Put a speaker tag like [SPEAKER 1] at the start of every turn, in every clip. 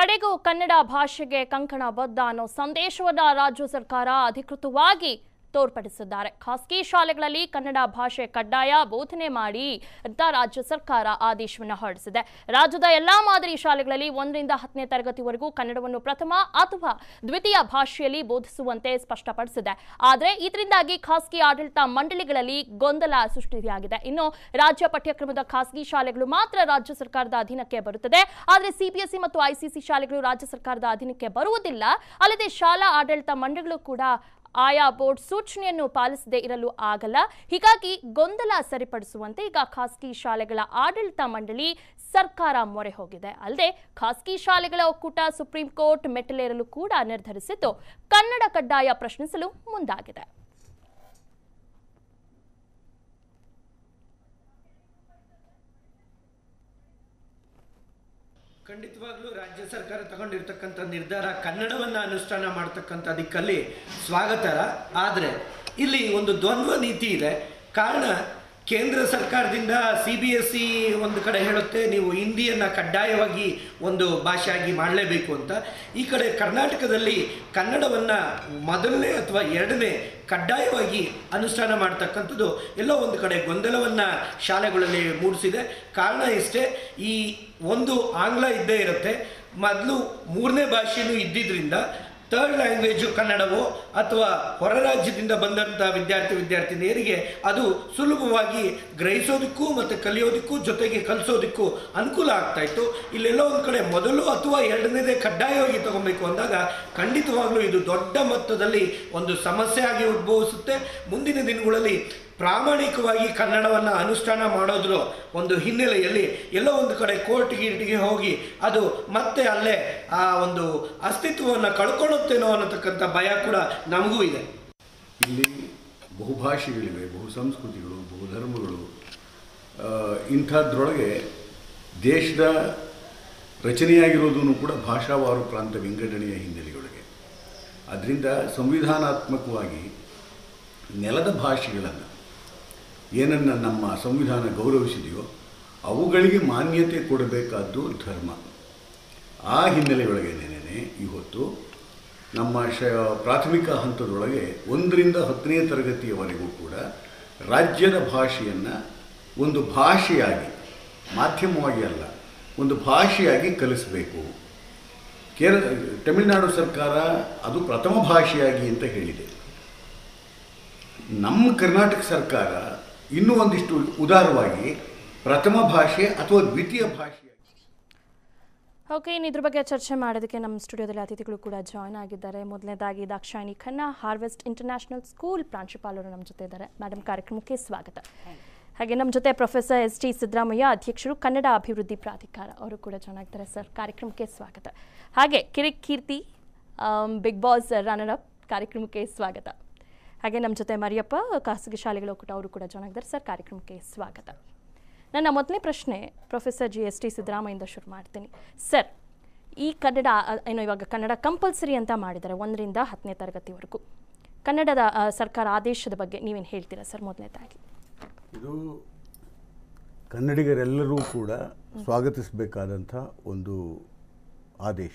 [SPEAKER 1] ಕಡೆಗೂ ಕನ್ನಡ ಭಾಷೆಗೆ ಕಂಕಣ ಬದ್ಧ ಅನ್ನೋ ಸಂದೇಶವನ್ನ ರಾಜ್ಯ ಸರ್ಕಾರ ಅಧಿಕೃತವಾಗಿ ತೋರ್ಪಡಿಸಿದ್ದಾರೆ ಖಾಸಗಿ ಶಾಲೆಗಳಲ್ಲಿ ಕನ್ನಡ ಭಾಷೆ ಕಡ್ಡಾಯ ಬೋಧನೆ ಮಾಡಿ ಅಂತ ರಾಜ್ಯ ಸರ್ಕಾರ ಆದೇಶವನ್ನು ಹೊರಡಿಸಿದೆ ರಾಜ್ಯದ ಎಲ್ಲಾ ಮಾದರಿ ಶಾಲೆಗಳಲ್ಲಿ ಒಂದರಿಂದ ಹತ್ತನೇ ತರಗತಿವರೆಗೂ ಕನ್ನಡವನ್ನು ಪ್ರಥಮ ಅಥವಾ ದ್ವಿತೀಯ ಭಾಷೆಯಲ್ಲಿ ಬೋಧಿಸುವಂತೆ ಸ್ಪಷ್ಟಪಡಿಸಿದೆ ಆದರೆ ಇದರಿಂದಾಗಿ ಖಾಸಗಿ ಆಡಳಿತ ಮಂಡಳಿಗಳಲ್ಲಿ ಗೊಂದಲ ಸೃಷ್ಟಿಯಾಗಿದೆ ಇನ್ನು ರಾಜ್ಯ ಪಠ್ಯಕ್ರಮದ ಖಾಸಗಿ ಶಾಲೆಗಳು ಮಾತ್ರ ರಾಜ್ಯ ಸರ್ಕಾರದ ಅಧೀನಕ್ಕೆ ಬರುತ್ತದೆ ಆದರೆ ಸಿಬಿಎಸ್ಇ ಮತ್ತು ಐಸಿಸಿ ಶಾಲೆಗಳು ರಾಜ್ಯ ಸರ್ಕಾರದ ಅಧೀನಕ್ಕೆ ಬರುವುದಿಲ್ಲ ಅಲ್ಲದೆ ಶಾಲಾ ಆಡಳಿತ ಮಂಡಳಿಗಳು ಕೂಡ ಆಯಾ ಬೋರ್ಡ್ ಸೂಚನೆಯನ್ನು ಪಾಲಿಸದೇ ಇರಲು ಆಗಲ್ಲ ಹೀಗಾಗಿ ಗೊಂದಲ ಸರಿಪಡಿಸುವಂತೆ ಈಗ ಖಾಸಗಿ ಶಾಲೆಗಳ ಆಡಳಿತ ಮಂಡಳಿ ಸರ್ಕಾರ ಮೊರೆ ಹೋಗಿದೆ ಅಲ್ಲದೆ ಖಾಸಗಿ ಶಾಲೆಗಳ ಒಕ್ಕೂಟ ಸುಪ್ರೀಂ ಕೋರ್ಟ್ ಮೆಟ್ಟಿಲೇರಲು ಕೂಡ ನಿರ್ಧರಿಸಿದ್ದು ಕನ್ನಡ ಕಡ್ಡಾಯ ಪ್ರಶ್ನಿಸಲು ಮುಂದಾಗಿದೆ
[SPEAKER 2] ಖಂಡಿತವಾಗ್ಲೂ ರಾಜ್ಯ ಸರ್ಕಾರ ತಗೊಂಡಿರ್ತಕ್ಕಂಥ ನಿರ್ಧಾರ ಕನ್ನಡವನ್ನು ಅನುಷ್ಠಾನ ಮಾಡ್ತಕ್ಕಂಥ ದಿಕ್ಕಲ್ಲಿ ಸ್ವಾಗತ ಆದರೆ ಇಲ್ಲಿ ಒಂದು ದ್ವಂದ್ವ ನೀತಿ ಇದೆ ಕಾರಣ ಕೇಂದ್ರ ಸರ್ಕಾರದಿಂದ ಸಿ ಬಿ ಎಸ್ ಸಿ ಒಂದು ಕಡೆ ಹೇಳುತ್ತೆ ನೀವು ಹಿಂದಿಯನ್ನು ಕಡ್ಡಾಯವಾಗಿ ಒಂದು ಭಾಷೆಯಾಗಿ ಮಾಡಲೇಬೇಕು ಅಂತ ಈ ಕಡೆ ಕರ್ನಾಟಕದಲ್ಲಿ ಕನ್ನಡವನ್ನು ಮೊದಲನೇ ಅಥವಾ ಎರಡನೇ ಕಡ್ಡಾಯವಾಗಿ ಅನುಷ್ಠಾನ ಮಾಡ್ತಕ್ಕಂಥದ್ದು ಎಲ್ಲೋ ಒಂದು ಕಡೆ ಗೊಂದಲವನ್ನು ಶಾಲೆಗಳಲ್ಲಿ ಮೂಡಿಸಿದೆ ಕಾರಣ ಇಷ್ಟೇ ಈ ಒಂದು ಆಂಗ್ಲ ಇದ್ದೇ ಇರುತ್ತೆ ಮೊದಲು ಮೂರನೇ ಭಾಷೆನೂ ಇದ್ದಿದ್ದರಿಂದ ಥರ್ಡ್ ಲ್ಯಾಂಗ್ವೇಜು ಕನ್ನಡವೋ ಅಥವಾ ಹೊರ ರಾಜ್ಯದಿಂದ ಬಂದಂಥ ವಿದ್ಯಾರ್ಥಿ ವಿದ್ಯಾರ್ಥಿನಿಯರಿಗೆ ಅದು ಸುಲಭವಾಗಿ ಗ್ರಹಿಸೋದಕ್ಕೂ ಮತ್ತು ಕಲಿಯೋದಕ್ಕೂ ಜೊತೆಗೆ ಕಲಿಸೋದಕ್ಕೂ ಅನುಕೂಲ ಆಗ್ತಾ ಇತ್ತು ಇಲ್ಲೆಲ್ಲೋ ಒಂದು ಕಡೆ ಮೊದಲು ಅಥವಾ ಎರಡನೇದೇ ಕಡ್ಡಾಯವಾಗಿ ತಗೊಬೇಕು ಅಂದಾಗ ಖಂಡಿತವಾಗ್ಲೂ ಇದು ದೊಡ್ಡ ಮೊತ್ತದಲ್ಲಿ ಒಂದು ಸಮಸ್ಯೆ ಆಗಿ ಉದ್ಭವಿಸುತ್ತೆ ಮುಂದಿನ ದಿನಗಳಲ್ಲಿ ಪ್ರಾಮಾಣಿಕವಾಗಿ ಕನ್ನಡವನ್ನು ಅನುಷ್ಠಾನ ಮಾಡೋದ್ರ ಒಂದು ಹಿನ್ನೆಲೆಯಲ್ಲಿ ಎಲ್ಲೋ ಒಂದು ಕಡೆ ಕೋರ್ಟ್ ಗೀರ್ಟ್ಗೆ ಹೋಗಿ ಅದು ಮತ್ತೆ ಅಲ್ಲೇ ಆ ಒಂದು ಅಸ್ತಿತ್ವವನ್ನು ಕಳ್ಕೊಳ್ಳುತ್ತೇನೋ ಅನ್ನತಕ್ಕಂಥ ಭಯ ಕೂಡ ನಮಗೂ ಇದೆ
[SPEAKER 3] ಇಲ್ಲಿ ಬಹುಭಾಷೆಗಳಿವೆ ಬಹು ಸಂಸ್ಕೃತಿಗಳು ಬಹುಧರ್ಮಗಳು ಆ, ಇಂಥದ್ರೊಳಗೆ ದೇಶದ ರಚನೆಯಾಗಿರೋದನ್ನು ಕೂಡ ಭಾಷಾವಾರು ಪ್ರಾಂತ ವಿಂಗಡಣೆಯ ಹಿನ್ನೆಲೆಯೊಳಗೆ ಅದರಿಂದ ಸಂವಿಧಾನಾತ್ಮಕವಾಗಿ ನೆಲದ ಭಾಷೆಗಳನ್ನು ಏನನ್ನು ನಮ್ಮ ಸಂವಿಧಾನ ಗೌರವಿಸಿದೆಯೋ ಅವುಗಳಿಗೆ ಮಾನ್ಯತೆ ಕೊಡಬೇಕಾದ್ದು ಧರ್ಮ ಆ ಹಿನ್ನೆಲೆಯೊಳಗೇನೆ ಇವತ್ತು ನಮ್ಮ ಶ ಪ್ರಾಥಮಿಕ ಹಂತದೊಳಗೆ ಒಂದರಿಂದ ಹತ್ತನೇ ತರಗತಿಯವರೆಗೂ ಕೂಡ ರಾಜ್ಯದ ಭಾಷೆಯನ್ನು ಒಂದು ಭಾಷೆಯಾಗಿ ಮಾಧ್ಯಮವಾಗಿ ಅಲ್ಲ ಒಂದು ಭಾಷೆಯಾಗಿ ಕಲಿಸಬೇಕು ಕೇರಳ ತಮಿಳುನಾಡು ಸರ್ಕಾರ ಅದು ಪ್ರಥಮ ಭಾಷೆಯಾಗಿ ಅಂತ ಹೇಳಿದೆ ನಮ್ಮ ಕರ್ನಾಟಕ ಸರ್ಕಾರ ಇನ್ನೂ ಒಂದಿಷ್ಟು ಉದಾರವಾಗಿ ಪ್ರಥಮ ಭಾಷೆ ಅಥವಾ ದ್ವಿತೀಯ ಭಾಷೆಯಾಗಿ
[SPEAKER 1] ಓಕೆ ಇನ್ನು ಇದ್ರ ಬಗ್ಗೆ ಚರ್ಚೆ ಮಾಡೋದಕ್ಕೆ ನಮ್ಮ ಸ್ಟುಡಿಯೋದಲ್ಲಿ ಅತಿಥಿಗಳು ಕೂಡ ಜಾಯ್ನ್ ಆಗಿದ್ದಾರೆ ಮೊದಲನೇದಾಗಿ Dakshayini Khanna Harvest International School ಪ್ರಾಂಶುಪಾಲರು ನಮ್ಮ ಜೊತೆ ಇದ್ದಾರೆ ಮೇಡಮ್ ಕಾರ್ಯಕ್ರಮಕ್ಕೆ ಸ್ವಾಗತ ಹಾಗೆ ನಮ್ಮ ಜೊತೆ ಪ್ರೊಫೆಸರ್ ಎಸ್ ಟಿ ಸಿದ್ದರಾಮಯ್ಯ ಅಧ್ಯಕ್ಷರು ಕನ್ನಡ ಅಭಿವೃದ್ಧಿ ಪ್ರಾಧಿಕಾರ ಅವರು ಕೂಡ ಜಾಯ್ನ್ ಆಗ್ತಾರೆ ಸರ್ ಕಾರ್ಯಕ್ರಮಕ್ಕೆ ಸ್ವಾಗತ ಹಾಗೆ Kirik Keerthi Bigg Boss runner up ಕಾರ್ಯಕ್ರಮಕ್ಕೆ ಸ್ವಾಗತ ಹಾಗೆ ನಮ್ಮ ಜೊತೆ ಮರಿಯಪ್ಪ ಖಾಸಗಿ ಶಾಲೆಗಳ ಒಕ್ಕೂಟ ಅವರು ಕೂಡ ಜಾಯ್ನ್ ಆಗಿದ್ದಾರೆ ಸರ್ ಕಾರ್ಯಕ್ರಮಕ್ಕೆ ಸ್ವಾಗತ ನನ್ನ ಮೊದಲನೇ ಪ್ರಶ್ನೆ ಪ್ರೊಫೆಸರ್ ಜಿ ಎಸ್ ಟಿ ಸಿದ್ದರಾಮಯ್ಯಿಂದ ಶುರು ಮಾಡ್ತೀನಿ ಸರ್ ಈ ಕನ್ನಡ ಅ, ಏನು ಇವಾಗ ಕನ್ನಡ ಕಂಪಲ್ಸರಿ ಅಂತ ಮಾಡಿದ್ದಾರೆ ಒಂದರಿಂದ ಹತ್ತನೇ ತರಗತಿವರೆಗೂ ಕನ್ನಡದ ಅ, ಸರ್ಕಾರ ಆದೇಶದ ಬಗ್ಗೆ ನೀವೇನು ಹೇಳ್ತೀರಾ ಸರ್ ಮೊದಲನೇದಾಗಿ
[SPEAKER 3] ಇದು ಕನ್ನಡಿಗರೆಲ್ಲರೂ ಕೂಡ ಸ್ವಾಗತಿಸಬೇಕಾದಂಥ ಒಂದು ಆದೇಶ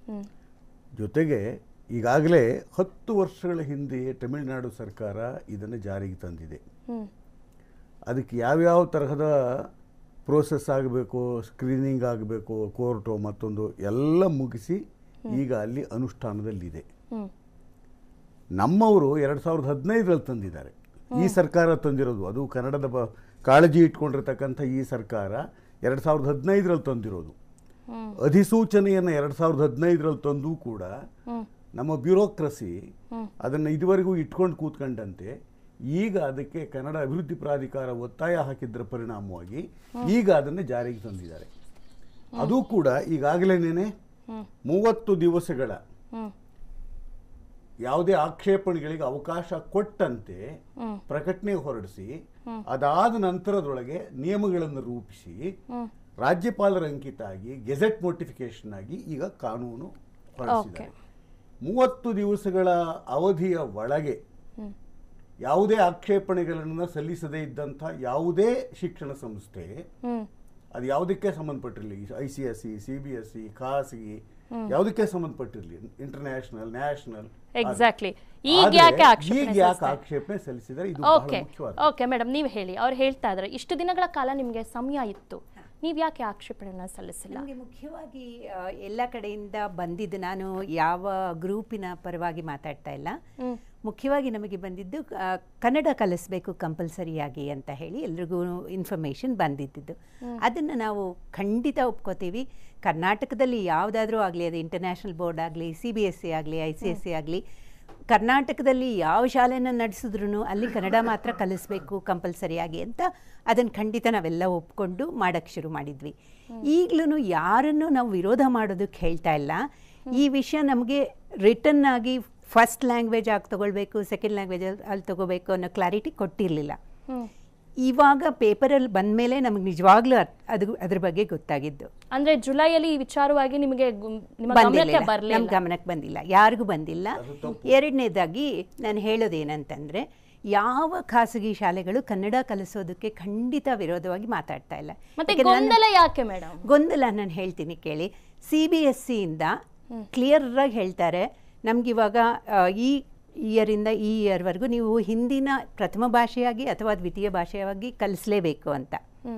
[SPEAKER 3] ಜೊತೆಗೆ ಈಗಾಗಲೇ ಹತ್ತು ವರ್ಷಗಳ ಹಿಂದೆಯೇ ತಮಿಳುನಾಡು ಸರ್ಕಾರ ಇದನ್ನು ಜಾರಿಗೆ ತಂದಿದೆ
[SPEAKER 1] ಹ್ಞೂ
[SPEAKER 3] ಅದಕ್ಕೆ ಯಾವ್ಯಾವ ತರಹದ ಪ್ರೋಸೆಸ್ ಆಗಬೇಕು ಸ್ಕ್ರೀನಿಂಗ್ ಆಗಬೇಕು ಕೋರ್ಟು ಮತ್ತೊಂದು ಎಲ್ಲ ಮುಗಿಸಿ ಈಗ ಅಲ್ಲಿ ಅನುಷ್ಠಾನದಲ್ಲಿದೆ
[SPEAKER 1] ಹ್ಞೂ
[SPEAKER 3] ನಮ್ಮವರು ಎರಡು ಸಾವಿರದ ಹದಿನೈದರಲ್ಲಿ ತಂದಿದ್ದಾರೆ ಈ ಸರ್ಕಾರ ತಂದಿರೋದು ಅದು ಕನ್ನಡದ ಬ ಕಾಳಜಿ ಇಟ್ಕೊಂಡಿರ್ತಕ್ಕಂಥ ಈ ಸರ್ಕಾರ ಎರಡು ಸಾವಿರದ ಹದಿನೈದರಲ್ಲಿ ತಂದಿರೋದು
[SPEAKER 1] ಹ್ಞೂ
[SPEAKER 3] ಅಧಿಸೂಚನೆಯನ್ನು ಎರಡು ಸಾವಿರದ ಹದಿನೈದರಲ್ಲಿ ತಂದು ಕೂಡ
[SPEAKER 1] ಹ್ಞೂ
[SPEAKER 3] ನಮ್ಮ ಬ್ಯೂರೋಕ್ರಸಿ
[SPEAKER 1] ಹ್ಮ್.
[SPEAKER 3] ಅದನ್ನು ಇದುವರೆಗೂ ಇಟ್ಕೊಂಡು ಕೂತ್ಕೊಂಡಂತೆ ಈಗ ಅದಕ್ಕೆ ಕನ್ನಡ ಅಭಿವೃದ್ಧಿ ಪ್ರಾಧಿಕಾರ ಒತ್ತಾಯ ಹಾಕಿದ್ದರ ಪರಿಣಾಮವಾಗಿ ಈಗ ಅದನ್ನು ಜಾರಿಗೆ ತಂದಿದ್ದಾರೆ ಅದು ಕೂಡ ಈಗಾಗಲೇನೆ
[SPEAKER 1] ಹ್ಞೂ
[SPEAKER 3] ಮೂವತ್ತು ದಿವಸಗಳ
[SPEAKER 1] ಹ್ಞೂ
[SPEAKER 3] ಯಾವುದೇ ಆಕ್ಷೇಪಣೆಗಳಿಗೆ ಅವಕಾಶ ಕೊಟ್ಟಂತೆ
[SPEAKER 1] ಹ್ಞೂ
[SPEAKER 3] ಪ್ರಕಟಣೆ ಹೊರಡಿಸಿ ಅದಾದ ನಂತರದೊಳಗೆ ನಿಯಮಗಳನ್ನು ರೂಪಿಸಿ
[SPEAKER 1] ಹ್ಞೂ
[SPEAKER 3] ರಾಜ್ಯಪಾಲರ ಅಂಕಿತ ಆಗಿ ಗೆಜೆಟ್ ನೋಟಿಫಿಕೇಶನ್ ಆಗಿ ಈಗ ಕಾನೂನು ಹೊರಡಿಸಿದ್ದಾರೆ
[SPEAKER 1] Okay.
[SPEAKER 3] ಮೂವತ್ತು ದಿವಸಗಳ ಅವಧಿಯ ಒಳಗೆ
[SPEAKER 1] ಹ್ಞೂ
[SPEAKER 3] ಯಾವುದೇ ಆಕ್ಷೇಪಣೆಗಳನ್ನು ಸಲ್ಲಿಸದೇ ಇದ್ದಂಥ ಯಾವುದೇ ಶಿಕ್ಷಣ ಸಂಸ್ಥೆ
[SPEAKER 1] ಹ್ಞೂ
[SPEAKER 3] ಅದು ಯಾವುದಕ್ಕೆ ಸಂಬಂಧಪಟ್ಟಿರಲಿ I C S C C B S C ಖಾಸಗಿ ಯಾವುದಕ್ಕೆ ಸಂಬಂಧಪಟ್ಟಿರಲಿ ಇಂಟರ್ನ್ಯಾಷನಲ್ ನ್ಯಾಷನಲ್
[SPEAKER 1] ಎಕ್ಸಾಕ್ಟ್ಲಿ ಈಗ ಯಾಕೆ ಆಕ್ಷೇಪಣೆ
[SPEAKER 3] ಈಗ ಯಾಕೆ
[SPEAKER 1] ಸಲ್ಲಿಸ್ತಾ
[SPEAKER 3] ಆಕ್ಷೇಪಣೆ ಸಲ್ಲಿಸಿದರೆ ಇದು ಬಹಳ
[SPEAKER 1] ಓಕೆ
[SPEAKER 3] ಮುಖ್ಯವಾದ
[SPEAKER 1] ಓಕೆ ಮೇಡಮ್ ನೀವು ಹೇಳಿ ಅವ್ರು ಹೇಳ್ತಾ ಇದ್ದಾರೆ ಇಷ್ಟು ದಿನಗಳ ಕಾಲ ನಿಮಗೆ ಸಮಯ ಇತ್ತು ನೀವು ಯಾಕೆ ಆಕ್ಷೇಪಣೆನ ಸಲ್ಲಿಸಿಲ್ಲ
[SPEAKER 4] ನನಗೆ ಮುಖ್ಯವಾಗಿ ಆ, ಎಲ್ಲ ಕಡೆಯಿಂದ ಬಂದಿದ್ದು ನಾನು ಯಾವ ಗ್ರೂಪಿನ ಪರವಾಗಿ ಮಾತಾಡ್ತಾ ಇಲ್ಲ ಮುಖ್ಯವಾಗಿ ನಮಗೆ ಬಂದಿದ್ದು ಆ, ಕನ್ನಡ ಕಲಿಸ್ಬೇಕು ಕಂಪಲ್ಸರಿಯಾಗಿ ಅಂತ ಹೇಳಿ ಎಲ್ರಿಗೂ ಇನ್ಫಾರ್ಮೇಷನ್ ಬಂದಿದ್ದು ಅದನ್ನು ನಾವು ಖಂಡಿತ ಒಪ್ಕೋತೀವಿ ಕರ್ನಾಟಕದಲ್ಲಿ ಯಾವುದಾದ್ರೂ ಆಗಲಿ ಅದು ಇಂಟರ್ನ್ಯಾಷನಲ್ ಬೋರ್ಡ್ ಆಗಲಿ ಸಿ ಬಿ ಎಸ್ ಸಿ ಆಗಲಿ ಐ ಸಿ ಎಸ್ ಸಿ ಆಗಲಿ ಕರ್ನಾಟಕದಲ್ಲಿ ಯಾವ ಶಾಲೆನ ನಡೆಸಿದ್ರು ಅಲ್ಲಿ ಕನ್ನಡ ಮಾತ್ರ ಕಲಿಸ್ಬೇಕು ಕಂಪಲ್ಸರಿಯಾಗಿ ಅಂತ ಅದನ್ನು ಖಂಡಿತ ನಾವೆಲ್ಲ ಒಪ್ಕೊಂಡು ಮಾಡೋಕ್ಕೆ ಶುರು ಮಾಡಿದ್ವಿ ಈಗಲೂ ಯಾರನ್ನು ನಾವು ವಿರೋಧ ಮಾಡೋದಕ್ಕೆ ಹೇಳ್ತಾ ಇಲ್ಲ ಈ ವಿಷಯ ನಮಗೆ ರಿಟರ್ನ್ ಆಗಿ ಫಸ್ಟ್ ಲ್ಯಾಂಗ್ವೇಜ್ ಆಗಿ ತಗೊಳ್ಬೇಕು ಸೆಕೆಂಡ್ ಲ್ಯಾಂಗ್ವೇಜ್ ಅಲ್ಲಿ ತಗೋಬೇಕು ಅನ್ನೋ ಕ್ಲಾರಿಟಿ ಕೊಟ್ಟಿರಲಿಲ್ಲ ಇವಾಗ ಪೇಪರಲ್ಲಿ ಬಂದಮೇಲೆ ನಮಗೆ ನಿಜವಾಗ್ಲೂ ಅರ್- ಅದು ಅದ್ರ ಬಗ್ಗೆ ಗೊತ್ತಾಗಿದ್ದು
[SPEAKER 1] ಅಂದ್ರೆ ಜುಲೈಯಲ್ಲಿ ಈ ವಿಚಾರವಾಗಿ ನಿಮಗೆ ಗು- ನಿಮ್ಮ ಗಮನಕ್ಕೆ
[SPEAKER 4] ನಮ್ಮ
[SPEAKER 1] ಬರಲಿಲ್ಲ
[SPEAKER 4] ಗಮನಕ್ಕೆ ಬಂದಿಲ್ಲ ಯಾರಿಗೂ ಬಂದಿಲ್ಲ ಎರಡನೇದಾಗಿ ನಾನು ಹೇಳೋದೇನಂತಂದ್ರೆ ಯಾವ ಖಾಸಗಿ ಶಾಲೆಗಳು ಕನ್ನಡ ಕಲಿಸೋದಕ್ಕೆ ಖಂಡಿತ ವಿರೋಧವಾಗಿ ಮಾತಾಡ್ತಾ ಇಲ್ಲ
[SPEAKER 1] ಮತ್ತೆ
[SPEAKER 4] ಯಾಕೆಂದ್ರೆ ನಾನು-
[SPEAKER 1] ಗೊಂದಲ ಯಾಕೆ ಮೇಡಮ್
[SPEAKER 4] ಗೊಂದಲ ನಾನು ಹೇಳ್ತೀನಿ ಕೇಳಿ ಸಿ ಬಿ ಎಸ್ ಸಿಯಿಂದ ಕ್ಲಿಯರಾಗಿ ಹೇಳ್ತಾರೆ ನಮಗಿವಾಗ ಈ ಇಯರಿಂದ ಈ ಇಯರ್ವರೆಗೂ ನೀವು ಹಿಂದಿನ ಪ್ರಥಮ ಭಾಷೆಯಾಗಿ ಅಥವಾ ದ್ವಿತೀಯ ಭಾಷೆಯಾಗಿ ಕಲಿಸ್ಲೇಬೇಕು ಅಂತ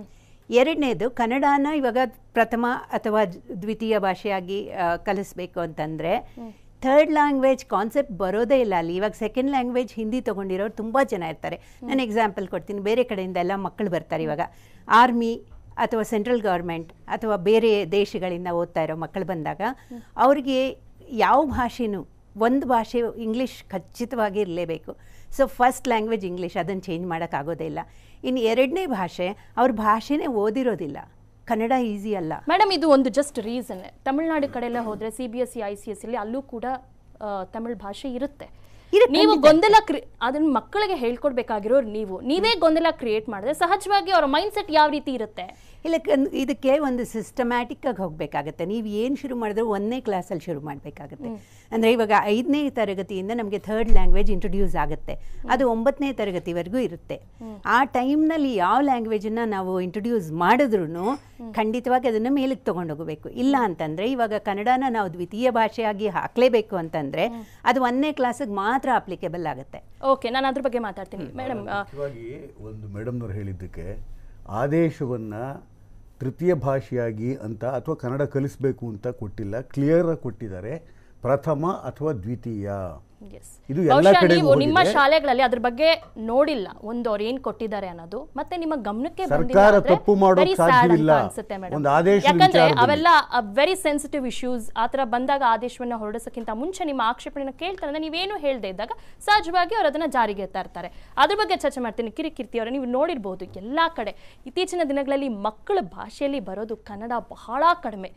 [SPEAKER 4] ಎರಡನೇದು ಕನ್ನಡನ ಇವಾಗ ಪ್ರಥಮ ಅಥವಾ ಜ್- ದ್ವಿತೀಯ ಭಾಷೆಯಾಗಿ ಆ, ಕಲಿಸ್ಬೇಕು ಅಂತಂದರೆ ಥರ್ಡ್ ಲ್ಯಾಂಗ್ವೇಜ್ ಕಾನ್ಸೆಪ್ಟ್ ಬರೋದೇ ಇಲ್ಲ ಅಲ್ಲಿ ಇವಾಗ ಸೆಕೆಂಡ್ ಲ್ಯಾಂಗ್ವೇಜ್ ಹಿಂದಿ ತೊಗೊಂಡಿರೋರು ತುಂಬ ಜನ ಇರ್ತಾರೆ ನಾನು ಎಕ್ಸಾಂಪಲ್ ಕೊಡ್ತೀನಿ ಬೇರೆ ಕಡೆಯಿಂದ ಎಲ್ಲ ಮಕ್ಕಳು ಬರ್ತಾರೆ ಇವಾಗ ಆರ್ಮಿ ಅಥವಾ ಸೆಂಟ್ರಲ್ ಗೌರ್ಮೆಂಟ್ ಅಥವಾ ಬೇರೆ ದೇಶಗಳಿಂದ ಓದ್ತಾ ಇರೋ ಮಕ್ಕಳು ಬಂದಾಗ ಅವ್ರಿಗೆ ಯಾವ ಭಾಷೆನೂ ಒಂದು ಭಾಷೆ ಇಂಗ್ಲೀಷ್ ಖಚಿತವಾಗಿ ಇರಲೇಬೇಕು ಸೊ ಫಸ್ಟ್ ಲ್ಯಾಂಗ್ವೇಜ್ ಇಂಗ್ಲೀಷ್ ಅದನ್ನು ಚೇಂಜ್ ಮಾಡೋಕ್ಕಾಗೋದೇ ಇಲ್ಲ ಇನ್ನು ಎರಡನೇ ಭಾಷೆ ಅವ್ರ ಭಾಷೆನೇ ಓದಿರೋದಿಲ್ಲ ಕನ್ನಡ ಈಸಿ ಅಲ್ಲ
[SPEAKER 1] ಮೇಡಮ್ ಇದು ಒಂದು ಜಸ್ಟ್ ರೀಸನ್ ತಮಿಳ್ನಾಡು ಕಡೆ ಎಲ್ಲ ಹೋದ್ರೆ C B S C I C S ಅಲ್ಲಿ ಅಲ್ಲೂ ಕೂಡ ಆ, ತಮಿಳ್ ಭಾಷೆ ಇರುತ್ತೆ
[SPEAKER 4] ಇರುತ್ತೆ,
[SPEAKER 1] ನೀವು
[SPEAKER 4] ಖಂಡಿತ.
[SPEAKER 1] ಗೊಂದಲ ಕ್ರಿ ಅದನ್ನ ಮಕ್ಕಳಿಗೆ ಹೇಳ್ಕೊಡ್ಬೇಕಾಗಿರೋರು ನೀವು ನೀವೇ ಗೊಂದಲ ಕ್ರಿಯೇಟ್ ಮಾಡಿದ್ರೆ ಸಹಜವಾಗಿ ಅವರ ಮೈಂಡ್ ಸೆಟ್ ಯಾವ ರೀತಿ ಇರುತ್ತೆ
[SPEAKER 4] ಇಲ್ಲ ಕನ್- ಇದಕ್ಕೆ ಒಂದು ಸಿಸ್ಟಮ್ಯಾಟಿಕ್ ಆಗಿ ಹೋಗಬೇಕಾಗತ್ತೆ ನೀವು ಏನು ಶುರು ಮಾಡಿದ್ರು ಒಂದನೇ ಕ್ಲಾಸಲ್ಲಿ ಶುರು ಮಾಡಬೇಕಾಗತ್ತೆ ಅಂದರೆ ಇವಾಗ ಐದನೇ ತರಗತಿಯಿಂದ ನಮಗೆ ಥರ್ಡ್ ಲ್ಯಾಂಗ್ವೇಜ್ ಇಂಟ್ರೊಡ್ಯೂಸ್ ಆಗುತ್ತೆ ಅದು ಒಂಬತ್ತನೇ ತರಗತಿವರೆಗೂ ಇರುತ್ತೆ ಆ ಟೈಮ್ನಲ್ಲಿ ಯಾವ ಲ್ಯಾಂಗ್ವೇಜನ್ನು ನಾವು ಇಂಟ್ರೊಡ್ಯೂಸ್ ಮಾಡಿದ್ರು ಖಂಡಿತವಾಗಿ ಅದನ್ನು ಮೇಲಕ್ಕೆ ತೊಗೊಂಡೋಗಬೇಕು ಇಲ್ಲ ಅಂತಂದರೆ ಇವಾಗ ಕನ್ನಡನ ನಾವು ದ್ವಿತೀಯ ಭಾಷೆಯಾಗಿ ಹಾಕಲೇಬೇಕು ಅಂತಂದರೆ ಅದು ಒಂದನೇ ಕ್ಲಾಸಿಗೆ ಮಾತ್ರ ಅಪ್ಲಿಕೇಬಲ್ ಆಗುತ್ತೆ
[SPEAKER 1] ಓಕೆ ನಾನು ಅದ್ರ ಬಗ್ಗೆ ಮಾತಾಡ್ತೀನಿ ಮೇಡಮ್
[SPEAKER 3] ಮುಖ್ಯವಾಗಿ ಒಂದು ಮೇಡಮ್ನವ್ರು ಹೇಳಿದ್ದಕ್ಕೆ ಆದೇಶವನ್ನು ತೃತೀಯ ಭಾಷೆಯಾಗಿ ಅಂತ ಅಥವಾ ಕನ್ನಡ ಕಲಿಸಬೇಕು ಅಂತ ಕೊಟ್ಟಿಲ್ಲ ಕ್ಲಿಯರ್ ಆಗಿ ಕೊಟ್ಟಿದ್ದಾರೆ ಪ್ರಥಮ ಅಥವಾ ದ್ವಿತೀಯ
[SPEAKER 1] ಎಸ್
[SPEAKER 3] ಇದು ಎಲ್ಲ
[SPEAKER 1] ಬಹುಶಃ
[SPEAKER 3] ಕಡೆಗೂ
[SPEAKER 1] ನೀವು ನಿಮ್ಮ
[SPEAKER 3] ಹೋಗಿದೆ.
[SPEAKER 1] ಶಾಲೆಗಳಲ್ಲಿ ಅದ್ರ ಬಗ್ಗೆ ನೋಡಿಲ್ಲ ಒಂದು ಅವ್ರು ಏನ್ ಕೊಟ್ಟಿದ್ದಾರೆ ಅನ್ನೋದು ಮತ್ತೆ ನಿಮ್ಮ ಗಮನಕ್ಕೆ ಬಂದಿಲ್ಲ
[SPEAKER 3] ಸರ್ಕಾರ
[SPEAKER 1] ಅಂದ್ರೆ
[SPEAKER 3] ತಪ್ಪು ಮಾಡೋಕ್
[SPEAKER 1] very sad
[SPEAKER 3] ಸಾಧ್ಯವಿಲ್ಲ.
[SPEAKER 1] ಅಂತ ಅನ್ಸುತ್ತೆ ಮೇಡಮ್
[SPEAKER 3] ಒಂದು ಆದೇಶದ
[SPEAKER 1] ಯಾಕಂದ್ರೆ
[SPEAKER 3] ವಿಚಾರದಲ್ಲಿ.
[SPEAKER 1] ಅವೆಲ್ಲ ವೆರಿ ಸೆನ್ಸಿಟಿವ್ ಇಶ್ಯೂಸ್ ಆತರ ಬಂದಾಗ ಆದೇಶವನ್ನ ಹೊರಡಿಸೋಕ್ಕಿಂತ ಮುಂಚೆ ನಿಮ್ಮ ಆಕ್ಷೇಪಣೆನ ಕೇಳ್ತಾರೆ ಅಂದ್ರೆ ನೀವೇನು ಹೇಳ್ದೆ ಇದ್ದಾಗ ಸಹಜವಾಗಿ ಅವ್ರು ಅದನ್ನ ಜಾರಿಗೆ ತರ್ತಾರೆ ಅದ್ರ ಬಗ್ಗೆ ಚರ್ಚೆ ಮಾಡ್ತೀನಿ ಕಿರಿಕಿರ್ತಿ ಅವರ ನೀವು ನೋಡಿರ್ಬೋದು ಎಲ್ಲಾ ಕಡೆ ಇತ್ತೀಚಿನ ದಿನಗಳಲ್ಲಿ ಮಕ್ಕಳ ಭಾಷೆಯಲ್ಲಿ ಬರೋದು ಕನ್ನಡ ಬಹಳ ಕಡಿಮೆ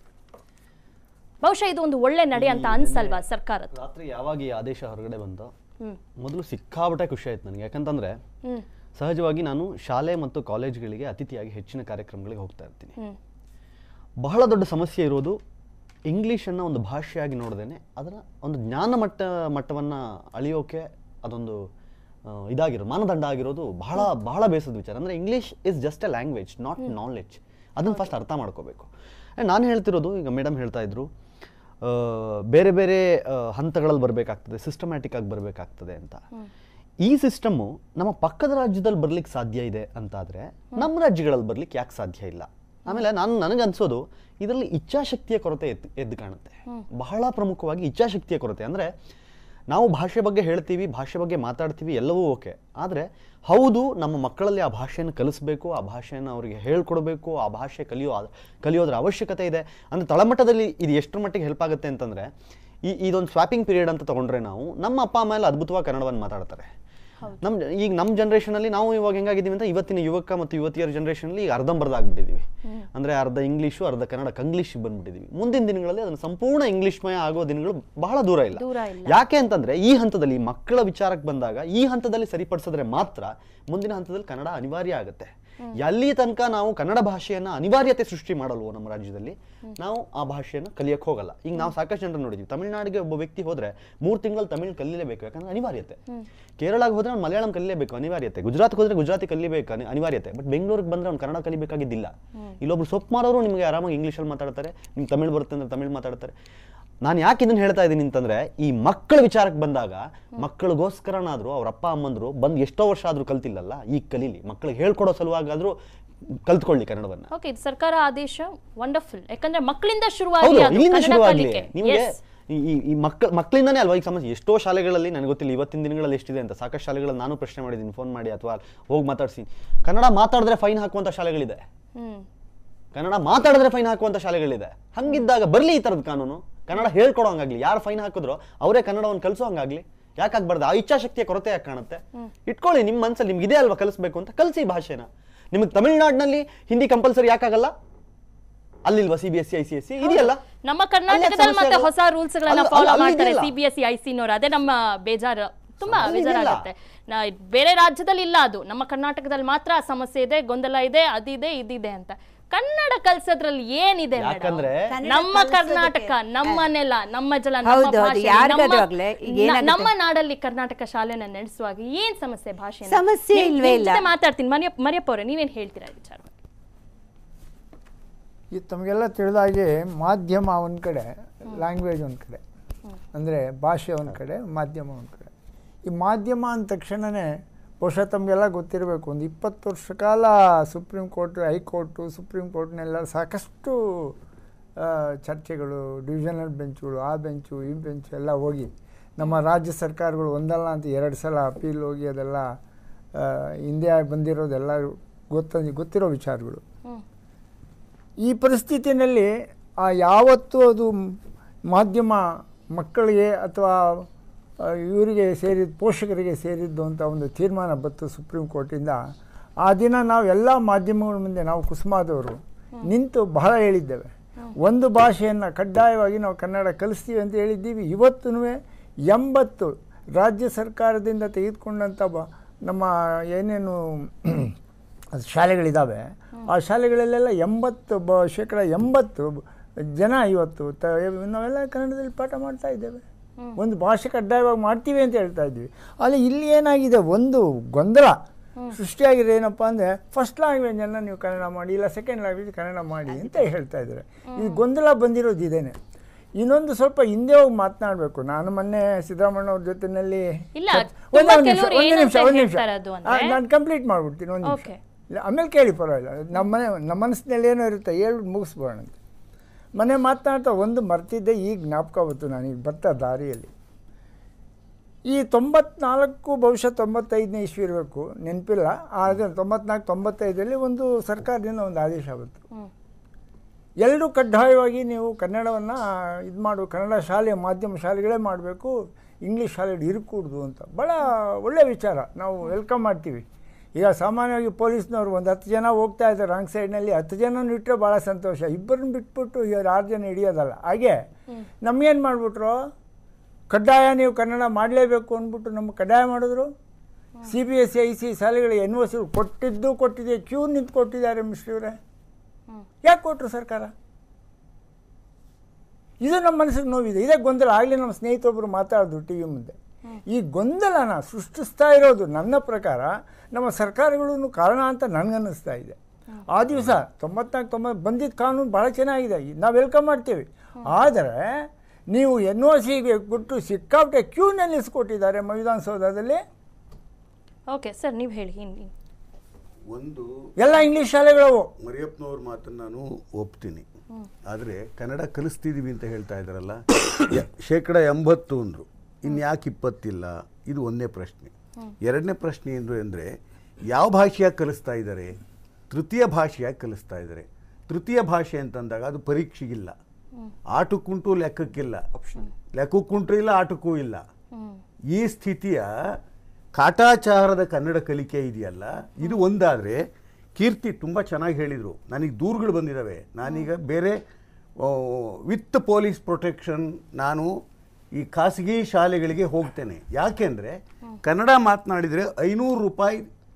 [SPEAKER 1] ಬಹುಶಃ ಇದು ಒಂದು ಒಳ್ಳೆ ನಡೆ ಅಂತ ಅನ್ಸಲ್ವಾ ಸರ್ಕಾರದ
[SPEAKER 5] ರಾತ್ರಿ ಯಾವಾಗ ಈ ಆದೇಶ ಹೊರಗಡೆ ಬಂತೋ ಮೊದಲು ಸಿಕ್ಕಾಬಟ್ಟೆ ಖುಷಿ ಆಯ್ತು ನನಗೆ ಯಾಕಂತಂದ್ರೆ ಸಹಜವಾಗಿ ನಾನು ಶಾಲೆ ಮತ್ತು ಕಾಲೇಜ್ಗಳಿಗೆ ಅತಿಥಿಯಾಗಿ ಹೆಚ್ಚಿನ ಕಾರ್ಯಕ್ರಮಗಳಿಗೆ ಹೋಗ್ತಾ ಇರ್ತೀನಿ ಬಹಳ ದೊಡ್ಡ ಸಮಸ್ಯೆ ಇರೋದು ಇಂಗ್ಲೀಷನ್ನು ಒಂದು ಭಾಷೆಯಾಗಿ ನೋಡ್ದೇನೆ ಅದರ ಒಂದು ಜ್ಞಾನ ಮಟ್ಟ ಮಟ್ಟವನ್ನು ಅಳಿಯೋಕೆ ಅದೊಂದು ಆ, ಇದಾಗಿರೋದು ಮಾನದಂಡ ಆಗಿರೋದು ಬಹಳ ಬಹಳ ಬೇಸದ ವಿಚಾರ ಅಂದರೆ English is just a language not knowledge ಅದನ್ನು ಫಸ್ಟ್ ಅರ್ಥ ಮಾಡ್ಕೋಬೇಕು ಆ್ಯಂಡ್ ನಾನು ಹೇಳ್ತಿರೋದು ಈಗ ಮೇಡಮ್ ಹೇಳ್ತಾ ಇದ್ರು ಆ, ಬೇರೆ ಬೇರೆ ಆ, ಹಂತಗಳಲ್ಲಿ ಬರಬೇಕಾಗ್ತದೆ ಸಿಸ್ಟಮ್ಯಾಟಿಕ್ ಆಗಿ ಬರಬೇಕಾಗ್ತದೆ ಅಂತ ಈ ಸಿಸ್ಟಮ್ಮು ನಮ್ಮ ಪಕ್ಕದ ರಾಜ್ಯದಲ್ಲಿ ಬರ್ಲಿಕ್ಕೆ ಸಾಧ್ಯ ಇದೆ ಅಂತಾದರೆ ನಮ್ಮ ರಾಜ್ಯಗಳಲ್ಲಿ ಬರ್ಲಿಕ್ಕೆ ಯಾಕೆ ಸಾಧ್ಯ ಇಲ್ಲ ಆಮೇಲೆ ನಾನು ನನಗನ್ಸೋದು ಇದರಲ್ಲಿ ಇಚ್ಛಾಶಕ್ತಿಯ ಕೊರತೆ ಎದ್ದು ಎದ್ದು ಕಾಣುತ್ತೆ ಬಹಳ ಪ್ರಮುಖವಾಗಿ ಇಚ್ಛಾಶಕ್ತಿಯ ಕೊರತೆ ಅಂದರೆ ನಾವು ಭಾಷೆ ಬಗ್ಗೆ ಹೇಳ್ತೀವಿ ಭಾಷೆ ಬಗ್ಗೆ ಮಾತಾಡ್ತೀವಿ ಎಲ್ಲವೂ ಓಕೆ ಆದರೆ ಹೌದು ನಮ್ಮ ಮಕ್ಕಳಲ್ಲಿ ಆ ಭಾಷೆಯನ್ನು ಕಲಿಸ್ಬೇಕು ಆ ಭಾಷೆಯನ್ನು ಅವರಿಗೆ ಹೇಳ್ಕೊಡ್ಬೇಕು ಆ ಭಾಷೆ ಕಲಿಯೋ ಕಲಿಯೋದ್ರ ಅವಶ್ಯಕತೆ ಇದೆ ಅಂದರೆ ತಳಮಟ್ಟದಲ್ಲಿ ಇದು ಎಷ್ಟರ ಮಟ್ಟಿಗೆ ಹೆಲ್ಪ್ ಆಗುತ್ತೆ ಅಂತಂದರೆ ಈ ಇದೊಂದು ಸ್ವಾಪಿಂಗ್ ಪೀರಿಯಡ್ ಅಂತ ತಗೊಂಡ್ರೆ ನಾವು ನಮ್ಮ ಅಪ್ಪ ಅಮ್ಮ ಎಲ್ಲ ಅದ್ಭುತವಾಗಿ ಕನ್ನಡವನ್ನು ಮಾತಾಡ್ತಾರೆ ನಮ್ಮ ಈಗ ನಮ್ಮ ಜನ್ರೇಷನಲ್ಲಿ ನಾವು ಇವಾಗ ಹೆಂಗಾಗಿದ್ದೀವಿ ಅಂತ ಇವತ್ತಿನ ಯುವಕ ಮತ್ತು ಯುವತಿಯರ ಜನ್ರೇಷನಲ್ಲಿ ಈಗ ಅರ್ಧಂಬರ್ಧ ಆಗ್ಬಿಟ್ಟಿದ್ದೀವಿ ಅಂದರೆ ಅರ್ಧ ಇಂಗ್ಲೀಷು ಅರ್ಧ ಕನ್ನಡ ಕಂಗ್ಲೀಷ್ ಬಂದ್ಬಿಟ್ಟಿದ್ದೀವಿ ಮುಂದಿನ ದಿನಗಳಲ್ಲಿ ಅದನ್ನು ಸಂಪೂರ್ಣ ಇಂಗ್ಲೀಷ್ಮಯ ಆಗೋ ದಿನಗಳು ಬಹಳ ದೂರ ಇಲ್ಲ
[SPEAKER 1] ದೂರ ಇಲ್ಲ.
[SPEAKER 5] ಯಾಕೆ ಅಂತಂದ್ರೆ ಈ ಹಂತದಲ್ಲಿ ಮಕ್ಕಳ ವಿಚಾರಕ್ಕೆ ಬಂದಾಗ ಈ ಹಂತದಲ್ಲಿ ಸರಿಪಡಿಸಿದ್ರೆ ಮಾತ್ರ ಮುಂದಿನ ಹಂತದಲ್ಲಿ ಕನ್ನಡ ಅನಿವಾರ್ಯ ಆಗುತ್ತೆ ಎಲ್ಲಿ ತನಕ ನಾವು ಕನ್ನಡ ಭಾಷೆಯನ್ನ ಅನಿವಾರ್ಯತೆ ಸೃಷ್ಟಿ ಮಾಡಲ್ವೋ ನಮ್ಮ ರಾಜ್ಯದಲ್ಲಿ ನಾವು ಆ ಭಾಷೆಯನ್ನ ಕಲಿಯಕ್ಕೆ ಹೋಗಲ್ಲ ಈಗ ನಾವು ಸಾಕಷ್ಟು ಜನರು ನೋಡಿದ್ವಿ ತಮಿಳ್ನಾಡಿಗೆ ಒಬ್ಬ ವ್ಯಕ್ತಿ ಹೋದ್ರೆ ಮೂರ್ ತಿಂಗಳು ತಮಿಳ್ ಕಲಿಲೇಬೇಕು ಯಾಕಂದ್ರೆ ಅನಿವಾರ್ಯತೆ ಕೇರಳಕ್ಕೆ ಹೋದ್ರೆ ಅವ್ನು ಮಲಯಾಳಂ ಕಲಿಲೇಬೇಕು ಅನಿವಾರ್ಯತೆ ಗುಜರಾತ್ಗೆ ಹೋದ್ರೆ ಗುಜರಾತಿ ಕಲಿಬೇಕು ಅನಿ- ಅನಿವಾರ್ಯತೆ ಬಟ್ ಬೆಂಗಳೂರಿಗೆ ಬಂದ್ರೆ ಅವ್ನು ಕನ್ನಡ ಕಲಿಬೇಕಾಗಿದ್ದಿಲ್ಲ ಇಲ್ಲೊಬ್ರು ಸೊಪ್ಪು ಮಾರೋರು ನಿಮಗೆ ಆರಾಮಾಗಿ ಇಂಗ್ಲೀಷಲ್ಲಿ ಮಾತಾಡ್ತಾರೆ ನಿಮ್ಗೆ ತಮಿಳ್ ಬರುತ್ತೆ ಅಂದ್ರೆ ತಮಿಳ್ ಮಾತಾಡ್ತಾರೆ ನಾನು ಯಾಕೆ ಇದನ್ನ ಹೇಳ್ತಾ ಇದ್ದೀನಿ ಅಂತಂದ್ರೆ ಈ ಮಕ್ಕಳ ವಿಚಾರಕ್ಕೆ ಬಂದಾಗ ಮಕ್ಕಳಿಗೋಸ್ಕರನಾದ್ರೂ ಅವ್ರ ಅಪ್ಪ ಅಮ್ಮಂದ್ರು ಬಂದು ಎಷ್ಟೋ ವರ್ಷ ಆದ್ರೂ ಕಲ್ತಿಲ್ಲಲ್ಲ ಈಗ ಕಲೀಲಿ ಮಕ್ಕಳಿಗೆ ಹೇಳ್ಕೊಡೋ ಸಲುವಾಗಾದ್ರೂ ಕಲ್ತ್ಕೊಳ್ಳಿ ಕನ್ನಡವನ್ನ
[SPEAKER 1] ಓಕೆ ಇದು ಸರ್ಕಾರ ಆದೇಶ ವಂಡರ್ಫುಲ್ ಯಾಕಂದ್ರೆ ಮಕ್ಕಳಿಂದ ಶುರುವಾಗಿ
[SPEAKER 5] ಹೌದು
[SPEAKER 1] ಅದು
[SPEAKER 5] ಇಲ್ಲಿಂದ
[SPEAKER 1] ಕನ್ನಡ
[SPEAKER 5] ಶುರುವಾಗ್ಲಿ
[SPEAKER 1] ಕಲಿಕೆ.
[SPEAKER 5] ನಿಮಗೆ
[SPEAKER 1] Yes.
[SPEAKER 5] ಈ ಈ- ಈ ಮಕ್ಕಳ ಮಕ್ಕಳಿಂದಾನೇ ಅಲ್ವಾ ಈಗ ಸಮಸ್ಯೆ ಎಷ್ಟೋ ಶಾಲೆಗಳಲ್ಲಿ ನನಗೆ ಗೊತ್ತಿಲ್ಲ ಇವತ್ತಿನ ದಿನಗಳಲ್ಲಿ ಎಷ್ಟಿದೆ ಅಂತ ಸಾಕಷ್ಟು ಶಾಲೆಗಳಲ್ಲಿ ನಾನು ಪ್ರಶ್ನೆ ಮಾಡಿದ್ದೀನಿ ಫೋನ್ ಮಾಡಿ ಅಥವಾ ಹೋಗಿ ಮಾತಾಡಿಸಿ ಕನ್ನಡ ಮಾತಾಡಿದ್ರೆ ಫೈನ್ ಹಾಕುವಂತ ಶಾಲೆಗಳಿದೆ
[SPEAKER 1] ಹ್ಮ್
[SPEAKER 5] ಕನ್ನಡ ಮಾತಾಡಿದ್ರೆ ಫೈನ್ ಹಾಕುವಂತ ಶಾಲೆಗಳಿದೆ ಹಂಗಿದ್ದಾಗ ಬರ್ಲಿ ಈ ತರದ ಕಾನೂನು ಕನ್ನಡ ಹೇಳ್ಕೊಡೋ ಹಂಗಾಗ್ಲಿ ಯಾರು ಫೈನ್ ಹಾಕಿದ್ರು ಅವರೇ ಕನ್ನಡವನ್ನು ಕಲಿಸೋ ಹಂಗಾಗ್ಲಿ ಯಾಕೆ ಆಗ್ಬಾರ್ದು ಆ ಇಚ್ಛಾಶಕ್ತಿಯ ಕೊರತೆ ಯಾಕೆ ಕಾಣುತ್ತೆ ಇಟ್ಕೊಳ್ಳಿ ನಿಮ್ಮ ಮನಸ್ಸಲ್ಲಿ ನಿಮ್ಗೆ ಇದೆ ಅಲ್ವಾ ಕಲಿಸ್ಬೇಕು ಅಂತ ಕಲಿಸಿ ಭಾಷೆನ ನಿಮಗೆ ತಮಿಳ್ನಾಡಿನಲ್ಲಿ ಹಿಂದಿ ಕಂಪಲ್ಸರಿ ಯಾಕಾಗಲ್ಲ ಅಲ್ಲಿಲ್ವಾ C B S C I C S C ಇದೆಯಲ್ಲ
[SPEAKER 1] ನಮ್ಮ
[SPEAKER 5] ಅಲ್ಲಿ ಯಾಕ್
[SPEAKER 1] ಕರ್ನಾಟಕದಲ್ಲಿ
[SPEAKER 5] ಸಮಸ್ಯೆ
[SPEAKER 1] ಮತ್ತೆ
[SPEAKER 5] ಆಗಲ್ಲ?
[SPEAKER 1] ಹೊಸ ರೂಲ್ಸ್ ಗಳನ್ನ
[SPEAKER 5] ಅಲ್ಲ-
[SPEAKER 1] ಫಾಲೋ
[SPEAKER 5] ಅಲ್ಲಿ
[SPEAKER 1] ಮಾಡ್ತಾರೆ
[SPEAKER 5] ಇದೆಯಲ್ಲ.
[SPEAKER 1] C B S C I ಸಿನೋರು ಅದೇ ನಮ್ಮ ಬೇಜಾರು ತುಂಬಾ
[SPEAKER 5] ಅಲ್ಲಿ ಇದೆಯಲ್ಲ.
[SPEAKER 1] ಬೇಜಾರಾಗುತ್ತೆ ನಾ- ಬೇರೆ ರಾಜ್ಯದಲ್ಲಿ ಇಲ್ಲ ಅದು ನಮ್ಮ ಕರ್ನಾಟಕದಲ್ಲಿ ಮಾತ್ರ ಆ ಸಮಸ್ಯೆ ಇದೆ ಗೊಂದಲ ಇದೆ ಅದಿದೆ ಇದಿದೆ ಅಂತ ಕನ್ನಡ ಕಲ್ಸೋದ್ರಲ್ಲಿ ಏನಿದೆ madam?
[SPEAKER 5] ಯಾಕಂದ್ರೆ
[SPEAKER 1] ನಮ್ಮ ಕರ್ನಾಟಕ ನಮ್ಮ ನೆಲ ನಮ್ಮ ಜಲ ನಮ್ಮ
[SPEAKER 4] ಹೌದು, ಹೌದು.
[SPEAKER 1] ಭಾಷೆ
[SPEAKER 4] ಯಾರಿಗಾದ್ರೂ
[SPEAKER 1] ನಮ್ಮ-
[SPEAKER 4] ಆಗ್ಲಿ, ಈಗ
[SPEAKER 1] ನ-
[SPEAKER 4] ಏನಾಗುತ್ತೆ?
[SPEAKER 1] ನಮ್ಮ ನಾಡಲ್ಲಿ ಕರ್ನಾಟಕ ಶಾಲೆನ ನಡೆಸುವಾಗ ಏನ್ ಸಮಸ್ಯೆ ಭಾಷೆ
[SPEAKER 4] ಸಮಸ್ಯೆ ಇಲ್ವೇ ಇಲ್ಲ.
[SPEAKER 1] ಮಾತಾಡ್ತೀನಿ ಮರಿಯಪ್ಪ ಮರಿಯಪ್ಪ ಅವರೇ ನೀವೇನ್ ಹೇಳ್ತೀರಾ ಈ ವಿಚಾರ
[SPEAKER 6] ಈ ತಮಗೆಲ್ಲ ತಿಳಿದಾಗೆ ಮಾಧ್ಯಮ ಒಂದು ಕಡೆ ಲ್ಯಾಂಗ್ವೇಜ್ ಒಂದು ಕಡೆ ಅಂದರೆ ಭಾಷೆ ಒಂದು ಕಡೆ ಮಾಧ್ಯಮ ಒಂದು ಕಡೆ ಈ ಮಾಧ್ಯಮ ಅಂದ ತಕ್ಷಣವೇ ಬಹುಶಃ ತಮಗೆಲ್ಲ ಗೊತ್ತಿರಬೇಕು ಒಂದು ಇಪ್ಪತ್ತು ವರ್ಷ ಕಾಲ ಸುಪ್ರೀಂ ಕೋರ್ಟ್ ಹೈಕೋರ್ಟು ಸುಪ್ರೀಂ ಕೋರ್ಟ್ನೆಲ್ಲ ಸಾಕಷ್ಟು ಆ, ಚರ್ಚೆಗಳು ಡಿವಿಷನಲ್ ಬೆಂಚುಗಳು ಆ ಬೆಂಚು ಈ ಬೆಂಚು ಎಲ್ಲ ಹೋಗಿ ನಮ್ಮ ರಾಜ್ಯ ಸರ್ಕಾರಗಳು ಒಂದಲ್ಲ ಅಂತ ಎರಡು ಸಲ ಅಪೀಲ್ ಹೋಗಿ ಅದೆಲ್ಲ ಆ, ಹಿಂದೆ ಬಂದಿರೋದೆಲ್ಲ ಗೊತ್ತ ಗೊತ್ತಿರೋ ವಿಚಾರಗಳು ಈ ಪರಿಸ್ಥಿತಿನಲ್ಲಿ ಆ ಯಾವತ್ತೂ ಅದು ಮ್- ಮಾಧ್ಯಮ ಮಕ್ಕಳಿಗೆ ಅಥವಾ ಆ, ಇವರಿಗೆ ಸೇರಿದ ಪೋಷಕರಿಗೆ ಸೇರಿದ್ದು ಅಂತ ಒಂದು ತೀರ್ಮಾನ ಬಂತು ಸುಪ್ರೀಂ ಕೋರ್ಟಿಂದ ಆ ದಿನ ನಾವು ಎಲ್ಲ ಮಾಧ್ಯಮಗಳ ಮುಂದೆ ನಾವು ಕುಸುಮಾದವರು ನಿಂತು ಬಹಳ ಹೇಳಿದ್ದೇವೆ ಒಂದು ಭಾಷೆಯನ್ನು ಕಡ್ಡಾಯವಾಗಿ ನಾವು ಕನ್ನಡ ಕಲಿಸ್ತೀವಿ ಅಂತ ಹೇಳಿದ್ದೀವಿ ಇವತ್ತೂ ಎಂಬತ್ತು ರಾಜ್ಯ ಸರ್ಕಾರದಿಂದ ತೆಗೆದುಕೊಂಡಂಥ ಬ ನಮ್ಮ ಏನೇನು ಅದು ಶಾಲೆಗಳಿದ್ದಾವೆ ಆ ಶಾಲೆಗಳಲ್ಲೆಲ್ಲ ಎಂಬತ್ತು ಬ ಶೇಕಡ ಎಂಬತ್ತು ಜನ ಇವತ್ತು ತ ನಾವೆಲ್ಲ ಕನ್ನಡದಲ್ಲಿ ಪಾಠ ಮಾಡ್ತಾ ಇದ್ದೇವೆ ಒಂದು ಭಾಷೆ ಕಡ್ಡಾಯವಾಗಿ ಮಾಡ್ತೀವಿ ಅಂತ ಹೇಳ್ತಾ ಇದ್ವಿ ಅಲ್ಲಿ ಇಲ್ಲಿ ಏನಾಗಿದೆ ಒಂದು ಗೊಂದಲ ಸೃಷ್ಟಿಯಾಗಿದೆ ಏನಪ್ಪ ಅಂದರೆ ಫಸ್ಟ್ ಲ್ಯಾಂಗ್ವೇಜನ್ನು ನೀವು ಕನ್ನಡ ಮಾಡಿ ಇಲ್ಲ ಸೆಕೆಂಡ್ ಲ್ಯಾಂಗ್ವೇಜ್ ಕನ್ನಡ ಮಾಡಿ ಅಂತ ಹೇಳ್ತಾ ಇದ್ದಾರೆ ಈ ಗೊಂದಲ ಬಂದಿರೋದು ಇದೇನೆ ಇನ್ನೊಂದು ಸ್ವಲ್ಪ ಹಿಂದೆ ಹೋಗಿ ಮಾತನಾಡಬೇಕು ನಾನು ಮೊನ್ನೆ ಸಿದ್ದರಾಮಣ್ಣ ಅವ್ರ ಜೊತೆನಲ್ಲಿ
[SPEAKER 1] ಇಲ್ಲ,
[SPEAKER 6] ಒಂದೇ
[SPEAKER 1] ತುಂಬಾ
[SPEAKER 6] ಒಂದು ನಿಮಿಷ
[SPEAKER 1] ಕೆಲವ್ರು
[SPEAKER 6] ಒಂದು ನಿಮಿಷ
[SPEAKER 1] ಏನಂತ
[SPEAKER 6] ಒಂದು ನಿಮಿಷ
[SPEAKER 1] ಹೇಳ್ತಾರೆ ಅದು ಅಂದ್ರೆ-
[SPEAKER 6] ನಾನು ಕಂಪ್ಲೀಟ್ ಮಾಡ್ಬಿಡ್ತೀನಿ ಒಂದು ನಿಮಿಷ
[SPEAKER 1] Okay.
[SPEAKER 6] ಇಲ್ಲ ಆಮೇಲೆ ಕೇಳಿ ಪರವಾಗಿಲ್ಲ ನಮ್ಮ ಮನೆ ನಮ್ಮ ಮನಸ್ಸಿನಲ್ಲಿ ಏನೋ ಇರುತ್ತೆ ಹೇಳ್ಬಿಟ್ಟು ಮುಗಿಸ್ಬೋಣ ಅಂತ ಮನೆ ಮಾತನಾಡ್ತಾ ಒಂದು ಮರ್ತಿದ್ದೆ ಈಗ ಜ್ಞಾಪಕ ಬಂತು ನನಗೆ ಬರ್ತಾ ದಾರಿಯಲ್ಲಿ ಈ ತೊಂಬತ್ನಾಲ್ಕು ಬಹುಶಃ ತೊಂಬತ್ತೈದನೇ ಇಸ್ವಿ ಇರಬೇಕು ನೆನಪಿಲ್ಲ ಆದರೆ ತೊಂಬತ್ನಾಲ್ಕು ತೊಂಬತ್ತೈದರಲ್ಲಿ ಒಂದು ಸರ್ಕಾರದಿಂದ ಒಂದು ಆದೇಶ ಬಂತು ಎಲ್ಲರೂ ಕಡ್ಡಾಯವಾಗಿ ನೀವು ಕನ್ನಡವನ್ನು ಇದು ಮಾಡು ಕನ್ನಡ ಶಾಲೆ ಮಾಧ್ಯಮ ಶಾಲೆಗಳೇ ಮಾಡಬೇಕು ಇಂಗ್ಲೀಷ್ ಶಾಲೆ ಇರಕೂಡ್ದು ಅಂತ ಭಾಳ ಒಳ್ಳೆಯ ವಿಚಾರ ನಾವು ವೆಲ್ಕಮ್ ಮಾಡ್ತೀವಿ ಈಗ ಸಾಮಾನ್ಯವಾಗಿ ಪೊಲೀಸ್ನವ್ರು ಒಂದು ಹತ್ತು ಜನ ಹೋಗ್ತಾ ಇದ್ದಾರೆ ರಾಂಗ್ ಸೈಡ್ನಲ್ಲಿ ಹತ್ತು ಜನ ಇಟ್ಟರೆ ಭಾಳ ಸಂತೋಷ ಇಬ್ಬರನ್ನ ಬಿಟ್ಬಿಟ್ಟು ಇವ್ರು ಆರು ಜನ ಹಿಡಿಯೋದಲ್ಲ ಹಾಗೆ ನಮಗೇನು ಮಾಡಿಬಿಟ್ರು ಕಡ್ಡಾಯ ನೀವು ಕನ್ನಡ ಮಾಡಲೇಬೇಕು ಅಂದ್ಬಿಟ್ಟು ನಮ್ಗೆ ಕಡ್ಡಾಯ ಮಾಡಿದ್ರು C B S C I C ಶಾಲೆಗಳು ಎನ್ ಒ ಸಿ ಕೊಟ್ಟಿದ್ದು ಕೊಟ್ಟಿದೆ ಕ್ಯೂ ನಿಂತು ಕೊಟ್ಟಿದ್ದಾರೆ ಮಿಸ್ಟರ್ ಇವರೇ ಯಾಕೆ ಕೊಟ್ಟರು ಸರ್ಕಾರ ಇದು ನಮ್ಮ ಮನಸ್ಸಿಗೆ ನೋವಿದೆ ಇದೇ ಗೊಂದಲ ಆಗಲಿ ನಮ್ಮ ಸ್ನೇಹಿತೊಬ್ಬರು ಮಾತಾಡಿದ್ರು ಟಿ ವಿ ಮುಂದೆ ಈ ಗೊಂದಲನ ಸೃಷ್ಟಿಸ್ತಾ ಇರೋದು ನನ್ನ ಪ್ರಕಾರ ನಮ್ಮ ಸರ್ಕಾರಗಳು ಕಾರಣ ಅಂತ ನನಗನ್ನಿಸ್ತಾ ಇದೆ ಆ ದಿವಸ ತೊಂಬತ್ನಾಲ್ಕು ತೊಂಬತ್ತು ಬಂದಿದ್ದ ಕಾನೂನು ಭಾಳ ಚೆನ್ನಾಗಿದೆ ನಾವು ವೆಲ್ಕಮ್ ಮಾಡ್ತೀವಿ ಆದರೆ ನೀವು ಎನ್ ಒ ಸಿಗೆ ಬಿಟ್ಟು ಸಿಕ್ಕಾಪಟ್ಟೆ ಕ್ಯೂ ನಿಲ್ಲಿಸ್ಕೊಟ್ಟಿದ್ದಾರೆ ಮ- ವಿಧಾನಸೌಧದಲ್ಲಿ
[SPEAKER 1] ಓಕೆ ಸರ್ ನೀವು ಹೇಳಿ ಇನ್- ಇನ್-
[SPEAKER 3] ಒಂದು
[SPEAKER 6] ಎಲ್ಲ ಇಂಗ್ಲೀಷ್ ಶಾಲೆಗಳವು
[SPEAKER 3] ಮರಿಯಪ್ಪನವ್ರ ಮಾತನ್ನು ನಾನು ಒಪ್ತೀನಿ ಆದರೆ ಕನ್ನಡ ಕಲಿಸ್ತಿದ್ದೀವಿ ಅಂತ ಹೇಳ್ತಾ ಇದ್ದಾರಲ್ಲ ಯ- ಶೇಕಡ ಎಂಬತ್ತು ಅಂದರು ಇನ್ಯಾಕೆ ಇಪ್ಪತ್ತಿಲ್ಲ ಇದು ಒಂದನೇ ಪ್ರಶ್ನೆ ಎರಡನೇ ಪ್ರಶ್ನೆ ಏನು ಅಂದರೆ ಯಾವ ಭಾಷೆಯಾಗಿ ಕಲಿಸ್ತಾ ಇದ್ದಾರೆ ತೃತೀಯ ಭಾಷೆಯಾಗಿ ಕಲಿಸ್ತಾ ಇದ್ದಾರೆ ತೃತೀಯ ಭಾಷೆ ಅಂತಂದಾಗ ಅದು ಪರೀಕ್ಷೆಗಿಲ್ಲ ಆಟಕ್ಕುಂಟು ಲೆಕ್ಕಕ್ಕಿಲ್ಲ ಲೆಕ್ಕಕ್ಕುಂಟು ಇಲ್ಲ ಆಟಕ್ಕೂ ಇಲ್ಲ ಈ ಸ್ಥಿತಿಯ ಕಾಟಾಚಾರದ ಕನ್ನಡ ಕಲಿಕೆ ಇದೆಯಲ್ಲ ಇದು ಒಂದಾದರೆ ಕೀರ್ತಿ ತುಂಬ ಚೆನ್ನಾಗಿ ಹೇಳಿದರು ನನಗೆ ದೂರುಗಳು ಬಂದಿದ್ದಾವೆ ನಾನೀಗ ಬೇರೆ ವಿತ್ ಪೊಲೀಸ್ ಪ್ರೊಟೆಕ್ಷನ್ ನಾನು ಈ ಖಾಸಗಿ ಶಾಲೆಗಳಿಗೆ ಹೋಗ್ತೇನೆ ಯಾಕೆಂದರೆ ಕನ್ನಡ ಮಾತನಾಡಿದರೆ ಐನೂರು ರೂಪಾಯಿ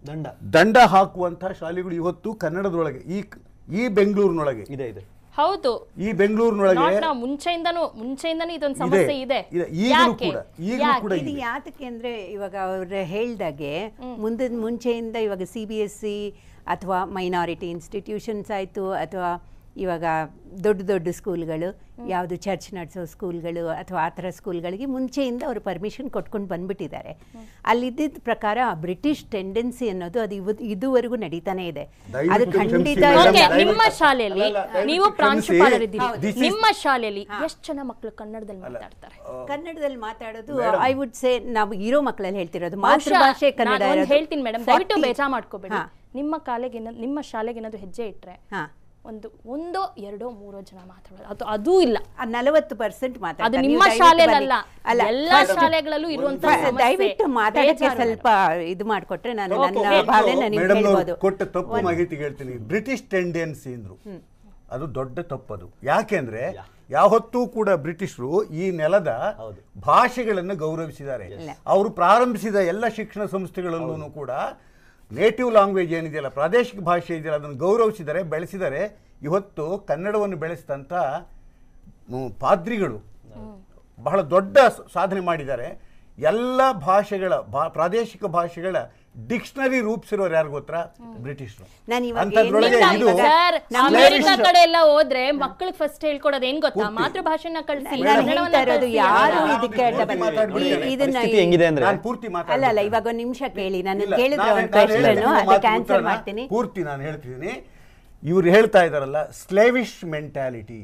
[SPEAKER 5] ದಂಡ
[SPEAKER 3] ದಂಡ ಹಾಕುವಂತಹ ಶಾಲೆಗಳು ಇವತ್ತು ಕನ್ನಡದೊಳಗೆ ಈ ಈ ಬೆಂಗಳೂರಿನೊಳಗೆ
[SPEAKER 5] ಇದೆ ಇದೆ
[SPEAKER 1] ಹೌದು
[SPEAKER 3] ಈ ಬೆಂಗಳೂರಿನೊಳಗೆ
[SPEAKER 1] ನಾಟ್ ನಾವು ಮುಂಚೆಯಿಂದನೂ ಮುಂಚೆಯಿಂದನೂ ಇದೊಂದು
[SPEAKER 3] ಇದೆ.
[SPEAKER 1] ಸಮಸ್ಯೆ ಇದೆ
[SPEAKER 3] ಇದೆ. ಈಗಲೂ
[SPEAKER 1] ಯಾಕೆ?
[SPEAKER 3] ಕೂಡ. ಈಗಲೂ
[SPEAKER 1] ಯಾಕೆ?
[SPEAKER 3] ಕೂಡ
[SPEAKER 4] ಇದು ಯಾತಕ್ಕೆ ಅಂದ್ರೆ ಇವಾಗ ಅವ್ರು ಹೇಳ್ದಾಗೆ ಮುಂದಿನ ಮುಂಚೆಯಿಂದ ಇವಾಗ ಸಿ ಬಿ ಎಸ್ ಸಿ ಅಥವಾ ಮೈನಾರಿಟಿ ಇನ್ಸ್ಟಿಟ್ಯೂಷನ್ಸ್ ಆಯಿತು ಅಥವಾ ಇವಾಗ ದೊಡ್ಡ ದೊಡ್ಡ ಸ್ಕೂಲ್ಗಳು ಯಾವುದು ಚರ್ಚ್ ನಡೆಸೋ ಸ್ಕೂಲ್ಗಳು ಅಥವಾ ಆ ಥರ ಸ್ಕೂಲ್ಗಳಿಗೆ ಮುಂಚೆಯಿಂದ ಅವರು ಪರ್ಮಿಷನ್ ಕೊಟ್ಕೊಂಡು ಬಂದ್ಬಿಟ್ಟಿದ್ದಾರೆ ಅಲ್ಲಿದ್ದ ಪ್ರಕಾರ ಬ್ರಿಟಿಷ್ ಟೆಂಡೆನ್ಸಿ ಅನ್ನೋದು ಅದು ಇವತ್ತು ಇದುವರೆಗೂ ನಡೀತಾನೆ ಇದೆ ಅದು
[SPEAKER 3] ದಯವಿಟ್ಟು
[SPEAKER 4] ಖಂಡಿತ
[SPEAKER 3] ಕ್ಷಮಿಸಿ,
[SPEAKER 1] ಓಕೆ
[SPEAKER 3] ಮೇಡಮ್,
[SPEAKER 1] ನಿಮ್ಮ
[SPEAKER 3] ದಯವಿಟ್ಟು-
[SPEAKER 1] ಶಾಲೆಯಲ್ಲಿ
[SPEAKER 3] ಅಲ್ಲ, ಅಲ್ಲ, ದಯವಿಟ್ಟು
[SPEAKER 1] ನೀವು
[SPEAKER 3] ಕ್ಷಮಿಸಿ.
[SPEAKER 1] ಪ್ರಾಂಶುಪಾಲರಿದ್ದೀರಿ
[SPEAKER 3] This is-
[SPEAKER 1] ನಿಮ್ಮ ಶಾಲೆಯಲ್ಲಿ ಎಷ್ಟು ಜನ ಮಕ್ಕಳು ಕನ್ನಡದಲ್ಲಿ ಮಾತಾಡ್ತಾರೆ
[SPEAKER 4] ಕನ್ನಡದಲ್ಲಿ ಮಾತಾಡೋದು ಐ ವುಡ್ ಸೇ ನಾವು ಇರೋ ಮಕ್ಕಳಲ್ಲಿ ಹೇಳ್ತಿರೋದು
[SPEAKER 1] ಬಹುಶಃ
[SPEAKER 4] ಮಾತೃಭಾಷೆ ಕನ್ನಡ
[SPEAKER 1] ನಾನು ಒಂದ್
[SPEAKER 4] ಇರೋದು
[SPEAKER 1] ಹೇಳ್ತೀನಿ ಮೇಡಮ್ ದಯವಿಟ್ಟು
[SPEAKER 4] 40
[SPEAKER 1] ಬೇಜಾರ್ ಮಾಡ್ಕೋಬೇಡಿ
[SPEAKER 4] ಹಾ.
[SPEAKER 1] ನಿಮ್ಮ ಕಾಲೆಗೆ ನಿಮ್ಮ ಶಾಲೆಗೆ ಏನಾದ್ರು ಹೆಜ್ಜೆ ಇಟ್ರೆ
[SPEAKER 4] ಹಾ
[SPEAKER 1] ಒಂದು ಒಂದೋ ಎರಡೋ ಮೂರೋ ಜನ ಮಾತಾಡೋದು ಅದು ಅದೂ ಇಲ್ಲ
[SPEAKER 4] ನಲವತ್ತು ಪರ್ಸೆಂಟ್
[SPEAKER 1] ಅದು ನಿಮ್ಮ ಶಾಲೆಯಲ್ಲ ಎಲ್ಲಾ ಶಾಲೆಗಳಲ್ಲೂ ಇರುವಂತ ಸಮಸ್ಯೆ.
[SPEAKER 4] ದಯವಿಟ್ಟು ಮಾತಾಡಕ್ಕೆ
[SPEAKER 1] ಬೇಜಾರು
[SPEAKER 4] ಸ್ವಲ್ಪ ಇದು ಮಾಡಿಕೊಟ್ರೆ ನಾನು
[SPEAKER 1] Okay.
[SPEAKER 4] ನನ್ನ
[SPEAKER 1] ಹೇಳ್ತು.
[SPEAKER 4] ಭಾವನೆ ನನಗೆ
[SPEAKER 3] ಮೇಡಮ್
[SPEAKER 4] ಹೇಳ್ಬೋದು
[SPEAKER 3] ಕೊಟ್ಟ ತಪ್ಪು ಮಾಹಿತಿ ಹೇಳ್ತೀನಿ ಬ್ರಿಟಿಷ್ ಟೆಂಡೆನ್ಸಿ ಅಂದ್ರು ಅದು ದೊಡ್ಡ ತಪ್ಪದು ಯಾಕೆಂದ್ರೆ ಯಾವತ್ತೂ ಕೂಡ ಬ್ರಿಟಿಷರು ಈ ನೆಲದ
[SPEAKER 5] ಹೌದು.
[SPEAKER 3] ಭಾಷೆಗಳನ್ನು ಗೌರವಿಸಿದ್ದಾರೆ ಅವರು ಪ್ರಾರಂಭಿಸಿದ ಎಲ್ಲ ಶಿಕ್ಷಣ ಸಂಸ್ಥೆಗಳಲ್ಲೂ ಕೂಡ ನೇಟಿವ್ ಲ್ಯಾಂಗ್ವೇಜ್ ಏನಿದೆಯಲ್ಲ ಪ್ರಾದೇಶಿಕ ಭಾಷೆ ಇದೆಯಲ್ಲ ಅದನ್ನು ಗೌರವಿಸಿದ್ದಾರೆ ಬೆಳೆಸಿದ್ದಾರೆ ಇವತ್ತು ಕನ್ನಡವನ್ನು ಬೆಳೆಸಿದಂಥ ಮ್, ಪಾದ್ರಿಗಳು ಬಹಳ ದೊಡ್ಡ ಸ- ಸಾಧನೆ ಮಾಡಿದ್ದಾರೆ ಎಲ್ಲ ಭಾಷೆಗಳ ಭಾ- ಪ್ರಾದೇಶಿಕ ಭಾಷೆಗಳ ಡಿಕ್ಷನರಿ ರೂಪಿಸಿರೋರು ಯಾರು ಗೊತ್ತಾ ಬ್ರಿಟಿಷರು
[SPEAKER 4] ನಾನು ಇವಾಗ
[SPEAKER 3] ಅಂಥದ್ರೊಳಗೆ
[SPEAKER 4] ಏನಿಲ್ಲ
[SPEAKER 3] ಇದು
[SPEAKER 4] ಇವಾಗ
[SPEAKER 1] ಸರ್
[SPEAKER 4] ನಮ್ಮ
[SPEAKER 1] ಅಮೆರಿಕ
[SPEAKER 3] Slavish-
[SPEAKER 1] ಕಡೆ ಎಲ್ಲ ಹೋದ್ರೆ ಮಕ್ಕಳಿಗೆ ಫಸ್ಟ್ ಹೇಳ್ಕೊಡೋದು ಏನ್ ಗೊತ್ತಾ
[SPEAKER 3] ಪೂರ್ತಿ.
[SPEAKER 1] ಮಾತೃಭಾಷೆನ ಕಳಿಸಿ
[SPEAKER 4] ನಾನು
[SPEAKER 1] ಕನ್ನಡವನ್ನ
[SPEAKER 4] ಹೇಳ್ತಾ ಇರೋದು
[SPEAKER 1] ಕಲ್ಸಿ
[SPEAKER 4] ಯಾರು
[SPEAKER 1] ಅಂತ.
[SPEAKER 4] ಇದಕ್ಕೆ
[SPEAKER 3] ಪೂರ್ತಿ
[SPEAKER 4] double-
[SPEAKER 3] ಮಾತಾಡ್ಬಿಡ್ತೇನೆ.
[SPEAKER 4] ಈ- ಇದನ್ನ
[SPEAKER 5] ಪರಿಸ್ಥಿತಿ ಹೆಂಗಿದೆ ಅಂದ್ರೆ
[SPEAKER 3] ನಾನು ಪೂರ್ತಿ
[SPEAKER 4] ಅಲ್ಲ ಅಲ್ಲ
[SPEAKER 3] ಮಾತಾಡ್ತೀನಿ.
[SPEAKER 4] ಇವಾಗ ಒಂದು ನಿಮಿಷ ಕೇಳಿ ನಾನು
[SPEAKER 3] ಇಲ್ಲ,
[SPEAKER 4] ಕೇಳಿದ್ರೆ
[SPEAKER 3] ನಾನು-
[SPEAKER 4] ಒಂದು
[SPEAKER 3] ನಾನು
[SPEAKER 4] ಕ್ವೆಶನ್
[SPEAKER 3] ಹೇಳ್ತೀನಿ,
[SPEAKER 4] ಅದಕ್ಕೆ
[SPEAKER 3] ಮಾತು
[SPEAKER 4] ಆನ್ಸರ್
[SPEAKER 3] ಉತ್ತರನ
[SPEAKER 4] ಮಾಡ್ತೀನಿ
[SPEAKER 3] ಪೂರ್ತಿ ನಾನು ಹೇಳ್ತಿದ್ದೀನಿ ಇವ್ರು ಹೇಳ್ತಾ ಇದಾರಲ್ಲ ಸ್ಲೇವಿಶ್ ಮೆಂಟ್ಯಾಲಿಟಿ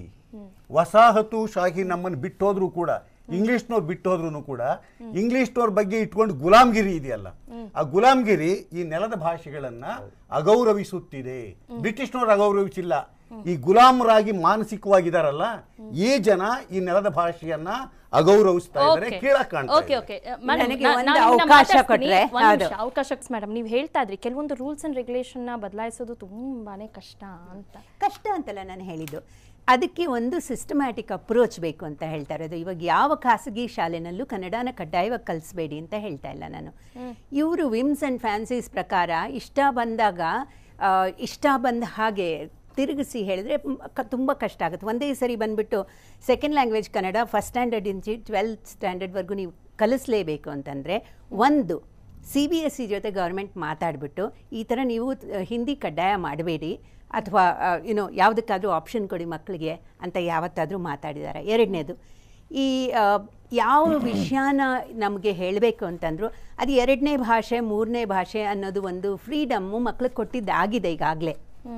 [SPEAKER 3] ವಸಾಹತು ಶಾಹಿ ನಮ್ಮನ್ನು ಬಿಟ್ಟೋದ್ರು ಕೂಡ ಇಂಗ್ಲಿಷ್ನವ್ರು ಬಿಟ್ಟೋದ್ರು ಕೂಡ ಇಂಗ್ಲಿಷ್ನವ್ರ ಬಗ್ಗೆ ಇಟ್ಕೊಂಡು ಗುಲಾಮ್ಗಿರಿ ಇದೆಯಲ್ಲ ಆ ಗುಲಾಮ್ಗಿರಿ ಈ ನೆಲದ ಭಾಷೆಗಳನ್ನ ಅಗೌರವಿಸುತ್ತಿದೆ ಬ್ರಿಟಿಷ್ನವ್ರು ಅಗೌರವಿಸಿಲ್ಲ ಈ ಗುಲಾಮರಾಗಿ ಮಾನಸಿಕವಾಗಿದಾರಲ್ಲ ಈ ಜನ ಈ ನೆಲದ ಭಾಷೆಯನ್ನ ಅಗೌರವಿಸ್ತಾ ಇದ್ದಾರೆ
[SPEAKER 1] Okay.
[SPEAKER 3] ಕೀಳಾಗಿ ಕಾಣ್ತಾ
[SPEAKER 1] Okay,
[SPEAKER 3] ಇದ್ದಾರೆ.
[SPEAKER 1] okay. Madam,
[SPEAKER 4] ನನಗೆ
[SPEAKER 1] ನಾ-
[SPEAKER 4] ಒಂದು
[SPEAKER 1] ನಾನು ನಿಮ್ಮನ್ನ
[SPEAKER 4] ಅವಕಾಶ
[SPEAKER 1] ಮಾತಾಡ್ಸ್ತೀನಿ.
[SPEAKER 4] ಕೊಟ್ರೆ,
[SPEAKER 1] ಒಂದ್
[SPEAKER 4] ಹೌದು.
[SPEAKER 1] ನಿಮಿಷ, ಅವಕಾಶ ಮೇಡಮ್ ನೀವು ಹೇಳ್ತಾ ಇದ್ರಿ ಕೆಲವೊಂದು ರೂಲ್ಸ್ ಅಂಡ್ ರೆಗ್ಯುಲೇಷನ್ ನ ಬದಲಾಯಿಸೋದು ತುಂಬಾನೇ ಕಷ್ಟ ಅಂತ
[SPEAKER 4] ಕಷ್ಟ ಅಂತಲ್ಲ ನಾನು ಹೇಳಿದ್ದು ಅದಕ್ಕೆ ಒಂದು ಸಿಸ್ಟಮ್ಯಾಟಿಕ್ ಅಪ್ರೋಚ್ ಬೇಕು ಅಂತ ಹೇಳ್ತಾ ಇರೋದು ಇವಾಗ ಯಾವ ಖಾಸಗಿ ಶಾಲೆನಲ್ಲೂ ಕನ್ನಡನ ಕಡ್ಡಾಯವಾಗಿ ಕಲಿಸ್ಬೇಡಿ ಅಂತ ಹೇಳ್ತಾ ಇಲ್ಲ ನಾನು ಇವರು ವಿಮ್ಸ್ ಆ್ಯಂಡ್ ಫ್ಯಾನ್ಸೀಸ್ ಪ್ರಕಾರ ಇಷ್ಟ ಬಂದಾಗ ಆ, ಇಷ್ಟ ಬಂದ ಹಾಗೆ ತಿರುಗಿಸಿ ಹೇಳಿದ್ರೆ ತುಂಬ ಕಷ್ಟ ಆಗುತ್ತೆ ಒಂದೇ ಸರಿ ಬಂದ್ಬಿಟ್ಟು second language Kannada first standard ಇಂಚಿ ಟ್ವೆಲ್ತ್ ಸ್ಟ್ಯಾಂಡರ್ಡ್ವರೆಗೂ ನೀವು ಕಲಿಸ್ಲೇಬೇಕು ಅಂತಂದರೆ ಒಂದು ಸಿ ಬಿ ಎಸ್ ಸಿ ಜೊತೆ ಗೌರ್ಮೆಂಟ್ ಮಾತಾಡಿಬಿಟ್ಟು ಈ ಥರ ನೀವು ಆ, ಹಿಂದಿ ಕಡ್ಡಾಯ ಮಾಡಬೇಡಿ ಅಥವಾ ಯುನೋ ಯಾವುದಕ್ಕಾದರೂ ಆಪ್ಷನ್ ಕೊಡಿ ಮಕ್ಕಳಿಗೆ ಅಂತ ಯಾವತ್ತಾದರೂ ಮಾತಾಡಿದ್ದಾರೆ ಎರಡನೇದು ಈ ಆ, ಯಾವ ವಿಷಯನ ನಮಗೆ ಹೇಳಬೇಕು ಅಂತಂದ್ರು ಅದು ಎರಡನೇ ಭಾಷೆ ಮೂರನೇ ಭಾಷೆ ಅನ್ನೋದು ಒಂದು ಫ್ರೀಡಮ್ಮು ಮಕ್ಳಿಗೆ ಕೊಟ್ಟಿದ್ದಾಗಿದೆ ಈಗಾಗಲೇ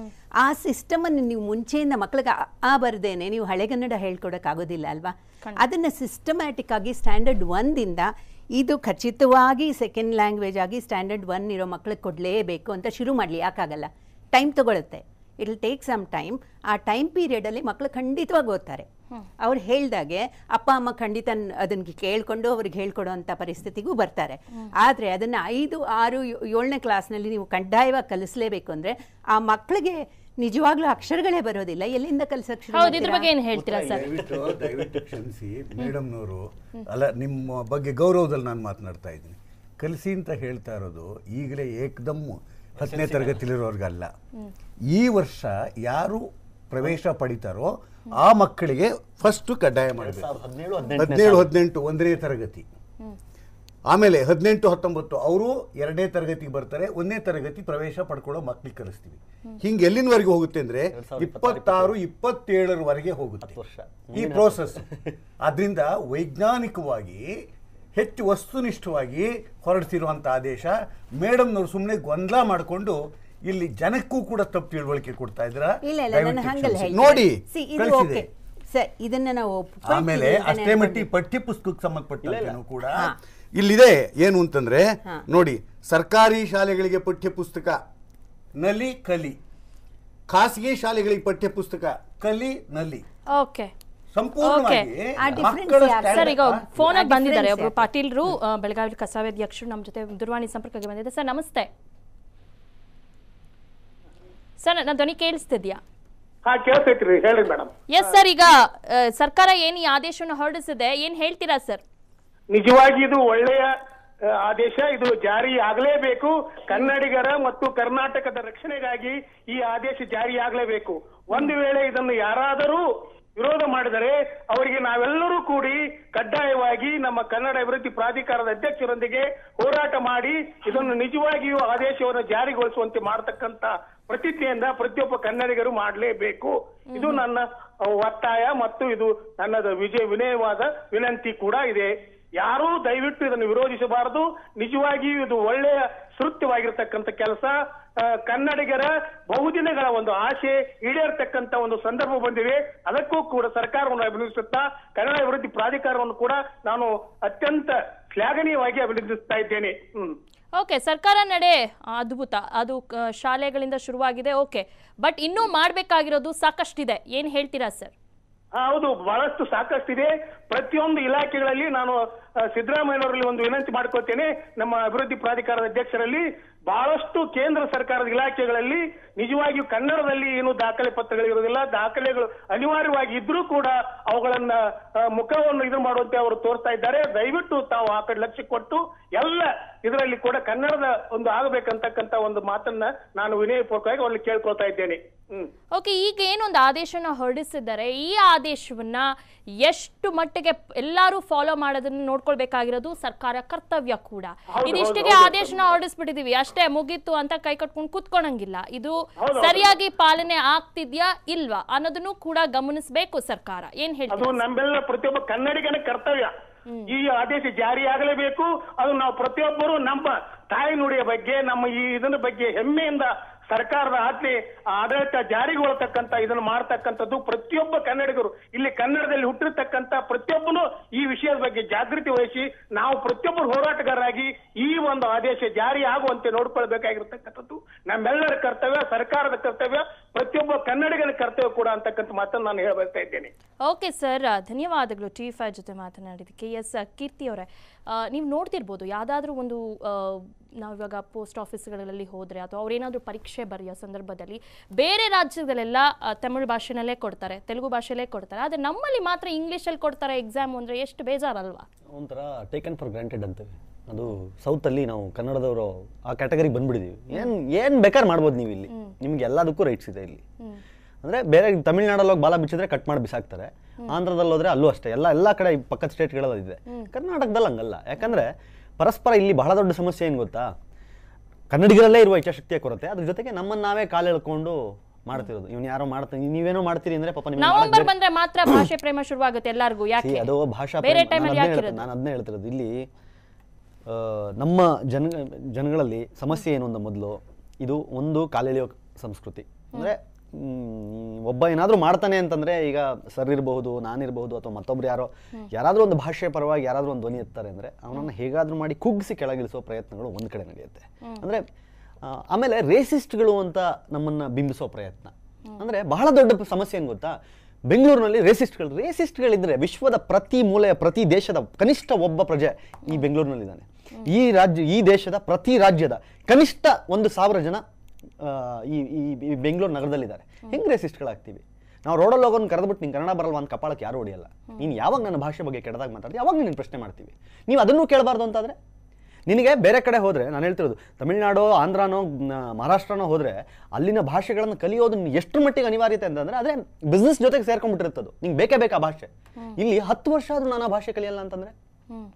[SPEAKER 4] ಆ ಸಿಸ್ಟಮನ್ನು ನೀವು ಮುಂಚೆಯಿಂದ ಮಕ್ಳಿಗೆ ಆ- ಆ ಬರ್ದೇನೆ ನೀವು ಹಳೆಗನ್ನಡ ಹೇಳ್ಕೊಡೋಕ್ಕಾಗೋದಿಲ್ಲ ಅಲ್ವಾ ಅದನ್ನು ಸಿಸ್ಟಮ್ಯಾಟಿಕ್ ಆಗಿ ಸ್ಟ್ಯಾಂಡರ್ಡ್ ಒಂದಿಂದ ಇದು ಖಚಿತವಾಗಿ ಸೆಕೆಂಡ್ ಲ್ಯಾಂಗ್ವೇಜ್ ಆಗಿ ಸ್ಟ್ಯಾಂಡರ್ಡ್ ಒನ್ ಇರೋ ಮಕ್ಳಿಗೆ ಕೊಡಲೇಬೇಕು ಅಂತ ಶುರು ಮಾಡಲಿ ಯಾಕಾಗಲ್ಲ ಟೈಮ್ ತಗೊಳುತ್ತೆ it will take some time ಆ ಟೈಮ್ ಪೀರಿಯಡಲ್ಲಿ ಮಕ್ಕಳು ಖಂಡಿತವಾಗಿ ಓದ್ತಾರೆ ಅವ್ರು ಹೇಳ್ದಾಗೆ ಅಪ್ಪ ಅಮ್ಮ ಖಂಡಿತ ಅದನ್ನ ಕೇಳ್ಕೊಂಡು ಅವ್ರಿಗೆ ಹೇಳ್ಕೊಡೋ ಅಂಥ ಪರಿಸ್ಥಿತಿಗೂ ಬರ್ತಾರೆ ಆದರೆ ಅದನ್ನು ಐದು ಆರು ಯೋ- ಏಳನೇ ಕ್ಲಾಸ್ನಲ್ಲಿ ನೀವು ಕಡ್ಡಾಯವಾಗಿ ಕಲಿಸ್ಲೇಬೇಕು ಅಂದರೆ ಆ ಮಕ್ಕಳಿಗೆ ನಿಜವಾಗ್ಲೂ ಅಕ್ಷರಗಳೇ ಬರೋದಿಲ್ಲ ಎಲ್ಲಿಂದ ಕಲಿಸೋಕೆ ಶುರು
[SPEAKER 1] ಹೌದು ಇದ್ರ
[SPEAKER 4] ಮಾಡ್ತೀರಾ?
[SPEAKER 1] ಬಗ್ಗೆ ಏನ್ ಹೇಳ್ತೀರಾ ಸರ್
[SPEAKER 3] ದಯವಿಟ್ಟು ದಯವಿಟ್ಟು ಕ್ಷಮಿಸಿ ಮೇಡಮ್ನವರು ಅಲ್ಲ ನಿಮ್ಮ ಬಗ್ಗೆ ಗೌರವದಲ್ಲಿ ನಾನು ಮಾತನಾಡ್ತಾ ಇದ್ದೀನಿ ಕಲಿಸಿ ಅಂತ ಹೇಳ್ತಾ ಇರೋದು ಈಗಲೇ ಏಕದಮ್ ಹತ್ತನೇ ತರಗತಿಲಿರೋರ್ಗಲ್ಲ ಈ ವರ್ಷ ಯಾರು ಪ್ರವೇಶ ಪಡಿತಾರೋ ಆ ಮಕ್ಕಳಿಗೆ ಫಸ್ಟ್ ಕಡ್ಡಾಯ ಮಾಡಬೇಕು
[SPEAKER 5] ಹದಿನೇಳು ಹದಿನೆಂಟನೇ
[SPEAKER 3] ಹದಿನೇಳು ಹದಿನೆಂಟು ಒಂದನೇ ತರಗತಿ ಆಮೇಲೆ ಹದಿನೆಂಟು ಹತ್ತೊಂಬತ್ತು ಅವರು ಎರಡನೇ ತರಗತಿಗೆ ಬರ್ತಾರೆ ಒಂದನೇ ತರಗತಿ ಪ್ರವೇಶ ಪಡ್ಕೊಳ್ಳೋ ಮಕ್ಳಿಗೆ ಕಲಿಸ್ತೀವಿ ಹಿಂಗೆ ಎಲ್ಲಿನವರೆಗೆ ಹೋಗುತ್ತೆ ಅಂದ್ರೆ ಇಪ್ಪತ್ತಾರು ಇಪ್ಪತ್ತೇಳರವರೆಗೆ ಹೋಗುತ್ತೆ
[SPEAKER 5] ವರ್ಷ.
[SPEAKER 3] ಈ ಪ್ರೋಸೆಸ್ ಆದ್ರಿಂದ ವೈಜ್ಞಾನಿಕವಾಗಿ ಹೆಚ್ಚು ವಸ್ತುನಿಷ್ಠವಾಗಿ ಹೊರಡಿಸಿರುವಂಥ ಆದೇಶ ಮೇಡಮ್ನವ್ರು ಸುಮ್ಮನೆ ಗೊಂದಲ ಮಾಡಿಕೊಂಡು ಇಲ್ಲಿ ಜನಕ್ಕೂ ಕೂಡ ತಪ್ಪು ತಿಳುವಳಿಕೆ ಕೊಡ್ತಾ ಇದ್ರ
[SPEAKER 4] ಇಲ್ಲ ಇಲ್ಲ ನಾನು ಹಂಗಲ್ಲ ಹೇಳ್ತೀನಿ.
[SPEAKER 3] ನೋಡಿ
[SPEAKER 4] See, ಇದು
[SPEAKER 3] ಕಳಿಸಿದೆ
[SPEAKER 4] ಓಕೆ ಸರ್ ಇದನ್ನ ನಾವು ಒಪ್ಕೊಳ್ತೀವಿ
[SPEAKER 3] ಆಮೇಲೆ
[SPEAKER 4] ಅಂತಾನೆ
[SPEAKER 3] ಅಷ್ಟೇ
[SPEAKER 4] ಅನ್ಕೊಂಡು-
[SPEAKER 3] ಮಟ್ಟಿ ಪಠ್ಯ ಪುಸ್ತಕಕ್ಕೆ ಸಂಬಂಧಪಟ್ಟಂತೆನೂ ಕೂಡ ಇಲ್ಲಿದೆ ಏನು ಅಂತಂದ್ರೆ ನೋಡಿ ಸರ್ಕಾರಿ ಶಾಲೆಗಳಿಗೆ ಪಠ್ಯ ಪುಸ್ತಕ ನಲಿ ಕಲಿ ಖಾಸಗಿ ಶಾಲೆಗಳಿಗೆ ಪಠ್ಯ ಪುಸ್ತಕ ಕಲಿ ನಲಿ
[SPEAKER 1] ಓಕೆ
[SPEAKER 3] ಸಂಪೂರ್ಣವಾಗಿ
[SPEAKER 4] ಆ difference
[SPEAKER 3] ಮಕ್ಕಳ
[SPEAKER 4] ಯಾಕೆ?
[SPEAKER 3] standard-
[SPEAKER 1] ಸರ್ ಈಗ ಫೋನ್
[SPEAKER 4] ಆ
[SPEAKER 1] ಬಂದಿದ್ದಾರೆ
[SPEAKER 4] difference
[SPEAKER 1] ಒಬ್ರು
[SPEAKER 4] ಯಾಕೆ?
[SPEAKER 1] ಪಾಟೀಲ್ರು ಆ, ಬೆಳಗಾವಿ ಕಸಾವೆ ಅಧ್ಯಕ್ಷರು ನಮ್ಮ ಜೊತೆ ದೂರವಾಣಿ ಸಂಪರ್ಕಕ್ಕೆ ಬಂದಿದೆ ಸರ್ ನಮಸ್ತೆ ಸರ್ ನನ್ನ ಧ್ವನಿ ಕೇಳಿಸ್ತಿದ್ಯಾ
[SPEAKER 7] ಹಾ ಕೇಳ್ತೈತ್ರಿ ಹೇಳ್ರಿ ಮೇಡಮ್
[SPEAKER 1] ಎಸ್ ಸರ್ ಈಗ ಆ, ಸರ್ಕಾರ ಏನು ಈ ಆದೇಶವನ್ನು ಹೊರಡಿಸಿದೆ ಏನ್ ಹೇಳ್ತೀರಾ ಸರ್
[SPEAKER 7] ನಿಜವಾಗಿ ಇದು ಒಳ್ಳೆಯ ಆ, ಆದೇಶ ಇದು ಜಾರಿ ಆಗಲೇಬೇಕು ಕನ್ನಡಿಗರ ಮತ್ತು ಕರ್ನಾಟಕದ ರಕ್ಷಣೆಗಾಗಿ ಈ ಆದೇಶ ಜಾರಿ ಆಗಲೇಬೇಕು ಒಂದು ವೇಳೆ ಇದನ್ನು ಯಾರಾದರೂ ವಿರೋಧ ಮಾಡಿದರೆ ಅವರಿಗೆ ನಾವೆಲ್ಲರೂ ಕೂಡಿ ಕಡ್ಡಾಯವಾಗಿ ನಮ್ಮ ಕನ್ನಡ ಅಭಿವೃದ್ಧಿ ಪ್ರಾಧಿಕಾರದ ಅಧ್ಯಕ್ಷರೊಂದಿಗೆ ಹೋರಾಟ ಮಾಡಿ ಇದನ್ನು ನಿಜವಾಗಿಯೂ ಆದೇಶವನ್ನು ಜಾರಿಗೊಳಿಸುವಂತೆ ಮಾಡತಕ್ಕಂತ ಪ್ರತಿಜ್ಞೆಯಿಂದ ಪ್ರತಿಯೊಬ್ಬ ಕನ್ನಡಿಗರು ಮಾಡಲೇಬೇಕು ಇದು ನನ್ನ ಅ, ಒತ್ತಾಯ ಮತ್ತು ಇದು ನನ್ನದು ವಿಜಯ ವಿನಯವಾದ ವಿನಂತಿ ಕೂಡ ಇದೆ ಯಾರೂ ದಯವಿಟ್ಟು ಇದನ್ನು ವಿರೋಧಿಸಬಾರದು ನಿಜವಾಗಿಯೂ ಇದು ಒಳ್ಳೆಯ ಸೃತ್ಯವಾಗಿರ್ತಕ್ಕಂಥ ಕೆಲಸ ಆ, ಕನ್ನಡಿಗರ ಬಹುದಿನಗಳ ಒಂದು ಆಶೆ ಈಡೇರ್ತಕ್ಕಂಥ ಒಂದು ಸಂದರ್ಭ ಬಂದಿದೆ ಅದಕ್ಕೂ ಕೂಡ ಸರ್ಕಾರವನ್ನು ಅಭಿನಂದಿಸುತ್ತಾ ಕನ್ನಡ ಅಭಿವೃದ್ಧಿ ಪ್ರಾಧಿಕಾರವನ್ನು ಕೂಡ ನಾನು ಅತ್ಯಂತ ಶ್ಲಾಘನೀಯವಾಗಿ ಅಭಿನಂದಿಸ್ತಾ ಇದ್ದೇನೆ ಹ್ಮ್
[SPEAKER 1] ಓಕೆ ಸರ್ಕಾರ ನಡೆ ಅದ್ಭುತ ಅದು ಕ- ಶಾಲೆಗಳಿಂದ ಶುರುವಾಗಿದೆ ಓಕೆ ಬಟ್ ಇನ್ನೂ ಮಾಡಬೇಕಾಗಿರೋದು ಸಾಕಷ್ಟಿದೆ ಏನು ಹೇಳ್ತೀರಾ ಸರ್
[SPEAKER 7] ಹಾ, ಹೌದು ಬಹಳಷ್ಟು ಸಾಕಷ್ಟಿದೆ ಪ್ರತಿಯೊಂದು ಇಲಾಖೆಗಳಲ್ಲಿ ನಾನು ಆ, ಸಿದ್ದರಾಮಯ್ಯನವರಲ್ಲಿ ಒಂದು ವಿನಂತಿ ಮಾಡ್ಕೊಳ್ತೇನೆ ನಮ್ಮ ಅಭಿವೃದ್ಧಿ ಪ್ರಾಧಿಕಾರದ ಅಧ್ಯಕ್ಷರಲ್ಲಿ ಬಹಳಷ್ಟು ಕೇಂದ್ರ ಸರ್ಕಾರದ ಇಲಾಖೆಗಳಲ್ಲಿ ನಿಜವಾಗಿಯೂ ಕನ್ನಡದಲ್ಲಿ ಏನು ದಾಖಲೆ ಪತ್ರಗಳಿರುವುದಿಲ್ಲ ದಾಖಲೆಗಳು ಅನಿವಾರ್ಯವಾಗಿ ಇದ್ರೂ ಕೂಡ ಅವುಗಳನ್ನ ಆ, ಮುಖವನ್ನು ಇದು ಮಾಡುವಂತೆ ಅವರು ತೋರ್ತಾ ಇದ್ದಾರೆ ದಯವಿಟ್ಟು ತಾವು ಆ ಕಡೆ ಲಕ್ಷ್ಯ ಕೊಟ್ಟು ಎಲ್ಲ ಇದರಲ್ಲಿ ಕೂಡ ಕನ್ನಡದ ಒಂದು ಆಗಬೇಕಂತಕ್ಕಂತ ಒಂದು ಮಾತನ್ನ ನಾನು ವಿನಯಪೂರ್ವಕವಾಗಿ ಅವ್ರಲ್ಲಿ ಕೇಳ್ಕೊಳ್ತಾ ಇದ್ದೇನೆ ಹ್ಮ್
[SPEAKER 1] ಓಕೆ ಈಗ ಏನೊಂದು ಆದೇಶನ ಹೊರಡಿಸಿದ್ದಾರೆ ಈ ಆದೇಶವನ್ನ ಎಷ್ಟು ಮಟ್ಟಿಗೆ ಎಲ್ಲರೂ ಫಾಲೋ ಮಾಡೋದನ್ನ ನೋಡ್ಕೊಳ್ಬೇಕಾಗಿರೋದು ಸರ್ಕಾರ ಕರ್ತವ್ಯ ಕೂಡ
[SPEAKER 7] ಹೌದು,
[SPEAKER 1] ಇದಿಷ್ಟಿಗೆ
[SPEAKER 7] ಹೌದು.
[SPEAKER 1] ಆದೇಶನ ಹೊರಡಿಸ್ಬಿಟ್ಟಿದೀವಿ ಅಷ್ಟೇ ಮುಗೀತು ಅಂತ ಕೈ ಕಟ್ಕೊಂಡು ಕೂತ್ಕೊಳಂಗಿಲ್ಲ ಇದು
[SPEAKER 7] ಹೌದು.
[SPEAKER 1] ಸರಿಯಾಗಿ ಪಾಲನೆ ಆಗ್ತಿದ್ಯಾ ಇಲ್ವಾ ಅನ್ನೋದನ್ನು ಕೂಡ ಗಮನಿಸಬೇಕು ಸರ್ಕಾರ ಏನ್
[SPEAKER 7] ಅದು
[SPEAKER 1] ಹೇಳ್ತೀರಾ
[SPEAKER 7] ನಮ್ಮೆಲ್ಲ ಪ್ರತಿಯೊಬ್ಬ ಕನ್ನಡಿಗನ ಕರ್ತವ್ಯ ಈ ಆದೇಶ ಜಾರಿಯಾಗಲೇಬೇಕು ಅದು ನಾವು ಪ್ರತಿಯೊಬ್ಬರು ನಮ್ಮ ತಾಯಿ ನುಡಿಯ ಬಗ್ಗೆ ನಮ್ಮ ಈ ಇದನ್ನ ಬಗ್ಗೆ ಹೆಮ್ಮೆಯಿಂದ ಸರ್ಕಾರದ ಆಜ್ಞೆ ಆಡಳಿತ ಜಾರಿಗೊಳ್ಳತಕ್ಕಂತ ಇದನ್ನ ಮಾಡ್ತಕ್ಕಂಥದ್ದು ಪ್ರತಿಯೊಬ್ಬ ಕನ್ನಡಿಗರು ಇಲ್ಲಿ ಕನ್ನಡದಲ್ಲಿ ಹುಟ್ಟಿರ್ತಕ್ಕಂತ ಪ್ರತಿಯೊಬ್ಬನು ಈ ವಿಷಯದ ಬಗ್ಗೆ ಜಾಗೃತಿ ವಹಿಸಿ ನಾವು ಪ್ರತಿಯೊಬ್ಬರು ಹೋರಾಟಗಾರರಾಗಿ ಈ ಒಂದು ಆದೇಶ ಜಾರಿ ಆಗುವಂತೆ ನೋಡ್ಕೊಳ್ಬೇಕಾಗಿರ್ತಕ್ಕಂಥದ್ದು ನಮ್ಮೆಲ್ಲರ ಕರ್ತವ್ಯ ಸರ್ಕಾರದ ಕರ್ತವ್ಯ ಪ್ರತಿಯೊಬ್ಬ ಕನ್ನಡಿಗನ ಕರ್ತವ್ಯ ಕೂಡ ಅಂತಕ್ಕಂಥ ಮಾತನ್ನು ನಾನು ಹೇಳಬಯಸ್ತಾ ಇದ್ದೇನೆ
[SPEAKER 1] ಓಕೆ ಸರ್ ಧನ್ಯವಾದಗಳು ಟಿ ಫೈ ಜೊತೆ ಮಾತನಾಡಿದ್ದಕ್ಕೆ ಎಸ್ ಕೀರ್ತಿ ಅವರೇ ನೀವು ನೋಡ್ತಿರ್ಬೋದು ಯಾವುದಾದ್ರೂ ಒಂದು ಆ, ನಾವಿವಾಗ ಪೋಸ್ಟ್ ಆಫೀಸ್ಗಳಲ್ಲಿ ಹೋದರೆ ಅಥವಾ ಅವ್ರೇನಾದರೂ ಪರೀಕ್ಷೆ ಬರೆಯೋ ಸಂದರ್ಭದಲ್ಲಿ ಬೇರೆ ರಾಜ್ಯದಲ್ಲೆಲ್ಲ ಆ, ತಮಿಳು ಭಾಷೆನಲ್ಲೇ ಕೊಡ್ತಾರೆ ತೆಲುಗು ಭಾಷೆಯಲ್ಲೇ ಕೊಡ್ತಾರೆ ಆದರೆ ನಮ್ಮಲ್ಲಿ ಮಾತ್ರ ಇಂಗ್ಲೀಷಲ್ಲಿ ಕೊಡ್ತಾರೆ ಎಕ್ಸಾಮ್ ಅಂದರೆ ಎಷ್ಟು ಬೇಜಾರಲ್ವಾ
[SPEAKER 5] ಒಂಥರ ಟೇಕನ್ ಫಾರ್ ಗ್ರಾಂಟೆಡ್ ಅಂತೀವಿ ಅದು ಸೌತಲ್ಲಿ ನಾವು ಕನ್ನಡದವರು ಆ ಕ್ಯಾಟಗರಿಗೆ ಬಂದ್ಬಿಟ್ಟಿದೀವಿ ಏನು ಏನು ಬೇಕಾದ್ರೆ ಮಾಡ್ಬೋದು ನೀವು ಇಲ್ಲಿ ನಿಮ್ಗೆ ಎಲ್ಲದಕ್ಕೂ ರೈಟ್ಸ್ ಇದೆ ಇಲ್ಲಿ ಅಂದರೆ ಬೇರೆ ತಮಿಳ್ನಾಡಲ್ಲಿ ಹೋಗಿ ಬಾಲ ಬಿಚ್ಚಿದ್ರೆ ಕಟ್ ಮಾಡಿ ಬಿಸಾಕ್ತಾರೆ ಆಂಧ್ರದಲ್ಲಿ ಹೋದ್ರೆ ಅಲ್ಲೂ ಅಷ್ಟೇ ಎಲ್ಲ ಎಲ್ಲ ಕಡೆ ಈ ಪಕ್ಕದ ಸ್ಟೇಟ್ಗಳಲ್ಲಿ ಇದೆ ಕರ್ನಾಟಕದಲ್ಲಿ ಹಂಗಲ್ಲ ಯಾಕಂದ್ರೆ ಪರಸ್ಪರ ಇಲ್ಲಿ ಬಹಳ ದೊಡ್ಡ ಸಮಸ್ಯೆ ಏನು ಗೊತ್ತಾ ಕನ್ನಡಿಗರಲ್ಲೇ ಇರುವ ಇಚ್ಛಾಶಕ್ತಿಯ ಕೊರತೆ ಅದ್ರ ಜೊತೆಗೆ ನಮ್ಮನ್ನ ನಾವೇ ಕಾಲೆಳ್ಕೊಂಡು ಮಾಡ್ತಿರೋದು ಇವ್ನು ಯಾರೋ ಮಾಡ್ತೀನಿ ನೀವೇನೋ ಮಾಡ್ತೀರಿ ಅಂದ್ರೆ ಪಾಪ ನಿಮ್ಗೆ ಮಾಡಕ್
[SPEAKER 1] ನವೆಂಬರ್
[SPEAKER 5] ಬೇರೆ-
[SPEAKER 1] ಬಂದ್ರೆ ಮಾತ್ರ ಭಾಷೆ ಪ್ರೇಮ ಶುರುವಾಗುತ್ತೆ ಎಲ್ಲರಿಗೂ
[SPEAKER 5] See,
[SPEAKER 1] ಯಾಕೆ
[SPEAKER 5] ಅದು ಭಾಷಾ
[SPEAKER 1] ಬೇರೆ
[SPEAKER 5] ಪ್ರೇಮ.
[SPEAKER 1] ಟೈಮಲ್ಲಿ
[SPEAKER 5] ನಾನು ಅದ್ನೇ
[SPEAKER 1] ಯಾಕಿರೋದು
[SPEAKER 5] ಹೇಳ್ತಿರೋದು, ನಾನು ಅದನ್ನೇ ಹೇಳ್ತಿರೋದು ಇಲ್ಲಿ ಆ, ನಮ್ಮ ಜನ ಜನಗಳಲ್ಲಿ ಸಮಸ್ಯೆ ಏನು ಅಂತ ಮೊದಲು ಇದು ಒಂದು ಕಾಲೆಳೆಯೋ ಸಂಸ್ಕೃತಿ ಅಂದ್ರೆ ಮ್, ಒಬ್ಬ ಏನಾದರೂ ಮಾಡ್ತಾನೆ ಅಂತಂದ್ರೆ ಈಗ ಸರ್ ಇರಬಹುದು ನಾನಿರಬಹುದು ಅಥವಾ ಮತ್ತೊಬ್ರು ಯಾರೋ ಯಾರಾದ್ರೂ ಒಂದು ಭಾಷೆ ಪರವಾಗಿ ಯಾರಾದ್ರೂ ಒಂದು ಧ್ವನಿ ಎತ್ತಾರೆ ಅಂದ್ರೆ ಅವನನ್ನ ಹೇಗಾದ್ರೂ ಮಾಡಿ ಕುಗ್ಗಿಸಿ ಕೆಳಗಿಳಿಸೋ ಪ್ರಯತ್ನಗಳು ಒಂದ್ ಕಡೆ ನಡೆಯುತ್ತೆ ಅಂದ್ರೆ ಆ, ಆಮೇಲೆ ರೇಸಿಸ್ಟ್ಗಳು ಅಂತ ನಮ್ಮನ್ನ ಬಿಂಬಿಸೋ ಪ್ರಯತ್ನ ಅಂದ್ರೆ ಬಹಳ ದೊಡ್ಡ ಸಮಸ್ಯೆ ಏನ್ ಗೊತ್ತಾ ಬೆಂಗಳೂರಿನಲ್ಲಿ ರೇಸಿಸ್ಟ್ಗಳು ರೇಸಿಸ್ಟ್ಗಳಿದ್ರೆ ವಿಶ್ವದ ಪ್ರತಿ ಮೂಲೆಯ ಪ್ರತಿ ದೇಶದ ಕನಿಷ್ಠ ಒಬ್ಬ ಪ್ರಜೆ ಈ ಬೆಂಗಳೂರಿನಲ್ಲಿದ್ದಾನೆ ಈ ರಾಜ್ಯ ಈ ದೇಶದ ಪ್ರತಿ ರಾಜ್ಯದ ಕನಿಷ್ಠ ಒಂದು ಸಾವಿರ ಜನ ಆ, ಈ ಈ- ಈ ಬೆಂಗಳೂರು ನಗರದಲ್ಲಿದ್ದಾರೆ ಹೆಂಗ್ ರೇಸಿಸ್ಟ್ಗಳಾಗ್ತೀವಿ ನಾವು ರೋಡಲ್ಲಿ ಹೋಗೋನ್ ಕರೆದ್ಬಿಟ್ಟು ನಿಂಗೆ ಕನ್ನಡ ಬರಲ್ವಾ ಅಂತ ಕಪಾಳಕ್ಕೆ ಯಾರು ಹೊಡಿಯಲ್ಲ ನೀನು ಯಾವಾಗ ನನ್ನ ಭಾಷೆ ಬಗ್ಗೆ ಕೆಟ್ಟದಾಗ ಮಾತಾಡ್ತೀವಿ ಯಾವಾಗ ನೀನು ಪ್ರಶ್ನೆ ಮಾಡ್ತೀವಿ ನೀವು ಅದನ್ನೂ ಕೇಳಬಾರ್ದು ಅಂತಾದ್ರೆ ನಿನಗೆ ಬೇರೆ ಕಡೆ ಹೋದ್ರೆ ನಾನು ಹೇಳ್ತಿರೋದು ತಮಿಳ್ನಾಡು ಆಂಧ್ರನೋ ನ- ಮಹಾರಾಷ್ಟ್ರನೋ ಹೋದ್ರೆ ಅಲ್ಲಿನ ಭಾಷೆಗಳನ್ನು ಕಲಿಯೋದು ಎಷ್ಟು ಮಟ್ಟಿಗೆ ಅನಿವಾರ್ಯತೆ ಅಂತಂದ್ರೆ ಅದೇ ಬಿಸ್ನೆಸ್ ಜೊತೆಗೆ ಸೇರ್ಕೊಂಡ್ಬಿಟ್ಟಿರ್ತದ್ದು ನಿಂಗೆ ಬೇಕೇ ಬೇಕಾ ಭಾಷೆ ಇಲ್ಲಿ ಹತ್ತು ವರ್ಷ ಆದ್ರೂ ನಾನು ಆ ಭಾಷೆ ಕಲಿಯಲ್ಲ ಅಂತಂದ್ರೆ
[SPEAKER 1] ಹ್ಮ್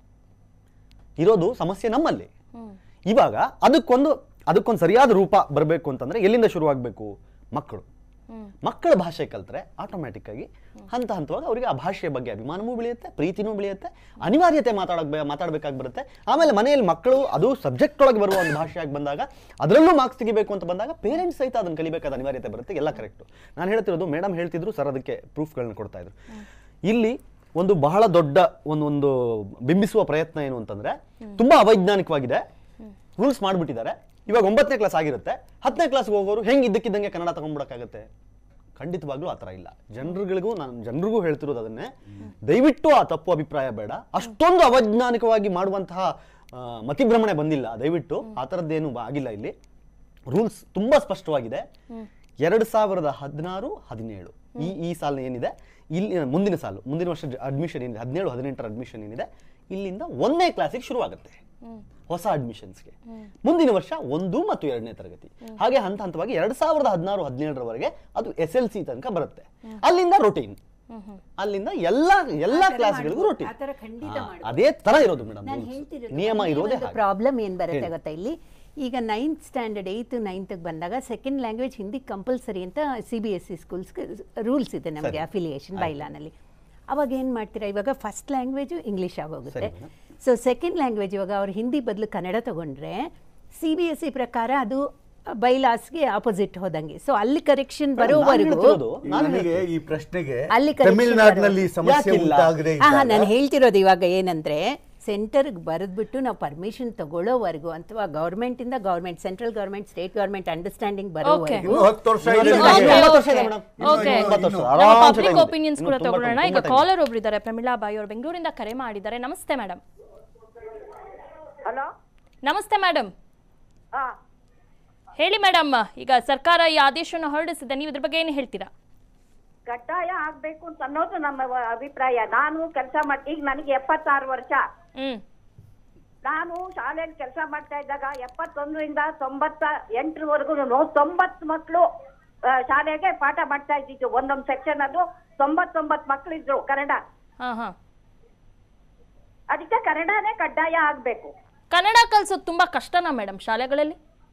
[SPEAKER 5] ಇರೋದು ಸಮಸ್ಯೆ ನಮ್ಮಲ್ಲಿ ಇವಾಗ ಅದಕ್ಕೊಂದು ಅದಕ್ಕೊಂದು ಸರಿಯಾದ ರೂಪ ಬರಬೇಕು ಅಂತಂದ್ರೆ ಎಲ್ಲಿಂದ ಶುರುವಾಗಬೇಕು ಮಕ್ಕಳು ಮಕ್ಕಳ ಭಾಷೆ ಕಲ್ತ್ರೆ ಆಟೋಮ್ಯಾಟಿಕ್ ಆಗಿ ಹಂತ ಹಂತವಾಗಿ ಅವರಿಗೆ ಆ ಭಾಷೆಯ ಬಗ್ಗೆ ಅಭಿಮಾನವೂ ಬೆಳೆಯುತ್ತೆ ಪ್ರೀತಿನೂ ಬೆಳೆಯುತ್ತೆ ಅನಿವಾರ್ಯತೆ ಮಾತಾಡಕ್ ಮಾತಾಡಬೇಕಾಗಿ ಬರುತ್ತೆ ಆಮೇಲೆ ಮನೆಯಲ್ಲಿ ಮಕ್ಕಳು ಅದು ಸಬ್ಜೆಕ್ಟ್ ಒಳಗೆ ಬರುವ ಒಂದು ಭಾಷೆಯಾಗಿ ಬಂದಾಗ ಅದರಲ್ಲೂ ಮಾರ್ಕ್ಸ್ ತೆಗಿಬೇಕು ಅಂತ ಬಂದಾಗ ಪೇರೆಂಟ್ಸ್ ಸಹಿತ ಅದನ್ನು ಕಲಿಬೇಕಾದ ಅನಿವಾರ್ಯತೆ ಬರುತ್ತೆ ಎಲ್ಲ ಕರೆಕ್ಟು ನಾನು ಹೇಳ್ತಿರೋದು ಮೇಡಮ್ ಹೇಳ್ತಿದ್ರು ಸರ್ ಅದಕ್ಕೆ ಪ್ರೂಫ್ಗಳನ್ನ ಕೊಡ್ತಾ ಇದ್ರು ಇಲ್ಲಿ ಒಂದು ಬಹಳ ದೊಡ್ಡ ಒಂದು ಒಂದು ಬಿಂಬಿಸುವ ಪ್ರಯತ್ನ ಏನು ಅಂತಂದ್ರೆ ತುಂಬಾ ಅವೈಜ್ಞಾನಿಕವಾಗಿದೆ ರೂಲ್ಸ್ ಮಾಡಿಬಿಟ್ಟಿದ್ದಾರೆ ಇವಾಗ ಒಂಬತ್ತನೇ ಕ್ಲಾಸ್ ಆಗಿರುತ್ತೆ ಹತ್ತನೇ ಕ್ಲಾಸ್ಗೆ ಹೋಗೋರು ಹೆಂಗೆ ಇದ್ದಕ್ಕಿದ್ದಂಗೆ ಕನ್ನಡ ತಗೊಂಡ್ಬಿಡಕ್ಕಾಗತ್ತೆ ಖಂಡಿತವಾಗ್ಲೂ ಆ ಥರ ಇಲ್ಲ ಜನರುಗಳಿಗೂ ನಾನು ಜನರಿಗೂ ಹೇಳ್ತಿರೋದು ಅದನ್ನೇ ದಯವಿಟ್ಟು ಆ ತಪ್ಪು ಅಭಿಪ್ರಾಯ ಬೇಡ ಅಷ್ಟೊಂದು ಅವೈಜ್ಞಾನಿಕವಾಗಿ ಮಾಡುವಂತಹ ಆ, ಮತಿಭ್ರಮಣೆ ಬಂದಿಲ್ಲ ದಯವಿಟ್ಟು ಆ ಥರದ್ದೇನು ಆಗಿಲ್ಲ ಇಲ್ಲಿ ರೂಲ್ಸ್ ತುಂಬಾ ಸ್ಪಷ್ಟವಾಗಿದೆ ಎರಡು ಸಾವಿರದ ಹದಿನಾರು ಹದಿನೇಳು ಈ ಈ ಸಾಲ ಏನಿದೆ ಇಲ್ಲಿ ಮುಂದಿನ ಸಾಲು ಮುಂದಿನ ವರ್ಷ ಅಡ್ಮಿಷನ್ ಏನಿದೆ ಹದಿನೇಳು ಹದಿನೆಂಟರ ಅಡ್ಮಿಷನ್ ಏನಿದೆ ಇಲ್ಲಿಂದ ಒಂದನೇ ಕ್ಲಾಸಿಗೆ ಶುರುವಾಗುತ್ತೆ ಹೊಸ ಅಡ್ಮಿಷನ್ಸ್ಗೆ ಮುಂದಿನ ವರ್ಷ ಒಂದು ಮತ್ತು ಎರಡನೇ ತರಗತಿ ಹಾಗೆ ಹಂತ ಹಂತವಾಗಿ ಎರಡ್ ಸಾವಿರದ ಹದಿನಾರು ಹದಿನೇಳರವರೆಗೆ ಅದು ಎಸ್ ಎಲ್ ಸಿ ತನಕ ಬರುತ್ತೆ ಅಲ್ಲಿಂದ ರೊಟೀನ್ ಅಲ್ಲಿಂದ ಎಲ್ಲಾ ಎಲ್ಲಾ
[SPEAKER 4] ಆ ಥರ
[SPEAKER 5] ಕ್ಲಾಸ್ಗಳಿಗೂ
[SPEAKER 4] ಮಾಡ್ಬೋದು.
[SPEAKER 5] ರೊಟೀನ್
[SPEAKER 4] ಆ ಥರ ಖಂಡಿತ ಮಾಡ್ಬೋದು.
[SPEAKER 5] ಅದೇ ತರ ಇರೋದು ಮೇಡಮ್
[SPEAKER 4] ನಾನು ಹೇಳ್ತಿರೋದು
[SPEAKER 5] ನಿಯಮ
[SPEAKER 4] ಒಂದೇ
[SPEAKER 5] ಇರೋದೇ
[SPEAKER 4] ಒಂದು
[SPEAKER 5] ಹಾಗೆ.
[SPEAKER 4] ಪ್ರಾಬ್ಲಮ್ ಏನು ಬರುತ್ತೆ
[SPEAKER 5] ಹೇಳಿ.
[SPEAKER 4] ಗೊತ್ತಾ ಇಲ್ಲಿ ಈಗ ನೈನ್ತ್ ಸ್ಟ್ಯಾಂಡರ್ಡ್ ಏಯ್ತ್ ನೈನ್ತ್ಗೆ ಬಂದಾಗ ಸೆಕೆಂಡ್ ಲ್ಯಾಂಗ್ವೇಜ್ ಹಿಂದಿ ಕಂಪಲ್ಸರಿ ಅಂತ ಸಿ ಬಿ ಎಸ್ ಸಿ ಸ್ಕೂಲ್ಸ್ಗೆ ರೂಲ್ಸ್ ಇದೆ ನಮಗೆ
[SPEAKER 5] ಸರಿ.
[SPEAKER 4] ಅಫಿಲಿಯೇಷನ್ ಬೈಲಾನಲ್ಲಿ ಅವಾಗ ಏನು ಮಾಡ್ತೀರಾ ಇವಾಗ ಫಸ್ಟ್ ಲ್ಯಾಂಗ್ವೇಜು ಇಂಗ್ಲೀಷ್ ಆಗೋಗುತ್ತೆ
[SPEAKER 5] ಸರಿ ಮೇಡಮ್.
[SPEAKER 4] ಸೊ ಸೆಕೆಂಡ್ ಲ್ಯಾಂಗ್ವೇಜ್ ಇವಾಗ ಅವ್ರು ಹಿಂದಿ ಬದಲು ಕನ್ನಡ ತಗೊಂಡ್ರೆ ಸಿ ಬಿ ಎಸ್ ಸಿ ಪ್ರಕಾರ ಅದು ಬೈಲಾಸ್ಗೆ ಆಪೋಸಿಟ್ ಹೋದಂಗೆ ಸೊ ಅಲ್ಲಿ ಕರೆಕ್ಷನ್
[SPEAKER 5] ನಾನು
[SPEAKER 4] ಬರೋವರೆಗೂ
[SPEAKER 5] ಹೇಳ್ತಿರೋದು, ನಾನು
[SPEAKER 3] ನನಗೆ ಈ ಪ್ರಶ್ನೆಗೆ
[SPEAKER 4] ಅಲ್ಲಿ correction
[SPEAKER 3] ತಮಿಳುನಾಡಿನಲ್ಲಿ
[SPEAKER 4] ಮಾಡೋದು.
[SPEAKER 3] ಸಮಸ್ಯೆ
[SPEAKER 5] ಯಾಕಿಲ್ಲ?
[SPEAKER 3] ಉಂಟಾಗದೆ
[SPEAKER 4] ಹಾ ಹಾ
[SPEAKER 3] ಇದ್ದಾಗ
[SPEAKER 4] ನಾನು ಹೇಳ್ತಿರೋದು ಇವಾಗ ಏನಂದ್ರೆ ಸೆಂಟರ್ಗೆ ಬರೆದ್ಬಿಟ್ಟು ನಾವು ಪರ್ಮಿಷನ್ ತಗೊಳ್ಳೋವರೆಗೂ ಅಥವಾ ಗೌರ್ಮೆಂಟಿಂದ government central government state government understanding ಬರೋವರೆಗೂ
[SPEAKER 3] ಇನ್ನು ಹತ್ತು ವರ್ಷ ಇದೆ
[SPEAKER 5] ಇನ್ನು
[SPEAKER 3] ನಿಮಗೆ.
[SPEAKER 5] ಒಂಬತ್ತು ವರ್ಷ ಇದೆ ಮೇಡಮ್.
[SPEAKER 1] ಓಕೆ
[SPEAKER 5] ಇನ್ನು ಒಂಬತ್ತು ವರ್ಷ.
[SPEAKER 1] ನಮ್ಮ
[SPEAKER 5] ಆರಾಮ್ಸೆ
[SPEAKER 1] ಪಬ್ಲಿಕ್
[SPEAKER 5] time ಇದೆ.
[SPEAKER 1] ಒಪಿನಿಯನ್ಸ್
[SPEAKER 5] ಇನ್ನು
[SPEAKER 1] ಕೂಡ
[SPEAKER 5] ತುಂಬಾ
[SPEAKER 1] ತಗೊಳ್ಳೋಣ
[SPEAKER 5] time,
[SPEAKER 1] ಈಗ
[SPEAKER 5] ತುಂಬಾ time.
[SPEAKER 1] ಕಾಲರ್ ಒಬ್ರು ಇದ್ದಾರೆ ಪ್ರಮಿಳಾ ಬಾಯಿ ಅವರು ಬೆಂಗಳೂರಿಂದ ಕರೆ ಮಾಡಿದ್ದಾರೆ ನಮಸ್ತೆ ಮೇಡಮ್
[SPEAKER 8] ಹಲೋ
[SPEAKER 1] ನಮಸ್ತೆ ಮೇಡಮ್
[SPEAKER 8] ಹಾ
[SPEAKER 1] ಹೇಳಿ ಮೇಡಮ್ ಈಗ ಸರ್ಕಾರ ಈ ಆದೇಶವನ್ನು ಹೊರಡಿಸಿದೆ ನೀವು ಇದ್ರ ಬಗ್ಗೆ ಏನು ಹೇಳ್ತೀರಾ
[SPEAKER 8] ಕಡ್ಡಾಯ ಆಗ್ಬೇಕು ಅಂತ ಅನ್ನೋದು ನಮ್ಮ ವ- ಅಭಿಪ್ರಾಯ ನಾನು ಕೆಲಸ ಮಾಡಿ ಈಗ ನನಗೆ ಎಪ್ಪತ್ತಾರು ವರ್ಷ
[SPEAKER 1] ಹ್ಮ್
[SPEAKER 8] ನಾನು ಶಾಲೆಯಲ್ಲಿ ಕೆಲಸ ಮಾಡ್ತಾ ಇದ್ದಾಗ ಎಪ್ಪತ್ತೊಂದರಿಂದ ತೊಂಬತ್ತ ಎಂಟರವರೆಗೂ ತೊಂಬತ್ತು ಮಕ್ಕಳು ಶಾಲೆಗೆ ಪಾಠ ಮಾಡ್ತಾ ಇದ್ದಿದ್ದು ಒಂದೊಂದು ಸೆಕ್ಷನ್ ಅಲ್ಲೂ ತೊಂಬತ್ತೊಂಬತ್ತು ಮಕ್ಕಳಿದ್ರು ಕನ್ನಡ
[SPEAKER 1] ಹಾ ಹಾ
[SPEAKER 8] ಅದಕ್ಕೆ ಕನ್ನಡನೇ ಕಡ್ಡಾಯ ಆಗ್ಬೇಕು
[SPEAKER 1] ಕನ್ನಡ ಕಲ್ಸೋದು ತುಂಬಾ ಕಷ್ಟನಾ ಮೇಡಮ್ ಶಾಲೆಗಳಲ್ಲಿ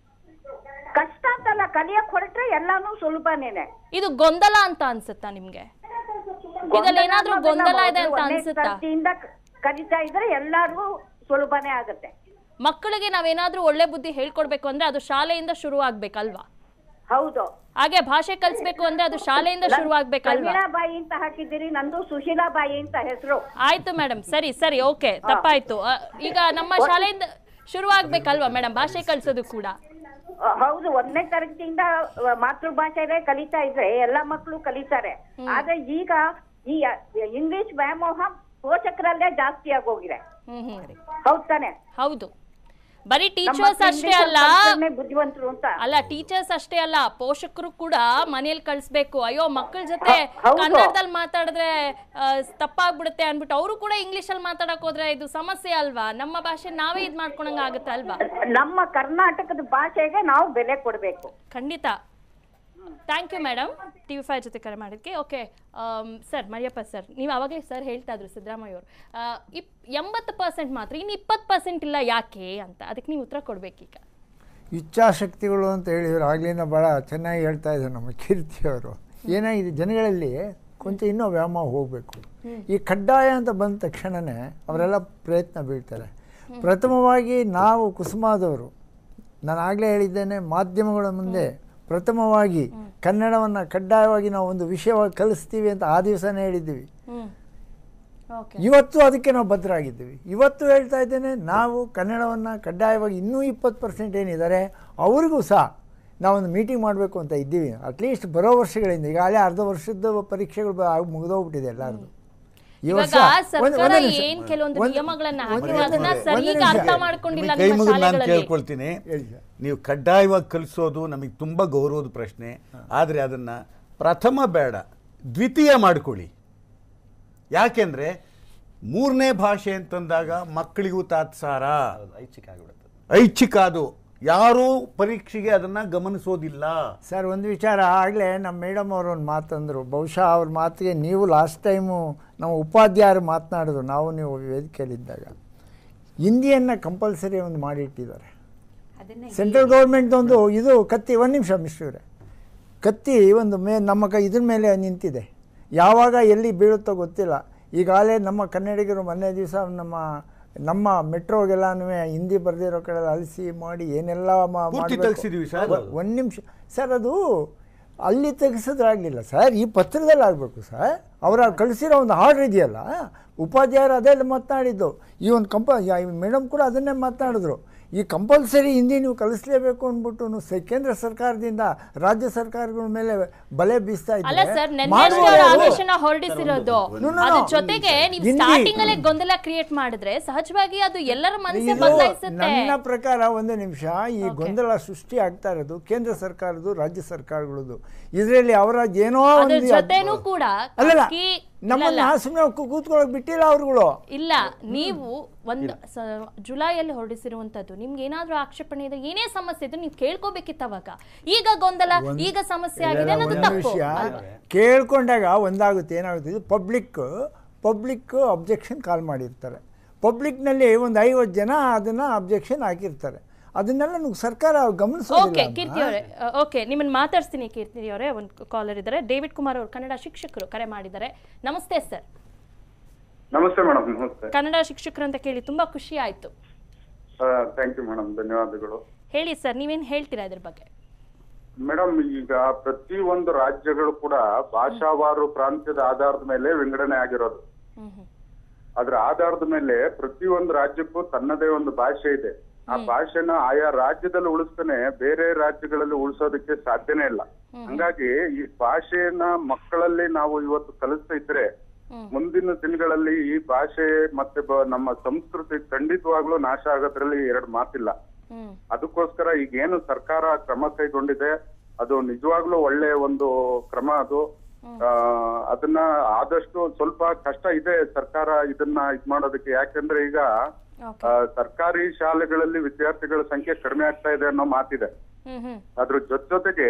[SPEAKER 8] ಕಷ್ಟ ಅಂತಲ್ಲ ಕಲಿಯಕ್ ಹೊರಟ್ರೆ ಎಲ್ಲಾನು ಸುಲಭನೇನೆ
[SPEAKER 1] ಇದು ಗೊಂದಲ ಅಂತ ಅನ್ಸುತ್ತಾ ನಿಮ್ಗೆ ಇದ್ರಲ್ಲಿ ಏನಾದ್ರೂ ಗೊಂದಲ ಇದೆ ಅಂತ
[SPEAKER 8] ಒಂದನೇ
[SPEAKER 1] ಅನ್ಸುತ್ತಾ
[SPEAKER 8] ತರಗತಿಯಿಂದ ಕಲಿತಾ ಇದ್ರೆ ಎಲ್ಲಾರ್ಗೂ ಸುಲಭನೇ ಆಗುತ್ತೆ
[SPEAKER 1] ಮಕ್ಕಳಿಗೆ ನಾವೇನಾದ್ರೂ ಒಳ್ಳೆ ಬುದ್ಧಿ ಹೇಳ್ಕೊಡ್ಬೇಕು ಅಂದ್ರೆ ಅದು ಶಾಲೆಯಿಂದ ಶುರು ಆಗ್ಬೇಕಲ್ವಾ
[SPEAKER 8] ಹೌದು
[SPEAKER 1] ಹಾಗೆ ಭಾಷೆ ಕಲಿಸ್ಬೇಕು ಅಂದ್ರೆ ಅದು ಶಾಲೆಯಿಂದ ಶುರು ಆಗ್ಬೇಕಲ್ವಾ
[SPEAKER 8] ಬಾಯಿ ಅಂತ ಹಾಕಿದ್ದೀರಿ ನಂದು ಸುಶೀಲಾ ಬಾಯಿ ಅಂತ ಹೆಸರು
[SPEAKER 1] ಆಯ್ತು ಮೇಡಮ್ ಸರಿ ಸರಿ ಓಕೆ ತಪ್ಪಾಯ್ತು ಅ, ಈಗ ನಮ್ಮ ಶಾಲೆಯಿಂದ ಶುರು ಆಗ್ಬೇಕಲ್ವಾ ಮೇಡಮ್ ಭಾಷೆ ಕಲಿಸೋದು ಕೂಡ
[SPEAKER 8] ಹೌದು ಒಂದನೇ ತರಗತಿಯಿಂದ ಅಹ್, ಮಾತೃಭಾಷೆನೇ ಕಲಿತಾ ಇದ್ರೆ ಎಲ್ಲಾ ಮಕ್ಕಳು ಕಲಿತಾರೆ ಆದ್ರೆ ಈಗ ಈ ಇಂಗ್ಲಿಷ್ ವ್ಯಾಮೋಹ ಪೋಷಕರಲ್ಲೇ ಜಾಸ್ತಿ ಆಗೋಗಿದೆ
[SPEAKER 1] ಹ್ಮ್ ಹ್ಮ್
[SPEAKER 8] ಹೌದ್ ತಾನೆ
[SPEAKER 1] ಹೌದು ಬರೀ
[SPEAKER 8] ನಮ್ಮ
[SPEAKER 1] ಟೀಚರ್ಸ್
[SPEAKER 8] ಮಕ್ಳು
[SPEAKER 1] ಅಷ್ಟೇ
[SPEAKER 8] English
[SPEAKER 1] ಅಲ್ಲ
[SPEAKER 8] ಕಲ್ತ್ರೇನೆ ಬುದ್ಧಿವಂತರು ಅಂತ
[SPEAKER 1] ಅಲ್ಲ ಟೀಚರ್ಸ್ ಅಷ್ಟೇ ಅಲ್ಲ ಪೋಷಕರು ಕೂಡ ಮನೇಲಿ ಕಳಿಸ್ಬೇಕು ಅಯ್ಯೋ ಮಕ್ಕಳ ಜೊತೆ
[SPEAKER 8] ಹ- ಹೌದು.
[SPEAKER 1] ಕನ್ನಡದಲ್ಲಿ ಮಾತಾಡಿದ್ರೆ ಆ, ತಪ್ಪಾಗ್ಬಿಡುತ್ತೆ ಅನ್ಬಿಟ್ಟು ಅವರು ಕೂಡ ಇಂಗ್ಲಿಷ್ ಅಲ್ಲಿ ಮಾತಾಡಕ್ ಹೋದ್ರೆ ಇದು ಸಮಸ್ಯೆ ಅಲ್ವಾ ನಮ್ಮ ಭಾಷೆ ನಾವೇ ಇದ್ ಮಾಡ್ಕೊಳಂಗ ಆಗುತ್ತೆ ಅಲ್ವಾ
[SPEAKER 8] ನಮ್ಮ ಕರ್ನಾಟಕದ ಭಾಷೆಗೆ ನಾವು ಬೆಲೆ ಕೊಡ್ಬೇಕು
[SPEAKER 1] ಖಂಡಿತ thank you madam T V five ಜೊತೆ ಕರೆ ಮಾಡಿದ್ದಕ್ಕೆ ಓಕೆ ಸರ್ ಮರಿಯಪ್ಪ ಸರ್ ನೀವು ಅವಾಗಲೇ ಸರ್ ಹೇಳ್ತಾ ಇದ್ರು ಸಿದ್ದರಾಮಯ್ಯ ಅವರು ಇಪ್ ಎಂಬತ್ತು ಪರ್ಸೆಂಟ್ ಮಾತ್ರ ಇನ್ನು ಇಪ್ಪತ್ತು ಪರ್ಸೆಂಟ್ ಇಲ್ಲ ಯಾಕೆ ಅಂತ ಅದಕ್ಕೆ ನೀವು ಉತ್ತರ ಕೊಡ್ಬೇಕೀಗ
[SPEAKER 6] ಇಚ್ಛಾಶಕ್ತಿಗಳು ಅಂತ ಹೇಳಿದ್ರು ಆಗ್ಲಿಂದ ಭಾಳ ಚೆನ್ನಾಗಿ ಹೇಳ್ತಾ ಇದ್ದಾರೆ ನಮ್ಮ ಕೀರ್ತಿಯವರು ಏನಾಗಿದೆ ಜನಗಳಲ್ಲಿ ಕೊಂಚ ಇನ್ನೂ ವ್ಯಾಮೋಹ ಹೋಗಬೇಕು ಈ ಕಡ್ಡಾಯ ಅಂತ ಬಂದ ತಕ್ಷಣವೇ ಅವರೆಲ್ಲ ಪ್ರಯತ್ನ ಬೀಳ್ತಾರೆ ಪ್ರಥಮವಾಗಿ ನಾವು ಕುಸುಮಾದವರು ನಾನು ಆಗಲೇ ಹೇಳಿದ್ದೇನೆ ಮಾಧ್ಯಮಗಳ ಮುಂದೆ ಪ್ರಥಮವಾಗಿ ಕನ್ನಡವನ್ನು ಕಡ್ಡಾಯವಾಗಿ ನಾವು ಒಂದು ವಿಷಯವಾಗಿ ಕಲಿಸ್ತೀವಿ ಅಂತ ಆ ದಿವಸನೇ ಹೇಳಿದ್ದೀವಿ
[SPEAKER 1] ಹ್ಮ್ ಓಕೆ
[SPEAKER 6] ಇವತ್ತು ಅದಕ್ಕೆ ನಾವು ಬದ್ಧರಾಗಿದ್ದೀವಿ ಇವತ್ತು ಹೇಳ್ತಾ ಇದ್ದೇನೆ ನಾವು ಕನ್ನಡವನ್ನು ಕಡ್ಡಾಯವಾಗಿ ಇನ್ನೂ ಇಪ್ಪತ್ತು ಪರ್ಸೆಂಟ್ ಏನಿದ್ದಾರೆ ಅವರಿಗೂ ಸಹ ನಾವೊಂದು ಮೀಟಿಂಗ್ ಮಾಡಬೇಕು ಅಂತ ಇದ್ದೀವಿ ಅಟ್ಲೀಸ್ಟ್ ಬರೋ ವರ್ಷಗಳಿಂದ ಈಗಾಗಲೇ ಅರ್ಧ ವರ್ಷದ ಪರೀಕ್ಷೆಗಳು ಬ- ಆಗ್ ಮುಗಿದೋಗ್ಬಿಟ್ಟಿದೆ ಎಲ್ಲರದು ಈ
[SPEAKER 1] ಇವಾಗ
[SPEAKER 6] ವರ್ಷ ಒಂದು-
[SPEAKER 1] ಸರ್ಕಾರ
[SPEAKER 6] ಒಂದೇ ನಿಮಿಷ.
[SPEAKER 1] ಏನ್ ಕೆಲವೊಂದು
[SPEAKER 6] ಒಂದು-
[SPEAKER 1] ನಿಯಮಗಳನ್ನ
[SPEAKER 6] ಒಂದು
[SPEAKER 1] ಹಾಕಿದೆ
[SPEAKER 6] ನಿಮಿಷ.
[SPEAKER 1] ಅದನ್ನ
[SPEAKER 6] ಒಂದು
[SPEAKER 1] ಸರಿಯಾಗಿ
[SPEAKER 6] ನಿಮಿಷ.
[SPEAKER 1] ಅರ್ಥ ಮಾಡ್ಕೊಂಡಿಲ್ಲ
[SPEAKER 3] ಕೈ
[SPEAKER 1] ನಿಮ್ಮ
[SPEAKER 3] ಮುಗಿದು ನಾನು
[SPEAKER 1] ಶಾಲೆಗಳಲ್ಲಿ
[SPEAKER 3] ಕೇಳ್ಕೊಳ್ತೀನಿ
[SPEAKER 6] ಹೇಳಿ ಸರ್.
[SPEAKER 3] ನೀವು ಕಡ್ಡಾಯವಾಗಿ ಕಲಿಸೋದು ನಮಗೆ ತುಂಬ ಗೌರವದ ಪ್ರಶ್ನೆ ಆದರೆ ಅದನ್ನು ಪ್ರಥಮ ಬೇಡ ದ್ವಿತೀಯ ಮಾಡಿಕೊಳ್ಳಿ ಯಾಕೆಂದರೆ ಮೂರನೇ ಭಾಷೆ ಅಂತಂದಾಗ ಮಕ್ಕಳಿಗೂ ತಾತ್ಸಾರ
[SPEAKER 5] ಹೌದು, ಐಚ್ಛಿಕ ಆಗ್ಬಿಡುತ್ತೆ
[SPEAKER 3] ಐಚ್ಛಿಕ ಅದು ಯಾರೂ ಪರೀಕ್ಷೆಗೆ ಅದನ್ನು ಗಮನಿಸೋದಿಲ್ಲ
[SPEAKER 6] ಸರ್ ಒಂದು ವಿಚಾರ ಆಗಲೇ ನಮ್ಮ ಮೇಡಮ್ ಅವರು ಒಂದು ಮಾತಂದರು ಬಹುಶಃ ಅವ್ರ ಮಾತಿಗೆ ನೀವು ಲಾಸ್ಟ್ ಟೈಮು ನಮ್ಮ ಉಪಾಧ್ಯಾಯರು ಮಾತನಾಡಿದ್ರು ನಾವು ನೀವು ವೇದಿಕೆಯಲ್ಲಿದ್ದಾಗ ಹಿಂದಿಯನ್ನು ಕಂಪಲ್ಸರಿ ಒಂದು ಮಾಡಿಟ್ಟಿದ್ದಾರೆ
[SPEAKER 4] ಅದನ್ನೇ
[SPEAKER 6] ಸೆಂಟ್ರಲ್ ಗೌರ್ಮೆಂಟ್ ಒಂದು ಇದು ಕತ್ತಿ ಒಂದು ನಿಮಿಷ ಮಿಸ್ಟ್ರೆ ಕತ್ತಿ ಒಂದು ಮೇ ನಮ್ಮ ಕ ಇದ್ರ ಮೇಲೆ ನಿಂತಿದೆ ಯಾವಾಗ ಎಲ್ಲಿ ಬೀಳುತ್ತೋ ಗೊತ್ತಿಲ್ಲ ಈಗಾಗಲೇ ನಮ್ಮ ಕನ್ನಡಿಗರು ಮೊನ್ನೆ ದಿವಸ ನಮ್ಮ ನಮ್ಮ ಮೆಟ್ರೋಗೆಲ್ಲನೂ ಹಿಂದಿ ಬರೆದಿರೋ ಕಡೆ ಅಲಿಸಿ ಮಾಡಿ ಏನೆಲ್ಲ ಮಾ-
[SPEAKER 3] ಪೂರ್ತಿ
[SPEAKER 6] ಮಾಡ್ಬೇಕು.
[SPEAKER 3] ತೆಗ್ಸಿದೀವಿ ಸರ್.
[SPEAKER 6] ಒ- ಒಂದು ನಿಮಿಷ ಸರ್ ಅದು ಅಲ್ಲಿ ತೆಗೆಸಿದ್ರಾಗಲಿಲ್ಲ ಸರ್ ಈ ಪತ್ರದಲ್ಲಿ ಆಗಬೇಕು ಸರ್ ಅವರ ಕಳಿಸಿರೋ ಒಂದು ಆರ್ಡ್ರ್ ಇದೆಯಲ್ಲ ಉಪಾಧ್ಯಾಯರು ಅದೇ ಮಾತನಾಡಿದ್ದು ಈ ಒಂದು ಕಂಪ ಮೇಡಮ್ ಕೂಡ ಅದನ್ನೇ ಮಾತನಾಡಿದ್ರು ಈ ಕಂಪಲ್ಸರಿ ಹಿಂದಿ ನೀವು ಕಲಿಸ್ಲೇಬೇಕು ಅಂದ್ಬಿಟ್ಟು ಸ- ಕೇಂದ್ರ ಸರ್ಕಾರದಿಂದ ರಾಜ್ಯ ಸರ್ಕಾರಗಳ ಮೇಲೆ ಬಲೆ ಬೀಸ್ತಾ
[SPEAKER 1] ಅಲ್ಲ
[SPEAKER 6] ಇದ್ದಾರೆ
[SPEAKER 1] ಸರ್ ನೆನ್ನೆ
[SPEAKER 6] ಮಾಡುವ
[SPEAKER 1] ಅವ್ರ
[SPEAKER 6] ಯಾರು?
[SPEAKER 1] ಆದೇಶನ ಹೊರಡಿಸಿರೋದು
[SPEAKER 6] No, no,
[SPEAKER 1] ಅದ್ರ
[SPEAKER 6] no.
[SPEAKER 1] ಜೊತೆಗೆ ನೀವು
[SPEAKER 6] ಹಿಂದಿ-
[SPEAKER 1] ಸ್ಟಾರ್ಟಿಂಗ್ ಅಲ್ಲೇ ಗೊಂದಲ ಕ್ರಿಯೇಟ್ ಮಾಡಿದ್ರೆ ಸಹಜವಾಗಿ ಅದು ಎಲ್ಲರ ಮನಸ್ಸೇ
[SPEAKER 6] ಇದು
[SPEAKER 1] ಬದಲಾಯಿಸುತ್ತೆ
[SPEAKER 6] ನನ್ನ ಪ್ರಕಾರ ಒಂದು ನಿಮಿಷ ಈ ಗೊಂದಲ ಸೃಷ್ಟಿ ಆಗ್ತಾ ಇರೋದು ಕೇಂದ್ರ ಸರ್ಕಾರದ್ದು ರಾಜ್ಯ ಸರ್ಕಾರಗಳದ್ದು ಇದರಲ್ಲಿ ಅವರ ಏನೋ
[SPEAKER 1] ಅದ್ರ
[SPEAKER 6] ಒಂದು
[SPEAKER 1] ಜೊತೆನೂ ಕೂಡ
[SPEAKER 6] ಅಲ್ಲಲ್ಲ,
[SPEAKER 1] ಕೀ-
[SPEAKER 6] ನಮ್ಮನ್ನ
[SPEAKER 1] ಇಲ್ಲ, ಇಲ್ಲ.
[SPEAKER 6] ಸುಮ್ಮನೆ ಕೂತ್ಕೊಳ್ಳೋಕೆ ಬಿಟ್ಟಿಲ್ಲ ಅವ್ರುಗಳು
[SPEAKER 1] ಇಲ್ಲ ನೀವು ಒಂದು ಸ- ಜುಲೈಯಲ್ಲಿ ಹೊರಡಿಸಿರುವಂತದ್ದು ನಿಮ್ಗೆ ಏನಾದ್ರೂ ಆಕ್ಷೇಪಣೆ ಇದೆ ಏನೇ ಸಮಸ್ಯೆ ಇದ್ರೆ ನೀವು ಕೇಳ್ಕೋಬೇಕಿತ್ತು ಅವಾಗ ಈಗ ಗೊಂದಲ ಈಗ ಸಮಸ್ಯೆ ಆಗಿದೆ ಅನ್ನೋದು
[SPEAKER 6] ಒಂದು
[SPEAKER 1] ತಪ್ಪು
[SPEAKER 6] ವಿಷಯ
[SPEAKER 1] ಅಲ್ವಾ?
[SPEAKER 6] ಕೇಳ್ಕೊಂಡಾಗ ಒಂದಾಗುತ್ತೆ ಏನಾಗುತ್ತೆ ಇದು ಪಬ್ಲಿಕ್ ಪಬ್ಲಿಕ್ ಅಬ್ಜೆಕ್ಷನ್ ಕಾಲ್ ಮಾಡಿರ್ತಾರೆ ಪಬ್ಲಿಕ್ನಲ್ಲಿ ಒಂದು ಐವತ್ತು ಜನ ಅದನ್ನು ಅಬ್ಜೆಕ್ಷನ್ ಹಾಕಿರ್ತಾರೆ ಅದನ್ನೆಲ್ಲ ನೀವು ಸರ್ಕಾರ
[SPEAKER 1] ಓಕೆ
[SPEAKER 6] ಗಮನಿಸೋದಿಲ್ಲ
[SPEAKER 1] ಕೀರ್ತಿ ಅವರೇ ಓಕೆ ನಿಮ್ಮನ್ನ ಮಾತಾಡ್ತೀನಿ ಕೀರ್ತಿ ಅವರೇ ಒಂದು ಕಾಲರ್ ಇದ್ದಾರೆ ಡೇವಿಡ್ ಕುಮಾರ್ ಅವರು ಕನ್ನಡ ಶಿಕ್ಷಕರು ಕರೆ ಮಾಡಿದ್ದಾರೆ ನಮಸ್ತೆ ಸರ್
[SPEAKER 9] ನಮಸ್ತೆ ಮೇಡಮ್ ನಮಸ್ತೆ
[SPEAKER 1] ಕನ್ನಡ ಶಿಕ್ಷಕರು ಅಂತ ಕೇಳಿ ತುಂಬಾ ಖುಷಿ ಆಯ್ತು
[SPEAKER 9] ಥ್ಯಾಂಕ್ ಯು ಮೇಡಮ್ ಧನ್ಯವಾದಗಳು
[SPEAKER 1] ಹೇಳಿ ಸರ್ ನೀವೇನ್ ಹೇಳ್ತೀರಾ ಇದ್ರ ಬಗ್ಗೆ
[SPEAKER 9] ಮೇಡಮ್ ಈಗ ಪ್ರತಿ ಒಂದು ರಾಜ್ಯಗಳು ಕೂಡ ಭಾಷಾವಾರು ಪ್ರಾಂತ್ಯದ ಆಧಾರದ ಮೇಲೆ ವಿಂಗಡಣೆ ಆಗಿರೋದು ಅದ್ರ ಆಧಾರದ ಮೇಲೆ ಪ್ರತಿ ಒಂದು ರಾಜ್ಯಕ್ಕೂ ತನ್ನದೇ ಒಂದು ಭಾಷೆ ಇದೆ ಆ ಭಾಷೆನ ಆಯಾ ರಾಜ್ಯದಲ್ಲಿ ಉಳಿಸ್ತಾನೆ ಬೇರೆ ರಾಜ್ಯಗಳಲ್ಲಿ ಉಳಿಸೋದಕ್ಕೆ ಸಾಧ್ಯನೇ ಇಲ್ಲ ಹಂಗಾಗಿ ಈ ಭಾಷೆಯನ್ನ ಮಕ್ಕಳಲ್ಲಿ ನಾವು ಇವತ್ತು ಕಲಿಸ್ತಾ ಇದ್ರೆ ಮುಂದಿನ ದಿನಗಳಲ್ಲಿ ಈ ಭಾಷೆ ಮತ್ತೆ ಬ- ನಮ್ಮ ಸಂಸ್ಕೃತಿ ಖಂಡಿತವಾಗ್ಲೂ ನಾಶ ಆಗೋದ್ರಲ್ಲಿ ಎರಡು ಮಾತಿಲ್ಲ
[SPEAKER 1] ಹ್ಮ್
[SPEAKER 9] ಅದಕ್ಕೋಸ್ಕರ ಈಗೇನು ಸರ್ಕಾರ ಕ್ರಮ ಕೈಗೊಂಡಿದೆ ಅದು ನಿಜವಾಗ್ಲೂ ಒಳ್ಳೆ ಒಂದು ಕ್ರಮ ಅದು ಆ, ಅದನ್ನ ಆದಷ್ಟು ಸ್ವಲ್ಪ ಕಷ್ಟ ಇದೆ ಸರ್ಕಾರ ಇದನ್ನ ಇದ್ ಮಾಡೋದಕ್ಕೆ ಯಾಕಂದ್ರೆ ಈಗ ಆ, ಸರ್ಕಾರಿ ಶಾಲೆಗಳಲ್ಲಿ ವಿದ್ಯಾರ್ಥಿಗಳ ಸಂಖ್ಯೆ ಕಡಿಮೆ ಆಗ್ತಾ ಇದೆ ಅನ್ನೋ ಮಾತಿದೆ
[SPEAKER 1] ಹ್ಮ್ ಹ್ಮ್
[SPEAKER 9] ಅದ್ರ ಜೊತೆ ಜೊತೆಗೆ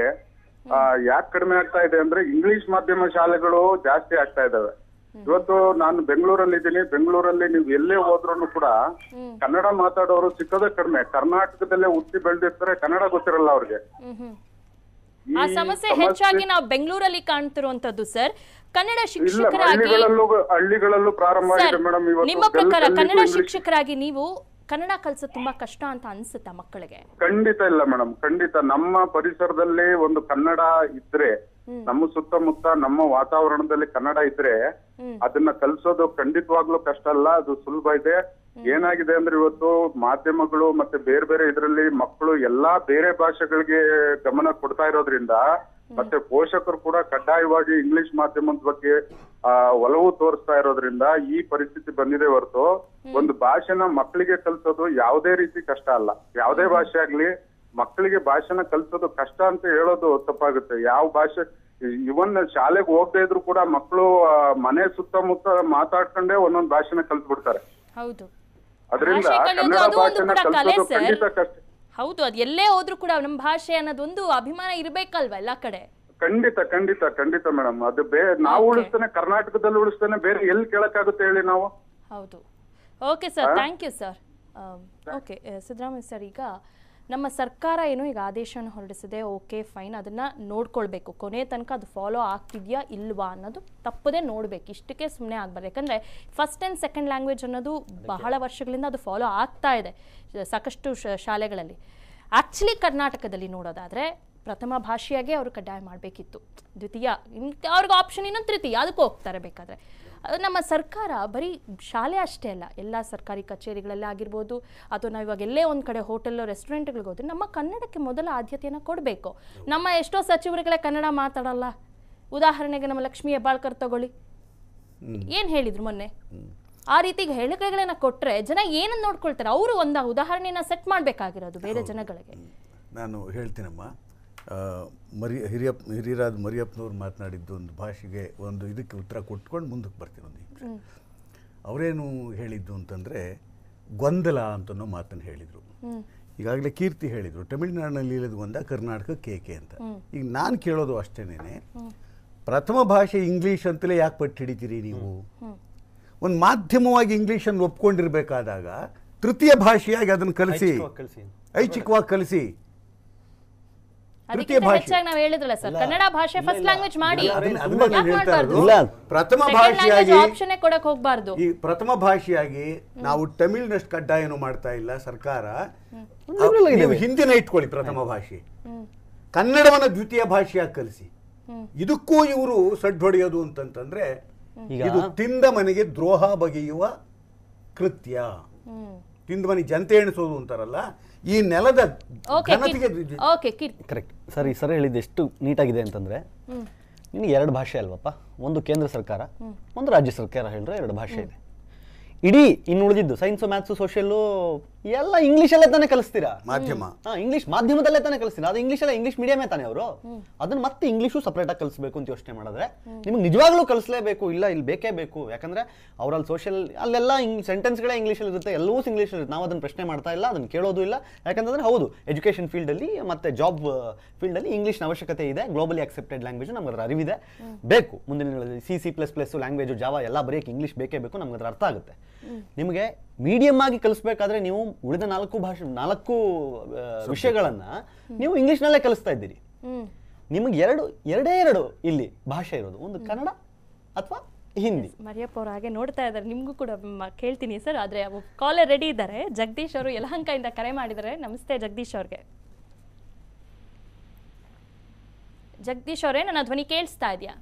[SPEAKER 9] ಯಾಕೆ ಕಡಿಮೆ ಆಗ್ತಾ ಇದೆ ಅಂದ್ರೆ ಇಂಗ್ಲಿಷ್ ಮಾಧ್ಯಮ ಶಾಲೆಗಳು ಜಾಸ್ತಿ ಆಗ್ತಾ ಇದಾವೆ ಇವತ್ತು ನಾನು ಬೆಂಗಳೂರಲ್ಲಿ ಇದ್ದೀನಿ ಬೆಂಗಳೂರಲ್ಲಿ ನೀವು ಎಲ್ಲೇ ಹೋದ್ರು ಕೂಡ ಕನ್ನಡ ಮಾತಾಡೋರು ಸಿಕ್ಕೋದೇ ಕಡಿಮೆ ಕರ್ನಾಟಕದಲ್ಲೇ ಹುಟ್ಟಿ ಬೆಳೆದಿರ್ತಾರೆ ಕನ್ನಡ ಗೊತ್ತಿರಲ್ಲ ಅವ್ರಿಗೆ
[SPEAKER 1] ಹ್ಮ್ ಹ್ಮ್
[SPEAKER 9] ಈ
[SPEAKER 1] ಆ ಸಮಸ್ಯೆ
[SPEAKER 9] ಸಮಸ್ಯೆ-
[SPEAKER 1] ಹೆಚ್ಚಾಗಿ ನಾವು ಬೆಂಗಳೂರಲ್ಲಿ ಕಾಣ್ತಿರುವಂತದ್ದು ಸರ್ ಕನ್ನಡ
[SPEAKER 9] ಇಲ್ಲ
[SPEAKER 1] ಶಿಕ್ಷಕರಾಗಿ
[SPEAKER 9] ಹಳ್ಳಿಗಳಲ್ಲೂ ಹಳ್ಳಿಗಳಲ್ಲೂ ಪ್ರಾರಂಭ
[SPEAKER 1] ಸರ್
[SPEAKER 9] ಆಗಿದೆ ಮೇಡಮ್ ಇವತ್ತು
[SPEAKER 1] ನಿಮ್ಮ ಪ್ರಕಾರ
[SPEAKER 9] ಎಲ್ರಿಗೂ
[SPEAKER 1] ಕನ್ನಡ
[SPEAKER 9] English-
[SPEAKER 1] ಶಿಕ್ಷಕರಾಗಿ ನೀವು ಕನ್ನಡ ಕಲಿಸೋದು ತುಂಬಾ ಕಷ್ಟ ಅಂತ ಅನ್ಸುತ್ತಾ ಮಕ್ಕಳಿಗೆ
[SPEAKER 9] ಖಂಡಿತ ಇಲ್ಲ ಮೇಡಮ್ ಖಂಡಿತ ನಮ್ಮ ಪರಿಸರದಲ್ಲಿ ಒಂದು ಕನ್ನಡ ಇದ್ರೆ ನಮ್ಮ ಸುತ್ತಮುತ್ತ ನಮ್ಮ ವಾತಾವರಣದಲ್ಲಿ ಕನ್ನಡ ಇದ್ರೆ ಅದನ್ನ ಕಲಿಸೋದು ಖಂಡಿತವಾಗ್ಲೂ ಕಷ್ಟ ಅಲ್ಲ ಅದು ಸುಲಭ ಇದೆ ಏನಾಗಿದೆ ಅಂದ್ರೆ ಇವತ್ತು ಮಾಧ್ಯಮಗಳು ಮತ್ತೆ ಬೇರೆ ಬೇರೆ ಇದರಲ್ಲಿ ಮಕ್ಕಳು ಎಲ್ಲಾ ಬೇರೆ ಭಾಷೆಗಳಿಗೆ ಗಮನ ಕೊಡ್ತಾ ಇರೋದ್ರಿಂದ ಮತ್ತೆ ಪೋಷಕರು ಕೂಡ ಕಡ್ಡಾಯವಾಗಿ ಇಂಗ್ಲಿಷ್ ಮಾಧ್ಯಮದ ಬಗ್ಗೆ ಆ, ಒಲವು ತೋರಿಸ್ತಾ ಇರೋದ್ರಿಂದ ಈ ಪರಿಸ್ಥಿತಿ ಬಂದಿದೆ ಹೊರತು ಒಂದು ಭಾಷೆನ ಮಕ್ಕಳಿಗೆ ಕಲಿಸೋದು ಯಾವುದೇ ರೀತಿ ಕಷ್ಟ ಅಲ್ಲ ಯಾವುದೇ ಭಾಷೆ ಆಗ್ಲಿ ಮಕ್ಕಳಿಗೆ ಭಾಷೆನ ಕಲಿಸೋದು ಕಷ್ಟ ಅಂತ ಹೇಳೋದು ತಪ್ಪಾಗುತ್ತೆ ಯಾವ ಭಾಷೆ ಇವನ್ ಶಾಲೆಗೆ ಹೋಗದೆ ಇದ್ರು ಕೂಡ ಮಕ್ಕಳು ಮನೆ ಸುತ್ತಮುತ್ತ ಮಾತಾಡ್ಕೊಂಡೇ ಒಂದೊಂದು ಭಾಷೆನ ಕಲ್ತ್ಬಿಡ್ತಾರೆ
[SPEAKER 1] ಹೌದು
[SPEAKER 9] ಅದರಿಂದ
[SPEAKER 1] ಭಾಷೆ ಕಲಿಯೋದು
[SPEAKER 9] ಕನ್ನಡ
[SPEAKER 1] ಅದು ಒಂದು
[SPEAKER 9] ಭಾಷೆನ
[SPEAKER 1] ಕೂಡ ಕಲೆ
[SPEAKER 9] ಕಲಿಸೋದು
[SPEAKER 1] ಸರ್.
[SPEAKER 9] ಖಂಡಿತ ಕಷ್ಟ
[SPEAKER 1] ಹೌದು ಅದು ಎಲ್ಲೇ ಹೋದ್ರೂ ಕೂಡ ನಮ್ಮ ಭಾಷೆ ಅನ್ನೋದೊಂದು ಅಭಿಮಾನ ಇರ್ಬೇಕಲ್ವಾ ಎಲ್ಲಾ ಕಡೆ
[SPEAKER 9] ಖಂಡಿತ ಖಂಡಿತ ಖಂಡಿತ ಮೇಡಮ್ ಅದು ಬೇ ನಾವು
[SPEAKER 1] Okay.
[SPEAKER 9] ಉಳಿಸ್ತಾನೆ ಕರ್ನಾಟಕದಲ್ಲಿ ಉಳಿಸ್ತಾನೆ ಬೇರೆ ಎಲ್ಲಿ ಕೇಳಕ್ಕಾಗುತ್ತೆ ಹೇಳಿ ನಾವು
[SPEAKER 1] ಹೌದು okay sir thank you sir okay Siddaramaiah sir ಈಗ ನಮ್ಮ ಸರ್ಕಾರ ಏನು ಈಗ ಆದೇಶವನ್ನು ಹೊರಡಿಸಿದೆ ಓಕೆ ಫೈನ್ ಅದನ್ನ ನೋಡ್ಕೊಳ್ಬೇಕು ಕೊನೆ ತನಕ ಅದು ಫಾಲೋ ಆಗ್ತಿದ್ಯಾ ಇಲ್ವಾ ಅನ್ನೋದು ತಪ್ಪದೇ ನೋಡ್ಬೇಕು ಇಷ್ಟಕ್ಕೆ ಸುಮ್ಮನೆ ಆಗ್ಬಾರ್ದು ಯಾಕಂದ್ರೆ ಫಸ್ಟ್ ಆ್ಯಂಡ್ ಸೆಕೆಂಡ್ ಲ್ಯಾಂಗ್ವೇಜ್ ಅನ್ನೋದು ಬಹಳ ವರ್ಷಗಳಿಂದ ಅದು ಫಾಲೋ ಆಗ್ತಾ ಇದೆ ಸಾಕಷ್ಟು ಶ- ಶಾಲೆಗಳಲ್ಲಿ ಆ್ಯಕ್ಚುಲಿ ಕರ್ನಾಟಕದಲ್ಲಿ ನೋಡೋದಾದ್ರೆ ಪ್ರಥಮ ಭಾಷೆಯಾಗೆ ಅವರು ಕಡ್ಡಾಯ ಮಾಡಬೇಕಿತ್ತು ದ್ವಿತೀಯ ಇನ್ ಅವ್ರಿಗೆ ಆಪ್ಷನ್ ಇನ್ನೊಂದು ತೃತೀಯ ಅದಕ್ಕೂ ಹೋಗ್ತಾರೆ ಬೇಕಾದ್ರೆ ಅದು ನಮ್ಮ ಸರ್ಕಾರ ಬರೀ ಶಾಲೆ ಅಷ್ಟೇ ಅಲ್ಲ ಎಲ್ಲ ಸರ್ಕಾರಿ ಕಚೇರಿಗಳಲ್ಲಿ ಆಗಿರ್ಬೋದು ಅಥವಾ ನಾವು ಇವಾಗ ಎಲ್ಲೇ ಒಂದು ಕಡೆ ಹೋಟೆಲ್ ರೆಸ್ಟೋರೆಂಟ್ಗಳಿಗೆ ಹೋದ್ರೆ ನಮ್ಮ ಕನ್ನಡಕ್ಕೆ ಮೊದಲ ಆದ್ಯತೆಯನ್ನು ಕೊಡಬೇಕು ನಮ್ಮ ಎಷ್ಟೋ ಸಚಿವರುಗಳೇ ಕನ್ನಡ ಮಾತಾಡಲ್ಲ ಉದಾಹರಣೆಗೆ ನಮ್ಮ ಲಕ್ಷ್ಮೀ ಹೆಬ್ಬಾಳ್ಕರ್ ತಗೊಳ್ಳಿ ಏನು ಹೇಳಿದ್ರು ಮೊನ್ನೆ ಆ ರೀತಿ ಹೇಳಿಕೆಗಳನ್ನ ಕೊಟ್ರೆ ಜನ ಏನನ್ನ ನೋಡ್ಕೊಳ್ತಾರೆ ಅವರು ಒಂದು ಉದಾಹರಣೆನ ಸೆಟ್ ಮಾಡಬೇಕಾಗಿರೋದು ಬೇರೆ ಜನಗಳಿಗೆ
[SPEAKER 3] ನಾನು ಹೇಳ್ತೀನಮ್ಮ ಆ, ಮರಿ ಹಿರಿಯಪ್ಪ ಹಿರಿಯರಾದ ಮರಿಯಪ್ಪನವ್ರು ಮಾತನಾಡಿದ್ದು ಒಂದು ಭಾಷೆಗೆ ಒಂದು ಇದಕ್ಕೆ ಉತ್ತರ ಕೊಟ್ಕೊಂಡು ಮುಂದಕ್ಕೆ ಬರ್ತೀನಿ ಒಂದು ನಿಮಿಷ ಅವರೇನು ಹೇಳಿದ್ದು ಅಂತಂದರೆ ಗೊಂದಲ ಅಂತನೋ ಮಾತನ್ನು ಹೇಳಿದರು ಈಗಾಗಲೇ ಕೀರ್ತಿ ಹೇಳಿದರು ತಮಿಳುನಾಡಿನಲ್ಲಿ ಇಲ್ಲದ ಒಂದ ಕರ್ನಾಟಕ ಕೇಕೆ ಅಂತ ಈಗ ನಾನು ಕೇಳೋದು ಅಷ್ಟೇನೆ ಪ್ರಥಮ ಭಾಷೆ ಇಂಗ್ಲೀಷ್ ಅಂತಲೇ ಯಾಕೆ ಪಟ್ಟು ಹಿಡಿತೀರಿ ನೀವು ಒಂದು ಮಾಧ್ಯಮವಾಗಿ ಇಂಗ್ಲೀಷನ್ನು ಒಪ್ಕೊಂಡಿರ್ಬೇಕಾದಾಗ ತೃತೀಯ ಭಾಷೆಯಾಗಿ ಅದನ್ನು ಕಲಿಸಿ
[SPEAKER 5] ಐಚ್ಛಿಕವಾಗಿ ಕಲಿಸಿ
[SPEAKER 3] ಐಚ್ಛಿಕವಾಗಿ ಕಲಿಸಿ ತೃತೀಯ
[SPEAKER 1] ಅದಕ್ಕಿಂತ
[SPEAKER 3] ಭಾಷೆ
[SPEAKER 1] ಹೆಚ್ಚಾಗಿ ನಾವು ಹೇಳಿದ್ರಲ್ಲ ಸರ್ ಕನ್ನಡ ಭಾಷೆ ಫಸ್ಟ್ ಲ್ಯಾಂಗ್ವೇಜ್ ಮಾಡಿ
[SPEAKER 3] ಅದನ್ನ- ಅದನ್ನ
[SPEAKER 1] ಯಾಕ್
[SPEAKER 3] ನಾನು ಹೇಳ್ತಾ
[SPEAKER 1] ಮಾಡ್ಬಾರ್ದು?
[SPEAKER 3] ಇರೋದು.
[SPEAKER 5] ಇಲ್ಲ.
[SPEAKER 3] ಪ್ರಥಮ
[SPEAKER 1] Second language
[SPEAKER 3] ಭಾಷೆಯಾಗಿ
[SPEAKER 1] ಆಪ್ಷನ್ನೇ ಕೊಡಕ್ ಹೋಗ್ಬಾರ್ದು
[SPEAKER 3] ಈ ಪ್ರಥಮ ಭಾಷೆಯಾಗಿ ನಾವು ತಮಿಳ್ನಷ್ಟು ಕಡ್ಡಾಯನೂ ಮಾಡ್ತಾ ಇಲ್ಲ ಸರ್ಕಾರ ನೀವು ಹಿಂದಿನ ಇಟ್ಕೊಳ್ಳಿ ಪ್ರಥಮ ಭಾಷೆ ಕನ್ನಡವನ್ನ ದ್ವಿತೀಯ ಭಾಷೆಯಾಗಿ ಕಲಿಸಿ ಇದಕ್ಕೂ ಇವರು ಸಡ್ಡು ಹೊಡೆಯೋದು ಅಂತಂತಂದ್ರೆ
[SPEAKER 5] ಈಗ-
[SPEAKER 3] ಇದು ತಿಂದ ಮನೆಗೆ ದ್ರೋಹ ಬಗೆಯುವ ಕೃತ್ಯ ತಿಂದ ಮನೆ ಜನತೆ ಎಣಿಸೋದು ಅಂತಾರಲ್ಲ ಈ ನೆಲದ
[SPEAKER 1] ಓಕೆ
[SPEAKER 3] ಘನತೆಗೆ
[SPEAKER 1] ಓಕೆ ಕೀರ್ತಿ
[SPEAKER 5] ಕರೆಕ್ಟ್ ಸರ್ ಈ ಸರ್ ಹೇಳಿದ್ದು ಎಷ್ಟು ನೀಟಾಗಿದೆ ಅಂತಂದ್ರೆ ನಿನಗೆ ಎರಡು ಭಾಷೆ ಅಲ್ವಪ್ಪ ಒಂದು ಕೇಂದ್ರ ಸರ್ಕಾರ ಒಂದು ರಾಜ್ಯ ಸರ್ಕಾರ ಹೇಳಿದ್ರೆ ಎರಡು ಭಾಷೆ ಇದೆ ಇಡೀ ಇನ್ನು ಉಳಿದಿದ್ದು ಸೈನ್ಸು ಮ್ಯಾಥ್ಸು ಸೋಷಿಯಲ್ಲು ಎಲ್ಲ ಇಂಗ್ಲಿಷಲ್ಲೇ ತಾನೇ ಕಲಿಸ್ತೀರಾ
[SPEAKER 3] ಮಾಧ್ಯಮ
[SPEAKER 5] ಹಾ ಇಂಗ್ಲಿಷ್ ಮಾಧ್ಯಮದಲ್ಲೇ ತಾನೇ ಕಲಿಸ್ತೀನಿ ಅದು ಇಂಗ್ಲಿಷ್ ಎಲ್ಲ ಇಂಗ್ಲಿಷ್ ಮೀಡಿಯಮೇ ತಾನೇ ಅವರು ಅದನ್ನ ಮತ್ತೆ ಇಂಗ್ಲಿಷು ಸಪ್ರೇಟ್ ಆಗಿ ಕಲಿಸ್ಬೇಕು ಅಂತ ಯೋಚನೆ ಮಾಡಿದ್ರೆ ನಿಮ್ಗೆ ನಿಜವಾಗ್ಲೂ ಕಲಿಸ್ಲೇಬೇಕು ಇಲ್ಲ ಇಲ್ಲಿ ಬೇಕೇ ಬೇಕು ಯಾಕಂದ್ರೆ ಅವ್ರಲ್ಲಿ ಸೋಷಿಯಲ್ ಅಲ್ಲೆಲ್ಲ ಸೆಂಟೆನ್ಸ್ಗಳೇ ಇಂಗ್ಲೀಷಲ್ಲಿ ಇರುತ್ತೆ ಎಲ್ಲವೂ ಇಂಗ್ಲೀಷ್ ಇರುತ್ತೆ ನಾವು ಅದನ್ನ ಪ್ರಶ್ನೆ ಮಾಡ್ತಾ ಇಲ್ಲ ಅದನ್ನ ಕೇಳೋದು ಇಲ್ಲ ಯಾಕಂತಂದ್ರೆ ಹೌದು ಎಜುಕೇಶನ್ ಫೀಲ್ಡಲ್ಲಿ ಮತ್ತೆ ಜಾಬ್ ಫೀಲ್ಡಲ್ಲಿ ಇಂಗ್ಲಿಷ್ನ ಅವಶ್ಯಕತೆ ಇದೆ ಗ್ಲೋಬಲಿ ಅಕ್ಸೆಪ್ಟೆಡ್ ಲ್ಯಾಂಗ್ವೇಜ್ ನಮ್ಗೆ ಅದರ ಅರಿವಿದೆ ಬೇಕು ಮುಂದಿನ ದಿನಗಳಲ್ಲಿ C C plus plus language Java ಎಲ್ಲ ಬರೆಯಕ್ಕೆ ಇಂಗ್ಲಿಷ್ ಬೇಕೇ ಬೇಕು ನಮ್ಗೆ ಅದರ ಅರ್ಥ ಆಗುತ್ತೆ ನಿಮಗೆ ಮೀಡಿಯಂ ಆಗಿ ಕಲಿಸ್ಬೇಕಾದ್ರೆ ನೀವು ಉಳಿದ ನಾಲ್ಕು ಭಾಷೆ ನಾಲ್ಕು ಆ, ವಿಷಯಗಳನ್ನ ನೀವು ಇಂಗ್ಲಿಷ್ನಲ್ಲೇ ಕಲಿಸ್ತಾ ಇದ್ದೀರಿ ನಿಮಗೆ ಎರಡು ಎರಡೇ ಎರಡು ಇಲ್ಲಿ ಭಾಷೆ ಇರೋದು ಒಂದು ಕನ್ನಡ ಅಥವಾ ಹಿಂದಿ
[SPEAKER 1] ಮರಿಯಪ್ಪ ಅವ್ರು ಹಾಗೆ ನೋಡ್ತಾ ಇದ್ದಾರೆ ನಿಮಗೂ ಕೂಡ ಮ- ಕೇಳ್ತೀನಿ ಸರ್ ಆದರೆ ಕಾಲರ್ ರೆಡಿ ಇದ್ದಾರೆ ಜಗದೀಶ್ ಅವರು ಯಲಹಂಕದಿಂದ ಕರೆ ಮಾಡಿದ್ದಾರೆ ನಮಸ್ತೆ ಜಗದೀಶ್ ಅವ್ರಿಗೆ ಜಗದೀಶ್ ಅವರೇ ನನ್ನ ಧ್ವನಿ ಕೇಳಿಸ್ತಾ ಇದೆಯಾ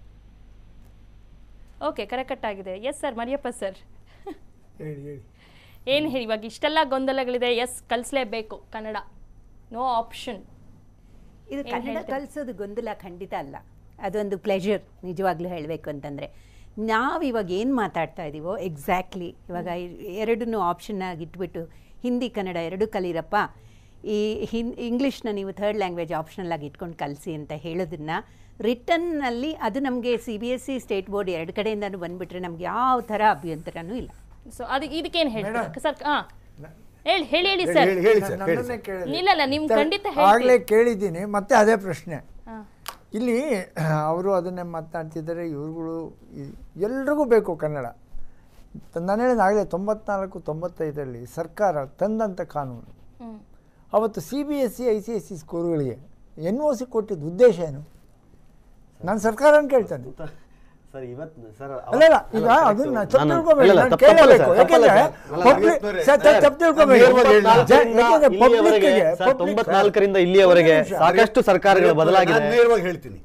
[SPEAKER 1] ಓಕೆ ಕರೆ ಕಟ್ ಆಗಿದೆ ಎಸ್ ಸರ್ ಮರಿಯಪ್ಪ ಸರ್
[SPEAKER 6] ಹೇಳಿ ಹೇಳಿ
[SPEAKER 1] ಏನು ಹೇಳಿ ಇವಾಗ ಇಷ್ಟೆಲ್ಲ ಗೊಂದಲಗಳಿದೆ ಎಸ್ ಕಲಿಸ್ಲೇಬೇಕು ಕನ್ನಡ ನೋ ಆಪ್ಷನ್
[SPEAKER 4] ಇದು
[SPEAKER 1] ಏನ್
[SPEAKER 4] ಕನ್ನಡ
[SPEAKER 1] ಹೇಳ್ತೀರಾ?
[SPEAKER 4] ಕಲಿಸೋದು ಗೊಂದಲ ಖಂಡಿತ ಅಲ್ಲ ಅದೊಂದು ಪ್ಲೆಷರ್ ನಿಜವಾಗ್ಲೂ ಹೇಳಬೇಕು ಅಂತಂದರೆ ನಾವು ಇವಾಗ ಏನು ಮಾತಾಡ್ತಾ ಇದ್ದೀವೋ ಎಕ್ಸಾಕ್ಟ್ಲಿ ಇವಾಗ ಎರಡನ್ನೂ ಆಪ್ಷನ್ ಆಗಿ ಇಟ್ಬಿಟ್ಟು ಹಿಂದಿ ಕನ್ನಡ ಎರಡೂ ಕಲೀರಪ್ಪ ಈ ಹಿನ್ ಇಂಗ್ಲೀಷ್ನ ನೀವು ಥರ್ಡ್ ಲ್ಯಾಂಗ್ವೇಜ್ ಆಪ್ಷನಲ್ ಆಗಿ ಇಟ್ಕೊಂಡು ಕಲಿಸಿ ಅಂತ ಹೇಳೋದನ್ನ ರಿಟರ್ನ್ನಲ್ಲಿ ಅದು ನಮಗೆ C B S C state board ಎರಡು ಕಡೆಯಿಂದನೂ ಬಂದುಬಿಟ್ರೆ ನಮ್ಗೆ ಯಾವ ಥರ ಅಭ್ಯಂತರನೂ ಇಲ್ಲ
[SPEAKER 1] ಸೊ ಅದು ಇದಕ್ಕೇನು ಹೇಳ್ತೀರಾ ಸರ್ ಹಾಂ ಹೇಳಿ ಹೇಳಿ ಹೇಳಿ ಸರ್
[SPEAKER 3] ಹೇಳಿ ಹೇಳಿ ಸರ್ ಹೇಳಿ
[SPEAKER 6] ನನ್ನನ್ನೇ
[SPEAKER 3] ಸರ್.
[SPEAKER 6] ಕೇಳಿದ್ರೆ
[SPEAKER 1] ಇಲ್ಲ, ಇಲ್ಲ, ನಿಮ್ ಖಂಡಿತ ಹೇಳ್ತೀನಿ.
[SPEAKER 6] ಆಗ್ಲೇ ಕೇಳಿದ್ದೀನಿ ಮತ್ತೆ ಅದೇ ಪ್ರಶ್ನೆ
[SPEAKER 1] ಹಾಂ
[SPEAKER 6] ಇಲ್ಲಿ ಅವರು ಅದನ್ನೇ ಮಾತನಾಡ್ತಿದ್ದಾರೆ ಇವ್ರುಗಳು ಈ- ಎಲ್ರಿಗೂ ಬೇಕು ಕನ್ನಡ ನಾನು ಹೇಳಿದ ಆಗಲೇ ತೊಂಬತ್ನಾಲ್ಕು ತೊಂಬತ್ತೈದರಲ್ಲಿ ಸರ್ಕಾರ ತಂದಂಥ ಕಾನೂನು
[SPEAKER 1] ಹ್ಮ್.
[SPEAKER 6] ಅವತ್ತು C B S C I C S C ಸ್ಕೂಲ್ಗಳಿಗೆ ಎನ್ ಒ ಸಿ ಕೊಟ್ಟಿದ್ದ ಉದ್ದೇಶ ಏನು ನಾನು ಸರ್ಕಾರನ ಕೇಳ್ತೇನೆ
[SPEAKER 5] ಸರ್ ಇವತ್ತು ಸರ್
[SPEAKER 6] ಅಲ್ಲಲ್ಲ ಈಗ ಅದನ್ನ ತಪ್ಪು ತಿಳ್ಕೊಬೇಡಿ ನಾನು ಕೇಳಬೇಕು ಯಾಕೆಂದ್ರೆ ಪಬ್ಲಿಕ್ ತಪ್ಪು ತಿಳ್ಕೊಬೇಡಿ
[SPEAKER 3] ನೇರವಾಗಿ ಹೇಳಿ.
[SPEAKER 6] ಜ- ಯಾಕೆಂದ್ರೆ ಪಬ್ಲಿಕ್ಗೆ ಪಬ್ಲಿಕ್
[SPEAKER 5] ತೊಂಬತ್ನಾಲ್ಕರಿಂದ ಇಲ್ಲಿಯವರೆಗೆ ಸಾಕಷ್ಟು ಸರ್ಕಾರಗಳು ಬದಲಾಗಿದೆ
[SPEAKER 3] ನಾನು ನೇರವಾಗಿ ಹೇಳ್ತೀನಿ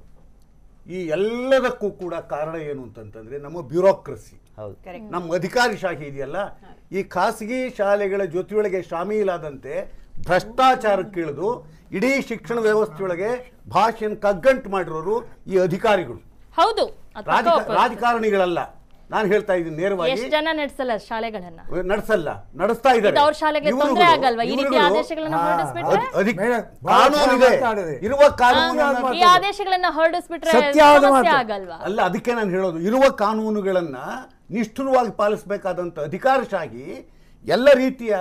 [SPEAKER 3] ಈ ಎಲ್ಲದಕ್ಕೂ ಕೂಡ ಕಾರಣ ಏನು ಅಂತಂತಂದ್ರೆ ನಮ್ಮ ಬ್ಯೂರೋಕ್ರಸಿ
[SPEAKER 5] ಹೌದು
[SPEAKER 3] ನಮ್ಮ ಅಧಿಕಾರಿಶಾಹಿ ಇದೆಯಲ್ಲ ಈ ಖಾಸಗಿ ಶಾಲೆಗಳ ಜೊತೆಯೊಳಗೆ ಶಾಮೀಲಾದಂತೆ ಭ್ರಷ್ಟಾಚಾರಕ್ಕಿಳಿದು ಇಡೀ ಶಿಕ್ಷಣ ವ್ಯವಸ್ಥೆಯೊಳಗೆ ಭಾಷೆಯನ್ನು ಕಗ್ಗಂಟು ಮಾಡಿರೋರು ಈ ಅಧಿಕಾರಿಗಳು
[SPEAKER 1] ಹೌದು ಅದ್ ಪಕ್ಕ
[SPEAKER 3] ರಾಜಕ-
[SPEAKER 1] ಒಪ್ಪೋದು.
[SPEAKER 3] ರಾಜಕಾರಣಿಗಳಲ್ಲ ನಾನು ಹೇಳ್ತಾ ಇದ್ದೀನಿ ನೇರವಾಗಿ
[SPEAKER 1] ಎಷ್ಟ್ ಜನ ನಡೆಸಲ್ಲ ಶಾಲೆಗಳನ್ನ
[SPEAKER 3] ನಡೆಸಲ್ಲ ನಡೆಸ್ತಾ ಇದ್ದಾರೆ
[SPEAKER 1] ಇದು ಅವ್ರ ಶಾಲೆಗೆ ತೊಂದ್ರೆ
[SPEAKER 3] ಇವ್ರುಗಳು-
[SPEAKER 1] ಆಗಲ್ವಾ? ಈ ರೀತಿ
[SPEAKER 3] ಇವ್ರುಗಳು-
[SPEAKER 1] ಆದೇಶಗಳನ್ನ
[SPEAKER 3] ಹಾ,
[SPEAKER 1] ಹೊರಡಿಸ್ಬಿಟ್ರೆ?
[SPEAKER 3] ಅದ್- ಅಧಿಕ್-
[SPEAKER 6] ಮೇಡಮ್, ಬಹಳ
[SPEAKER 3] ಕಾನೂನು ಇದೆ
[SPEAKER 6] ಮಾತಾಡಿದ್ರಿ.
[SPEAKER 3] ಇರುವ ಕಾನೂನು
[SPEAKER 1] ಈ ಆದೇಶಗಳನ್ನ ಹೊರಡಿಸ್ಬಿಟ್ರೆ
[SPEAKER 6] ಸತ್ಯವಾದ
[SPEAKER 1] ಸಮಸ್ಯೆ
[SPEAKER 6] ಮಾತು.
[SPEAKER 1] ಆಗಲ್ವಾ
[SPEAKER 3] ಅಲ್ಲ ಅದಕ್ಕೆ ನಾನು ಹೇಳೋದು ಇರುವ ಕಾನೂನುಗಳನ್ನ ನಿಷ್ಠುರವಾಗಿ ಪಾಲಿಸಬೇಕಾದಂಥ ಅಧಿಕಾರಶಾಹಿ ಎಲ್ಲ ರೀತಿಯ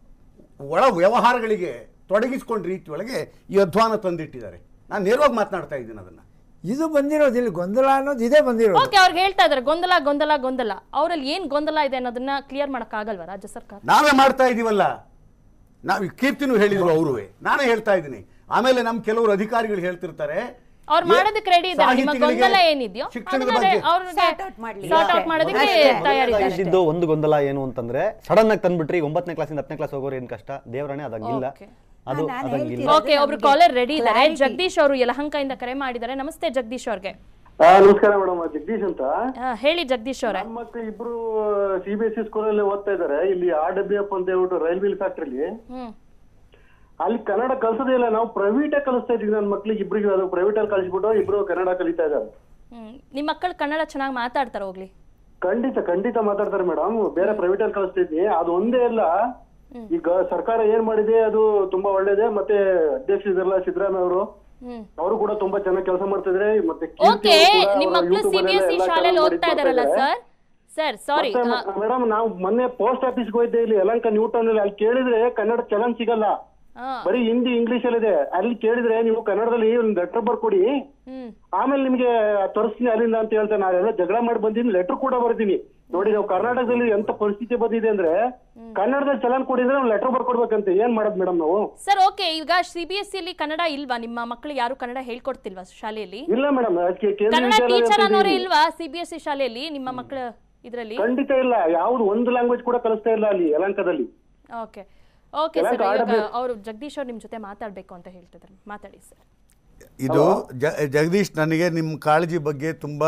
[SPEAKER 3] ಒಳ ವ್ಯವಹಾರಗಳಿಗೆ ತೊಡಗಿಸಿಕೊಂಡ ರೀತಿಯೊಳಗೆ ಈ ಅಧ್ವಾನ ತಂದಿಟ್ಟಿದ್ದಾರೆ ನಾನು ನೇರವಾಗಿ ಮಾತನಾಡ್ತಾ ಇದ್ದೀನಿ ಅದನ್ನ
[SPEAKER 6] ಇದು ಬಂದಿರೋದು ಇಲ್ಲಿ ಗೊಂದಲ ಅನ್ನೋದು ಇದೇ ಬಂದಿರೋದು
[SPEAKER 1] ಓಕೆ ಅವ್ರಿಗೆ ಹೇಳ್ತಾ ಇದಾರೆ ಗೊಂದಲ ಗೊಂದಲ ಗೊಂದಲ ಅವ್ರಲ್ಲಿ ಏನ್ ಗೊಂದಲ ಇದೆ ಅನ್ನೋದನ್ನ ಕ್ಲಿಯರ್ ಮಾಡಕ್ ಆಗಲ್ವಾ ರಾಜ್ಯ ಸರ್ಕಾರ
[SPEAKER 3] ನಾವೇ ಮಾಡ್ತಾ ಇದೀವಲ್ಲ ನಾವು ಈ ಕೀರ್ತಿನೂ ಹೇಳಿದ್ರು ಅವರು ನಾನೇ ಹೇಳ್ತಾ ಇದ್ದೀನಿ ಆಮೇಲೆ ನಮ್ಮ ಕೆಲವರು ಅಧಿಕಾರಿಗಳು ಹೇಳ್ತಿರ್ತಾರೆ
[SPEAKER 1] ಅವ್ರು
[SPEAKER 3] ಏ-
[SPEAKER 1] ಮಾಡೋದಕ್ಕೆ ರೆಡಿ ಇದ್ದಾರೆ ನಿಮ್ಮ
[SPEAKER 3] ಸಾಹಿತಿಗಳಿಗೆ
[SPEAKER 1] ಗೊಂದಲ ಏನಿದೆಯೋ
[SPEAKER 3] ಶಿಕ್ಷಣದ
[SPEAKER 1] ಅದನ್ನ
[SPEAKER 3] ಬಗ್ಗೆ
[SPEAKER 1] ಅವ್ರಿಗೆ
[SPEAKER 4] Sort out ಮಾಡ್ಲಿ.
[SPEAKER 1] ಸಾರ್ಟ್ ಔಟ್
[SPEAKER 4] ಅಷ್ಟೇ.
[SPEAKER 1] ಮಾಡೋದಕ್ಕೆ
[SPEAKER 4] ಅಷ್ಟೇ.
[SPEAKER 1] ತಯಾರಿದ್ದಾರೆ
[SPEAKER 5] ಇದ್ದಿದ್ದು ಒಂದು ಗೊಂದಲ ಏನು ಅಂತಂದ್ರೆ ಸಡನ್ ಆಗಿ ತಂದ್ಬಿಟ್ರಿ ಈಗ ಒಂಬತ್ತನೇ ಕ್ಲಾಸಿಂದ ಹತ್ತನೇ ಕ್ಲಾಸ್ ಹೋಗೋರು ಏನ್ ಕಷ್ಟ ದೇವರಣೆ ಅದಂಗಿಲ್ಲ
[SPEAKER 1] Okay.
[SPEAKER 5] ಅದು
[SPEAKER 4] ನಾನು
[SPEAKER 5] ಅದಂಗಿಲ್ಲ
[SPEAKER 4] ಹೇಳ್ತೀನಿ.
[SPEAKER 1] ಓಕೆ ಒಬ್ರು
[SPEAKER 4] ನಮ್ಗೆ
[SPEAKER 1] ಕಾಲರ್ ರೆಡಿ ಇದ್ದಾರೆ
[SPEAKER 4] clarity.
[SPEAKER 1] ಜಗದೀಶ್ ಅವರು ಯಲಹಂಕದಿಂದ ಕರೆ ಮಾಡಿದ್ದಾರೆ ನಮಸ್ತೆ ಜಗದೀಶ್ ಅವ್ರಿಗೆ
[SPEAKER 10] ನಮಸ್ಕಾರ ಮೇಡಮ್ ಜಗದೀಶ್ ಅಂತ
[SPEAKER 1] ಆ, ಹೇಳಿ ಜಗದೀಶ್ ಅವರೇ
[SPEAKER 10] ನಮ್ಮ ಮಕ್ಕಳು ಇಬ್ರು C B S C school ಅಲ್ಲಿ ಓದ್ತಾ ಇದಾರೆ ಇಲ್ಲಿ ಆರ್ ಡಬ್ಲ್ಯೂ ಎಫ್ ಅಂತ ಹೇಳ್ಬಿಟ್ಟು ರೈಲ್ವೆ ಫ್ಯಾಕ್ಟ್ರಿಲಿ
[SPEAKER 1] ಹ್ಮ್
[SPEAKER 10] ಅಲ್ಲಿ ಕನ್ನಡ ಕಲ್ಸೋದೇ ಇಲ್ಲ ನಾವು ಪ್ರೈವೇಟ್ ಕಲಿಸ್ತಾ ಇದೀವಿ ನನ್ನ ಮಕ್ಳಿಗೆ ಇಬ್ರಿಗೆ ಅದು ಪ್ರೈವೇಟ್ ಅಲ್ಲಿ ಕಲಿಸ್ಬಿಟ್ಟು ಇಬ್ರು ಕನ್ನಡ ಕಲಿತಾ ಇದ್ದಾರೆ
[SPEAKER 1] ಹ್ಮ್ ನಿಮ್ ಮಕ್ಕಳು ಕನ್ನಡ ಚೆನ್ನಾಗಿ ಮಾತಾಡ್ತಾರೆ ಹೋಗ್ಲಿ
[SPEAKER 10] ಖಂಡಿತ ಖಂಡಿತ ಮಾತಾಡ್ತಾರೆ ಮೇಡಮ್ ಬೇರೆ ಪ್ರೈವೇಟ್ ಅಲ್ಲಿ ಕಲಿಸ್ತಾ ಇದ್ವಿ ಅದು ಒಂದೇ ಅಲ್ಲ ಈಗ ಸರ್ಕಾರ ಏನ್ ಮಾಡಿದೆ ಅದು ತುಂಬಾ ಒಳ್ಳೇದೇ ಮತ್ತೆ ಅಧ್ಯಕ್ಷ ಇದಾರಲ್ಲ ಸಿದ್ದರಾಮಯ್ಯ ಅವರು
[SPEAKER 1] ಹ್ಮ್
[SPEAKER 10] ಅವರು ಕೂಡ ತುಂಬಾ ಚೆನ್ನಾಗಿ ಕೆಲಸ ಮಾಡ್ತಿದ್ರೆ ಮತ್ತೆ ಕೀರ್ತಿ
[SPEAKER 1] ಓಕೆ
[SPEAKER 10] ಅವ್ರು ಕೂಡ
[SPEAKER 1] ನಿಮ್
[SPEAKER 10] ಅವರ
[SPEAKER 1] ಮಕ್ಕಳು
[SPEAKER 10] YouTube
[SPEAKER 1] C B S C
[SPEAKER 10] ಅಲ್ಲೆಲ್ಲ
[SPEAKER 1] ಶಾಲೆಯಲ್ಲಿ
[SPEAKER 10] ಚೆನ್ನಾಗಿ
[SPEAKER 1] ಓದ್ತಾ ಇದಾರಲ್ಲ
[SPEAKER 10] ಮಾಡ್ತಾ
[SPEAKER 1] ಸರ್ ಸರ್ ಸಾರಿ
[SPEAKER 10] ಮತ್ತೆ ಮೇಡಮ್ ನಾವು ಮೊನ್ನೆ ಪೋಸ್ಟ್ ಆಫೀಸ್ಗೆ ಹೋಗಿದ್ದೆ ಇಲ್ಲಿ ಯಲಂಕ ನ್ಯೂ ಟೌನ್ ಅಲ್ಲಿ ಅಲ್ಲಿ ಕೇಳಿದ್ರೆ ಕನ್ನಡ ಚಲನ್ ಸಿಗಲ್ಲ ಬರೀ ಹಿಂದಿ ಇಂಗ್ಲಿಷ್ ಅಲ್ಲಿದೆ ಅಲ್ಲಿ ಕೇಳಿದ್ರೆ ನೀವು ಕನ್ನಡದಲ್ಲಿ ಒಂದು ಲೆಟರ್ ಬರ್ಕೊಡಿ
[SPEAKER 1] ಹ್ಮ್
[SPEAKER 10] ಆಮೇಲೆ ನಿಮ್ಗೆ ತೋರಿಸ್ತೀನಿ ಅಲ್ಲಿಂದ ಅಂತ ಹೇಳ್ತಾರೆ ನಾನೆಲ್ಲ ಜಗಳ ಮಾಡಿ ಬಂದಿನಿ ಲೆಟರ್ ಕೂಡ ಬರ್ತೀನಿ ನೋಡಿ ನಾವು ಕರ್ನಾಟಕದಲ್ಲಿ ಎಂತ ಪರಿಸ್ಥಿತಿ ಬಂದಿದೆ ಅಂದ್ರೆ ಕನ್ನಡದಲ್ಲಿ ಚಲನ್ ಕೊಡಿದ್ರೆ ನಾವು ಲೆಟರ್ ಬರ್ಕೊಡ್ಬೇಕಂತೆ ಏನ್ ಮಾಡೋದು ಮೇಡಮ್ ನಾವು
[SPEAKER 1] ಸರ್ ಓಕೆ ಈಗ C B S C Kannada ಇಲ್ವಾ ನಿಮ್ಮ ಮಕ್ಕಳಿಗೆ ಯಾರು ಕನ್ನಡ ಹೇಳ್ಕೊಡ್ತಿಲ್ವಾ ಶಾಲೆಯಲ್ಲಿ
[SPEAKER 10] ಇಲ್ಲ ಮೇಡಮ್ ಅದಕ್ಕೆ ಕೇಂದ್ರ
[SPEAKER 1] ಕನ್ನಡ
[SPEAKER 10] ವಿದ್ಯಾಲಯ
[SPEAKER 1] ಟೀಚರ್
[SPEAKER 10] ಅಂತ
[SPEAKER 1] ಅನ್ನೋರೇ
[SPEAKER 10] ಇದೀವಿ.
[SPEAKER 1] ಇಲ್ವಾ ಸಿ ಬಿ ಎಸ್ ಸಿ ಶಾಲೆಯಲ್ಲಿ ನಿಮ್ಮ ಮಕ್ಕಳ ಇದ್ರಲ್ಲಿ
[SPEAKER 10] ಖಂಡಿತ ಇಲ್ಲ ಯಾವ್ದು ಒಂದು ಲ್ಯಾಂಗ್ವೇಜ್ ಕೂಡ ಕಲಿಸ್ತಾ ಇಲ್ಲ ಅಲ್ಲಿ ಯಲಂಕದಲ್ಲಿ
[SPEAKER 1] ಓಕೆ ಓಕೆ ಸರ್
[SPEAKER 10] ಎಲ್ಲ
[SPEAKER 1] ಇವಾಗ
[SPEAKER 10] ಆಡಬೇಕು.
[SPEAKER 1] ಅವರು ಜಗದೀಶ್ ಅವ್ರು ನಿಮ್ ಜೊತೆ ಮಾತಾಡ್ಬೇಕು ಅಂತ ಹೇಳ್ತಿದ್ದಾರೆ ಮಾತಾಡಿ ಸರ್
[SPEAKER 3] ಇದು ಜ ಜಗದೀಶ್ ನನಗೆ ನಿಮ್ಮ ಕಾಳಜಿ ಬಗ್ಗೆ ತುಂಬ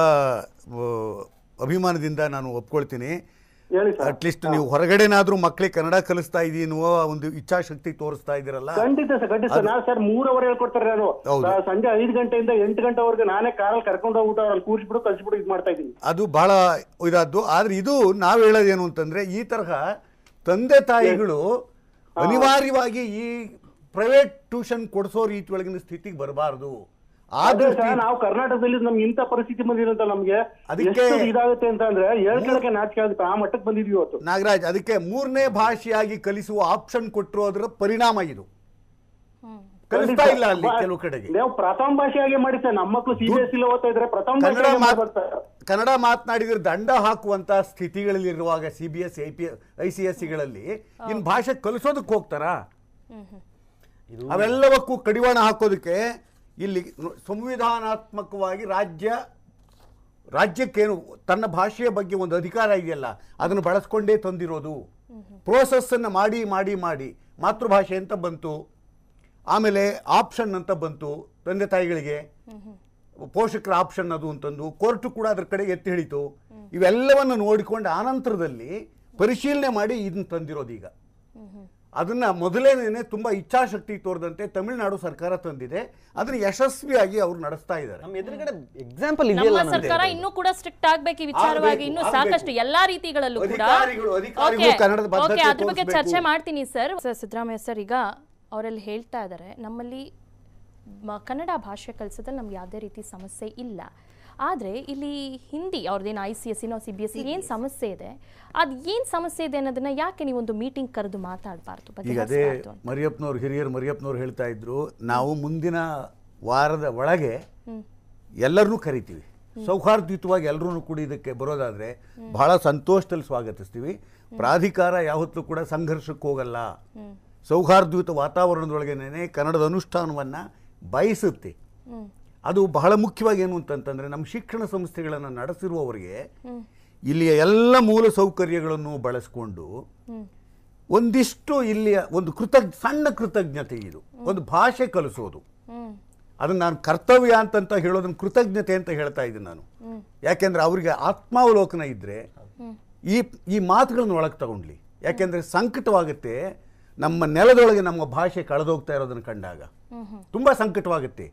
[SPEAKER 3] ಅಭಿಮಾನದಿಂದ ನಾನು ಒಪ್ಕೊಳ್ತೀನಿ
[SPEAKER 10] ಹೇಳಿ ಸರ್
[SPEAKER 3] ಅಟ್ಲೀಸ್ಟ್ ನೀವು ಹೊರಗಡೆನಾದ್ರೂ ಮಕ್ಕಳಿಗೆ ಕನ್ನಡ ಕಲಿಸ್ತಾ ಇದೀನಿ ಅನ್ನುವ ಒಂದು ಇಚ್ಛಾಶಕ್ತಿ ತೋರಿಸ್ತಾ ಇದ್ದೀರಲ್ಲ
[SPEAKER 10] ಖಂಡಿತ ಸರ್ ಖಂಡಿತ ಸರ್ ನಾನು ಸರ್ ಮೂರ್ ಅವರ್ ಹೇಳ್ಕೊಡ್ತಾರೆ ನಾನು
[SPEAKER 3] ಹೌದು.
[SPEAKER 10] ಆ, ಸಂಜೆ ಐದು ಗಂಟೆಯಿಂದ ಎಂಟು ಗಂಟೆವರೆಗೆ ನಾನೇ ಕಾರಲ್ಲಿ ಕರ್ಕೊಂಡು ಹೋಗ್ಬಿಟ್ಟು ಅವ್ರಲ್ಲಿ ಕೂರಿಸ್ಬಿಟ್ಟು ಕಳ್ಸಿಬಿಟ್ಟು ಇದು ಮಾಡ್ತಾ ಇದ್ದೀನಿ
[SPEAKER 3] ಅದು ಬಹಳ ಇದಾದ್ದು ಆದರೆ ಇದು ನಾವು ಹೇಳೋದೇನು ಅಂತಂದರೆ ಈ ತರಹ ತಂದೆ ತಾಯಿಗಳು ಅನಿವಾರ್ಯವಾಗಿ ಈ ಪ್ರೈವೇಟ್ ಟ್ಯೂಷನ್ ಕೊಡಿಸೋ ರೀತಿಯೊಳಗಿನ ಸ್ಥಿತಿಗೆ ಬರಬಾರದು ಆ
[SPEAKER 10] ಅದೇ
[SPEAKER 3] ದೃಷ್ಟಿ
[SPEAKER 10] ಸರ್ ನಾವು ಕರ್ನಾಟಕದಲ್ಲಿ ನಮ್ಗೆ ಇಂಥ ಪರಿಸ್ಥಿತಿ ಬಂದಿರೋಂತ ನಮ್ಗೆ
[SPEAKER 3] ಅದಕ್ಕೆ-
[SPEAKER 10] ಎಷ್ಟು ಇದಾಗುತ್ತೆ ಅಂತ ಅಂದ್ರೆ ಹೇಳ್ಕೊಳಕ್ಕೆ ನಾಚಿಕೆ ಆಗುತ್ತೆ ಆ ಮಟ್ಟಕ್ಕೆ ಬಂದಿದ್ವಿ ಇವತ್ತು
[SPEAKER 3] ನಾಗರಾಜ್ ಅದಕ್ಕೆ ಮೂರನೇ ಭಾಷೆಯಾಗಿ ಕಲಿಸುವ ಆಪ್ಷನ್ ಕೊಟ್ಟಿರೋದ್ರ ಪರಿಣಾಮ ಇದು ಕಲಿಸ್ತಾ ಇಲ್ಲ ಅಲ್ಲಿ ಕೆಲವು ಕಡೆಗೆ
[SPEAKER 10] ನಾವು ಪ್ರಥಮ ಭಾಷೆಯಾಗಿ ಮಾಡಿ ಸರ್ ನಮ್ಮ ಮಕ್ಕಳು ಸಿ ಬಿ ಎಸ್ ಇಲ್ಲ ಓದ್ತಾ ಇದ್ರೆ ಪ್ರಥಮ
[SPEAKER 3] ಕನ್ನಡ
[SPEAKER 10] ಭಾಷೆಯಾಗಿ
[SPEAKER 3] ಮಾತ್
[SPEAKER 10] ಮಾಡ್ಬೇಕು ಸರ್.
[SPEAKER 3] ಕನ್ನಡ ಮಾತನಾಡಿದ್ರೆ ದಂಡ ಹಾಕುವಂತ ಸ್ಥಿತಿಗಳಲ್ಲಿರುವಾಗ C B S I P I C S ಸಿಗಳಲ್ಲಿ ಇನ್ ಭಾಷೆ ಕಲಿಸೋದಕ್ಕೆ ಹೋಗ್ತಾರಾ ಅವೆಲ್ಲವಕ್ಕೂ ಕಡಿವಾಣ ಹಾಕೋದಕ್ಕೆ ಇಲ್ಲಿ ನು- ಸಂವಿಧಾನಾತ್ಮಕವಾಗಿ ರಾಜ್ಯ ರಾಜ್ಯಕ್ಕೇನು ತನ್ನ ಭಾಷೆಯ ಬಗ್ಗೆ ಒಂದು ಅಧಿಕಾರ ಇದೆಯಲ್ಲ ಅದನ್ನು ಬಳಸ್ಕೊಂಡೇ ತಂದಿರೋದು ಪ್ರೋಸೆಸ್ಸನ್ನು ಮಾಡಿ ಮಾಡಿ ಮಾಡಿ ಮಾತೃಭಾಷೆ ಅಂತ ಬಂತು ಆಮೇಲೆ ಆಪ್ಷನ್ ಅಂತ ಬಂತು ತಂದೆ ತಾಯಿಗಳಿಗೆ ಪೋಷಕರ ಆಪ್ಷನ್ ಅದು ಅಂತಂದು ಕೋರ್ಟು ಕೂಡ ಅದ್ರ ಕಡೆ ಎತ್ತಿ ಹಿಡಿತು ಇವೆಲ್ಲವನ್ನು ನೋಡಿಕೊಂಡು ಆನಂತರದಲ್ಲಿ ಪರಿಶೀಲನೆ ಮಾಡಿ ಇದನ್ನ ತಂದಿರೋದು ಈಗ ಅದನ್ನ ಮೊದಲೇನೆ ತುಂಬಾ ಇಚ್ಛಾಶಕ್ತಿ ತೋರದಂತೆ ತಮಿಳುನಾಡು ಸರ್ಕಾರ ತಂದಿದೆ ಅದನ್ನ ಯಶಸ್ವಿಯಾಗಿ ಅವರು ನಡೆಸ್ತಾ ಇದ್ದಾರೆ
[SPEAKER 5] ನಮ್ಮ ಎದುರುಗಡೆ ಎಕ್ಸಾಂಪಲ್
[SPEAKER 1] ನಮ್ಮ
[SPEAKER 5] ಇದೆಯಲ್ಲ ನಮ್ಗೆ.
[SPEAKER 1] ಸರ್ಕಾರ ಇನ್ನೂ ಕೂಡ ಸ್ಟ್ರಿಕ್ಟ್ ಆಗ್ಬೇಕು ಈ ವಿಚಾರವಾಗಿ
[SPEAKER 3] ಆಗ್ಬೇಕು,
[SPEAKER 1] ಇನ್ನೂ
[SPEAKER 3] ಆಗ್ಬೇಕು.
[SPEAKER 1] ಸಾಕಷ್ಟು ಎಲ್ಲಾ ರೀತಿಗಳಲ್ಲೂ ಕೂಡ
[SPEAKER 3] ಅಧಿಕಾರಿಗಳು- ಅಧಿಕಾರಿಗಳು
[SPEAKER 1] Okay,
[SPEAKER 3] ಕನ್ನಡದ ಬದ್ಧತೆ
[SPEAKER 1] okay, ಅದ್ರ ಬಗ್ಗೆ
[SPEAKER 3] ತೋರಿಸ್ಬೇಕು.
[SPEAKER 1] ಚರ್ಚೆ ಮಾಡ್ತೀನಿ ಸರ್ ಸರ್ ಸಿದ್ದರಾಮಯ್ಯ ಸರ್ ಈಗ ಅವರಲ್ಲಿ ಹೇಳ್ತಾ ಇದ್ದಾರೆ ನಮ್ಮಲ್ಲಿ ಮ- ಕನ್ನಡ ಭಾಷೆ ಕಲಿಸೋದ್ರಲ್ಲಿ ನಮ್ಗೆ ಯಾವುದೇ ರೀತಿ ಸಮಸ್ಯೆ ಇಲ್ಲ ಆದರೆ ಇಲ್ಲಿ ಹಿಂದಿ ಅವ್ರದ್ದೇನು ಐ ಸಿ ಎಸ್ ಸಿನೋ ಸಿ ಬಿ ಎಸ್ ಏನು ಸಮಸ್ಯೆ ಇದೆ ಅದು ಏನು ಸಮಸ್ಯೆ ಇದೆ ಅನ್ನೋದನ್ನ ಯಾಕೆ ನೀವು ಒಂದು ಮೀಟಿಂಗ್ ಕರೆದು ಮಾತಾಡಬಾರ್ದು
[SPEAKER 3] ಈಗ ಅದೇ ಮರಿಯಪ್ಪನವ್ರು ಹಿರಿಯರು ಮರಿಯಪ್ಪನವ್ರು ಹೇಳ್ತಾ ಇದ್ರು ನಾವು ಮುಂದಿನ ವಾರದ ಒಳಗೆ ಎಲ್ಲರನ್ನೂ ಕರಿತೀವಿ ಸೌಹಾರ್ದಯುತವಾಗಿ ಎಲ್ಲರೂ ಕೂಡ ಇದಕ್ಕೆ ಬರೋದಾದ್ರೆ ಬಹಳ ಸಂತೋಷದಲ್ಲಿ ಸ್ವಾಗತಿಸ್ತೀವಿ ಪ್ರಾಧಿಕಾರ ಯಾವತ್ತೂ ಕೂಡ ಸಂಘರ್ಷಕ್ಕೆ ಹೋಗಲ್ಲ ಸೌಹಾರ್ದಯುತ ವಾತಾವರಣದೊಳಗೇನೆ ಕನ್ನಡದ ಅನುಷ್ಠಾನವನ್ನು ಬಯಸುತ್ತೆ ಅದು ಬಹಳ ಮುಖ್ಯವಾಗಿ ಏನು ಅಂತಂತಂದ್ರೆ ನಮ್ಮ ಶಿಕ್ಷಣ ಸಂಸ್ಥೆಗಳನ್ನು ನಡೆಸಿರುವವರಿಗೆ ಇಲ್ಲಿಯ ಎಲ್ಲ ಮೂಲ ಸೌಕರ್ಯಗಳನ್ನು ಬಳಸಿಕೊಂಡು ಒಂದಿಷ್ಟು ಇಲ್ಲಿಯ ಒಂದು ಕೃತಜ್ಞ ಸಣ್ಣ ಕೃತಜ್ಞತೆ ಇದು ಒಂದು ಭಾಷೆ ಕಲಿಸೋದು ಅದನ್ನ ನಾನು ಕರ್ತವ್ಯ ಅಂತಂತ ಹೇಳೋದನ್ನ ಕೃತಜ್ಞತೆ ಅಂತ ಹೇಳ್ತಾ ಇದ್ದೀನಿ ನಾನು ಯಾಕೆಂದ್ರೆ ಅವರಿಗೆ ಆತ್ಮಾವಲೋಕನ ಇದ್ರೆ ಈ ಈ ಮಾತುಗಳನ್ನ ಒಳಗೆ ತಗೊಂಡ್ಲಿ ಯಾಕೆಂದ್ರೆ ಸಂಕಟವಾಗುತ್ತೆ ನಮ್ಮ ನೆಲದೊಳಗೆ ನಮ್ಮ ಭಾಷೆ ಕಳೆದೋಗ್ತಾ ಇರೋದನ್ನ ಕಂಡಾಗ ತುಂಬಾ ಸಂಕಟವಾಗುತ್ತೆ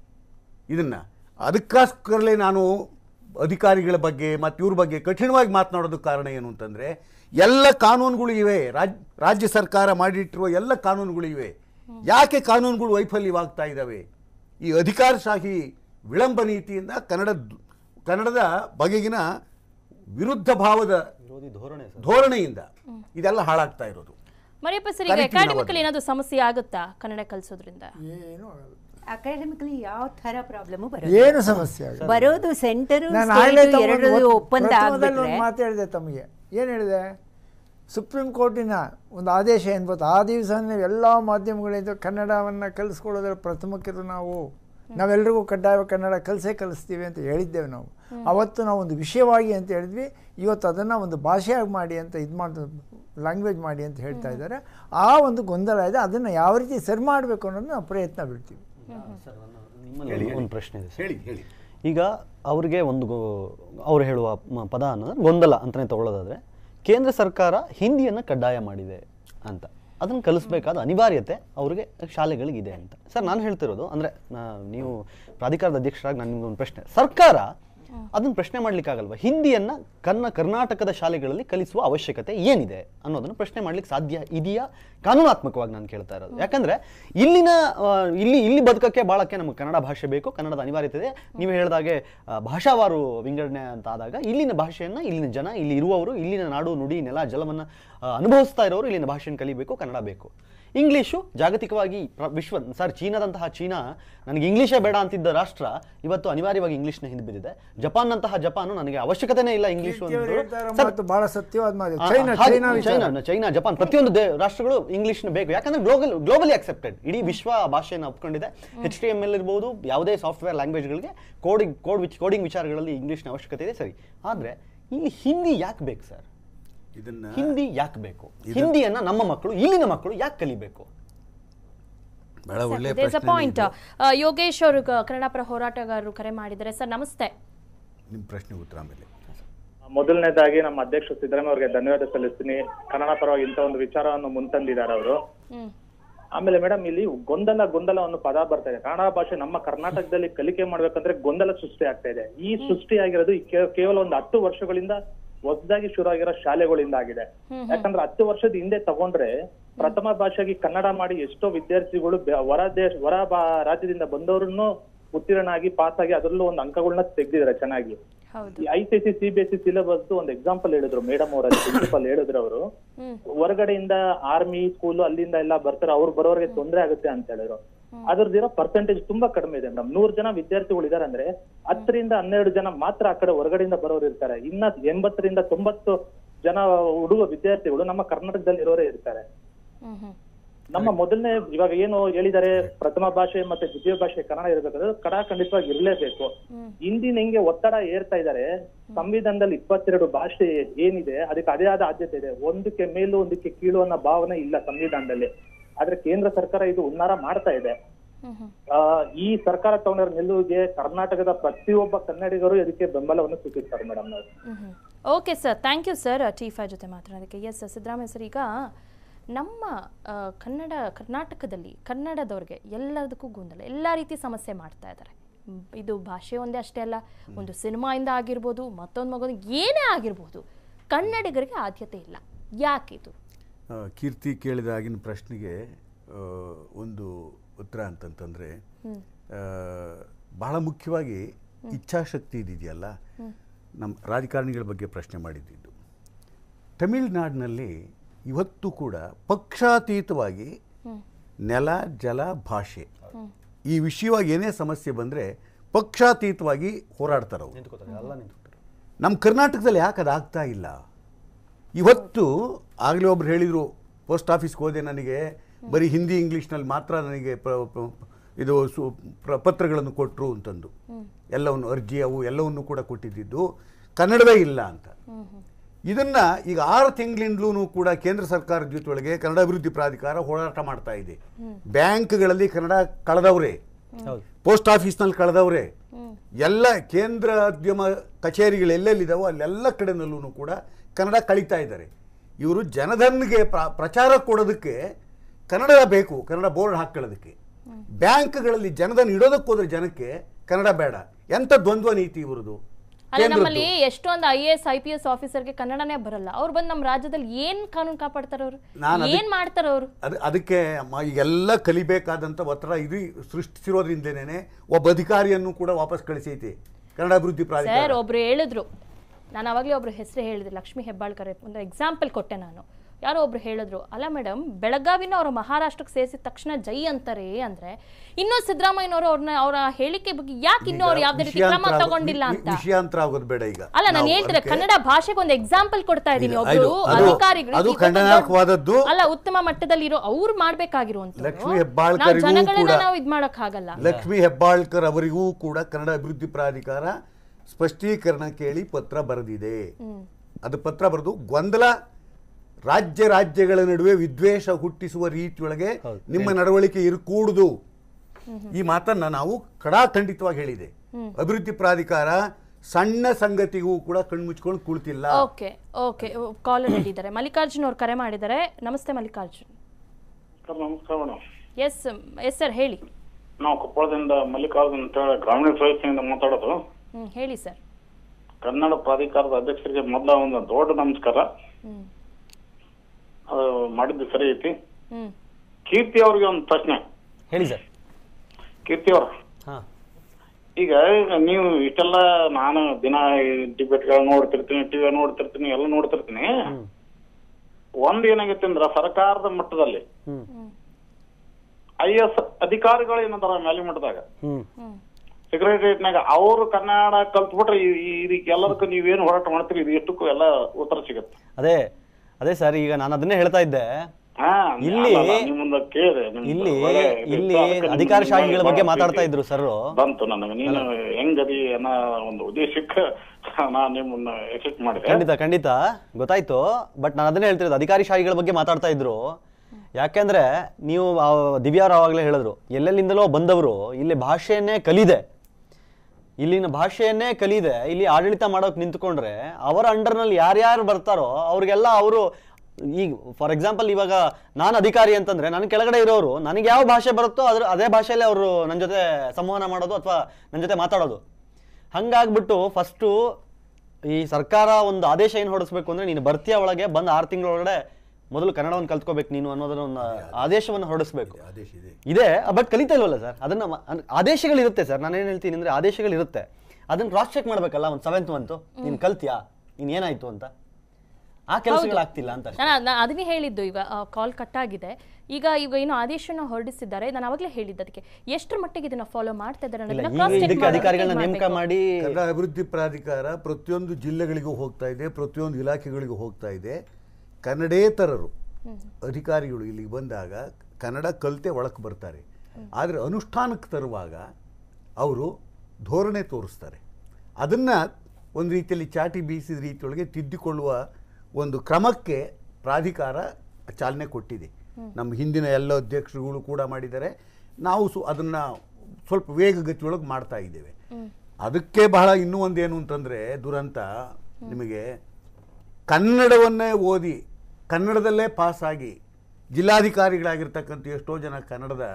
[SPEAKER 3] ಇದನ್ನ ಅದಕ್ಕೋಸ್ಕರಲೇ ನಾನು ಅಧಿಕಾರಿಗಳ ಬಗ್ಗೆ ಮತ್ತು ಇವ್ರ ಬಗ್ಗೆ ಕಠಿಣವಾಗಿ ಮಾತನಾಡೋದಕ್ಕೆ ಕಾರಣ ಏನು ಅಂತಂದ್ರೆ ಎಲ್ಲ ಕಾನೂನುಗಳು ಇವೆ ರಾಜ್ ರಾಜ್ಯ ಸರ್ಕಾರ ಮಾಡಿಟ್ಟಿರುವ ಎಲ್ಲ ಕಾನೂನುಗಳು ಇವೆ ಯಾಕೆ ಕಾನೂನುಗಳು ವೈಫಲ್ಯವಾಗ್ತಾ ಇದ್ದಾವೆ ಈ ಅಧಿಕಾರಶಾಹಿ ವಿಳಂಬ ನೀತಿಯಿಂದ ಕನ್ನಡ ಕನ್ನಡದ ಬಗೆಗಿನ ವಿರುದ್ಧ ಭಾವದ
[SPEAKER 5] ವಿರೋಧಿ ಧೋರಣೆ ಸರ್
[SPEAKER 3] ಧೋರಣೆಯಿಂದ ಇದೆಲ್ಲ ಹಾಳಾಗ್ತಾ ಇರೋದು
[SPEAKER 1] ಮರಿಯಪ್ಪ ಸರ್ ಈಗ
[SPEAKER 3] ಕರಿತೀವಿ ನಾವು
[SPEAKER 1] ಅಕಾಡೆಮಿಕಲ್ ಏನಾದ್ರು ಸಮಸ್ಯೆ ಆಗುತ್ತಾ ಕನ್ನಡ ಕಲಿಸೋದ್ರಿಂದ
[SPEAKER 6] ಏನೂ ಆಗಲ್ಲ
[SPEAKER 4] ಅಕಾಡೆಮಿಕಲಿ ಯಾವ ಥರ ಪ್ರಾಬ್ಲಮ್
[SPEAKER 6] ಏನು ಸಮಸ್ಯೆ ಆಗಲ್ಲ
[SPEAKER 4] ಬರೋದು ಸೆಂಟರ್
[SPEAKER 6] ನಾನು ಆಗ್ಲೇ
[SPEAKER 4] ಎರಡು
[SPEAKER 6] ತಗೊಂಡು
[SPEAKER 4] ಒಪ್ಪಂದ
[SPEAKER 6] ಪ್ರಥಮದಲ್ಲಿ
[SPEAKER 4] ಆಗ್ಬಿಟ್ರೆ
[SPEAKER 6] ಒಂದು ಮಾತು ಹೇಳಿದೆ ತಮಗೆ ಏನು ಹೇಳಿದೆ ಸುಪ್ರೀಂ ಕೋರ್ಟಿನ ಒಂದು ಆದೇಶ ಏನು ಗೊತ್ತಾ ಆ ದಿವಸನೇ ಎಲ್ಲ ಮಾಧ್ಯಮಗಳಿಂದ ಕನ್ನಡವನ್ನು ಕಲಿಸ್ಕೊಳ್ಳೋದ್ರ ಪ್ರಥಮಕ್ಕಿರು ನಾವು ನಾವೆಲ್ಲರಿಗೂ ಕಡ್ಡಾಯ ಕನ್ನಡ ಕಲಿಸೇ ಕಲಿಸ್ತೀವಿ ಅಂತ ಹೇಳಿದ್ದೇವೆ ನಾವು ಅವತ್ತು ನಾವು ಒಂದು ವಿಷಯವಾಗಿ ಅಂತ ಹೇಳಿದ್ವಿ ಇವತ್ತು ಅದನ್ನು ಒಂದು ಭಾಷೆಯಾಗಿ ಮಾಡಿ ಅಂತ ಇದು ಮಾಡಿ ಲ್ಯಾಂಗ್ವೇಜ್ ಮಾಡಿ ಅಂತ ಹೇಳ್ತಾ ಇದ್ದಾರೆ ಆ ಒಂದು ಗೊಂದಲ ಇದೆ ಅದನ್ನು ಯಾವ ರೀತಿ ಸರಿ ಮಾಡಬೇಕು ಅನ್ನೋದು ನಾವು ಪ್ರಯತ್ನ ಬೀಳ್ತೀವಿ
[SPEAKER 5] ಸರ್ ನನ್ನ ನಿಮ್ಮಲ್ಲಿ ಒಂದು ಪ್ರಶ್ನೆ ಇದೆ ಸರ್
[SPEAKER 3] ಹೇಳಿ ಹೇಳಿ
[SPEAKER 5] ಈಗ ಅವ್ರಿಗೆ ಒಂದು ಗೊ- ಅವ್ರು ಹೇಳುವ ಮ- ಪದ ಅನ್ನೋದ್ರೆ ಗೊಂದಲ ಅಂತಲೇ ತಗೊಳ್ಳೋದಾದ್ರೆ ಕೇಂದ್ರ ಸರ್ಕಾರ ಹಿಂದಿಯನ್ನು ಕಡ್ಡಾಯ ಮಾಡಿದೆ ಅಂತ ಅದನ್ನು ಕಲಿಸ್ಬೇಕಾದ ಅನಿವಾರ್ಯತೆ ಅವ್ರಿಗೆ ಶಾಲೆಗಳಿಗಿದೆ ಅಂತ ಸರ್ ನಾನು ಹೇಳ್ತಿರೋದು ಅಂದರೆ ನೀವು ಪ್ರಾಧಿಕಾರದ ಅಧ್ಯಕ್ಷರಾಗಿ ನಾನು ನಿಮ್ಗೊಂದು ಪ್ರಶ್ನೆ ಸರ್ಕಾರ ಅದನ್ನ ಪ್ರಶ್ನೆ ಮಾಡ್ಲಿಕ್ಕಾಗಲ್ವಾ ಹಿಂದಿಯನ್ನ ಕನ್ನ ಕರ್ನಾಟಕದ ಶಾಲೆಗಳಲ್ಲಿ ಕಲಿಸುವ ಅವಶ್ಯಕತೆ ಏನಿದೆ ಅನ್ನೋದನ್ನ ಪ್ರಶ್ನೆ ಮಾಡ್ಲಿಕ್ಕೆ ಸಾಧ್ಯ ಇದೆಯಾ ಕಾನೂನಾತ್ಮಕವಾಗಿ ನಾನು ಕೇಳ್ತಾ ಇರೋದು ಯಾಕಂದ್ರೆ ಇಲ್ಲಿನ ಆ, ಇಲ್ಲಿ ಇಲ್ಲಿ ಬದುಕಕ್ಕೆ ಬಾಳಕ್ಕೆ ನಮಗೆ ಕನ್ನಡ ಭಾಷೆ ಬೇಕು ಕನ್ನಡದ ಅನಿವಾರ್ಯತೆ ಇದೆ ನೀವು ಹೇಳಿದಾಗೆ ಆ, ಭಾಷಾವಾರು ವಿಂಗಡಣೆ ಅಂತ ಆದಾಗ ಇಲ್ಲಿನ ಭಾಷೆಯನ್ನ ಇಲ್ಲಿನ ಜನ ಇಲ್ಲಿ ಇರುವವರು ಇಲ್ಲಿನ ನಾಡು ನುಡಿ ನೆಲ ಜಲವನ್ನ ಆ, ಅನುಭವಿಸ್ತಾ ಇರೋರು ಇಲ್ಲಿನ ಭಾಷೆಯನ್ನು ಕಲಿಬೇಕು ಕನ್ನಡ ಬೇಕು ಇಂಗ್ಲೀಷು ಜಾಗತಿಕವಾಗಿ ಪ್ರ- ವಿಶ್ವ ಸರ್ ಚೀನಾದಂತಹ ಚೀನಾ ನನಗೆ ಇಂಗ್ಲೀಷೇ ಬೇಡ ಅಂತಿದ್ದ ರಾಷ್ಟ್ರ ಇವತ್ತು ಅನಿವಾರ್ಯವಾಗಿ ಇಂಗ್ಲೀಷ್ನ ಹಿಂದೆ ಬಿದ್ದಿದೆ ಜಪಾನ್ನಂತಹ ಜಪಾನು ನನಗೆ ಅವಶ್ಯಕತೆನೇ ಇಲ್ಲ ಇಂಗ್ಲೀಷು
[SPEAKER 6] ಕೀರ್ತಿ ಅವರು
[SPEAKER 5] ಅಂದ್ರು.
[SPEAKER 6] ಹೇಳ್ತಾ ಇರೋ
[SPEAKER 5] ಸರ್,
[SPEAKER 6] ಮಾತು ಬಹಳ ಸತ್ಯವಾದ ಮಾತು
[SPEAKER 5] ಆ,
[SPEAKER 6] ಚೈನಾ
[SPEAKER 5] ಹಾಗೆ
[SPEAKER 6] ಚೈನಾ ವಿಚಾರ.
[SPEAKER 5] ಚೈನಾ ಚೈನಾ ಜಪಾನ್ ಪ್ರತಿಯೊಂದು ದೇ ರಾಷ್ಟ್ರಗಳು ಇಂಗ್ಲಿಷ್ನ ಬೇಕು ಯಾಕಂದ್ರೆ ಗ್ಲೋಬಲ್ ಗ್ಲೋಬಲಿ ಅಕ್ಸೆಪ್ಟೆಡ್ ಇಡೀ ವಿಶ್ವ ಭಾಷೆಯನ್ನು ಒಪ್ಕೊಂಡಿದೆ ಎಚ್ ಟಿ ಎಮ್ ಎಲ್ ಇರ್ಬೋದು ಯಾವುದೇ ಸಾಫ್ಟ್ವೇರ್ ಲ್ಯಾಂಗ್ವೇಜ್ಗಳಿಗೆ ಕೋಡಿಂಗ್ ಕೋಡ್ ವಿಚ್ ಕೋಡಿಂಗ್ ವಿಚಾರಗಳಲ್ಲಿ ಇಂಗ್ಲಿಷ್ನ ಅವಶ್ಯಕತೆ ಇದೆ ಸರಿ ಆದ್ರೆ ಇಲ್ಲಿ ಹಿಂದಿ ಯಾಕೆ ಬೇಕು ಸರ್
[SPEAKER 3] ಇದನ್ನ
[SPEAKER 5] ಹಿಂದಿ ಯಾಕೆ ಬೇಕು ಹಿಂದಿಯನ್ನ ನಮ್ಮ ಮಕ್ಕಳು ಇಲ್ಲಿನ ಮಕ್ಕಳು ಯಾಕೆ ಕಲಿಬೇಕು
[SPEAKER 3] ಬಹಳ ಒಳ್ಳೆಯ
[SPEAKER 1] ದೇಸ್ ಅ
[SPEAKER 3] ಪ್ರಶ್ನೆ
[SPEAKER 1] ಪಾಯಿಂಟ್ ಯೋಗೇಶ್ ಅವರು ಕ- ಕನ್ನಡ ಪರ ಹೋರಾಟಗಾರರು ಕರೆ ಮಾಡಿದ್ದಾರೆ ಸರ್ ನಮಸ್ತೆ
[SPEAKER 3] ನಿಮ್ಮ ಪ್ರಶ್ನೆ ಉತ್ತರ ಆಮೇಲೆ
[SPEAKER 11] ಮೊದಲನೇದಾಗಿ ನಮ್ಮ ಅಧ್ಯಕ್ಷ ಸಿದ್ದರಾಮಯ್ಯ ಅವರಿಗೆ ಧನ್ಯವಾದ ಸಲ್ಲಿಸ್ತೀನಿ ಕನ್ನಡ ಪರವಾಗಿ ಇಂಥ ಒಂದು ವಿಚಾರವನ್ನು ಮುಂತಂದಿದ್ದಾರೆ ಅವರು
[SPEAKER 1] ಹ್ಮ್
[SPEAKER 11] ಆಮೇಲೆ ಮೇಡಮ್ ಇಲ್ಲಿ ಗೊಂದಲ ಗೊಂದಲ ಅನ್ನೋ ಪದ ಬರ್ತಾ ಇದೆ ಕನ್ನಡ ಭಾಷೆ ನಮ್ಮ ಕರ್ನಾಟಕದಲ್ಲಿ ಕಲಿಕೆ ಮಾಡ್ಬೇಕಂದ್ರೆ ಗೊಂದಲ ಸೃಷ್ಟಿ ಆಗ್ತಾ ಇದೆ ಈ ಸೃಷ್ಟಿ ಆಗಿರೋದು ಈ ಕೇ- ಕೇವಲ ಒಂದು ಹತ್ತು ವರ್ಷಗಳಿಂದ ಹೊಸದಾಗಿ ಶುರು ಆಗಿರೋ ಶಾಲೆಗಳಿಂದ ಆಗಿದೆ ಯಾಕಂದ್ರೆ ಹತ್ತು ವರ್ಷದ ಹಿಂದೆ ತಗೊಂಡ್ರೆ ಪ್ರಥಮ ಭಾಷೆಯಾಗಿ ಕನ್ನಡ ಮಾಡಿ ಎಷ್ಟೋ ವಿದ್ಯಾರ್ಥಿಗಳು ಬೆ- ಹೊರ ದೇಶ ಹೊರ ಬಾ- ರಾಜ್ಯದಿಂದ ಬಂದವರನ್ನು ಉತ್ತೀರ್ಣ ಆಗಿ ಪಾಸ್ ಆಗಿ ಅದರಲ್ಲೂ ಒಂದು ಅಂಕಗಳನ್ನ ತೆಗ್ದಿದ್ದಾರೆ ಚೆನ್ನಾಗಿ
[SPEAKER 1] ಹೌದು
[SPEAKER 11] ಈ I C C C B S C syllabus ಒಂದು ಎಕ್ಸಾಂಪಲ್ ಹೇಳಿದ್ರು ಮೇಡಮ್ ಅವರ ಪ್ರಿನ್ಸಿಪಲ್ ಹೇಳಿದ್ರು ಅವರು
[SPEAKER 1] ಹ್ಮ್
[SPEAKER 11] ಹೊರಗಡೆಯಿಂದ ಆರ್ಮಿ ಸ್ಕೂಲ್ ಅಲ್ಲಿಂದ ಎಲ್ಲ ಬರ್ತಾರೆ ಅವ್ರು ಬರೋರಿಗೆ ತೊಂದರೆ ಆಗುತ್ತೆ ಅಂತ ಹೇಳಿದ್ರು ಅದ್ರದ್ದಿರೋ ಪರ್ಸೆಂಟೇಜ್ ತುಂಬಾ ಕಡಿಮೆ ಇದೆ ಮೇಡಮ್ ನೂರ್ ಜನ ವಿದ್ಯಾರ್ಥಿಗಳು ಇದಾರೆ ಅಂದ್ರೆ ಹತ್ತರಿಂದ ಹನ್ನೆರಡು ಜನ ಮಾತ್ರ ಆ ಕಡೆ ಹೊರಗಡೆಯಿಂದ ಬರೋರು ಇರ್ತಾರೆ ಇನ್ನ ಎಂಬತ್ತರಿಂದ ತೊಂಬತ್ತು ಜನ ಹುಡುಗ ವಿದ್ಯಾರ್ಥಿಗಳು ನಮ್ಮ ಕರ್ನಾಟಕದಲ್ಲಿ ಇರೋರೇ ಇರ್ತಾರೆ
[SPEAKER 1] ಹ್ಮ್ ಹ್ಮ್
[SPEAKER 11] ನಮ್ಮ ಮೊದಲನೇ ಇವಾಗ ಏನು ಹೇಳಿದ್ದಾರೆ ಪ್ರಥಮ ಭಾಷೆ ಮತ್ತೆ ದ್ವಿತೀಯ ಭಾಷೆ ಕನ್ನಡ ಇರಬೇಕಾದ್ರೆ ಕಡಾಖಂಡಿತವಾಗಿ ಇರಲೇಬೇಕು ಹಿಂದಿನ ಹೆಂಗೆ ಒತ್ತಡ ಏರ್ತಾ ಇದ್ದಾರೆ ಸಂವಿಧಾನದಲ್ಲಿ ಇಪ್ಪತ್ತೆರಡು ಭಾಷೆ ಏನಿದೆ ಅದಕ್ಕೆ ಅದೇ ಆದ ಆದ್ಯತೆ ಇದೆ ಒಂದಕ್ಕೆ ಮೇಲು ಒಂದಕ್ಕೆ ಕೀಳು ಅನ್ನೋ ಭಾವನೆ ಇಲ್ಲ ಸಂವಿಧಾನದಲ್ಲಿ ಆದ್ರೆ ಕೇಂದ್ರ ಸರ್ಕಾರ ಇದು ಉನ್ನಾರ ಮಾಡ್ತಾ ಇದೆ
[SPEAKER 1] ಹ್ಮ್ ಹ್ಮ್
[SPEAKER 11] ಆ, ಈ ಸರ್ಕಾರ ತಗೊಂಡಿರೋ ನಿಲುವಿಗೆ ಕರ್ನಾಟಕದ ಪ್ರತಿಯೊಬ್ಬ ಕನ್ನಡಿಗರು ಇದಕ್ಕೆ ಬೆಂಬಲವನ್ನು ಸೂಚಿಸ್ತಾರೆ ಮೇಡಮ್ ನಾವು
[SPEAKER 1] okay sir thank you sir ಟೀಫಾ ಜೊತೆ ಮಾತನಾಡೋದಕ್ಕೆ ಎಸ್ ಸಿದ್ದರಾಮಯ್ಯ ಸರ್ ಈಗ ನಮ್ಮ ಆ, ಕನ್ನಡ ಕರ್ನಾಟಕದಲ್ಲಿ ಕನ್ನಡದವ್ರಿಗೆ ಎಲ್ಲದಕ್ಕೂ ಗೊಂದಲ ಎಲ್ಲ ರೀತಿ ಸಮಸ್ಯೆ ಮಾಡ್ತಾ ಇದ್ದಾರೆ ಮ್, ಇದು ಭಾಷೆ ಒಂದೇ ಅಷ್ಟೇ ಅಲ್ಲ ಒಂದು ಸಿನಿಮಾಯಿಂದ ಆಗಿರ್ಬೋದು ಮತ್ತೊಂದು ಮಗದು ಏನೇ ಆಗಿರ್ಬೋದು ಕನ್ನಡಿಗರಿಗೆ ಆದ್ಯತೆ ಇಲ್ಲ ಯಾಕಿದು
[SPEAKER 3] ಆ, ಕೀರ್ತಿ ಕೇಳಿದ ಆಗಿನ ಪ್ರಶ್ನೆಗೆ ಆ, ಒಂದು ಉತ್ತರ ಅಂತಂತಂದರೆ ಬಹಳ ಮುಖ್ಯವಾಗಿ ಇಚ್ಛಾಶಕ್ತಿ ಇದೆಯಲ್ಲ ನಮ್ಮ ರಾಜಕಾರಣಿಗಳ ಬಗ್ಗೆ ಪ್ರಶ್ನೆ ಮಾಡಿದ್ದಿದ್ದು ತಮಿಳುನಾಡಿನಲ್ಲಿ ಇವತ್ತು ಕೂಡ ಪಕ್ಷಾತೀತವಾಗಿ ನೆಲ ಜಲ ಭಾಷೆ ಈ ವಿಷಯವಾಗಿ ಏನೇ ಸಮಸ್ಯೆ ಬಂದರೆ ಪಕ್ಷಾತೀತವಾಗಿ ಹೋರಾಡ್ತಾರೆ ಅವರು
[SPEAKER 5] ನಿಂತ್ಕೋತಾರೆ ಎಲ್ಲ ನಿಂತ್ಕೋತಾರೆ
[SPEAKER 3] ನಮ್ಮ ಕರ್ನಾಟಕದಲ್ಲಿ ಯಾಕೆ ಅದಾಗ್ತಾ ಇಲ್ಲ ಇವತ್ತು ಆಗಲೇ ಒಬ್ರು ಹೇಳಿದರು ಪೋಸ್ಟ್ ಆಫೀಸ್ಗೆ ಹೋದೆ ನನಗೆ ಬರೀ ಹಿಂದಿ ಇಂಗ್ಲೀಷ್ನಲ್ಲಿ ಮಾತ್ರ ನನಗೆ ಪ್ರ- ಪ್ರ- ಇದು ಸು ಪ್ರ- ಪತ್ರಗಳನ್ನು ಕೊಟ್ಟರು ಅಂತಂದು ಎಲ್ಲವನ್ನು ಅರ್ಜಿ ಅವು ಎಲ್ಲವನ್ನು ಕೂಡ ಕೊಟ್ಟಿದ್ದಿದ್ದು ಕನ್ನಡವೇ ಇಲ್ಲ ಅಂತ ಇದನ್ನ ಈಗ ಆರು ತಿಂಗಳಿಂದಲೂ ಕೂಡ ಕೇಂದ್ರ ಸರ್ಕಾರದ ಜೊತೆಯೊಳಗೆ ಕನ್ನಡ ಅಭಿವೃದ್ಧಿ ಪ್ರಾಧಿಕಾರ ಹೋರಾಟ ಮಾಡ್ತಾ ಇದೆ ಬ್ಯಾಂಕ್ಗಳಲ್ಲಿ ಕನ್ನಡ ಕಳೆದವ್ರೆ
[SPEAKER 5] ಹೌದು
[SPEAKER 3] ಪೋಸ್ಟ್ ಆಫೀಸ್ನಲ್ಲಿ ಕಳೆದವ್ರೆ ಎಲ್ಲ ಕೇಂದ್ರ ಉದ್ಯಮ ಕಚೇರಿಗಳು ಎಲ್ಲೆಲ್ಲಿದಾವೋ ಅಲ್ಲೆಲ್ಲ ಕಡೆನಲ್ಲೂ ಕೂಡ ಕನ್ನಡ ಕಳೀತಾ ಇದ್ದಾರೆ ಇವರು ಜನಧನ್ಗೆ ಪ್ರ- ಪ್ರಚಾರ ಕೊಡೋದಕ್ಕೆ ಕನ್ನಡ ಬೇಕು ಕನ್ನಡ ಬೋರ್ಡ್ ಹಾಕೊಳ್ಳೋದಕ್ಕೆ ಬ್ಯಾಂಕ್ಗಳಲ್ಲಿ ಜನಧನ್ ಇಡೋದಕ್ಕೆ ಹೋದ್ರೆ ಜನಕ್ಕೆ ಕನ್ನಡ ಬೇಡ ಎಂಥ ದ್ವಂದ್ವ ನೀತಿ ಇವರದು
[SPEAKER 1] ಅಲ್ಲ ನಮ್ಮಲ್ಲಿ ಎಷ್ಟೊಂದು I A S I P S ಆಫೀಸರ್ಗೆ ಕನ್ನಡನೇ ಬರಲ್ಲ ಅವ್ರು ಬಂದು ನಮ್ಮ ರಾಜ್ಯದಲ್ಲಿ ಏನ್ ಕಾನೂನು ಕಾಪಾಡ್ತಾರ ಅವರು
[SPEAKER 3] ನಾನು ಅದಕ್ಕೆ-
[SPEAKER 1] ಏನ್ ಮಾಡ್ತಾರ ಅವರು
[SPEAKER 3] ಅದು ಅದಕ್ಕೆ ಮ- ಎಲ್ಲ ಕಲಿಬೇಕಾದಂಥ ಒತ್ತಡ ಇದು ಸೃಷ್ಟಿಸಿರೋದ್ರಿಂದನೇ ಒಬ್ಬ ಅಧಿಕಾರಿಯನ್ನು ಕೂಡ ವಾಪಸ್ ಕಳಿಸೈತಿ ಕನ್ನಡ ಅಭಿವೃದ್ಧಿ ಪ್ರಾಧಿಕಾರ
[SPEAKER 1] ಸರ್ ಒಬ್ರು ಹೇಳಿದ್ರು ನಾನು ಅವಾಗಲೇ ಒಬ್ರು ಹೆಸರು ಹೇಳಿದೆ ಲಕ್ಷ್ಮಿ ಹೆಬ್ಬಾಳ್ಕರ್ ಒಂದು ಎಕ್ಸಾಂಪಲ್ ಕೊಟ್ಟೆ ನಾನು ಯಾರೋ ಒಬ್ರು ಹೇಳಿದ್ರು ಅಲ್ಲ ಮೇಡಮ್ ಬೆಳಗಾವಿನ ಅವರು ಮಹಾರಾಷ್ಟ್ರಕ್ಕೆ ಸೇರಿಸಿದ ತಕ್ಷಣ ಜೈ ಅಂತಾರೆ ಅಂದ್ರೆ ಇನ್ನೂ ಸಿದ್ದರಾಮಯ್ಯನವರು ಅವ್ರನ್ನ ಅವರ ಹೇಳಿಕೆ ಬಗ್ಗೆ ಯಾಕೆ ಇನ್ನೂ ಅವ್ರು ಯಾವ್ದೇ ರೀತಿ ಕ್ರಮ
[SPEAKER 3] ವಿಷಯಾಂತರ ಆಗೋ-
[SPEAKER 1] ತಗೊಂಡಿಲ್ಲ
[SPEAKER 3] ವಿ-
[SPEAKER 1] ಅಂತ
[SPEAKER 3] ವಿಷಯಾಂತರ ಆಗೋದು ಬೇಡ ಈಗ
[SPEAKER 1] ಅಲ್ಲ ನಾನು
[SPEAKER 3] ನಾವು
[SPEAKER 1] ಹೇಳ್ತಿದ್ದೆ
[SPEAKER 3] ಅದಕ್ಕೆ-
[SPEAKER 1] ಕನ್ನಡ ಭಾಷೆಗೆ ಒಂದು ಎಕ್ಸಾಂಪಲ್ ಕೊಡ್ತಾ ಇದ್ದೀನಿ
[SPEAKER 3] ಇದು-
[SPEAKER 1] ಒಬ್ರು
[SPEAKER 3] ಅದು- ಅದು-
[SPEAKER 1] ಅಧಿಕಾರಿಗಳು
[SPEAKER 3] ಅದು
[SPEAKER 1] ಈ ದೊಡ್ಡ-
[SPEAKER 3] ಖಂಡನಾರ್ಹವಾದದ್ದು.
[SPEAKER 1] ಅಲ್ಲ ಉತ್ತಮ ಮಟ್ಟದಲ್ಲಿ ಇರೋ ಅವ್ರು ಮಾಡ್ಬೇಕಾಗಿರುವಂತ
[SPEAKER 3] ಲಕ್ಷ್ಮೀ ಹೆಬ್ಬಾಳ್ಕರಿಗೂ
[SPEAKER 1] ಜನಗಳನ್ನ
[SPEAKER 3] ಕೂಡ-
[SPEAKER 1] ನಾವು ಇದ್ ಮಾಡಕ್ ಆಗಲ್ಲ
[SPEAKER 3] ಲಕ್ಷ್ಮೀ ಹೆಬ್ಬಾಳ್ಕರ್ ಅವರಿಗೂ ಕೂಡ ಕನ್ನಡ ಅಭಿವೃದ್ಧಿ ಪ್ರಾಧಿಕಾರ ಸ್ಪಷ್ಟೀಕರಣ ಕೇಳಿ ಪತ್ರ ಬರೆದಿದೆ ಅದು ಪತ್ರ ಬರೆದು ಗೊಂದಲ ರಾಜ್ಯ ರಾಜ್ಯಗಳ ನಡುವೆ ವಿದ್ವೇಷ ಹುಟ್ಟಿಸುವ ರೀತಿಯೊಳಗೆ ನಿಮ್ಮ ನಡವಳಿಕೆ ಇರಕೂಡುದು ಈ ಮಾತನ್ನ ನಾವು ಕಡಾಖಂಡಿತವಾಗಿ ಹೇಳಿದೆ ಅಭಿವೃದ್ಧಿ ಪ್ರಾಧಿಕಾರ ಸಣ್ಣ ಸಂಗತಿಗೂ ಕೂಡ ಕಣ್ಮುಚ್ಕೊಂಡು ಕುಳಿತಿಲ್ಲ
[SPEAKER 1] ಓಕೆ ಓಕೆ ಕಾಲ್ ಹಿಡಿದ್ದಾರೆ ಮಲ್ಲಿಕಾರ್ಜುನ್ ಅವ್ರು ಕರೆ ಮಾಡಿದ್ದಾರೆ ನಮಸ್ತೆ ಮಲ್ಲಿಕಾರ್ಜುನ್
[SPEAKER 12] ನಮಸ್ಕಾರ ಮೇಡಮ್
[SPEAKER 1] ಎಸ್ ಎಸ್ ಸರ್ ಹೇಳಿ
[SPEAKER 12] ನಾವು ಕೊಪ್ಪಳದಿಂದ ಮಲ್ಲಿಕಾರ್ಜುನ್ ಅಂತ ಹೇಳಿ ಗ್ರಾಮೀಣ ಸದಸ್ಯರಿಂದ ಮಾತಾಡೋದು
[SPEAKER 1] ಹ್ಮ್ ಹೇಳಿ ಸರ್
[SPEAKER 12] ಕನ್ನಡ ಪ್ರಾಧಿಕಾರದ ಅಧ್ಯಕ್ಷರಿಗೆ ಮೊದಲ ಒಂದು ದೊಡ್ಡ ನಮಸ್ಕಾರ
[SPEAKER 1] ಹ್ಮ್
[SPEAKER 12] ಅದು ಮಾಡಿದ್ದು ಸರಿ ಐತಿ
[SPEAKER 1] ಹ್ಮ್
[SPEAKER 12] ಕೀರ್ತಿ ಅವ್ರಿಗೆ ಒಂದು ಪ್ರಶ್ನೆ
[SPEAKER 5] ಹೇಳಿ ಸರ್
[SPEAKER 12] ಕೀರ್ತಿ ಅವ್ರ
[SPEAKER 5] ಹಾ
[SPEAKER 12] ಈಗ ನೀವು ಇಷ್ಟೆಲ್ಲ ನಾನು ದಿನ ಡಿಬೇಟ್ಗಳು ನೋಡ್ತಿರ್ತೀನಿ ಟಿವಿ ನೋಡ್ತಿರ್ತೀನಿ ಎಲ್ಲ ನೋಡ್ತಿರ್ತೀನಿ ಒಂದ್ ಏನಾಗೈತೆ ಅಂದ್ರ ಸರ್ಕಾರದ ಮಟ್ಟದಲ್ಲಿ
[SPEAKER 5] ಹ್ಮ್
[SPEAKER 12] ಐ ಎಸ್ ಅಧಿಕಾರಿಗಳು ಏನಂತಾರ ಮ್ಯಾಲಿ ಮಟ್ಟದಾಗ
[SPEAKER 5] ಹ್ಮ್
[SPEAKER 12] ಸೆಕ್ರೆಟರಿಯೇಟ್ನಾಗ ಅವರು ಕನ್ನಡ ಕಲ್ತ್ಬಿಟ್ರೆ ಈ- ಈ- ಇದಕ್ಕೆ ಎಲ್ಲದಕ್ಕೂ ನೀವೇನು ಹೋರಾಟ ಮಾಡ್ತೀರಿ ಇದು ಎಷ್ಟಕ್ಕೂ ಎಲ್ಲ ಉತ್ತರ ಸಿಗುತ್ತೆ
[SPEAKER 5] ಅದೇ ಅದೇ ಸರ್ ಈಗ ನಾನು ಅದನ್ನೇ ಹೇಳ್ತಾ ಇದ್ದೆ
[SPEAKER 12] ಹಾ
[SPEAKER 5] ಇಲ್ಲಿ
[SPEAKER 12] ಅಲ್ಲ, ಅಲ್ಲ, ನಿಮ್ಮನ್ನ ಕೇಳಿದೆ ನಿಮ್ದು
[SPEAKER 5] ಇಲ್ಲಿ
[SPEAKER 12] ಒಳ್ಳೆ ಇದು
[SPEAKER 5] ಇಲ್ಲಿ
[SPEAKER 12] ಇತ್ತು, ಅದಕ್ಕೆ ನಿಮ್ಗೆ
[SPEAKER 5] ಅಧಿಕಾರಶಾಹಿಗಳ ಬಗ್ಗೆ
[SPEAKER 12] ಬಹಳ
[SPEAKER 5] ಮಾತಾಡ್ತಾ
[SPEAKER 12] ಪ್ರೀತಿ
[SPEAKER 5] ಇದ್ರು ಸರ್
[SPEAKER 12] ಬಂತು ನನಗೆ ನೀನು ಹೆಂಗದಿ ಅನ್ನೋ ಒಂದು ಉದ್ದೇಶಕ್ಕೆ ನಾನು ನಿಮ್ಮನ್ನ ಎಕ್ಸೆಪ್ಟ್ ಮಾಡಿದೆ
[SPEAKER 5] ಖಂಡಿತ ಖಂಡಿತ ಗೊತ್ತಾಯ್ತು ಬಟ್ ನಾನು ಅದನ್ನೇ ಹೇಳ್ತಿರೋದು ಅಧಿಕಾರಿಶಾಹಿಗಳ ಬಗ್ಗೆ ಮಾತಾಡ್ತಾ ಇದ್ರು ಯಾಕೆಂದ್ರೆ ನೀವು ಆ ದಿವ್ಯಾರ್ ಆವಾಗಲೇ ಹೇಳಿದ್ರು ಎಲ್ಲೆಲ್ಲಿಂದಲೋ ಬಂದವರು ಇಲ್ಲಿ ಭಾಷೆಯನ್ನೇ ಕಲಿದೆ ಇಲ್ಲಿನ ಭಾಷೆಯನ್ನೇ ಕಲಿದೆ ಇಲ್ಲಿ ಆಡಳಿತ ಮಾಡೋಕೆ ನಿಂತ್ಕೊಂಡ್ರೆ ಅವರ ಅಂಡರ್ನಲ್ಲಿ ಯಾರ್ಯಾರು ಬರ್ತಾರೋ ಅವ್ರಿಗೆಲ್ಲ ಅವರು ಈಗ ಫಾರ್ ಎಕ್ಸಾಂಪಲ್ ಇವಾಗ ನಾನು ಅಧಿಕಾರಿ ಅಂತಂದ್ರೆ ನನ್ನ ಕೆಳಗಡೆ ಇರೋರು ನನಗೆ ಯಾವ ಭಾಷೆ ಬರುತ್ತೋ ಅದ್ರ ಅದೇ ಭಾಷೆಯಲ್ಲೇ ಅವರು ನನ್ನ ಜೊತೆ ಸಂವಹನ ಮಾಡೋದು ಅಥವಾ ನನ್ನ ಜೊತೆ ಮಾತಾಡೋದು ಹಂಗಾಗ್ಬಿಟ್ಟು ಫಸ್ಟು ಈ ಸರ್ಕಾರ ಒಂದು ಆದೇಶ ಏನು ಹೊರಡಿಸ್ಬೇಕು ಅಂದ್ರೆ ನೀನು ಬರ್ತೀಯ ಒಳಗೆ ಬಂದು ಆರು ತಿಂಗಳೊಳಗಡೆ ಮೊದಲು ಕನ್ನಡವನ್ನು ಕಲ್ತ್ಕೋಬೇಕು ನೀನು ಅನ್ನೋದನ್ನ ಒಂದು ಆದೇಶವನ್ನು ಹೊರಡಿಸ್ಬೇಕು
[SPEAKER 3] ಆದೇಶ ಇದೆ
[SPEAKER 5] ಇದೆ ಬಟ್ ಕಲಿತಾ ಇಲ್ವಲ್ಲ ಸರ್ ಅದನ್ನ ಮ- ಅನ್- ಆದೇಶಗಳಿರುತ್ತೆ ಸರ್ ನಾನು ಏನು ಹೇಳ್ತೀನಿ ಅಂದ್ರೆ ಆದೇಶಗಳಿರುತ್ತೆ ಅದನ್ನ ಕ್ರಾಸ್ ಚೆಕ್ ಮಾಡ್ಬೇಕಲ್ಲ ಒಂದು ಸೆವೆಂತ್ ಮಂತು ನೀನು ಕಲ್ತಿಯಾ ನೀನ್ ಏನಾಯ್ತು ಅಂತ ಆ ಕೆಲಸಗಳಾಗ್ತಿಲ್ಲ ಅಂತ ಅಷ್ಟೇ.
[SPEAKER 1] ನಾನು ನಾನು ಅದನ್ನೇ ಹೇಳಿದ್ದು ಈಗ ಕಾಲ್ ಕಟ್ ಆಗಿದೆ ಈಗ ಈಗ ಏನು ಆದೇಶನ ಹೊರಡಿಸಿದ್ದಾರೆ ನಾನು ಅವಾಗಲೇ ಹೇಳಿದ್ದು ಅದಕ್ಕೆ ಎಷ್ಟರ ಮಟ್ಟಿಗೆ ಇದನ್ನ ಫಾಲೋ ಮಾಡ್ತಾ ಇದ್ದಾರೆ
[SPEAKER 5] ಇಲ್ಲ
[SPEAKER 1] ಅನ್ನೋದನ್ನ
[SPEAKER 5] ಈಗ
[SPEAKER 1] cross check
[SPEAKER 5] ಇದಕ್ಕೆ
[SPEAKER 1] ಮಾಡೋದಕ್ಕೆ
[SPEAKER 5] ಅಧಿಕಾರಿಗಳನ್ನ
[SPEAKER 1] ಏನ್
[SPEAKER 5] ನೇಮಕ
[SPEAKER 1] ಮಾಡ್ಬೇಕು?
[SPEAKER 5] ಮಾಡಿ
[SPEAKER 3] ಕನ್ನಡ ಅಭಿವೃದ್ಧಿ ಪ್ರಾಧಿಕಾರ ಪ್ರತಿಯೊಂದು ಜಿಲ್ಲೆಗಳಿಗೂ ಹೋಗ್ತಾ ಇದೆ ಪ್ರತಿಯೊಂದು ಇಲಾಖೆಗಳಿಗೂ ಹೋಗ್ತಾ ಇದೆ ಕನ್ನಡೇತರರು ಅಧಿಕಾರಿಗಳು ಇಲ್ಲಿಗೆ ಬಂದಾಗ ಕನ್ನಡ ಕಲಿತೆ ಒಳಕ್ಕೆ ಬರ್ತಾರೆ ಆದರೆ ಅನುಷ್ಠಾನಕ್ಕೆ ತರುವಾಗ ಅವರು ಧೋರಣೆ ತೋರಿಸ್ತಾರೆ ಅದನ್ನು ಒಂದು ರೀತಿಯಲ್ಲಿ ಚಾಟಿ ಬೀಸಿದ ರೀತಿಯೊಳಗೆ ತಿದ್ದಿಕೊಳ್ಳುವ ಒಂದು ಕ್ರಮಕ್ಕೆ ಪ್ರಾಧಿಕಾರ ಚಾಲನೆ ಕೊಟ್ಟಿದೆ ನಮ್ಮ ಹಿಂದಿನ ಎಲ್ಲ ಅಧ್ಯಕ್ಷರುಗಳು ಕೂಡ ಮಾಡಿದ್ದಾರೆ ನಾವು ಸು ಅದನ್ನು ಸ್ವಲ್ಪ ವೇಗಗತಿಯೊಳಗೆ ಮಾಡ್ತಾ ಇದ್ದೇವೆ ಅದಕ್ಕೆ ಬಹಳ ಇನ್ನೂ ಒಂದೇನು ಅಂತಂದರೆ ದುರಂತ ನಿಮಗೆ ಕನ್ನಡವನ್ನೇ ಓದಿ ಕನ್ನಡದಲ್ಲೇ ಪಾಸಾಗಿ ಜಿಲ್ಲಾಧಿಕಾರಿಗಳಾಗಿರ್ತಕ್ಕಂಥ ಎಷ್ಟೋ ಜನ ಕನ್ನಡದ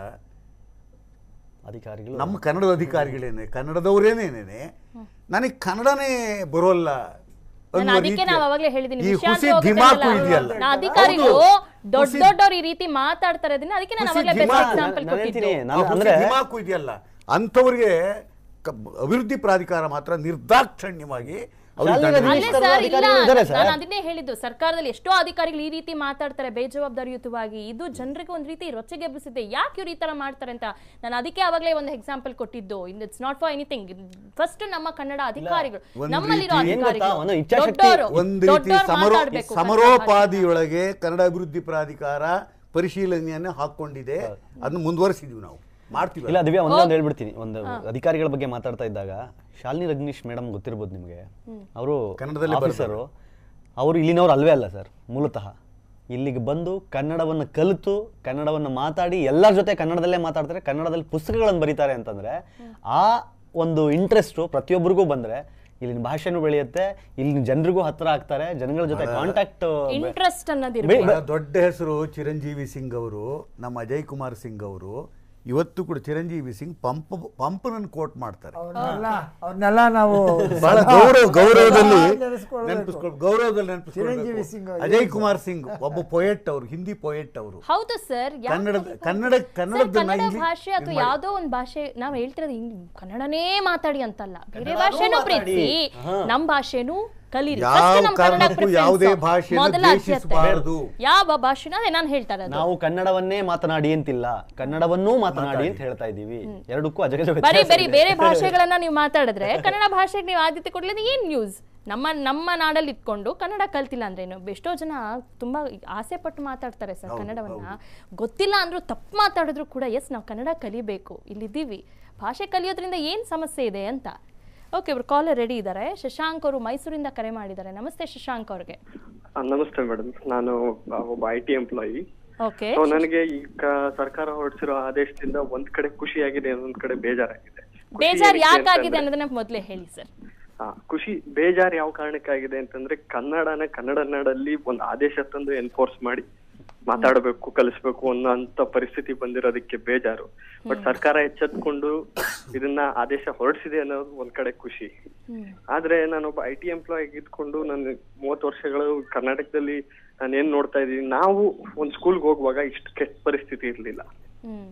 [SPEAKER 5] ಅಧಿಕಾರಿಗಳು
[SPEAKER 3] ನಮ್ಮ ಕನ್ನಡದ ಅಧಿಕಾರಿಗಳೇನೆ ಕನ್ನಡದವರೇನೇನೆ ನನಗೆ ಕನ್ನಡನೇ ಬರೋಲ್ಲ
[SPEAKER 1] ನಾನು
[SPEAKER 3] ಅನ್ನುವ
[SPEAKER 1] ಅದಕ್ಕೆ
[SPEAKER 3] ರೀತಿಯ-
[SPEAKER 1] ನಾವು ಅವಾಗಲೇ ಹೇಳಿದ್ದೀನಿ
[SPEAKER 3] ಈ
[SPEAKER 1] ವಿಷಯಾಂತರ
[SPEAKER 3] ಹುಸಿ
[SPEAKER 1] ಹೋಗುತ್ತೆ
[SPEAKER 3] ಧಿಮಾಕು
[SPEAKER 1] ಅಲ್ಲ.
[SPEAKER 3] ಇದೆಯಲ್ಲ
[SPEAKER 1] ನಾ ಅಧಿಕಾರಿಗಳು
[SPEAKER 3] ಹೌದು.
[SPEAKER 1] ದೊಡ್ಡ
[SPEAKER 3] ಹುಸಿ-
[SPEAKER 1] ದೊಡ್ಡವ್ರು ಈ ರೀತಿ ಮಾತಾಡ್ತಾರೆ ಅದನ್ನ ಅದಕ್ಕೆ ನಾನು
[SPEAKER 3] ಹುಸಿ
[SPEAKER 1] ಅವಾಗಲೇ ಬೆಸ್ಟ್
[SPEAKER 3] ಧಿಮಾಕು.
[SPEAKER 1] ಎಕ್ಸಾಂಪಲ್
[SPEAKER 5] ನಾನು
[SPEAKER 1] ಕೊಟ್ಟಿದ್ದು
[SPEAKER 5] ಹೇಳ್ತೀನಿ,
[SPEAKER 3] ಆ
[SPEAKER 5] ನಾನು
[SPEAKER 3] ಹುಸಿ
[SPEAKER 5] ಅಂದ್ರೆ
[SPEAKER 3] ಧಿಮಾಕು ಇದೆಯಲ್ಲ ಅಂಥವ್ರಿಗೆ ಕ- ಅಭಿವೃದ್ಧಿ ಪ್ರಾಧಿಕಾರ ಮಾತ್ರ ನಿರ್ದಾಕ್ಷಣ್ಯವಾಗಿ ಅವ್ರಿಗೆ
[SPEAKER 5] ಶಾಲೆಗೆ
[SPEAKER 3] ದಂಡ
[SPEAKER 1] ಅಲ್ಲೇ
[SPEAKER 5] ಇಷ್ಟೆಲ್ಲ
[SPEAKER 1] ಸರ್ ಇಲ್ಲ
[SPEAKER 5] ಅಧಿಕಾರಿಗಳು ಇದ್ದಾರೆ ಸರ್.
[SPEAKER 1] ನಾನು ಅದನ್ನೇ ಹೇಳಿದ್ದು ಸರ್ಕಾರದಲ್ಲಿ ಎಷ್ಟೋ ಅಧಿಕಾರಿಗಳು ಈ ರೀತಿ ಮಾತಾಡ್ತಾರೆ ಬೇಜವಾಬ್ದಾರಿಯುತವಾಗಿ ಇದು ಜನರಿಗೆ ಒಂದು ರೀತಿ ರೊಚ್ಚಿಗೆ ಎಬ್ಬಿಸಿದೆ ಯಾಕೆ ಇವ್ರು ಈ ತರ ಮಾಡ್ತಾರೆ ಅಂತ ನಾನು ಅದಕ್ಕೆ ಅವಾಗಲೇ ಒಂದು ಎಕ್ಸಾಂಪಲ್ ಕೊಟ್ಟಿದ್ದು it's not for anything first ನಮ್ಮ ಕನ್ನಡ ಅಧಿಕಾರಿಗಳು
[SPEAKER 3] ಒಂದು
[SPEAKER 1] ನಮ್ಮಲ್ಲಿರೋ
[SPEAKER 3] ರೀತಿ-
[SPEAKER 5] ಏನ್ ಗೊತ್ತಾ?
[SPEAKER 1] ಅಧಿಕಾರಿಗಳು
[SPEAKER 5] ಒಂದು ಇಚ್ಛಾಶಕ್ತಿ-
[SPEAKER 1] ದೊಡ್ಡೋರು,
[SPEAKER 3] ಒಂದು ರೀತಿ
[SPEAKER 1] ದೊಡ್ಡೋರು
[SPEAKER 3] ಸಮರೋ
[SPEAKER 1] ಮಾತಾಡ್ಬೇಕು ಕನ್ನಡ
[SPEAKER 3] ಸಮರೋಪಾದಿಯೊಳಗೆ ಕನ್ನಡ ಅಭಿವೃದ್ಧಿ ಪ್ರಾಧಿಕಾರ ಪರಿಶೀಲನೆಯನ್ನು ಹಾಕೊಂಡಿದೆ ಅದನ್ನು ಮುಂದುವರಿಸಿದ್ವಿ ನಾವು ಮಾಡ್ತೀವಿ
[SPEAKER 5] ಇಲ್ಲ ದಿವ್ಯಾ ಒಂದೊಂದು ಹೇಳ್ಬಿಡ್ತೀನಿ ಒಂದು ಅಧಿಕಾರಿಗಳ ಬಗ್ಗೆ ಮಾತಾಡ್ತಾ ಇದ್ದಾಗ ಶಾಲಿನಿ ರಗ್ನೀಶ್ ಮೇಡಮ್ ಗೊತ್ತಿರ್ಬೋದು ನಿಮಗೆ ಅವರು
[SPEAKER 3] ಕನ್ನಡದಲ್ಲೇ
[SPEAKER 5] ಆಫೀಸರು ಅವರು ಇಲ್ಲಿನವ್ರು ಅಲ್ವೇ ಅಲ್ಲ ಸರ್ ಮೂಲತಃ ಇಲ್ಲಿಗೆ ಬಂದು ಕನ್ನಡವನ್ನು ಕಲಿತು ಕನ್ನಡವನ್ನು ಮಾತಾಡಿ ಎಲ್ಲರ ಜೊತೆ ಕನ್ನಡದಲ್ಲೇ ಮಾತಾಡ್ತಾರೆ ಕನ್ನಡದಲ್ಲಿ ಪುಸ್ತಕಗಳನ್ನು ಬರೀತಾರೆ ಅಂತಂದ್ರೆ ಆ ಒಂದು ಇಂಟ್ರೆಸ್ಟು ಪ್ರತಿಯೊಬ್ಬರಿಗೂ ಬಂದ್ರೆ ಇಲ್ಲಿನ ಭಾಷೆನೂ ಬೆಳೆಯುತ್ತೆ ಇಲ್ಲಿನ ಜನರಿಗೂ ಹತ್ರ ಆಗ್ತಾರೆ ಜನಗಳ ಜೊತೆ ಕಾಂಟ್ಯಾಕ್ಟ್
[SPEAKER 1] ಇಂಟ್ರೆಸ್ಟ್ ಅನ್ನೋದು
[SPEAKER 5] ಬೆ-
[SPEAKER 3] ಬಹಳ ದೊಡ್ಡ ಹೆಸರು ಚಿರಂಜೀವಿ ಸಿಂಗ್ ಅವರು ನಮ್ಮ ಅಜಯ್ ಕುಮಾರ್ ಸಿಂಗ್ ಅವರು ಇವತ್ತು ಕೂಡ ಚಿರಂಜೀವಿ ಸಿಂಗ್ ಪಂಪ್ ಪಂಪನನ್ನು ಕೋಟ್ ಮಾಡ್ತಾರೆ
[SPEAKER 6] ಅವ್ರನ್ನೆಲ್ಲ ಅವ್ರನ್ನೆಲ್ಲ ನಾವು
[SPEAKER 3] ಬಹಳ ಗೌರವ ಗೌರವದಲ್ಲಿ
[SPEAKER 6] ನೆನೆಸ್ಕೊಳ್ಬೇಕು.
[SPEAKER 3] ನೆನಪಿಸ್ಕೊಳ್ ಗೌರವದಲ್ಲಿ
[SPEAKER 6] ಚಿರಂಜೀವಿ ಸಿಂಗ್
[SPEAKER 3] ನೆನಪಿಸ್ಕೊಳ್ಬೇಕು
[SPEAKER 6] ಅವ್ರು
[SPEAKER 3] ಅಜಯ್ ಕುಮಾರ್ ಸಿಂಗ್ ಒಬ್ಬ ಪೊಯೆಟ್ ಅವರು ಹಿಂದಿ ಪೊಯೆಟ್ ಅವರು
[SPEAKER 1] ಹೌದು ಸರ್
[SPEAKER 3] ಕನ್ನಡದ- ಕನ್ನಡ- ಕನ್ನಡದ
[SPEAKER 1] ಕನ್ನಡ
[SPEAKER 3] ನಂಗೆ
[SPEAKER 1] ಭಾಷೆ ಅಥವಾ
[SPEAKER 3] ಇದ್ ಮಾಡಿ.
[SPEAKER 1] ಯಾವ್ದೋ ಒಂದು ಭಾಷೆ ನಾವ್ ಹೇಳ್ತಿರೋದು ಇಂಗ್ ಕನ್ನಡನೇ ಮಾತಾಡಿ ಅಂತಲ್ಲ ಬೇರೆ ಭಾಷೆನೂ ಪ್ರೀತಿಸಿ ನಮ್ ಭಾಷೆನೂ ಕಲೀರಿ
[SPEAKER 3] ಯಾವ
[SPEAKER 1] First ನಮ್ ಕನ್ನಡ
[SPEAKER 3] ಕಾರಣಕ್ಕೂ
[SPEAKER 1] preference.
[SPEAKER 3] ಯಾವುದೇ ಭಾಷೆಯನ್ನು
[SPEAKER 1] ಮೊದಲ ಆದ್ಯತೆ.
[SPEAKER 3] ದ್ವೇಷಿಸಬಾರದು.
[SPEAKER 1] ಯಾವ ಭಾಷೆನ ಅದೇ ನಾನು ಹೇಳ್ತಾ ಇರೋದು
[SPEAKER 5] ನಾವು ಕನ್ನಡವನ್ನೇ ಮಾತನಾಡಿ ಅಂತಿಲ್ಲ ಕನ್ನಡವನ್ನೂ ಮಾತನಾಡಿ ಅಂತ ಹೇಳ್ತಾ ಇದ್ದೀವಿ ಎರಡಕ್ಕೂ ಅಜಗಜ
[SPEAKER 1] ಬರೀ
[SPEAKER 5] ವ್ಯತ್ಯಾಸ
[SPEAKER 1] ಬರೀ
[SPEAKER 5] ಇದೆ.
[SPEAKER 1] ಬೇರೆ ಭಾಷೆಗಳನ್ನ ನೀವು ಮಾತಾಡಿದ್ರೆ ಕನ್ನಡ ಭಾಷೆಗೆ ನೀವು ಆದ್ಯತೆ ಕೊಡ್ಲಿಲ್ಲ ಏನ್ ನ್ಯೂಸ್ ನಮ್ಮ ನಮ್ಮ ನಾಡಲ್ಲಿ ಇಟ್ಕೊಂಡು ಕನ್ನಡ ಕಲ್ತಿಲ್ಲ ಅಂದ್ರೇನು ಎಷ್ಟೋ ಜನ ತುಂಬಾ ಆಸೆ ಪಟ್ಟು ಮಾತಾಡ್ತಾರೆ ಸರ್ ಕನ್ನಡವನ್ನ ಗೊತ್ತಿಲ್ಲ ಅಂದ್ರೂ ತಪ್ಪು ಮಾತಾಡಿದ್ರು ಕೂಡ ಎಸ್ ನಾವು ಕನ್ನಡ ಕಲಿಬೇಕು ಇಲ್ಲಿದ್ದೀವಿ ಭಾಷೆ ಕಲಿಯೋದ್ರಿಂದ ಏನ್ ಸಮಸ್ಯೆ ಇದೆ ಅಂತ ಓಕೆ ಇವ್ರು ಕಾಲರ್ ರೆಡಿ ಇದ್ದಾರೆ ಶಶಾಂಕ್ ಅವರು ಮೈಸೂರಿಂದ ಕರೆ ಮಾಡಿದ್ದಾರೆ ನಮಸ್ತೆ ಶಶಾಂಕ್ ಅವ್ರಿಗೆ
[SPEAKER 13] ಆ, ನಮಸ್ತೆ ಮೇಡಮ್ ನಾನು ಒಬ್ಬ I T employee
[SPEAKER 1] okay
[SPEAKER 13] so ನನಗೆ ಈಗ ಸರ್ಕಾರ ಹೊರಡಿಸಿರೋ ಆದೇಶದಿಂದ ಒಂದ್ ಕಡೆ ಖುಷಿಯಾಗಿದೆ ಒಂದ್ ಕಡೆ ಬೇಜಾರಾಗಿದೆ ಖುಷಿ
[SPEAKER 1] ಬೇಜಾರ್
[SPEAKER 13] ಏನಕ್ಕೆ
[SPEAKER 1] ಯಾಕಾಗಿದೆ
[SPEAKER 13] ಅಂತಂದ್ರೆ-
[SPEAKER 1] ಅನ್ನೋದನ್ನ ಮೊದಲೇ ಹೇಳಿ ಸರ್
[SPEAKER 13] ಆ, ಖುಷಿ ಬೇಜಾರ್ ಯಾವ ಕಾರಣಕ್ಕಾಗಿದೆ ಅಂತಂದ್ರೆ ಕನ್ನಡನ ಕನ್ನಡ ನಾಡಲ್ಲಿ ಒಂದು ಆದೇಶ ತಂದು ಎನ್ಫೋರ್ಸ್ ಮಾಡಿ ಮಾತಾಡಬೇಕು ಕಲಿಸ್ಬೇಕು ಅನ್ನೋ ಪರಿಸ್ಥಿತಿ ಬಂದಿರೋದಕ್ಕೆ ಬೇಜಾರು ಬಟ್ ಸರ್ಕಾರ ಎಚ್ಚೆತ್ಕೊಂಡು ಇದನ್ನ ಆದೇಶ ಹೊರಡಿಸಿದೆ ಅನ್ನೋದು ಒಂದ್ ಕಡೆ ಖುಷಿ ಆದ್ರೆ ನಾನೊಬ್ಬ ಐ ಟಿ ಎಂಪ್ಲಾಯ್ ಇದ್ಕೊಂಡು ನಾನು ಮೂವತ್ತು ವರ್ಷಗಳು ಕರ್ನಾಟಕದಲ್ಲಿ ನಾನು ಏನ್ ನೋಡ್ತಾ ಇದ್ದೀನಿ ನಾವು ಒಂದ್ ಸ್ಕೂಲ್ಗೆ ಹೋಗುವಾಗ ಇಷ್ಟು ಕೆಟ್ಟ ಪರಿಸ್ಥಿತಿ ಇರ್ಲಿಲ್ಲ
[SPEAKER 1] ಹ್ಮ್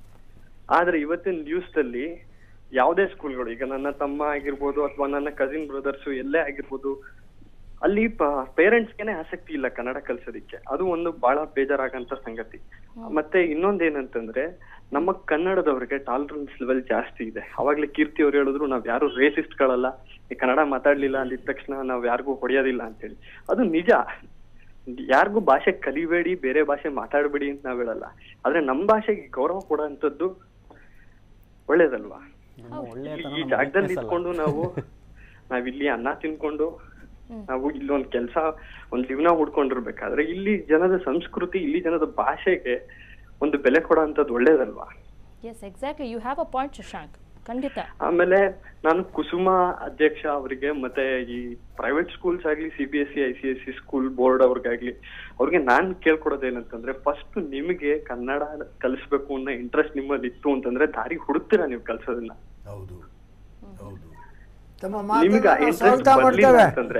[SPEAKER 13] ಆದ್ರೆ ಇವತ್ತಿನ ನ್ಯೂಸ್ ದಲ್ಲಿ ಯಾವುದೇ ಸ್ಕೂಲ್ಗಳು ಈಗ ನನ್ನ ತಮ್ಮ ಆಗಿರ್ಬೋದು ಅಥವಾ ನನ್ನ ಕಸಿನ್ ಬ್ರದರ್ಸ್ ಎಲ್ಲೇ ಆಗಿರ್ಬೋದು ಅಲ್ಲಿ ಪೇರೆಂಟ್ಸ್ಗೆನೆ ಆಸಕ್ತಿ ಇಲ್ಲ ಕನ್ನಡ ಕಲ್ಸೋದಿಕ್ಕೆ ಅದು ಒಂದು ಬಹಳ ಬೇಜಾರಾಗಂತ ಸಂಗತಿ ಮತ್ತೆ ಇನ್ನೊಂದೇನಂತಂದ್ರೆ ನಮ್ಮ ಕನ್ನಡದವ್ರಿಗೆ ಟಾಲರೆನ್ಸ್ ಲೆವೆಲ್ ಜಾಸ್ತಿ ಇದೆ ಅವಾಗ್ಲೇ ಕೀರ್ತಿ ಅವ್ರು ಹೇಳಿದ್ರು ನಾವ್ ಯಾರು ರೇಸಿಸ್ಟ್ ಗಳಲ್ಲ ಈ ಕನ್ನಡ ಮಾತಾಡ್ಲಿಲ್ಲ ಅಂದಿದ ತಕ್ಷಣ ನಾವ್ ಯಾರಿಗೂ ಹೊಡೆಯೋದಿಲ್ಲ ಅಂತೇಳಿ ಅದು ನಿಜ ಯಾರಿಗೂ ಭಾಷೆ ಕಲಿಬೇಡಿ ಬೇರೆ ಭಾಷೆ ಮಾತಾಡಬೇಡಿ ಅಂತ ನಾವ್ ಹೇಳಲ್ಲ ಆದ್ರೆ ನಮ್ ಭಾಷೆಗೆ ಗೌರವ ಕೊಡೋಂಥದ್ದು ಒಳ್ಳೇದಲ್ವಾ
[SPEAKER 5] ನಮ್ಮ ಒಳ್ಳೆಯ
[SPEAKER 13] ಇಲ್ಲಿ ಈ ಜಾಗದಲ್ಲಿ ಇದ್ಕೊಂಡು ನಾವು ನಾವಿಲ್ಲಿ ಅನ್ನ ತಿನ್ಕೊಂಡು ನಾವು ಇಲ್ಲಿ ಒಂದ್ ಕೆಲಸ ಒಂದ್ ಜೀವನ ಹುಡ್ಕೊಂಡಿರ್ಬೇಕಾದ್ರೆ ಇಲ್ಲಿ ಜನದ ಸಂಸ್ಕೃತಿ ಇಲ್ಲಿ ಜನದ ಭಾಷೆಗೆ ಒಂದು ಬೆಲೆ ಕೊಡೋ ಅಂತದ್ದು ಒಳ್ಳೇದಲ್ವಾ
[SPEAKER 1] yes exactly you have a point Shashank ಖಂಡಿತ
[SPEAKER 13] ಆಮೇಲೆ ನಾನು ಕುಸುಮ ಅಧ್ಯಕ್ಷ ಅವರಿಗೆ ಮತ್ತೆ ಈ ಪ್ರೈವೇಟ್ ಸ್ಕೂಲ್ಸ್ ಆಗ್ಲಿ C B S C I C S C school board ಅವ್ರಿಗಾಗ್ಲಿ ಅವ್ರಿಗೆ ನಾನ್ ಕೇಳ್ಕೊಡೋದೇನಂತಂದ್ರೆ ಫಸ್ಟ್ ನಿಮಗೆ ಕನ್ನಡ ಕಲಿಸ್ಬೇಕು ಅನ್ನೋ ಇಂಟ್ರೆಸ್ಟ್ ನಿಮ್ಮಲ್ಲಿ ಇತ್ತು ಅಂತಂದ್ರೆ ದಾರಿ ಹುಡುಕ್ತೀರಾ ನೀವು ಕಲ್ಸೋದನ್ನ
[SPEAKER 3] ಹೌದು ಹೌದು
[SPEAKER 6] ತಮ್ಮ
[SPEAKER 13] ನಿಮ್ಗೆ
[SPEAKER 6] ಮಾತನ್ನ
[SPEAKER 13] ಇಂಟ್ರೆಸ್ಟ್
[SPEAKER 6] ಸ್ವಾಗತ
[SPEAKER 13] ಬರ್ಲಿಲ್ಲ
[SPEAKER 6] ಮಾಡ್ತೇವೆ
[SPEAKER 13] ಅಂತಂದ್ರೆ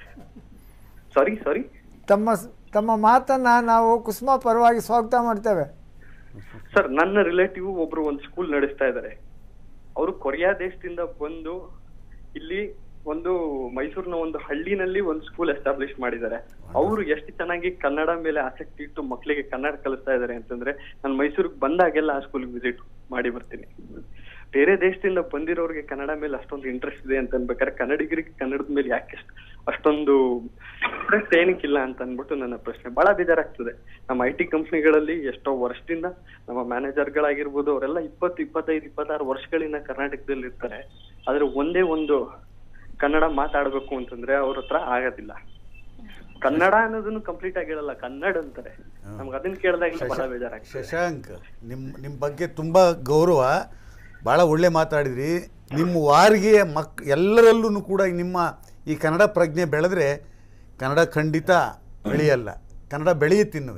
[SPEAKER 13] ಸಾರಿ ಸಾರಿ
[SPEAKER 6] ತಮ್ಮ ಸ್- ತಮ್ಮ ಮಾತನ್ನ ನಾವು ಕುಸುಮ ಪರವಾಗಿ ಸ್ವಾಗತ ಮಾಡ್ತೇವೆ
[SPEAKER 13] ಸರ್ ನನ್ನ ರಿಲೇಟಿವ್ ಒಬ್ರು ಒಂದು ಸ್ಕೂಲ್ ನಡೆಸ್ತಾ ಇದ್ದಾರೆ ಅವರು ಕೊರಿಯಾ ದೇಶದಿಂದ ಬಂದು ಇಲ್ಲಿ ಒಂದು ಮೈಸೂರಿನ ಒಂದು ಹಳ್ಳಿನಲ್ಲಿ ಒಂದು ಸ್ಕೂಲ್ ಎಸ್ಟಾಬ್ಲಿಷ್ ಮಾಡಿದ್ದಾರೆ ಅವರು ಎಷ್ಟು ಚೆನ್ನಾಗಿ ಕನ್ನಡ ಮೇಲೆ ಆಸಕ್ತಿ ಇಟ್ಟು ಮಕ್ಕಳಿಗೆ ಕನ್ನಡ ಕಲಿಸ್ತಾ ಇದ್ದಾರೆ ಅಂತಂದ್ರೆ ನಾನು ಮೈಸೂರಿಗೆ ಬಂದಾಗೆಲ್ಲ ಆ ಸ್ಕೂಲ್ಗೆ ವಿಸಿಟ್ ಮಾಡಿ ಬರ್ತೀನಿ ಬೇರೆ ದೇಶದಿಂದ ಬಂದಿರೋರಿಗೆ ಕನ್ನಡ ಮೇಲೆ ಅಷ್ಟೊಂದು ಇಂಟ್ರೆಸ್ಟ್ ಇದೆ ಅಂತ ಅನ್ಬೇಕಾದ್ರೆ ಕನ್ನಡಿಗರಿಗೆ ಕನ್ನಡದ ಮೇಲೆ ಯಾಕೆ ಅಷ್ಟ್- ಅಷ್ಟೊಂದು ಇಂಟ್ರೆಸ್ಟ್ ಏನಕ್ಕಿಲ್ಲ ಅಂತ ಅನ್ಬಿಟ್ಟು ನನ್ನ ಪ್ರಶ್ನೆ ಬಹಳ ಬೇಜಾರಾಗ್ತದೆ ನಮ್ಮ ಐ ಟಿ ಕಂಪ್ನಿಗಳಲ್ಲಿ ಎಷ್ಟೋ ವರ್ಷದಿಂದ ನಮ್ಮ ಮ್ಯಾನೇಜರ್ಗಳಾಗಿರ್ಬೋದು ಅವರೆಲ್ಲ ಇಪ್ಪತ್ತು ಇಪ್ಪತ್ತೈದು ಇಪ್ಪತ್ತಾರು ವರ್ಷಗಳಿಂದ ಕರ್ನಾಟಕದಲ್ಲಿ ಇರ್ತಾರೆ ಆದ್ರೆ ಒಂದೇ ಒಂದು ಕನ್ನಡ ಮಾತಾಡ್ಬೇಕು ಅಂತಂದ್ರೆ ಅವ್ರ ಹತ್ರ ಆಗೋದಿಲ್ಲ ಕನ್ನಡ ಅನ್ನೋದನ್ನು ಕಂಪ್ಲೀಟ್ ಆಗಿ ಹೇಳಲ್ಲ ಕನ್ನಡ ಅಂತಾರೆ ನಮ್ಗೆ ಅದನ್ನ ಕೇಳಿದಾಗ ಬಹಳ ಬೇಜಾರಾಗ್ತದೆ
[SPEAKER 3] ಶಶಾಂಕ್ ನಿಮ್ಮ ನಿಮ್ಮ ಬಗ್ಗೆ ತುಂಬ ಗೌರವ ಭಾಳ ಒಳ್ಳೆ ಮಾತಾಡಿದ್ರಿ ನಿಮ್ಮ ವಾರಿಗೆ ಮಕ್ ಎಲ್ಲರಲ್ಲೂ ಕೂಡ ನಿಮ್ಮ ಈ ಕನ್ನಡ ಪ್ರಜ್ಞೆ ಬೆಳೆದ್ರೆ ಕನ್ನಡ ಖಂಡಿತ ಬೆಳೆಯಲ್ಲ ಕನ್ನಡ ಬೆಳೆಯುತ್ತಿನ್ನುವೆ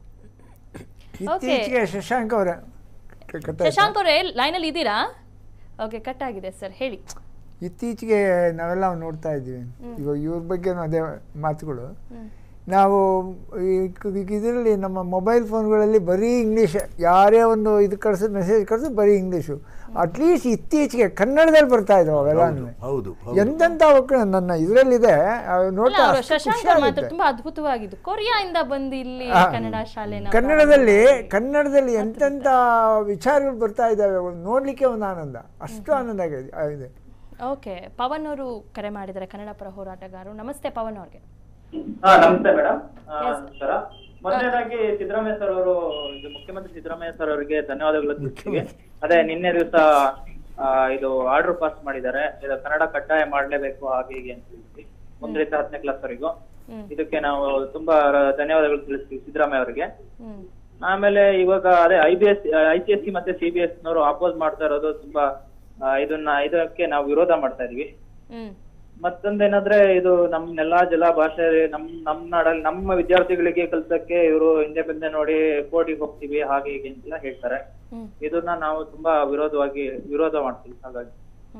[SPEAKER 6] ಇತ್ತೀಚೆಗೆ ಶಶಾಂಕ್ ಅವರ
[SPEAKER 1] ಶಶಾಂಕ್ ಅವರೇ ಲೈನಲ್ಲಿ ಇದ್ದೀರಾ ಓಕೆ ಕಟ್ ಆಗಿದೆ ಸರ್ ಹೇಳಿ
[SPEAKER 6] ಇತ್ತೀಚೆಗೆ ನಾವೆಲ್ಲ ನೋಡ್ತಾ ಇದ್ದೀವಿ ಇವಾಗ ಇವ್ರ ಬಗ್ಗೆನೂ ಅದೇ ಮಾತುಗಳು ನಾವು ಇದರಲ್ಲಿ ನಮ್ಮ ಮೊಬೈಲ್ ಫೋನ್ಗಳಲ್ಲಿ ಬರೀ ಇಂಗ್ಲೀಷ್ ಯಾರೇ ಒಂದು ಇದು ಕಳ್ಸಿದ್ ಮೆಸೇಜ್ ಕಳ್ಸಿದ್ ಬರೀ ಇಂಗ್ಲೀಷು ಅಟ್ಲೀಸ್ಟ್ ಇತ್ತೀಚೆಗೆ ಕನ್ನಡದಲ್ಲಿ ಬರ್ತಾ ಇದ್ದಾವೆ ಅವೆಲ್ಲನೂ
[SPEAKER 3] ಹೌದು
[SPEAKER 6] ಎಂತೆಂಥ ಮಕ್ಕಳು ನನ್ನ ಇದರಲ್ಲಿದೆ
[SPEAKER 1] ಇಲ್ಲ
[SPEAKER 6] ನೋಡ್ತಾ
[SPEAKER 1] ಅವರು
[SPEAKER 6] ಅಷ್ಟು
[SPEAKER 1] ಶಶಾಂಕ್
[SPEAKER 6] ಖುಷಿ
[SPEAKER 1] ಅವ್ರ ಮಾತು
[SPEAKER 6] ಆಗುತ್ತೆ.
[SPEAKER 1] ತುಂಬಾ ಅದ್ಭುತವಾಗಿದ್ದು ಕೊರಿಯಾದಿಂದ ಬಂದು ಇಲ್ಲಿ
[SPEAKER 6] ಆ,
[SPEAKER 1] ಕನ್ನಡ ಶಾಲೆನ
[SPEAKER 6] ಕನ್ನಡದಲ್ಲಿ ಕನ್ನಡದಲ್ಲಿ ಎಂತೆಂಥ ವಿಚಾರಗಳು ಬರ್ತಾ ಇದ್ದಾವೆ ಒಂದು ನೋಡ್ಲಿಕ್ಕೆ ಒಂದು ಆನಂದ ಅಷ್ಟು ಆನಂದ ಆಗಿದೆ ಇದೆ
[SPEAKER 1] ಓಕೆ ಪವನ್ ಅವರು ಕರೆ ಮಾಡಿದ್ದಾರೆ ಕನ್ನಡ ಪರ ಹೋರಾಟಗಾರರು ನಮಸ್ತೆ ಪವನ್ ಅವ್ರಿಗೆ
[SPEAKER 14] ಹಾ ನಮಸ್ತೆ ಮೇಡಮ್ ನಮಸ್ಕಾರ ಮೊದಲನೇದಾಗಿ ಸಿದ್ದರಾಮಯ್ಯ ಸರ್ ಅವರು ಇದು ಮುಖ್ಯಮಂತ್ರಿ ಸಿದ್ದರಾಮಯ್ಯ ಸರ್ ಅವರಿಗೆ ಧನ್ಯವಾದಗಳು ತಿಳಿಸ್ತೀವಿ ಅದೇ ನಿನ್ನೆ ದಿವಸ ಇದು ಆರ್ಡರ್ ಪಾಸ್ ಮಾಡಿದ್ದಾರೆ ಇದು ಕನ್ನಡ ಕಡ್ಡಾಯ ಮಾಡ್ಲೇಬೇಕು ಹಾಗೆ ಹೀಗೆ ಅಂತ ತಿಳಿಸಿ ಒಂದರಿಂದ ಹತ್ತನೇ ಕ್ಲಾಸ್ ವರೆಗೂ ಇದಕ್ಕೆ ನಾವು ತುಂಬಾ ಧನ್ಯವಾದಗಳು ತಿಳಿಸ್ತೀವಿ ಸಿದ್ದರಾಮಯ್ಯ ಅವರಿಗೆ ಆಮೇಲೆ ಇವಾಗ ಅದೇ I B S I C S C ಮತ್ತೆ ಸಿ ಬಿ ಎಸ್ ನವರು ಅಪೋಸ್ ಮಾಡ್ತಾ ಇರೋದು ತುಂಬಾ ಆ, ಇದನ್ನ ಇದಕ್ಕೆ ನಾವು ವಿರೋಧ ಮಾಡ್ತಾ ಇದೀವಿ
[SPEAKER 1] ಹ್ಮ್
[SPEAKER 14] ಮತ್ತೊಂದೇನಂದ್ರೆ ಇದು ನಮ್ನೆಲ್ಲಾ ಜಲ ಭಾಷೆ ನಮ್ ನಮ್ ನಾಡಲ್ಲಿ ನಮ್ಮ ವಿದ್ಯಾರ್ಥಿಗಳಿಗೆ ಕಲ್ಸಕ್ಕೆ ಇವರು ಹಿಂದೆ ಮುಂದೆ ನೋಡಿ ಕೋರ್ಟಿಗೆ ಹೋಗ್ತೀವಿ ಹಾಗೆ ಹೀಗೆ ಅಂತೆಲ್ಲ ಹೇಳ್ತಾರೆ
[SPEAKER 1] ಹ್ಮ್.
[SPEAKER 14] ಇದನ್ನ ನಾವು ತುಂಬಾ ವಿರೋಧವಾಗಿ ವಿರೋಧ ಮಾಡ್ತೀವಿ ಹಾಗಾಗಿ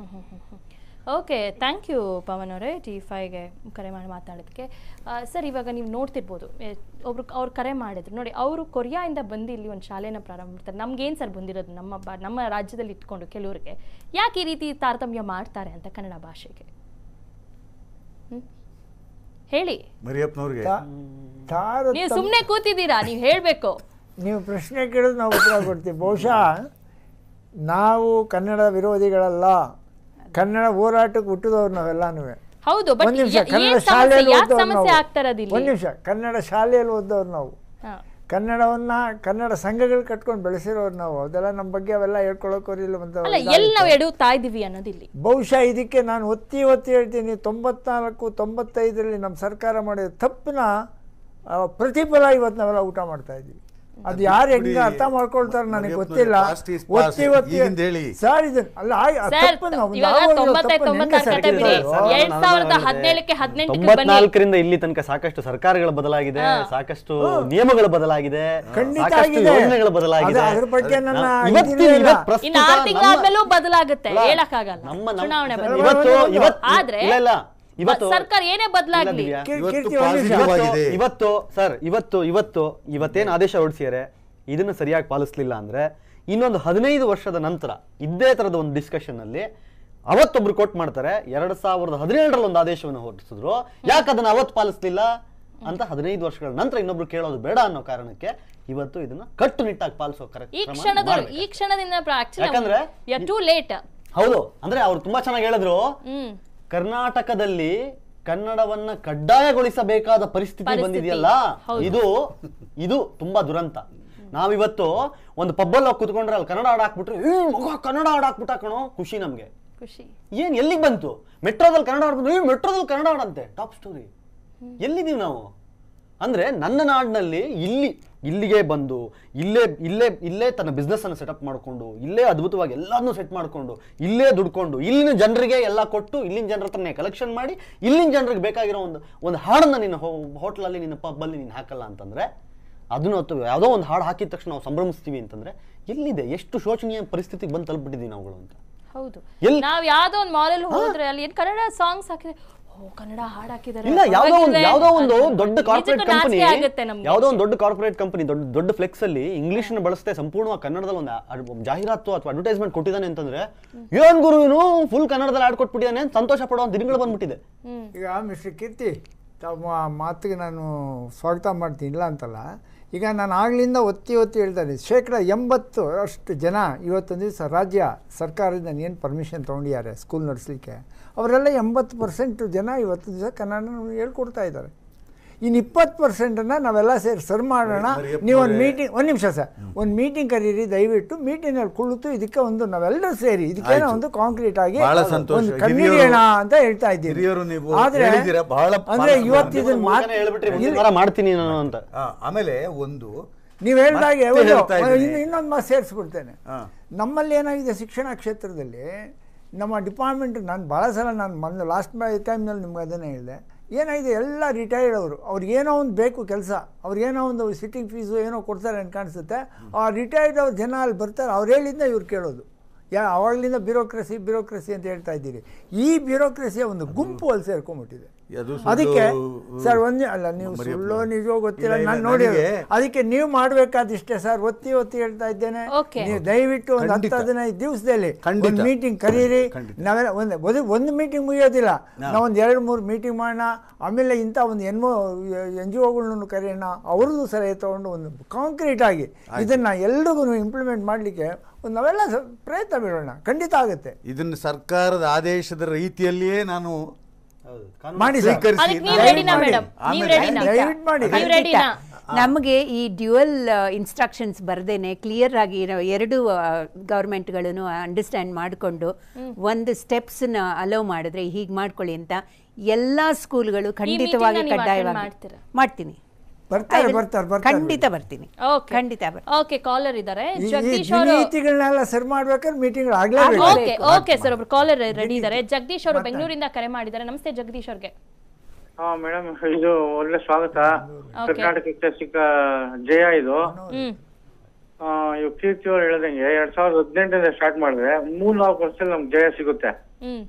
[SPEAKER 1] ಓಕೆ ಥ್ಯಾಂಕ್ ಯು ಪವನ್ ಅವರೇ ಟಿ ಫೈಗೆ ಕರೆ ಮಾಡಿ ಮಾತಾಡೋದಕ್ಕೆ ಸರ್ ಇವಾಗ ನೀವು ನೋಡ್ತಿರ್ಬೋದು ಎ, ಒಬ್ರು ಅವ್ರು ಕರೆ ಮಾಡಿದ್ರು ನೋಡಿ ಅವರು ಕೊರಿಯಾಯಿಂದ ಬಂದು ಇಲ್ಲಿ ಒಂದು ಶಾಲೆನ ಪ್ರಾರಂಭ ಮಾಡ್ತಾರೆ ನಮ್ಗೇನು ಸರ್ ಬಂದಿರೋದು ನಮ್ಮ ಬಾ ನಮ್ಮ ರಾಜ್ಯದಲ್ಲಿ ಇಟ್ಕೊಂಡು ಕೆಲವ್ರಿಗೆ ಯಾಕೆ ಈ ರೀತಿ ತಾರತಮ್ಯ ಮಾಡ್ತಾರೆ ಅಂತ ಕನ್ನಡ ಭಾಷೆಗೆ ಹ್ಮ್? ಹೇಳಿ
[SPEAKER 3] ಮರಿಯಪ್ಪನವ್ರಿಗೆ
[SPEAKER 1] ನೀವು ಸುಮ್ಮನೆ ಕೂತಿದ್ದೀರಾ ನೀವು ಹೇಳಬೇಕು
[SPEAKER 6] ನೀವು ಪ್ರಶ್ನೆ ಕೇಳಿದ್ರೆ ನಾವು ಉತ್ತರ ಕೊಡ್ತೀವಿ ಬಹುಶಃ ನಾವು ಕನ್ನಡ ವಿರೋಧಿಗಳಲ್ಲ ಕನ್ನಡ ಹೋರಾಟಕ್ಕೆ ಹುಟ್ಟಿದವ್ರು ನಾವೆಲ್ಲಾನು
[SPEAKER 1] ಹೌದು ಬಟ್
[SPEAKER 6] ಒಂದ್ ನಿಮಿಷ
[SPEAKER 1] ಏನ್
[SPEAKER 6] ಕನ್ನಡ
[SPEAKER 1] ಸಮಸ್ಯೆ
[SPEAKER 6] ಶಾಲೆಯಲ್ಲಿ
[SPEAKER 1] ಯಾಕೆ
[SPEAKER 6] ಓದ್ದವ್ರು
[SPEAKER 1] ಸಮಸ್ಯೆ
[SPEAKER 6] ನಾವು
[SPEAKER 1] ಆಗ್ತಾ ಇರೋದು ಇಲ್ಲಿ
[SPEAKER 6] ಒಂದ್ ನಿಮಿಷ ಕನ್ನಡ ಶಾಲೆಯಲ್ಲಿ ಓದೋರು ನಾವು
[SPEAKER 1] ಹಾ.
[SPEAKER 6] ಕನ್ನಡವನ್ನ ಕನ್ನಡ ಸಂಘಗಳು ಕಟ್ಕೊಂಡು ಬೆಳೆಸಿರೋರು ನಾವು ಅದೆಲ್ಲ ನಮ್ಮ ಬಗ್ಗೆ ಅವೆಲ್ಲ ಹೇಳ್ಕೊಳಕೋರಿಲ್ಲ ಅಂತ
[SPEAKER 1] ಅಲ್ಲ ಎಲ್ಲಿ ನಾವು ಎಡುತ್ತಾ ಇದೀವಿ ಅನ್ನೋದು ಇಲ್ಲಿ
[SPEAKER 6] ಬಹುಶಃ ಇದಕ್ಕೆ ನಾನು ಒತ್ತಿ ಒತ್ತಿ ಹೇಳ್ತೀನಿ ತೊಂಬತ್ನಾಲ್ಕು ತೊಂಬತ್ತೈದರಲ್ಲಿ ನಮ್ಮ ಸರ್ಕಾರ ಮಾಡಿದ ತಪ್ಪನ್ನ ಆ, ಪ್ರತಿಫಲ ಇವತ್ತು ನಾವೆಲ್ಲ ಊಟ ಮಾಡ್ತಾ ಇದ್ದೀವಿ ಅದು ಯಾರು ಹೆಂಗೆ ಅರ್ಥ ಮಾಡ್ಕೊಳ್ತಾರೆ ನನಗೆ ಗೊತ್ತಿಲ್ಲ
[SPEAKER 3] past is past.
[SPEAKER 6] ಒತ್ತಿ ಒತ್ತಿ
[SPEAKER 3] ಈಗಿಂದ ಹೇಳಿ.
[SPEAKER 6] ಸರ್ ಇದು ಅಲ್ಲ ಆ- ಆ
[SPEAKER 1] ಸರ್
[SPEAKER 6] ತಪ್ಪನ್ನ ನಾವು-
[SPEAKER 1] ಇವಾಗ
[SPEAKER 6] ನಾವು
[SPEAKER 1] ತೊಂಬತ್ತೈದು
[SPEAKER 6] ತಪ್ಪನ್ನ ಹೆಂಗೆ
[SPEAKER 1] ತೊಂಬತ್ತಾರು
[SPEAKER 6] ಸರ್
[SPEAKER 1] ಕತೆ ಬಿಡಿ
[SPEAKER 6] ಬಿಡೋದು?
[SPEAKER 1] ಎರಡ್ ಸಾವಿರದ ಹದಿನೇಳಕ್ಕೆ ಹದಿನೆಂಟಕ್ಕೆ ಬನ್ನಿ
[SPEAKER 5] ತೊಂಬತ್ನಾಲ್ಕರಿಂದ ಇಲ್ಲಿ ತನಕ ಸಾಕಷ್ಟು ಸರ್ಕಾರಗಳು ಬದಲಾಗಿದೆ ಸಾಕಷ್ಟು ನಿಯಮಗಳು ಬದಲಾಗಿದೆ
[SPEAKER 6] ಖಂಡಿತ
[SPEAKER 5] ಸಾಕಷ್ಟು
[SPEAKER 6] ಆಗಿದೆ.
[SPEAKER 5] ಯೋಜನೆಗಳು ಬದಲಾಗಿದೆ
[SPEAKER 6] ಅದು- ಅದ್ರ ಬಗ್ಗೆ ನನ್ನ
[SPEAKER 5] ನಾವು ಇವತ್ತಿನ-
[SPEAKER 6] ಇದಿಲ್ಲ.
[SPEAKER 5] ಇವತ್ತು ಪ್ರಸ್ತುತ
[SPEAKER 1] ಇನ್ನು ಆರು ತಿಂಗಳಾದ್ಮೇಲೂ ಬದಲಾಗುತ್ತೆ
[SPEAKER 5] ಅಲ್ಲ,
[SPEAKER 1] ಹೇಳಕ್ಕಾಗಲ್ಲ
[SPEAKER 5] ನಮ್ಮ ನಮ್ಮ-
[SPEAKER 1] ಚುನಾವಣೆ
[SPEAKER 5] ಸರ್,
[SPEAKER 1] ಬಂದ್ರೆ.
[SPEAKER 5] ಇವತ್ತು ಇವತ್ತು
[SPEAKER 1] ಆದ್ರೆ
[SPEAKER 5] ಇಲ್ಲ ಇಲ್ಲ ಇವತ್ತು
[SPEAKER 1] ಸರ್ಕಾರ ಏನೇ ಬದಲಾಗ್ಲಿ
[SPEAKER 5] ಇಲ್ಲ ದಿವ್ಯಾ.
[SPEAKER 6] ಕೀರ್ತಿ,
[SPEAKER 3] ಇವತ್ತು
[SPEAKER 6] ಒಂದ್ ನಿಮಿಷ.
[SPEAKER 3] positive ಆಗಿದೆ.
[SPEAKER 5] ಇವತ್ತು ಸರ್ ಇವತ್ತು ಇವತ್ತು ಇವತ್ತೇನು ಆದೇಶ ಹೊರಡಿಸಿದರೆ ಇದನ್ನು ಸರಿಯಾಗಿ ಪಾಲಿಸ್ಲಿಲ್ಲ ಅಂದ್ರೆ ಇನ್ನೊಂದು ಹದಿನೈದು ವರ್ಷದ ನಂತರ ಇದೇ ತರದ ಒಂದು ಡಿಸ್ಕಷನ್ ಅಲ್ಲಿ ಅವತ್ತೊಬ್ರು ಕೋಟ್ ಮಾಡ್ತಾರೆ ಎರಡ್ ಸಾವಿರದ ಹದಿನೇಳರಲ್ಲಿ ಒಂದು ಆದೇಶವನ್ನು ಹೊರಡಿಸಿದ್ರು ಯಾಕೆ ಅದನ್ನ ಅವತ್ತು ಪಾಲಿಸ್ಲಿಲ್ಲ ಅಂತ ಹದಿನೈದು ವರ್ಷಗಳ ನಂತರ ಇನ್ನೊಬ್ರು ಕೇಳೋದು ಬೇಡ ಅನ್ನೋ ಕಾರಣಕ್ಕೆ ಇವತ್ತು ಇದನ್ನ ಕಟ್ಟುನಿಟ್ಟಾಗಿ ಪಾಲಿಸೋ
[SPEAKER 1] ಈ ಕ್ಷಣದ ಈ ಕ್ಷಣದಿಂದ
[SPEAKER 5] ಯಾಕಂದ್ರೆ
[SPEAKER 1] ಆಕ್ಚುಲಿ ಟೂ ಲೇಟ್
[SPEAKER 5] ಹೌದು ಅಂದ್ರೆ ಅವ್ರು ತುಂಬಾ ಚೆನ್ನಾಗಿ ಹೇಳಿದ್ರು
[SPEAKER 1] ಹ್ಮ್
[SPEAKER 5] ಕರ್ನಾಟಕದಲ್ಲಿ ಕನ್ನಡವನ್ನ ಕಡ್ಡಾಯಗೊಳಿಸಬೇಕಾದ ಪರಿಸ್ಥಿತಿ
[SPEAKER 1] ಪರಿಸ್ಥಿತಿ.
[SPEAKER 5] ಬಂದಿದೆಯಲ್ಲ
[SPEAKER 1] ಹೌದು.
[SPEAKER 5] ಇದು ಇದು ತುಂಬಾ ದುರಂತ ನಾವಿವತ್ತು ಒಂದು ಪಬ್ಬಲ್ಲಿ ಹೋಗಿ ಕುತ್ಕೊಂಡ್ರೆ ಅಲ್ಲಿ ಕನ್ನಡ ಹಾಡ್ ಹಾಕ್ಬಿಟ್ರೆ ಏ ಮಗ ಕನ್ನಡ ಹಾಡ್ ಹಾಕ್ಬಿಟ್ಟ ಕಣೋ ಖುಷಿ ನಮ್ಗೆ
[SPEAKER 1] ಖುಷಿ
[SPEAKER 5] ಏನ್ ಎಲ್ಲಿಗೆ ಬಂತು ಮೆಟ್ರೋದಲ್ಲಿ ಕನ್ನಡ ಹಾಡ್ಬಂದು ಏ ಮೆಟ್ರೋದಲ್ಲಿ ಕನ್ನಡ ಹಾಡಂತೆ ಟಾಪ್ ಸ್ಟೋರಿ ಎಲ್ಲಿದೀವಿ ನಾವು ಅಂದ್ರೆ ನನ್ನ ನಾಡಿನಲ್ಲಿ ಇಲ್ಲಿ ಇಲ್ಲಿಗೆ ಬಂದು ಇಲ್ಲೇ ಇಲ್ಲೇ ಇಲ್ಲೇ ತನ್ನ ಬಿಸ್ನೆಸ್ ಅನ್ನು ಸೆಟಪ್ ಮಾಡಿಕೊಂಡು ಇಲ್ಲೇ ಅದ್ಭುತವಾಗಿ ಎಲ್ಲಾನು ಸೆಟ್ ಮಾಡಿಕೊಂಡು ಇಲ್ಲೇ ದುಡ್ಕೊಂಡು ಇಲ್ಲಿನ ಜನರಿಗೆ ಎಲ್ಲ ಕೊಟ್ಟು ಇಲ್ಲಿನ ಜನರ ಹತ್ರನೇ ಕಲೆಕ್ಷನ್ ಮಾಡಿ ಇಲ್ಲಿನ ಜನರಿಗೆ ಬೇಕಾಗಿರೋ ಒಂದು ಒಂದು ಹಾಡನ್ನ ನಿನ್ನ ಹೋಟ್ಲಲ್ಲಿ ನಿನ್ನ ಪಬ್ಬಲ್ಲಿ ನೀನು ಹಾಕಲ್ಲ ಅಂತಂದ್ರೆ ಅದನ್ನು ಅಥವಾ ಯಾವುದೋ ಒಂದು ಹಾಡು ಹಾಕಿದ ತಕ್ಷಣ ನಾವು ಸಂಭ್ರಮಿಸ್ತೀವಿ ಅಂತಂದ್ರೆ ಎಲ್ಲಿದೆ ಎಷ್ಟು ಶೋಚನೀಯ ಪರಿಸ್ಥಿತಿಗೆ ಬಂದು ತಲುಪಿಟ್ಟಿದ್ದೀವಿ ನಾವುಗಳು ಅಂತ
[SPEAKER 1] ಹೌದು
[SPEAKER 5] ಎಲ್-
[SPEAKER 1] ನಾವ್ ಯಾವ್ದೋ ಒಂದ್ ಮಾಲಲ್ಲಿ ಹೋದ್ರೆ ಅಲ್ಲಿ ಏನ್ ಕನ್ನಡ ಸಾಂಗ್ಸ್ ಹಾಕಿದ್ರೆ ಓ ಕನ್ನಡ ಹಾಡ್ ಹಾಕಿದ್ದಾರೆ
[SPEAKER 5] ಇಲ್ಲ ಯಾವ್ದೋ ಒಂದು
[SPEAKER 1] ಪರವಾಗಿಲ್ವೇ?
[SPEAKER 5] ಯಾವ್ದೋ ಒಂದು
[SPEAKER 1] ಅಂತ.
[SPEAKER 5] ದೊಡ್ಡ ಕಾರ್ಪೊರೇಟ್
[SPEAKER 1] ನಿಜಕ್ಕೂ
[SPEAKER 5] ಕಂಪನಿ
[SPEAKER 1] ನಾಚಿಕೆ ಆಗುತ್ತೆ ನಮ್ಗೆ
[SPEAKER 5] ಯಾವ್ದೋ ಒಂದು ದೊಡ್ಡ ಕಾರ್ಪೊರೇಟ್ ಕಂಪನಿ ದೊಡ್ಡ ದೊಡ್ಡ ಫ್ಲೆಕ್ಸ್ ಅಲ್ಲಿ ಇಂಗ್ಲಿಷ್ ನ ಬಳಸದೆ ಸಂಪೂರ್ಣವಾಗಿ ಕನ್ನಡದಲ್ಲಿ ಒಂದು ಅಡ್- ಜಾಹೀರಾತು ಅಥವಾ ಅಡ್ವರ್ಟೈಸ್ಮೆಂಟ್ ಕೊಟ್ಟಿದ್ದಾನೆ ಅಂತಂದ್ರೆ ಏನ್ ಗುರು ಇವನು ಫುಲ್ ಕನ್ನಡದಲ್ಲಿ ಆಡ್ ಕೊಟ್ಬಿಟ್ಟಿದ್ದಾನೆ ಅಂತ ಸಂತೋಷ ಪಡೋ ದಿನಗಳು ಬಂದ್ಬಿಟ್ಟಿದೆ
[SPEAKER 6] ಈಗ ಮಿಸ್ಟರ್ ಕೀರ್ತಿ ತಮ್ಮ ಮಾತಿಗೆ ನಾನು ಸ್ವಾಗತ ಮಾಡ್ತೀನಿ ಇಲ್ಲ ಅಂತಲ್ಲ ಈಗ ನಾನು ಆಗ್ಲಿಂದ ಒತ್ತಿ ಒತ್ತಿ ಹೇಳ್ತಾ ಇದ್ದೀನಿ ಶೇಕಡ ಎಂಬತ್ತು ಅಷ್ಟು ಜನ ಇವತ್ತೊಂದು ದಿವಸ ರಾಜ್ಯ ಸರ್ಕಾರದಿಂದ ಏನು ಪರ್ಮಿಷನ್ ತೊಗೊಂಡಿದ್ದಾರೆ ಸ್ಕೂಲ್ ನಡೆಸಲಿಕ್ಕೆ ಅವರೆಲ್ಲ ಎಂಬತ್ತು ಪರ್ಸೆಂಟ್ ಜನ ಇವತ್ತು ದಿವಸ ಕನ್ನಡ ಹೇಳ್ಕೊಡ್ತಾ ಇದ್ದಾರೆ ಇನ್ನು ಇಪ್ಪತ್ತು ಪರ್ಸೆಂಟನ್ನು ನಾವೆಲ್ಲ ಸೇರಿ ಸರ್ ಮಾಡೋಣ
[SPEAKER 3] ಮರಿಯಪ್ಪ
[SPEAKER 6] ನೀವು ಒಂದು
[SPEAKER 3] ಅವರೇ.
[SPEAKER 6] ಮೀಟಿಂಗ್ ಒಂದು ನಿಮಿಷ ಸರ್ ಒಂದು ಮೀಟಿಂಗ್ ಕರೀರಿ ದಯವಿಟ್ಟು ಮೀಟಿಂಗಲ್ಲಿ ಕುಳಿತು ಇದಕ್ಕೆ ಒಂದು ನಾವೆಲ್ಲರೂ ಸೇರಿ ಇದಕ್ಕೇನೋ
[SPEAKER 3] ಆಯ್ತು.
[SPEAKER 6] ಒಂದು ಕಾಂಕ್ರೀಟ್ ಆಗಿ
[SPEAKER 3] ಬಹಳ ಸಂತೋಷ.
[SPEAKER 6] ಒಂದು
[SPEAKER 3] ಹಿರಿಯರು-
[SPEAKER 6] ಕಣ್ಣಿಡಿಯೋಣ ಅಂತ ಹೇಳ್ತಾ ಇದ್ದೀನಿ
[SPEAKER 3] ಹಿರಿಯರು ನೀವು
[SPEAKER 6] ಆದ್ರೆ
[SPEAKER 3] ಹೇಳಿದ್ದೀರಾ, ಬಹಳ
[SPEAKER 6] ಅಂದ್ರೆ
[SPEAKER 3] ಪಾಲನೆ
[SPEAKER 6] ಇವತ್ತು ಇದನ್ನ
[SPEAKER 5] ಮೂರ್ ಜನ ಹೇಳ್ಬಿಟ್ರಿ, ಮುಂದಿನ ವಾರ ಮಾಡ್ತೀನಿ ನಾನು ಅಂತ
[SPEAKER 3] ಆ, ಆಮೇಲೆ ಒಂದು
[SPEAKER 6] ನೀವು ಹೇಳಿದಾಗೆ
[SPEAKER 3] ಮತ್ತೆ
[SPEAKER 6] ಒಂದು-
[SPEAKER 3] ಹೇಳ್ತಾ ಇದ್ದೀನಿ.
[SPEAKER 6] ಇನ್ನು ಇನ್ನೊಂದು ಮಾತು ಸೇರಿಸ್ಬಿಡ್ತೇನೆ
[SPEAKER 3] ಹಾ.
[SPEAKER 6] ನಮ್ಮಲ್ಲಿ ಏನಾಗಿದೆ ಶಿಕ್ಷಣ ಕ್ಷೇತ್ರದಲ್ಲಿ ನಮ್ಮ ಡಿಪಾರ್ಟ್ಮೆಂಟ್ ನಾನು ಭಾಳ ಸಲ ನಾನು ಮೊನ್ನೆ ಲಾಸ್ಟ್ ಟೈಮ್ನಲ್ಲಿ ನಿಮ್ಗೆ ಅದನ್ನೇ ಹೇಳಿದೆ ಏನಾಗಿದೆ ಎಲ್ಲ ರಿಟೈರ್ಡ್ ಅವರು ಅವ್ರಿಗೇನೋ ಒಂದು ಬೇಕು ಕೆಲಸ ಅವ್ರಿಗೇನೋ ಒಂದು ಸಿಟ್ಟಿಂಗ್ ಫೀಸು ಏನೋ ಕೊಡ್ತಾರೆ ಅಂತ ಕಾಣಿಸುತ್ತೆ ಆ ರಿಟೈರ್ಡ್ ಅವ್ರ ಜನ ಅಲ್ಲಿ ಬರ್ತಾರೆ ಅವ್ರು ಹೇಳಿದ್ದ ಇವ್ರು ಕೇಳೋದು ಯಾ ಅವಾಗಲಿಂದ ಬ್ಯೂರೋಕ್ರಸಿ ಬ್ಯೂರೋಕ್ರಸಿ ಅಂತ ಹೇಳ್ತಾ ಇದ್ದೀರಿ ಈ ಬ್ಯೂರೋಕ್ರಸಿಯ ಒಂದು ಗುಂಪು ಅಲ್ಲಿ ಸೇರ್ಕೊಂಡ್ಬಿಟ್ಟಿದೆ
[SPEAKER 3] ಅದು ಸುಳ್ಳು,
[SPEAKER 6] ಅದಕ್ಕೆ
[SPEAKER 3] ಉ-
[SPEAKER 6] ಸರ್ ಒಂದೇ ಅಲ್ಲ ನೀವು
[SPEAKER 3] ಮರಿಯಪ್ಪ.
[SPEAKER 6] ಸುಳ್ಳೋ ನಿಜವೋ ಗೊತ್ತಿಲ್ಲ
[SPEAKER 3] ಇಲ್ಲ, ಇಲ್ಲ,
[SPEAKER 6] ನಾನು ನೋಡಿ
[SPEAKER 3] ನನಗೆ-
[SPEAKER 6] ಅದಕ್ಕೆ ನೀವು ಮಾಡಬೇಕಾದಿಷ್ಟೇ ಸರ್ ಒತ್ತಿ ಒತ್ತಿ ಹೇಳ್ತಾ ಇದ್ದೇನೆ
[SPEAKER 1] Okay.
[SPEAKER 6] ನೀವು ದಯವಿಟ್ಟು ಒಂದು ಹತ್ತು
[SPEAKER 3] ಖಂಡಿತ.
[SPEAKER 6] ಹದಿನೈದು ದಿವಸದಲ್ಲಿ
[SPEAKER 3] ಖಂಡಿತ.
[SPEAKER 6] ಒಂದು ಮೀಟಿಂಗ್ ಕರೀರಿ
[SPEAKER 3] ಖಂಡಿತ.
[SPEAKER 6] ನಾವೆಲ್ಲ ಒಂದು ಒಂದು ಒಂದು ಮೀಟಿಂಗ್ ಮುಗಿಯೋದಿಲ್ಲ
[SPEAKER 3] ಹಾ.
[SPEAKER 6] ನಾವು ಒಂದು ಎರಡು ಮೂರು ಮೀಟಿಂಗ್ ಮಾಡೋಣ ಆಮೇಲೆ ಇಂಥ ಒಂದು ಎನ್ಮೋ ಎನ್ ಜಿ ಒಗಳನ್ನು ಕರೆಯೋಣ ಅವ್ರದ್ದು ಸಲಹೆ ತೊಗೊಂಡು ಒಂದು ಕಾಂಕ್ರೀಟ್ ಆಗಿ ಇದನ್ನು ಎಲ್ರಿಗೂ ಇಂಪ್ಲಿಮೆಂಟ್ ಮಾಡಲಿಕ್ಕೆ ಒಂದು ನಾವೆಲ್ಲ ಸ- ಪ್ರಯತ್ನ ಬೀಳೋಣ ಖಂಡಿತ ಆಗುತ್ತೆ
[SPEAKER 3] ಇದನ್ನು ಸರ್ಕಾರದ ಆದೇಶದ ರೀತಿಯಲ್ಲಿಯೇ ನಾನು
[SPEAKER 6] ಮಾಡಿ ಸರ್.
[SPEAKER 3] ಸ್ವೀಕರಿಸಿ
[SPEAKER 1] ಅದಕ್ಕೆ ನೀವು
[SPEAKER 3] ನಾನು
[SPEAKER 1] ರೆಡಿನಾ
[SPEAKER 3] ಮಾಡಿ.
[SPEAKER 1] ಮೇಡಮ್ ನೀವು
[SPEAKER 3] ಆಮೇಲೆ-
[SPEAKER 1] ರೆಡಿನಾ
[SPEAKER 6] ದಯವಿಟ್ಟು ಮಾಡಿ.
[SPEAKER 1] ನೀವು ರೆಡಿನಾ
[SPEAKER 4] ನಮಗೆ ಈ ಡ್ಯುಯಲ್ ಇನ್ಸ್ಟ್ರಕ್ಷನ್ಸ್ ಬರ್ದೇನೆ ಕ್ಲಿಯರ್ ಆಗಿ ನಾವು ಎರಡು ಗೌರ್ಮೆಂಟ್ಗಳನ್ನು ಅಂಡರ್ಸ್ಟ್ಯಾಂಡ್ ಮಾಡಿಕೊಂಡು ಒಂದು ಸ್ಟೆಪ್ಸ್ನ ಅಲೋ ಮಾಡಿದ್ರೆ ಹೀಗೆ ಮಾಡ್ಕೊಳ್ಳಿ ಅಂತ ಎಲ್ಲ ಸ್ಕೂಲ್ಗಳು ಖಂಡಿತವಾಗಿ
[SPEAKER 1] meeting ನ ನೀವು attend
[SPEAKER 4] ಕಡ್ಡಾಯವಾಗಿ
[SPEAKER 1] ಮಾಡ್ತೀರಾ?
[SPEAKER 4] ಮಾಡ್ತೀನಿ
[SPEAKER 6] ಬರ್ತಾರೆ
[SPEAKER 4] I will-
[SPEAKER 6] ಬರ್ತಾರೆ ಬರ್ತಾರೆ
[SPEAKER 4] ಖಂಡಿತ ಬರ್ತೀನಿ
[SPEAKER 1] ಓಕೆ
[SPEAKER 4] ಖಂಡಿತ ಬರ್ತೀನಿ
[SPEAKER 1] ಓಕೆ ಕಾಲರ್ ಇದ್ದಾರೆ
[SPEAKER 6] ಈ- ಈ
[SPEAKER 1] ಜಗದೀಶ್ ಅವರು
[SPEAKER 6] ನೀತಿಗಳನ್ನೆಲ್ಲ ಸರಿ ಮಾಡ್ಬೇಕಾದ್ರೆ ಮೀಟಿಂಗ್ ಆಗ್ಲೇಬೇಕು
[SPEAKER 1] ಓಕೆ ಓಕೆ ಸರ್ ಒಬ್ರು ಕಾಲರ್ ರೆಡಿ ಇದ್ದಾರೆ ಜಗದೀಶ್ ಅವರು ಬೆಂಗಳೂರಿಂದ ಕರೆ ಮಾಡಿದ್ದಾರೆ ನಮಸ್ತೆ ಜಗದೀಶ್ ಅವ್ರಿಗೆ
[SPEAKER 12] ಹಾ ಮೇಡಮ್ ಇದು ಒಳ್ಳೆ ಸ್ವಾಗತ
[SPEAKER 1] Okay.
[SPEAKER 12] ಕರ್ನಾಟಕಕ್ಕೆ ಸಿಕ್ಕ ಜಯ ಇದು
[SPEAKER 1] ಹ್ಮ್
[SPEAKER 12] ಆ, ಇವ್ ಕೀರ್ತಿ ಅವ್ರು ಹೇಳ್ದಂಗೆ ಎರಡ್ ಸಾವಿರದ ಹದಿನೆಂಟರಿಂದ ಸ್ಟಾರ್ಟ್ ಮಾಡಿದ್ರೆ ಮೂರ್ ನಾಲ್ಕು ವರ್ಷದಲ್ಲಿ ನಮ್ಗೆ ಜಯ ಸಿಗುತ್ತೆ
[SPEAKER 1] ಹ್ಮ್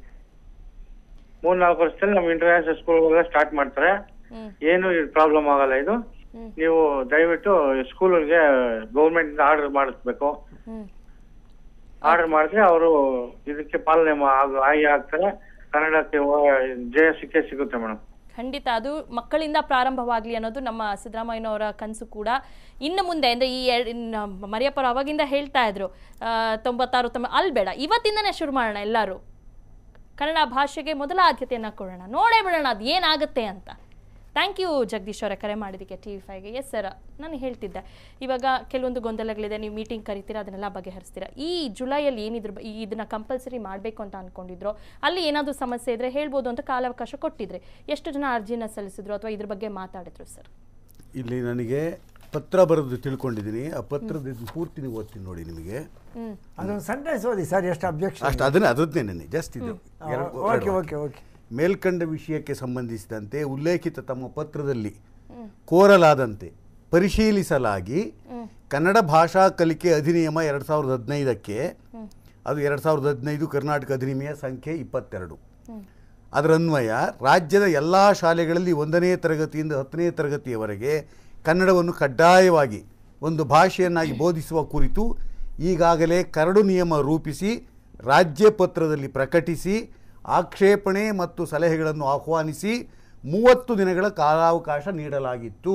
[SPEAKER 12] ಮೂರ್ ನಾಲ್ಕು ವರ್ಷದಲ್ಲಿ ನಮ್ ಇಂಟರ್ನ್ಯಾಷನಲ್ ಸ್ಕೂಲ್ಗಳೆಲ್ಲ ಸ್ಟಾರ್ಟ್ ಮಾಡ್ತಾರೆ
[SPEAKER 1] ಹ್ಮ್
[SPEAKER 12] ಏನು ಪ್ರಾಬ್ಲಮ್ ಆಗಲ್ಲ ಇದು
[SPEAKER 1] ಹ್ಮ್.
[SPEAKER 12] ನೀವು ದಯವಿಟ್ಟು ಸ್ಕೂಲ್ಗೆ ಗೌರ್ಮೆಂಟ್ ಆರ್ಡರ್ ಮಾಡಿಸ್ಬೇಕು
[SPEAKER 1] ಹ್ಮ್
[SPEAKER 12] ಆರ್ಡರ್ ಮಾಡಿದ್ರೆ ಅವರು ಇದಕ್ಕೆ ಪಾಲನೆ ಮಾ- ಆಗ- ಆಗಿ ಆಗ್ತಾರೆ ಕನ್ನಡಕ್ಕೆ ವ- ಜಯ ಸಿಕ್ಕೇ ಸಿಗುತ್ತೆ ಮೇಡಮ್
[SPEAKER 1] ಖಂಡಿತ ಅದು ಮಕ್ಕಳಿಂದ ಪ್ರಾರಂಭವಾಗ್ಲಿ ಅನ್ನೋದು ನಮ್ಮ ಸಿದ್ದರಾಮಯ್ಯನವರ ಕನಸು ಕೂಡ ಇನ್ನು ಮುಂದೆ ಅಂದ್ರೆ ಈ ಎರಡ್- ಇನ್ನ ಮರಿಯಪ್ಪರು ಅವಾಗಿಂದ ಹೇಳ್ತಾ ಇದ್ರು ಆ, ತೊಂಬತ್ತಾರು ತೊಂಬ ಅಲ್ಲಿ ಬೇಡ ಇವತ್ತಿಂದನೇ ಶುರು ಮಾಡೋಣ ಎಲ್ಲರೂ ಕನ್ನಡ ಭಾಷೆಗೆ ಮೊದಲ ಆದ್ಯತೆಯನ್ನ ಕೊಡೋಣ ನೋಡೇ ಬಿಡೋಣ ಅದು ಏನಾಗುತ್ತೆ ಅಂತ ಥ್ಯಾಂಕ್ ಯು ಜಗದೀಶ್ ಅವರ ಕರೆ ಮಾಡಿದ್ದಕ್ಕೆ ಟಿ ವಿ ಫೈವ್ಗೆ ಎಸ್ ಸರ್ ನಾನು ಹೇಳ್ತಿದ್ದೆ ಇವಾಗ ಕೆಲವೊಂದು ಗೊಂದಲಗಳಿದೆ ನೀವು ಮೀಟಿಂಗ್ ಕರಿತೀರಾ ಅದನ್ನೆಲ್ಲ ಬಗೆಹರಿಸ್ತೀರಾ ಈ ಜುಲೈಯಲ್ಲಿ ಏನಿದ್ರ ಬ- ಈ ಇದನ್ನ ಕಂಪಲ್ಸರಿ ಮಾಡಬೇಕು ಅಂತ ಅನ್ಕೊಂಡಿದ್ರು ಅಲ್ಲಿ ಏನಾದರೂ ಸಮಸ್ಯೆ ಇದ್ರೆ ಹೇಳ್ಬೋದು ಅಂತ ಕಾಲಾವಕಾಶ ಕೊಟ್ಟಿದ್ರೆ ಎಷ್ಟು ಜನ ಅರ್ಜಿನ ಸಲ್ಲಿಸಿದ್ರು ಅಥವಾ ಇದ್ರ ಬಗ್ಗೆ ಮಾತಾಡಿದ್ರು ಸರ್
[SPEAKER 3] ಇಲ್ಲಿ ನನಗೆ ಪತ್ರ ಬರೆದು ತಿಳ್ಕೊಂಡಿದ್ದೀನಿ ಆ ಪತ್ರದ ಇದನ್ನ ಪೂರ್ತಿ ನೀವು ಓದ್ತೀನಿ ನೋಡಿ ನಿಮಗೆ
[SPEAKER 1] ಹ್ಮ್
[SPEAKER 6] ಅದೊಂದು ಸೆಂಟೆನ್ಸ್ ಓದಿ ಸರ್ ಎಷ್ಟು ಅಬ್ಜೆಕ್ಷನ್
[SPEAKER 3] ಅಷ್ಟು ಅದನ್ನೇ ಅದನ್ನೇ ನೆನೆ ಜಸ್ಟ್ ಇದು ಎರಡು-
[SPEAKER 6] ಓಕೆ
[SPEAKER 3] ಎರಡು
[SPEAKER 6] ಓಕೆ ಓಕೆ
[SPEAKER 3] ಮೇಲ್ಕಂಡ ವಿಷಯಕ್ಕೆ ಸಂಬಂಧಿಸಿದಂತೆ ಉಲ್ಲೇಖಿತ ತಮ್ಮ ಪತ್ರದಲ್ಲಿ ಕೋರಲಾದಂತೆ ಪರಿಶೀಲಿಸಲಾಗಿ ಕನ್ನಡ ಭಾಷಾ ಕಲಿಕೆ ಅಧಿನಿಯಮ ಎರಡು ಸಾವಿರದ ಹದಿನೈದಕ್ಕೆ ಅದು ಎರಡು ಸಾವಿರದ ಹದಿನೈದು ಕರ್ನಾಟಕ ಅಧಿನಿಯಮ ಸಂಖ್ಯೆ ಇಪ್ಪತ್ತೆರಡು ಅದರನ್ವಯ ರಾಜ್ಯದ ಎಲ್ಲ ಶಾಲೆಗಳಲ್ಲಿ ಒಂದನೇ ತರಗತಿಯಿಂದ ಹತ್ತನೇ ತರಗತಿಯವರೆಗೆ ಕನ್ನಡವನ್ನು ಕಡ್ಡಾಯವಾಗಿ ಒಂದು ಭಾಷೆಯನ್ನಾಗಿ ಬೋಧಿಸುವ ಕುರಿತು ಈಗಾಗಲೇ ಕರಡು ನಿಯಮ ರೂಪಿಸಿ ರಾಜ್ಯ ಪತ್ರದಲ್ಲಿ ಪ್ರಕಟಿಸಿ ಆಕ್ಷೇಪಣೆ ಮತ್ತು ಸಲಹೆಗಳನ್ನು ಆಹ್ವಾನಿಸಿ ಮೂವತ್ತು ದಿನಗಳ ಕಾಲಾವಕಾಶ ನೀಡಲಾಗಿತ್ತು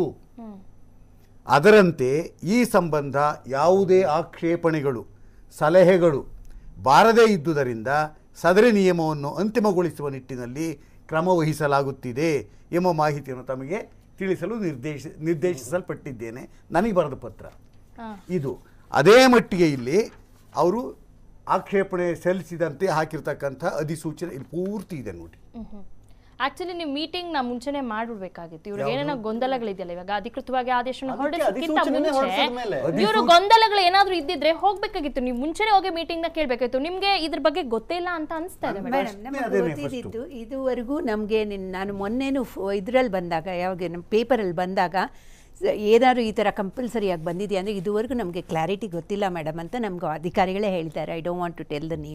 [SPEAKER 3] ಅದರಂತೆ ಈ ಸಂಬಂಧ ಯಾವುದೇ ಆಕ್ಷೇಪಣೆಗಳು ಸಲಹೆಗಳು ಬಾರದೇ ಇದ್ದುದರಿಂದ ಸದರಿ ನಿಯಮವನ್ನು ಅಂತಿಮಗೊಳಿಸುವ ನಿಟ್ಟಿನಲ್ಲಿ ಕ್ರಮ ವಹಿಸಲಾಗುತ್ತಿದೆ ಎಂಬ ಮಾಹಿತಿಯನ್ನು ತಮಗೆ ತಿಳಿಸಲು ನಿರ್ದೇಶ ನಿರ್ದೇಶಿಸಲ್ಪಟ್ಟಿದ್ದೇನೆ ನನಗೆ ಬರೆದ ಪತ್ರ
[SPEAKER 1] ಹಾ.
[SPEAKER 3] ಇದು ಅದೇ ಮಟ್ಟಿಗೆ ಇಲ್ಲಿ ಅವರು ಆಕ್ಷೇಪಣೆ ಸಲ್ಲಿಸಿದಂತೆ ಹಾಕಿರ್ತಕ್ಕಂಥ ಅಧಿಸೂಚನೆ ಇಲ್ಲಿ ಪೂರ್ತಿ ಇದೆ ನೋಡಿ
[SPEAKER 1] ಆಕ್ಚುಲಿ ನೀವು ಮೀಟಿಂಗ್ ನ ಮುಂಚೆನೆ ಮಾಡ್ಬಿಡ್ಬೇಕಾಗಿತ್ತು ಇವ್ರಿಗೆ
[SPEAKER 3] ಯಾವ್ದು?
[SPEAKER 1] ಏನೇನೋ ಗೊಂದಲಗಳಿದೆಯಲ್ಲ ಇವಾಗ ಅಧಿಕೃತವಾಗಿ ಆದೇಶನ
[SPEAKER 5] ಅದಕ್ಕೆ
[SPEAKER 1] ಹೊರಡಿಸೋಕ್ಕಿಂತ
[SPEAKER 5] ಅಧಿಸೂಚನೆನೇ
[SPEAKER 1] ಮುಂಚೆ
[SPEAKER 5] ಹೊರಡಿಸಿದ್ಮೇಲೆ.
[SPEAKER 1] ಇವರು ಗೊಂದಲಗಳು ಏನಾದ್ರೂ ಇದ್ದಿದ್ರೆ ಹೋಗ್ಬೇಕಾಗಿತ್ತು ನೀವು ಮುಂಚೆನೆ ಹೋಗಿ ಮೀಟಿಂಗ್ ನ ಕೇಳ್ಬೇಕಾಗಿತ್ತು ನಿಮ್ಗೆ ಇದ್ರ ಬಗ್ಗೆ ಗೊತ್ತೇ ಇಲ್ಲ ಅಂತ ಅನಿಸ್ತಾ ಇದೆ ಮೇಡಮ್
[SPEAKER 4] ಮೇಡಮ್ ನಮಗೆ ಗೊತ್ತಿದ್ದು ಇದುವರೆಗೂ ನಮಗೆ ನಾನು ಮೊನ್ನೆನೂ ಇದರಲ್ಲಿ ಬಂದಾಗ ಯಾವಾಗ ನಮ್ಮ ಪೇಪರಲ್ಲಿ ಬಂದಾಗ ಸ- ಏನಾದ್ರು ಈ ಥರ ಕಂಪಲ್ಸರಿಯಾಗಿ ಬಂದಿದೆಯಾ ಅಂದರೆ ಇದುವರೆಗೂ ನಮಗೆ ಕ್ಲಾರಿಟಿ ಗೊತ್ತಿಲ್ಲ ಮೇಡಮ್ ಅಂತ ನಮ್ಗೆ ಅಧಿಕಾರಿಗಳೇ ಹೇಳ್ತಾರೆ I don't want to tell the names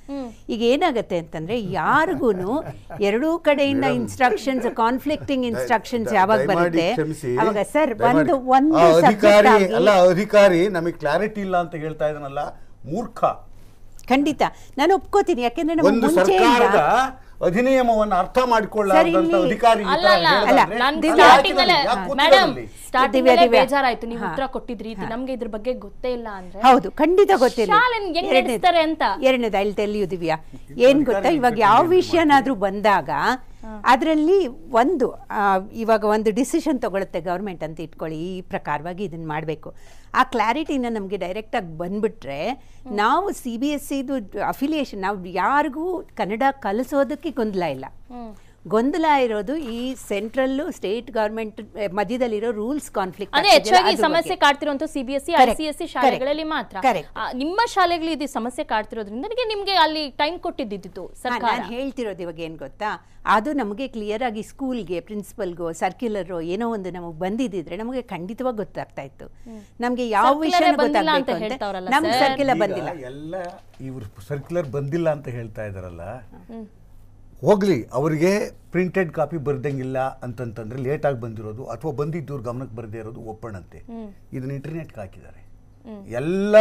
[SPEAKER 4] ಈಗ ಏನಾಗುತ್ತೆ ಅಂತಂದ್ರೆ ಯಾರಿಗೂ ಎರಡೂ ಕಡೆಯಿಂದ ಇನ್ಸ್ಟ್ರಕ್ಷನ್ಸ್ ಕಾನ್ಫ್ಲಿಕ್ಟಿಂಗ್ ಇನ್ಸ್ಟ್ರಕ್ಷನ್ಸ್ ಯಾವಾಗ
[SPEAKER 3] ದಯಮಾಡಿ
[SPEAKER 4] ಬರುತ್ತೆ
[SPEAKER 3] ಕ್ಷಮಿಸಿ.
[SPEAKER 4] ಅವಾಗ ಸರ್
[SPEAKER 3] ದಯಮಾಡಿ.
[SPEAKER 4] ಒಂದು ಒಂದು
[SPEAKER 3] ಆ
[SPEAKER 4] subject
[SPEAKER 3] ಅಧಿಕಾರಿ
[SPEAKER 4] ಆಗಿ-
[SPEAKER 3] ಅಲ್ಲ ಅಧಿಕಾರಿ ನಮಗೆ ಕ್ಲಾರಿಟಿ ಇಲ್ಲ ಅಂತ ಹೇಳ್ತಾ ಇದ್ದಾನಲ್ಲ ಮೂರ್ಖ
[SPEAKER 4] ಖಂಡಿತ ನಾನು ಒಪ್ಕೋತೀನಿ ಯಾಕೆಂದ್ರೆ ನಮ್ಗೆ
[SPEAKER 3] ಒಂದು
[SPEAKER 4] ಮುಂಚೆಯಿಂದ
[SPEAKER 3] ಸರ್ಕಾರದ ಅಧಿನಿಯಮವನ್ನು ಅರ್ಥ ಮಾಡಿಕೊಳ್ಳಾರ್ದಂತ
[SPEAKER 4] ಇಲ್ಲಿ-
[SPEAKER 3] ಅಧಿಕಾರಿ ಈ
[SPEAKER 1] ಅಲ್ಲ
[SPEAKER 3] ತರ
[SPEAKER 1] ಅಲ್ಲ
[SPEAKER 3] ಹೇಳಿದ್ರೆ
[SPEAKER 1] ನಾನು
[SPEAKER 3] ಅದು
[SPEAKER 1] ಸ್ಟಾರ್ಟಿಂಗ್
[SPEAKER 3] ಹಾಕಿದಲ್ಲಿ,
[SPEAKER 1] ಅಲ್ಲೇ
[SPEAKER 3] ಯಾಕೆ
[SPEAKER 1] ಮೇಡಮ್
[SPEAKER 3] ಕೂತಿರೋದಲ್ಲಿ?
[SPEAKER 1] ಸ್ಟಾರ್ಟಿಂಗ್
[SPEAKER 4] ದಿವ್ಯಾ, ದಿವ್ಯಾ.
[SPEAKER 1] ಬೇಜಾರಾಯ್ತು ನೀವು
[SPEAKER 4] ಹಾ.
[SPEAKER 1] ಉತ್ತರ ಕೊಟ್ಟಿದ್ರಿ ರೀತಿ ನಮ್ಗೆ ಇದ್ರ ಬಗ್ಗೆ ಗೊತ್ತೇ ಇಲ್ಲ ಅಂದ್ರೆ
[SPEAKER 4] ಹೌದು ಖಂಡಿತ ಗೊತ್ತಿಲ್ಲ
[SPEAKER 1] ಶಾಲೆನ್ ಹೆಂಗ್ ನಡೆಸ್ತಾರೆ ಅಂತ
[SPEAKER 4] ಎರಡನೇದು ಅಲ್ಲಿ ತೆಲಿಯು ದಿವ್ಯಾ ಏನ್ ಗೊತ್ತಾ ಇವಾಗ ಯಾವ ವಿಷಯನಾದ್ರೂ ಬಂದಾಗ ಅದರಲ್ಲಿ ಒಂದು ಆ, ಇವಾಗ ಒಂದು ಡಿಸಿಷನ್ ತಗೊಳುತ್ತೆ ಗೌರ್ಮೆಂಟ್ ಅಂತ ಇಟ್ಕೊಳ್ಳಿ ಈ ಪ್ರಕಾರವಾಗಿ ಇದನ್ನ ಮಾಡಬೇಕು ಆ ಕ್ಲಾರಿಟಿನ ನಮಗೆ ಡೈರೆಕ್ಟಾಗಿ ಬಂದ್ಬಿಟ್ರೆ ನಾವು ಸಿ ಬಿ ಎಸ್ ಸಿದು ಅಫಿಲಿಯೇಷನ್ ನಾವು ಯಾರಿಗೂ ಕನ್ನಡ ಕಲಿಸೋದಕ್ಕೆ ಗೊಂದಲ ಇಲ್ಲ ಗೊಂದಲ ಇರೋದು ಈ ಸೆಂಟ್ರಲ್ಲು ಸ್ಟೇಟ್ ಗವರ್ಮೆಂಟ್ ಮಧ್ಯದಲ್ಲಿರೋ ರೂಲ್ಸ್ ಕಾನ್ಫ್ಲಿಕ್ಟ್
[SPEAKER 1] ಅದೇ ಹೆಚ್ಚಾಗಿ ಸಮಸ್ಯೆ ಕಾಡ್ತಿರುವಂತ ಸಿಬಿಎಸ್ಇ
[SPEAKER 4] Correct.
[SPEAKER 1] ICSC
[SPEAKER 4] Correct.
[SPEAKER 1] ಶಾಲೆಗಳಲ್ಲಿ ಮಾತ್ರ
[SPEAKER 4] Correct.
[SPEAKER 1] ಆ, ನಿಮ್ಮ ಶಾಲೆಗಳು ಇದು ಸಮಸ್ಯೆ ಕಾಡ್ತಿರೋದ್ರಿಂದ ನಿಮಗೆ- ನಿಮ್ಗೆ ಅಲ್ಲಿ ಟೈಮ್ ಕೊಟ್ಟಿದ್ದಿದ್ದು ಸರ್ಕಾರ
[SPEAKER 4] ನಾನು ಹೇಳ್ತಿರೋದು ಇವಾಗ ಏನು ಗೊತ್ತಾ ಅದು ನಮಗೆ ಕ್ಲಿಯರ್ ಆಗಿ ಸ್ಕೂಲ್ಗೆ ಪ್ರಿನ್ಸಿಪಲ್ಗೋ ಸರ್ಕ್ಯುಲರೋ ಏನೋ ಒಂದು ನಮಗೆ ಬಂದಿದ್ದಿದ್ರೆ ನಮಗೆ ಖಂಡಿತವಾಗಿ ಗೊತ್ತಾಗ್ತಾ ಇತ್ತು ನಮಗೆ ಯಾವ
[SPEAKER 1] Circular
[SPEAKER 4] ವಿಷಯ
[SPEAKER 1] ಏ ಬಂದಿಲ್ಲ ಅಂತ
[SPEAKER 4] ಗೊತ್ತಾಗಬೇಕು ಅಂತ
[SPEAKER 1] ಹೇಳ್ತಾವ್ರಲ್ಲ
[SPEAKER 4] ನಮ್ಗೆ
[SPEAKER 1] sir.
[SPEAKER 4] ಸರ್ಕ್ಯುಲರ್
[SPEAKER 3] ಈಗ
[SPEAKER 4] ಬಂದಿಲ್ಲ
[SPEAKER 3] ಎಲ್ಲ ಇವರು ಸರ್ಕ್ಯುಲರ್ ಬಂದಿಲ್ಲ ಅಂತ ಹೇಳ್ತಾ ಇದಾರಲ್ಲ ಹೋಗ್ಲಿ ಅವರಿಗೆ ಪ್ರಿಂಟೆಡ್ ಕಾಪಿ ಬರ್ದಂಗಿಲ್ಲ ಅಂತಂತಂದ್ರೆ ಲೇಟಾಗಿ ಬಂದಿರೋದು ಅಥವಾ ಬಂದಿದ್ದವ್ರ ಗಮನಕ್ಕೆ ಬರದೇ ಇರೋದು ಒಪ್ಪಣಂತೆ ಇದನ್ನ ಇಂಟರ್ನೆಟ್ಗೆ ಹಾಕಿದ್ದಾರೆ ಎಲ್ಲ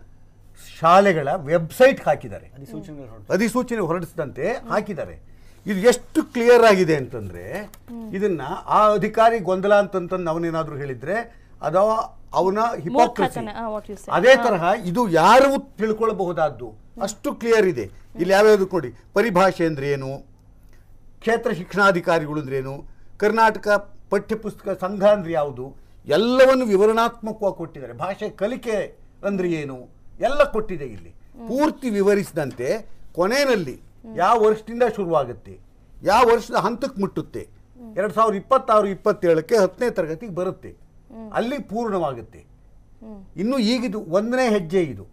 [SPEAKER 3] ಶಾಲೆಗಳ ವೆಬ್ಸೈಟ್ ಹಾಕಿದ್ದಾರೆ ಅಧಿಸೂಚನೆ ಹೊರಡಿಸಿದಂತೆ ಹಾಕಿದ್ದಾರೆ ಇದು ಎಷ್ಟು ಕ್ಲಿಯರ್ ಆಗಿದೆ ಅಂತಂದ್ರೆ ಇದನ್ನ ಆ ಅಧಿಕಾರಿ ಗೊಂದಲ ಅಂತಂತಂದು ಅವನೇನಾದ್ರೂ ಹೇಳಿದ್ರೆ ಅದು ಅವನ ಹಿಪೋಕ್ರಸಿ
[SPEAKER 1] ಮೂರ್ಖತನ, ಆ, what you said.
[SPEAKER 3] ಅದೇ ತರಹ ಇದು ಯಾರು ತಿಳ್ಕೊಳ್ಬಹುದಾದ್ದು ಅಷ್ಟು ಕ್ಲಿಯರ್ ಇದೆ ಇಲ್ಲಿ ಯಾವ್ಯಾವ್ದು ನೋಡಿ ಪರಿಭಾಷೆ ಅಂದ್ರೆ ಏನು ಕ್ಷೇತ್ರ ಶಿಕ್ಷಣಾಧಿಕಾರಿಗಳು ಅಂದ್ರೆ ಏನು ಕರ್ನಾಟಕ ಪಠ್ಯಪುಸ್ತಕ ಸಂಘ ಅಂದ್ರೆ ಯಾವುದು ಎಲ್ಲವನ್ನು ವಿವರಣಾತ್ಮಕವಾಗಿ ಕೊಟ್ಟಿದ್ದಾರೆ ಭಾಷೆ ಕಲಿಕೆ ಅಂದ್ರೆ ಏನು ಎಲ್ಲ ಕೊಟ್ಟಿದೆ ಇಲ್ಲಿ ಪೂರ್ತಿ ವಿವರಿಸಿದಂತೆ ಕೊನೆಯಲ್ಲಿ ಯಾವ ವರ್ಷದಿಂದ ಶುರುವಾಗುತ್ತೆ ಯಾವ ವರ್ಷದ ಹಂತಕ್ಕೆ ಮುಟ್ಟುತ್ತೆ ಎರಡ್ ಸಾವಿರದ ಇಪ್ಪತ್ತಾರು ಇಪ್ಪತ್ತೇಳಕ್ಕೆ ಹತ್ತನೇ ತರಗತಿಗೆ ಬರುತ್ತೆ ಅಲ್ಲಿ ಪೂರ್ಣವಾಗುತ್ತೆ ಇನ್ನು ಈಗಿದು ಒಂದನೇ ಹೆಜ್ಜೆ ಇದು